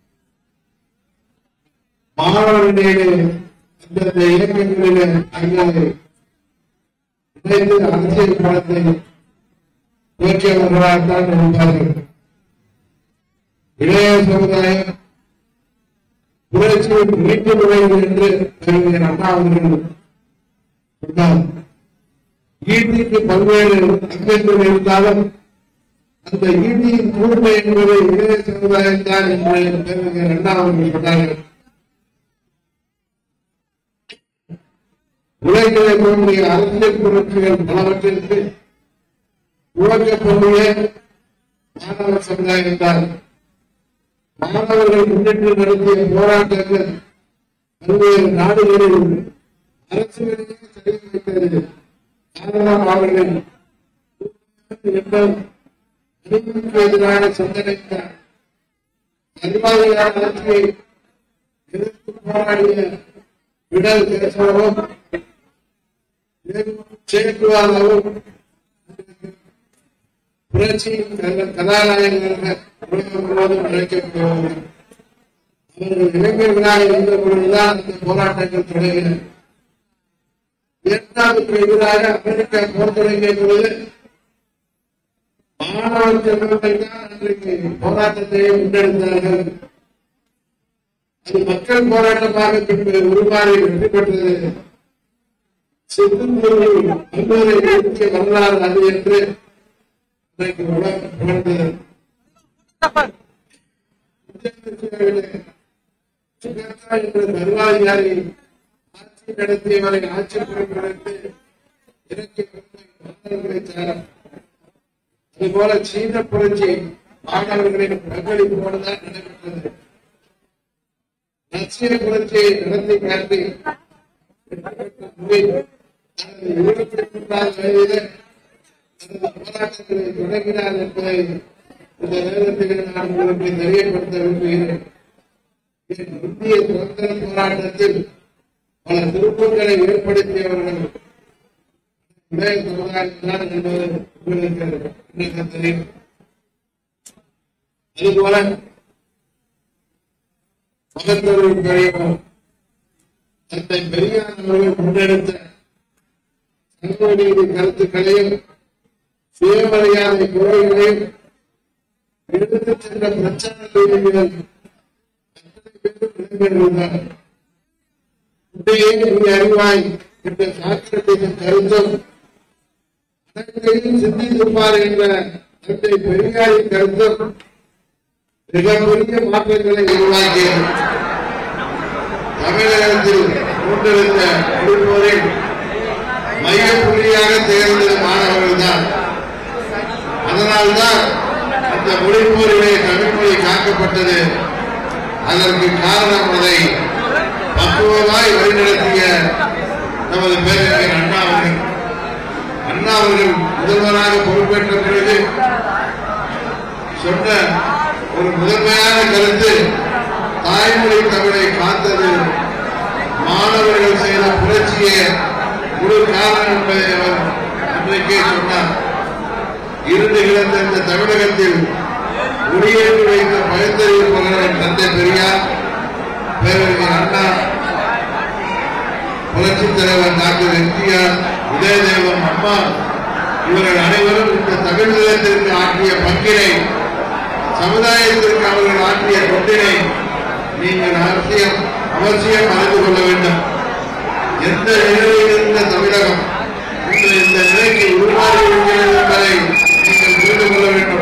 E: மாணவர்களிடையே அந்தந்த இயக்கங்களிலே தங்களை இணைந்து அரசியல் படத்தை துவக்கியவர்களாகத்தான் இருப்பார்கள் இளைய சமுதாயம் புரட்சியை மீட்டு நுழைவு என்று கருதிய அண்ணா அவர்கள் சொன்னார் ஈட்டிக்கு பல்வேறு அங்கங்கள் இருந்தாலும் அந்த ஈட்டியின் கூர்மை என்பது இளைய சமுதாயம் தான் என்று கருதிய அண்ணா அவர்கள் சொன்னார்கள் உலகிலே தோன்றிய அரசியல் புரட்சிகள் பலவற்றிற்கு துவக்கப்பொருளே மாணவ சமுதாயம் தான் மாணவர்கள் முன்னிட்டு நடத்திய போராட்டங்கள் பல்வேறு நாடுகளில் அரசுகளிலே தடை வைத்தது காரணம் அவர்கள் எண்ணம் அநீதிக்கு எதிரான சிந்தனைக்கான அறிவாளியான ஆட்சியை எதிர்த்து போராடிய விடல் பேசவும் சேக்குவாகவும் புரட்சியின் கத- கதாநாயகனாக உலகம் முழுவதும் அழைக்கப்படுவார்கள் அவர்கள் இளைஞர்களாக இருந்த பொழுதுதான் இந்த போராட்டங்கள் தொடங்கின வியட்நாமுக்கு எதிராக அமெரிக்கா போர் தொடங்கிய பொழுது மாணவர் செல்வங்கள் தான் அன்றைக்கு போராட்டத்தை முன்னெடுத்தார்கள் அது மக்கள் போராட்டமாக பின்பு உருமாறி வெற்றி பெற்றது சிறுபொருள் வன்முறை நிறுத்திய வரலாறு அது என்று இன்றைக்கு உலகம் புகழ்ந்தது சுகந்தா என்ற தருவாதிகாரி ஆட்சி நடத்தியவரை ஆட்சி பொறுப்பெடுத்து இறக்கி மாணவர்களை தயார் அதுபோல சீன புரட்சி மாணவர்களின் பங்களிப்போடு தான் நடைபெற்றது ரஷ்ய புரட்சியை நடத்தி காட்டி தனது இருபத்தி மூன்றாம் வயதிலே தனது போராட்டங்களை தொடங்கினார் என்பதை இந்த நேரத்தில் நான் உங்களுக்கு தெரியப்படுத்த விரும்புகிறேன் என் இந்திய சுதந்திர போராட்டத்தில் பல திருப்பங்களை ஏற்படுத்தியவர்கள் இளைய சமுதாயம் தான் என்பது உங்களுக்கு உங்களுக்கு தெரியும் அதுபோல மகத்தொழில் பெரியவர் தந்தை பெரியார் அவர்கள் முன்னெடுத்த சமூக நீதி கருத்துக்களையும் சுயமரியாதை குறைகளையும் எடுத்துச் சென்ற பிரச்சார செய்திகள் இளைஞர்கள்தான் உன்னையே நீ அறிவாய் என்ற சாக்கிரத்தின் கருத்தும் அனைத்தையும் சிந்தித்துப்பார் என்ற தந்தை பெரியாரின் கருத்தும் மிகப்பெரிய மாற்றங்களை உருவாக்கியது தமிழகத்தில் கொண்டிருந்த குடிப்போரில் மையப்புள்ளியாக திகழ்ந்தது மாணவர்கள் தான் அதனால்தான் அந்த மொழிப்போரிலே தமிழ்மொழி காக்கப்பட்டது அதற்கு காரணம் அதை பக்குவமாய் வழிநடத்திய நமது பேரறிஞர் அண்ணா அவர்கள் அண்ணா அவர்கள் முதல்வராக பொறுப்பேற்ற பிறகு சொன்ன ஒரு முதன்மையான கருத்து தாய்மொழி தமிழை காத்தது மாணவர்கள் செய்த புரட்சியே முழு காரணம் என்பதை அவர் அன்றைக்கே சொன்னார் இருந்து கிடந்த இந்த தமிழகத்தில் குடியேற்றி வைத்த பகுத்தறிவு மகன் தந்தை பெரியார் பேரறிஞர் அண்ணா புரட்சித் தலைவர் டாக்டர் எம்ஜிஆர் உதயதேவம் அம்மா இவர்கள் அனைவரும் இந்த தமிழகத்திற்கு ஆற்றிய பங்கினை சமுதாயத்திற்கு அவர்கள் ஆற்றிய தொண்டினை நீங்கள் அவசியம் அவசியம் அறிந்து கொள்ள வேண்டும் எந்த நிலையில் இருந்த தமிழகம் இன்று இந்த நிலைக்கு உருமாறி இருக்கிறது என்பதை நீங்கள் புரிந்து கொள்ள வேண்டும்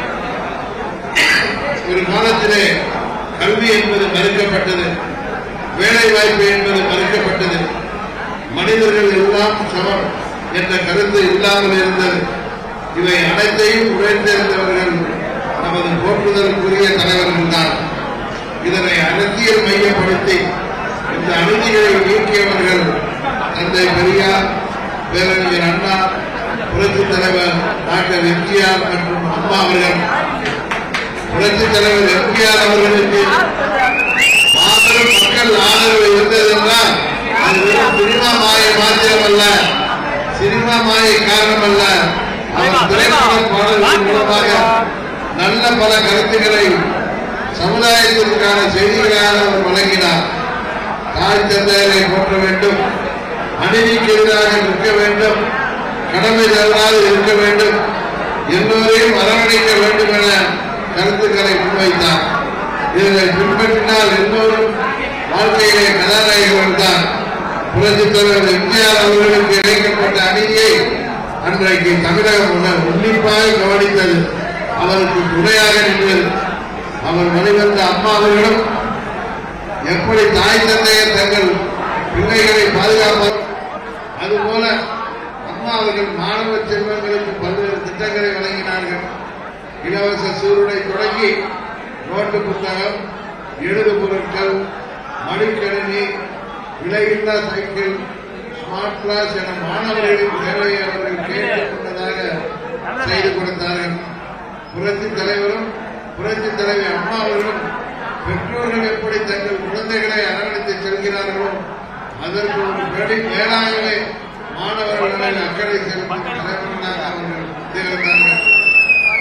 E: ஒரு காலத்திலே கல்வி என்பது மறுக்கப்பட்டது வேலை வாய்ப்பு என்பது மறுக்கப்பட்டது மனிதர்கள் எல்லாம் சமம் என்ற கருத்து இல்லாமல் இருந்தது இவை அனைத்தையும் உழைத்திருந்தவர்கள் நமது போற்றுதலுக்குரிய தலைவர்கள் தான் இதனை அரசியல் மையப்படுத்தி இந்த அநீதிகளை நீக்கியவர்கள் தந்தை பெரியார் பேரறிஞர் அண்ணா புரட்சித் தலைவர் டாக்டர் எம்ஜிஆர் மற்றும் அம்மா அவர்கள் புரட்சித் தலைவர் எம்ஜிஆர் அவர்களுக்கு மாபெரும் மக்கள் ஆதரவு இருந்தது என்றால் அது வெறும் சினிமா மாயை மாத்திரமல்ல சினிமா மாயை காரணமல்ல அவர் திரைப்பட பாடல்கள் மூலமாக நல்ல பல கருத்துக்களை சமுதாயத்திற்கான செய்திகளாக அவர் வழங்கினார் தாய் தந்தையரை போற்ற வேண்டும் அநீதிக்கு எதிராக நிற்க வேண்டும் கடமை தவறாது இருக்க வேண்டும் எல்லோரையும் அரவணைக்க வேண்டும் என கருத்துக்களை முன்வைத்தார் இதனை பின்பற்றினால் எல்லோரும் வாழ்க்கையிலே கதாநாயகர்கள் தான் புரட்சித் தலைவர் எம்ஜிஆர் அவர்களுக்கு இழைக்கப்பட்ட அநீதியை அன்றைக்கு தமிழகம் உண- உன்னிப்பாக கவனித்தது அவருக்கு துணையாக நின்றது அவர் வழிவந்த அம்மா அவர்களும் எப்படி தாய் தந்தையர் தங்கள் பிள்ளைகளை பாதுகாப்பார் அதுபோல அம்மா அவர்கள் மாணவ செல்வங்களுக்கு பல்வேறு திட்டங்களை வழங்கினார்கள் இலவச சீருடை தொடங்கி நோட்டு புத்தகம் எழுது பொருட்கள் மடிக்கணினி விலையில்லா சைக்கிள் ஸ்மார்ட் கிளாஸ் என மாணவர்களின் தேவையை அவர்கள் கேட்டுக் கொண்டதாக செய்து கொடுத்தார்கள் புரட்சி தலைவரும் புரட்சி தலைவி அம்மா அவர்களும் பெற்றோர்கள் எப்படி தங்கள் குழந்தைகளை அரவணைத்து செல்கிறார்களோ அதற்கு ஒரு படி மேலாகவே மாணவர்களின் அக்கறை செலுத்தும் தலைவர்களாக அவர்கள் திகழ்ந்தார்கள்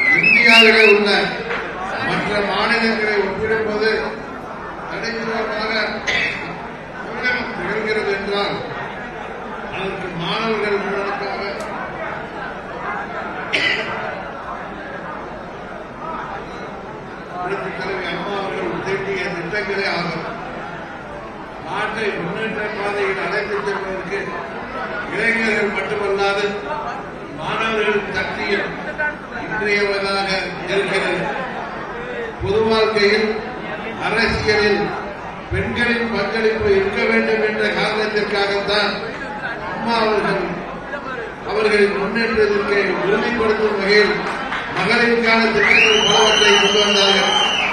E: இந்தியாவிலே உள்ள மற்ற மாநிலங்களை ஒப்பிடும்போது தனித்துவமாக தமிழகம் திகழ்கிறது என்றால் அதற்கு மாணவர்கள் முன்னெடுப்பாக புரட்சித் தலைவி அம்மா அவர்கள் தீட்டிய திட்டங்களே ஆகும் நாட்டை முன்னேற்ற பாதையில் அழைத்துச் செல்வதற்கு இளைஞர்கள் மட்டுமல்லாது மாணவர்கள் சக்தியும் இன்றியவதாக இருக்கிறது பொது வாழ்க்கையில் அரசியலில் பெண்களின் பங்களிப்பு இருக்க வேண்டும் என்ற காரணத்திற்காகத்தான் அம்மா அவர்கள் அவர்களின் முன்னேற்றத்திற்கு உறுதிப்படுத்தும் வகையில் மகளிருக்கான திட்டங்கள் பலவற்றை கொண்டு வந்தார்கள்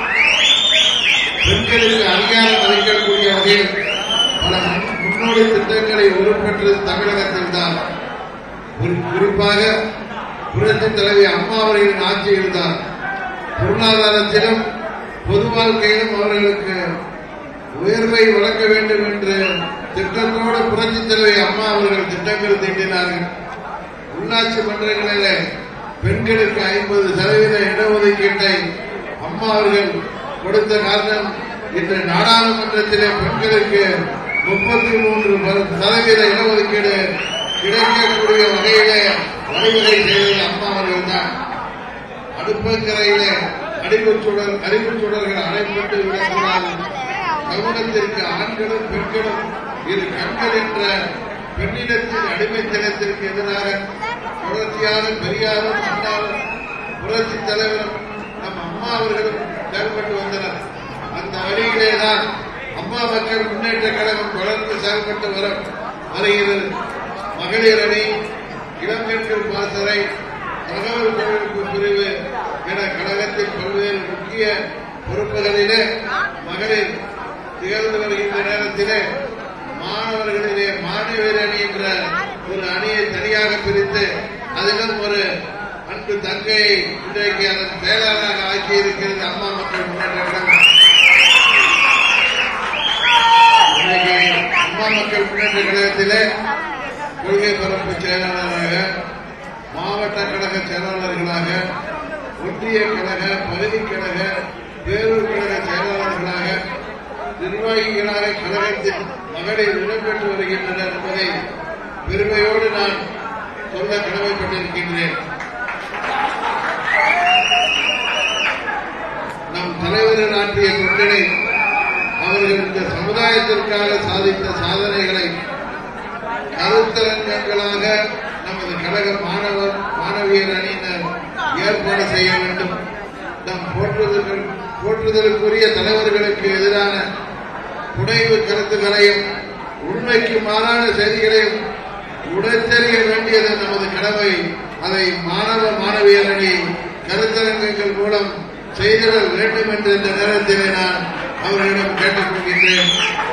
E: பெண்களுக்கு அதிகாரம் அளிக்கக்கூடிய வகையில் பல முன்னோடி திட்டங்களை உருப்பெற்றது தமிழகத்தில் தான் குறிப்பாக புரட்சித் தலைவி அம்மா அவர்களின் ஆட்சியில் தான் பொருளாதாரத்திலும் பொது வாழ்க்கையிலும் அவர்களுக்கு உயர்வை வழங்க வேண்டும் என்று திட்டத்தோடு புரட்சித் தலைவி அம்மா அவர்கள் திட்டங்கள் தீட்டினார்கள் உள்ளாட்சி மன்றங்களிலே பெண்களுக்கு ஐம்பது சதவீத இடஒதுக்கீட்டை அம்மா அவர்கள் கொடுத்த காரணம் இன்று நாடாளுமன்றத்திலே பெண்களுக்கு முப்பத்தி மூன்று சதவீத இடஒதுக்கீடு கிடைக்கக்கூடிய வகையிலே வழிவகை செய்தது அம்மா அவர்கள் தான் அடுப்பங்கரையிலே அடிப்புச்சுடர் அறிவுச்சுடர்கள் அணைப்பட்டு விடக்கூடாது சமூகத்திற்கு ஆண்களும் பெண்களும் இரு கண்கள் என்ற பெண்ணிடத்தின் அடிமைத்தனத்திற்கு எதிராக தொடர்ச்சியாக பெரியாரும் அண்ணாவும் புரட்சி தலைவரும் நம் அம்மா அவர்களும் செயல்பட்டு வந்தனர் அந்த வழியிலே தான் அம்மா மக்கள் முன்னேற்ற கழகம் தொடர்ந்து செயல்பட்டு வர வருகிறது மகளிர் அணி இளம்பெண்கள் பாசறை தகவல் தொழில்நுட்ப பிரிவு என கழகத்தின் பல்வேறு முக்கிய பொறுப்புகளிலே மகளிர் திகழ்ந்து வருகின்ற நேரத்திலே மாணவர்களிலே மாணவியர் அணி என்ற ஒரு அணியை தனியாக பிரித்து அதிலும் ஒரு அன்பு தங்கையை இன்றைக்கு அதன் செயலாளராக ஆக்கியிருக்கிறது அம்மா மக்கள் முன்னேற்ற கழகம் இன்றைக்கு அம்மா மக்கள் முன்னேற்ற கழகத்திலே கொள்கை பரப்பு செயலாளராக மாவட்ட கழக செயலாளர்களாக ஒன்றிய கழக பகுதி கழக பேரூர் கழக செயலாளர்களாக நிர்வாகிகளாக கழகத்தில் மகளிர் இடம்பெற்று வருகின்றனர் என்பதை பெருமையோடு நான் சொல்ல கடமைப்பட்டிருக்கின்றேன் நம் தலைவரின் ஆற்றிய தொண்டினை அவர்கள் இந்த சமுதாயத்திற்காக சாதித்த சாதனைகளை கருத்தரங்கங்களாக நமது கழக மாணவர் மாணவியர் அணியினர் ஏற்பாடு செய்ய வேண்டும் நம் போற்றுதல்கள் போற்றுதலுக்குரிய தலைவர்களுக்கு எதிரான புனைவு கருத்துக்களையும் உண்மைக்கு மாறான செய்திகளையும் உடத்தெறிய வேண்டியது நமது கடமை அதை மாணவ மாணவியர் அணி கருத்தரங்கங்கள் மூலம் செய்திட வேண்டும் என்று இந்த நேரத்திலே நான் அவர்களிடம் கேட்டுக்கொள்கின்றேன்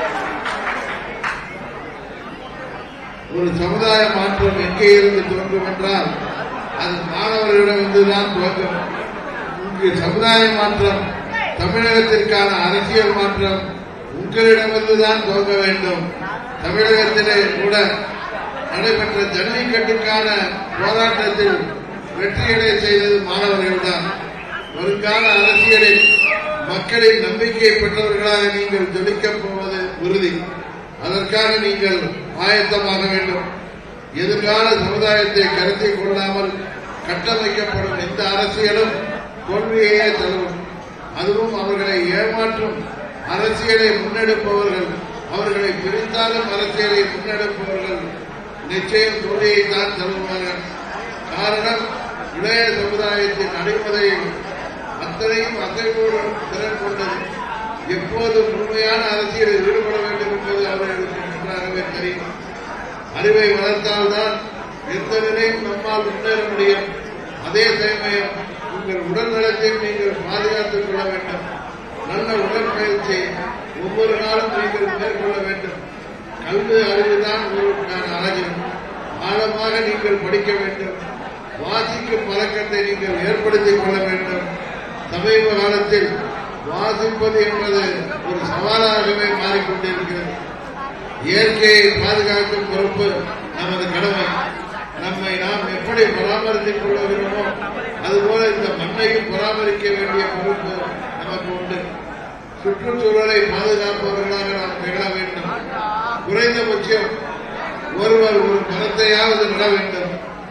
E: ஒரு சமுதாய மாற்றம் எங்கே இருந்து தோன்றும் என்றால் அது மாணவர்களிடம் இருந்துதான் துவங்கும் இங்கு சமுதாய மாற்றம் தமிழகத்திற்கான அரசியல் மாற்றம் உங்களிடமிருந்துதான் துவங்க வேண்டும் தமிழகத்திலே கூட நடைபெற்ற ஜல்லிக்கட்டுக்கான போராட்டத்தில் வெற்றியடை செய்தது மாணவர்கள்தான் வருங்கால அரசியலில் மக்களின் நம்பிக்கையை பெற்றவர்களாக நீங்கள் ஜொலிக்கப் போவது உறுதி அதற்காக நீங்கள் ஆயத்தமாக வேண்டும் எதிர்கால சமுதாயத்தை கருத்தில் கொள்ளாமல் கட்டமைக்கப்படும் எந்த அரசியலும் தோல்வியையே தரும் அதுவும் அவர்களை ஏமாற்றும் அரசியலை முன்னெடுப்பவர்கள் அவர்களை பிரித்தாலும் அரசியலை முன்னெடுப்பவர்கள் நிச்சயம் தோல்வியை தான் தருவார்கள் காரணம் இளைய சமுதாயத்தின் அடிப்படையில் அத்தனையும் அசைவோடு திறன் கொண்டது எப்போது முழுமையான அரசியலில் ஈடுபட வேண்டும் என்பது அவர்களுக்கு நன்றாகவே தெரியும் அறிவை வளர்த்தால்தான் எந்த நிலையும் நம்மால் முன்னேற முடியும் அதே சமயம் உங்கள் உடல் நலத்தையும் நீங்கள் பாதுகாத்துக் கொள்ள வேண்டும் நல்ல உடற்பயிற்சி ஒவ்வொரு நாளும் நீங்கள் மேற்கொள்ள வேண்டும் கல்வி அறிவுதான் உங்களுக்கான அழகு ஆழமாக நீங்கள் படிக்க வேண்டும் வாசிக்கும் பழக்கத்தை நீங்கள் ஏற்படுத்திக் கொள்ள வேண்டும் சமீப காலத்தில் வாசிப்பது என்பது ஒரு சவாலாகவே மாறிக்கொண்டிருக்கிறது இயற்கையை பாதுகாக்கும் பொறுப்பு நமது கடமை நம்மை நாம் எப்படி பராமரித்துக் கொள்கிறோமோ அதுபோல இந்த மண்ணையும் பராமரிக்க வேண்டிய பொறுப்பு நமக்கு உண்டு சுற்றுச்சூழலை பாதுகாப்பவர்களாக நாம் திகழ வேண்டும் குறைந்தபட்சம் ஒருவர் ஒரு மரத்தையாவது நட வேண்டும்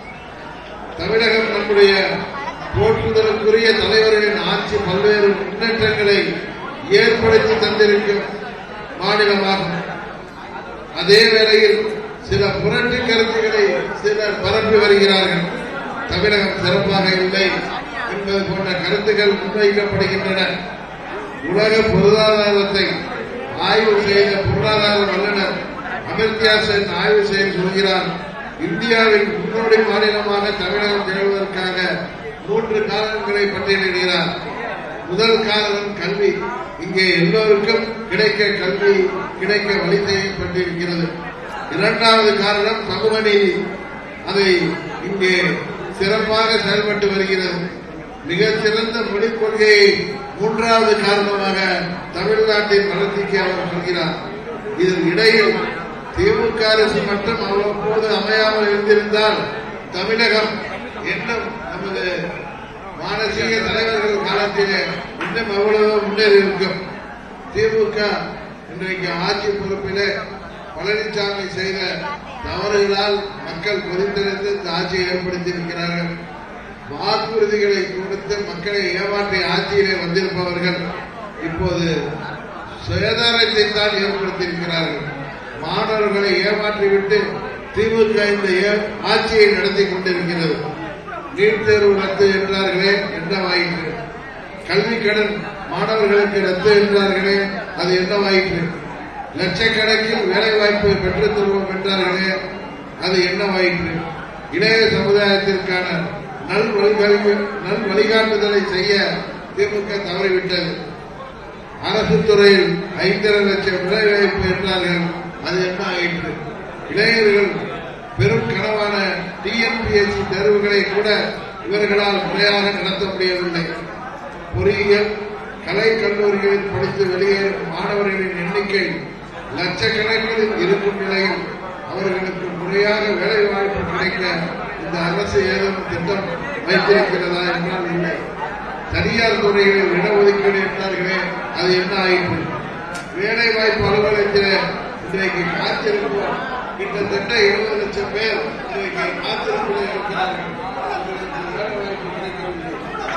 E: தமிழகம் நம்முடைய போற்றுதலுக்குரிய தலைவர்களின் ஆட்சி பல்வேறு முன்னேற்றங்களை ஏற்படுத்தி தந்திருக்கும் மாநிலமாகும் அதே வேளையில் சில புரட்டு கருத்துக்களை சிலர் பரப்பி வருகிறார்கள் தமிழகம் சிறப்பாக இல்லை என்பது போன்ற கருத்துக்கள் முன்வைக்கப்படுகின்றன உலக பொருளாதாரத்தை ஆய்வு செய்த பொருளாதார வல்லுநர் அமர்த்தியா சென் ஆய்வு செய்து சொல்கிறார் இந்தியாவின் முன்னோடி மாநிலமாக தமிழகம் திகழ்வதற்காக மூன்று காரணங்களை பட்டியலிடுகிறார் முதல் காரணம் கல்வி இங்கே எல்லோருக்கும் கிடைக்க கல்வி கிடைக்க வழி செய்யப்பட்டிருக்கிறது இரண்டாவது காரணம் சமூக நீதி அதை இங்கே சிறப்பாக செயல்பட்டு வருகிறது மிகச் சிறந்த மொழிக் கொள்கையை மூன்றாவது காரணமாக தமிழ்நாட்டின் வளர்ச்சிக்கு அவர் சொல்கிறார் இதன் இடையில் திமுக அரசு மட்டும் அவ்வப்போது அமையாமல் இருந்திருந்தால் தமிழகம் இன்னும் நமது மானசீக தலைவர்கள் காலத்திலே இன்னும் எவ்வளவோ முன்னேறி இருக்கும் திமுக இன்றைக்கு ஆட்சி பொறுப்பிலே பழனிசாமி செய்த தவறுகளால் மக்கள் கொதித்தெழுந்து இந்த ஆட்சியை ஏற்படுத்தியிருக்கிறார்கள் வாக்குறுதிகளை கொடுத்து மக்களை ஏமாற்றி ஆட்சியிலே வந்திருப்பவர்கள் இப்போது சுயதாரத்தை தான் ஏற்படுத்தியிருக்கிறார்கள் மாணவர்களை ஏமாற்றிவிட்டு திமுக இந்த ஏ- ஆட்சியை நடத்தி கொண்டிருக்கிறது நீட் தேர்வு ரத்து என்றார்களே என்னவாயிற்று கல்வி கடன் மாணவர்களுக்கு ரத்து என்றார்களே அது என்னவாயிற்று லட்சக்கணக்கில் வேலை வாய்ப்பை பெற்றுத் தருவோம் என்றார்களே அது என்னவாயிற்று இளைய சமுதாயத்திற்கான நல் வழிகாட்டு நல் வழிகாட்டுதலை செய்ய திமுக தவறிவிட்டது அரசு துறையில் ஐந்தரை லட்சம் வேலைவாய்ப்பு என்றார்கள் அது என்ன ஆயிற்று இளைஞர்கள் பெரும் கனவான டிஎன்பிஎஸ்சி தேர்வுகளை கூட இவர்களால் முறையாக நடத்த முடியவில்லை பொறியியல் கலை கல்லூரிகளில் படித்து வெளியேறும் மாணவர்களின் எண்ணிக்கை லட்சக்கணக்கில் இருக்கும் நிலையில் அவர்களுக்கு முறையாக வேலை வாய்ப்பு கிடைக்க இந்த அரசு ஏதேனும் திட்டம் வைத்திருக்கிறதா என்றால் இல்லை தனியார் துறைகளில் இடஒதுக்கீடு என்றார்களே அது என்ன ஆயிற்று வேலை வாய்ப்பு அலுவலகத்தில் இன்றைக்கு காத்திருப்போம் கிட்டத்தட்ட எழுபது லட்சம் பேர் இன்றைக்கு காத்திருப்பில் இருக்கிறார்கள் அவர்களுக்கு வேலை வாய்ப்பு கிடைக்கவில்லை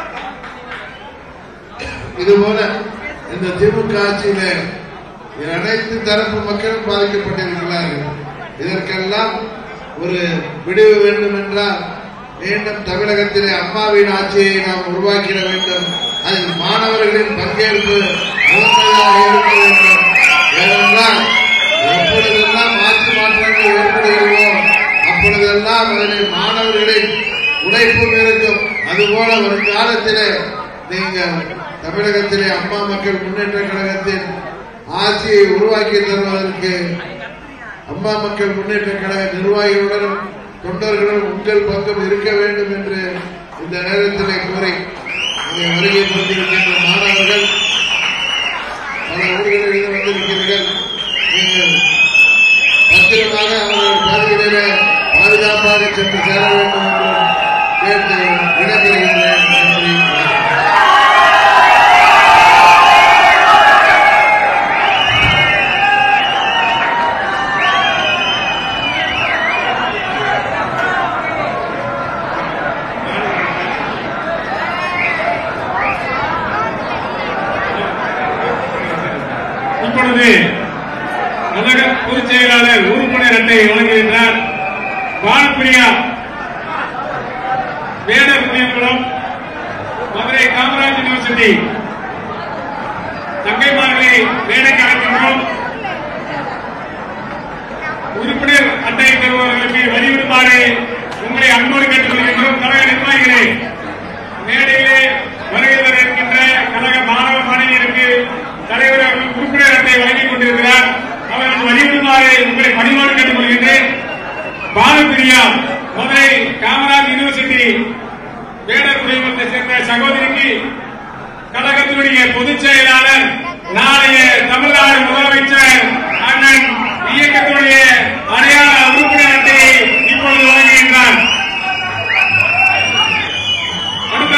E: இதுபோல இந்த திமுக ஆட்சியில அனைத்து தரப்பு மக்களும் பாதிக்கப்பட்டிருக்கிறார்கள் இதற்கெல்லாம் ஒரு விடிவு வேண்டும் என்றால் மீண்டும் தமிழகத்திலே அம்மாவின் ஆட்சியை நாம் உருவாக்கிட வேண்டும் அதில் மாணவர்களின் பங்கேற்பு முதன்மையாக இருக்க வேண்டும் ஏனென்றால் எப்பொழுதெல்லாம் ஆட்சி மாற்றங்கள் ஏற்படுகிறதோ அப்பொழுதெல்லாம் அதில் மாணவர்களின் உழைப்பும் இருக்கும் அதுபோல வருங்காலத்திலே நீங்கள் தமிழகத்திலே அம்மா மக்கள் முன்னேற்ற கழகத்தின் ஆட்சியை உருவாக்கி தருவதற்கு அம்மா மக்கள் முன்னேற்ற கழக நிர்வாகிகளுடன் தொண்டர்களுடன் உங்கள் பக்கம் இருக்க வேண்டும் என்று இந்த நேரத்திலே கூறி இங்கே வருகை கொண்டிருக்கின்ற மாணவர்கள் பல ஊர்களில் வந்திருக்கிறீர்கள் நீங்கள் பத்திரமாக அவர்கள் பகுதிகளிலே பாதுகாப்பாக சென்று சேர வேண்டும் என்று கேட்டு விடைபெறுகின்றேன் நன்றி வணக்கம்.
F: இப்பொழுது கழக பொதுச் செயலாளர் உறுப்பினர் அட்டை வழங்குகின்றார் பாலப்பிரியா வேடர் புளியங்குளம் மதுரை காமராஜ் யூனிவர்சிட்டி தங்கைமார்களை வேலைக்கு அழைக்கின்றோம் உறுப்பினர் அட்டை பெறுபவர்களுக்கு வழிவிடுமாறு உங்களை அன்போடு கேட்டுக்கொள்கின்றோம் கழக நிர்வாகிகளே மேடையிலே வருகை தர இருக்கின்ற கழக மாணவ மாணவியருக்கு தலைவர் அவர்கள் உறுப்பினர் அட்டை வழங்கிக் கொண்டிருக்கிறார் அவர்கள் வழிவிடுமாறு உங்களை பணிவோடு கேட்டுக்கொள்கின்றேன் பாலப்பிரியா மதுரை காமராஜ் யூனிவர்சிட்டி வேடர் குடிமத்தை சேர்ந்த சகோதரிக்கு கழகத்தினுடைய பொதுச் செயலாளர் நாளைய தமிழ்நாடு முதலமைச்சர் அண்ணன் இயக்கத்துடைய அடையாள உறுப்பினர் அட்டையை இப்பொழுது வழங்குகின்றார் அடுத்த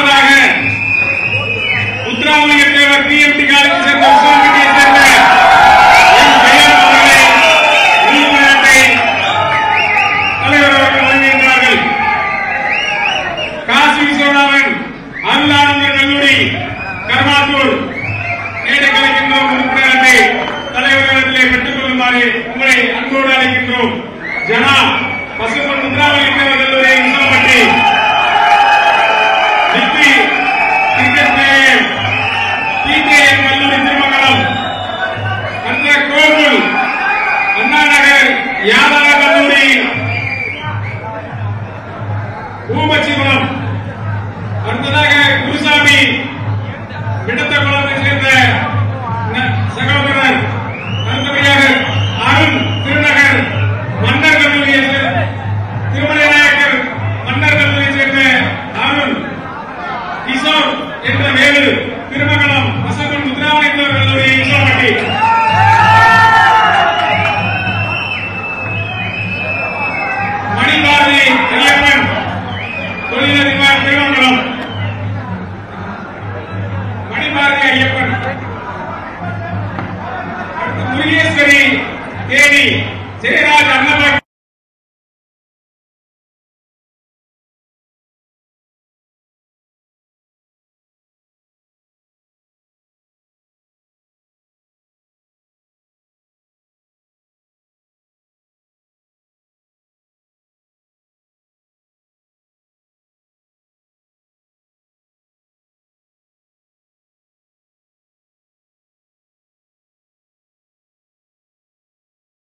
F: வருமாறு உங்களை அன்போடு அழைக்கின்றோம் ஜனா பசுமன் முத்ராவளி கல்லூரி உசாம்பட்டி டிகிரி கிரிக்கெட் பிளேயர் டிகேஎம் கல்லூரி திருமங்கலம் அந்த கோகுல் அண்ணா நகர் யாதவ கல்லூரி ஊமச்சிகுளம் அடுத்ததாக குருசாமி விடுத்த குளத்தை சேர்ந்த ந- சகோதரர் அடுத்தபடியாக அருண் திருநகர் மன்னர் கல்லூரியை சேர்ந்த திருமலை நாயக்கர் மன்னர் கல்லூரியை சேர்ந்த அருண் கிஷோர் என்ற வேலு திருமங்கலம் வசந்தன் முத்ராவளித்தவர் கல்லூரி ஈஸ்வரப்பட்டி மணிபாரதி ஐயப்பன் தொழிலதிபர் திருமங்கலம் மணிபாரதி ஐயப்பன் அடுத்து முருகேஸ்வரி தேனி ஜெயராஜ் அன்னபாக்கியம்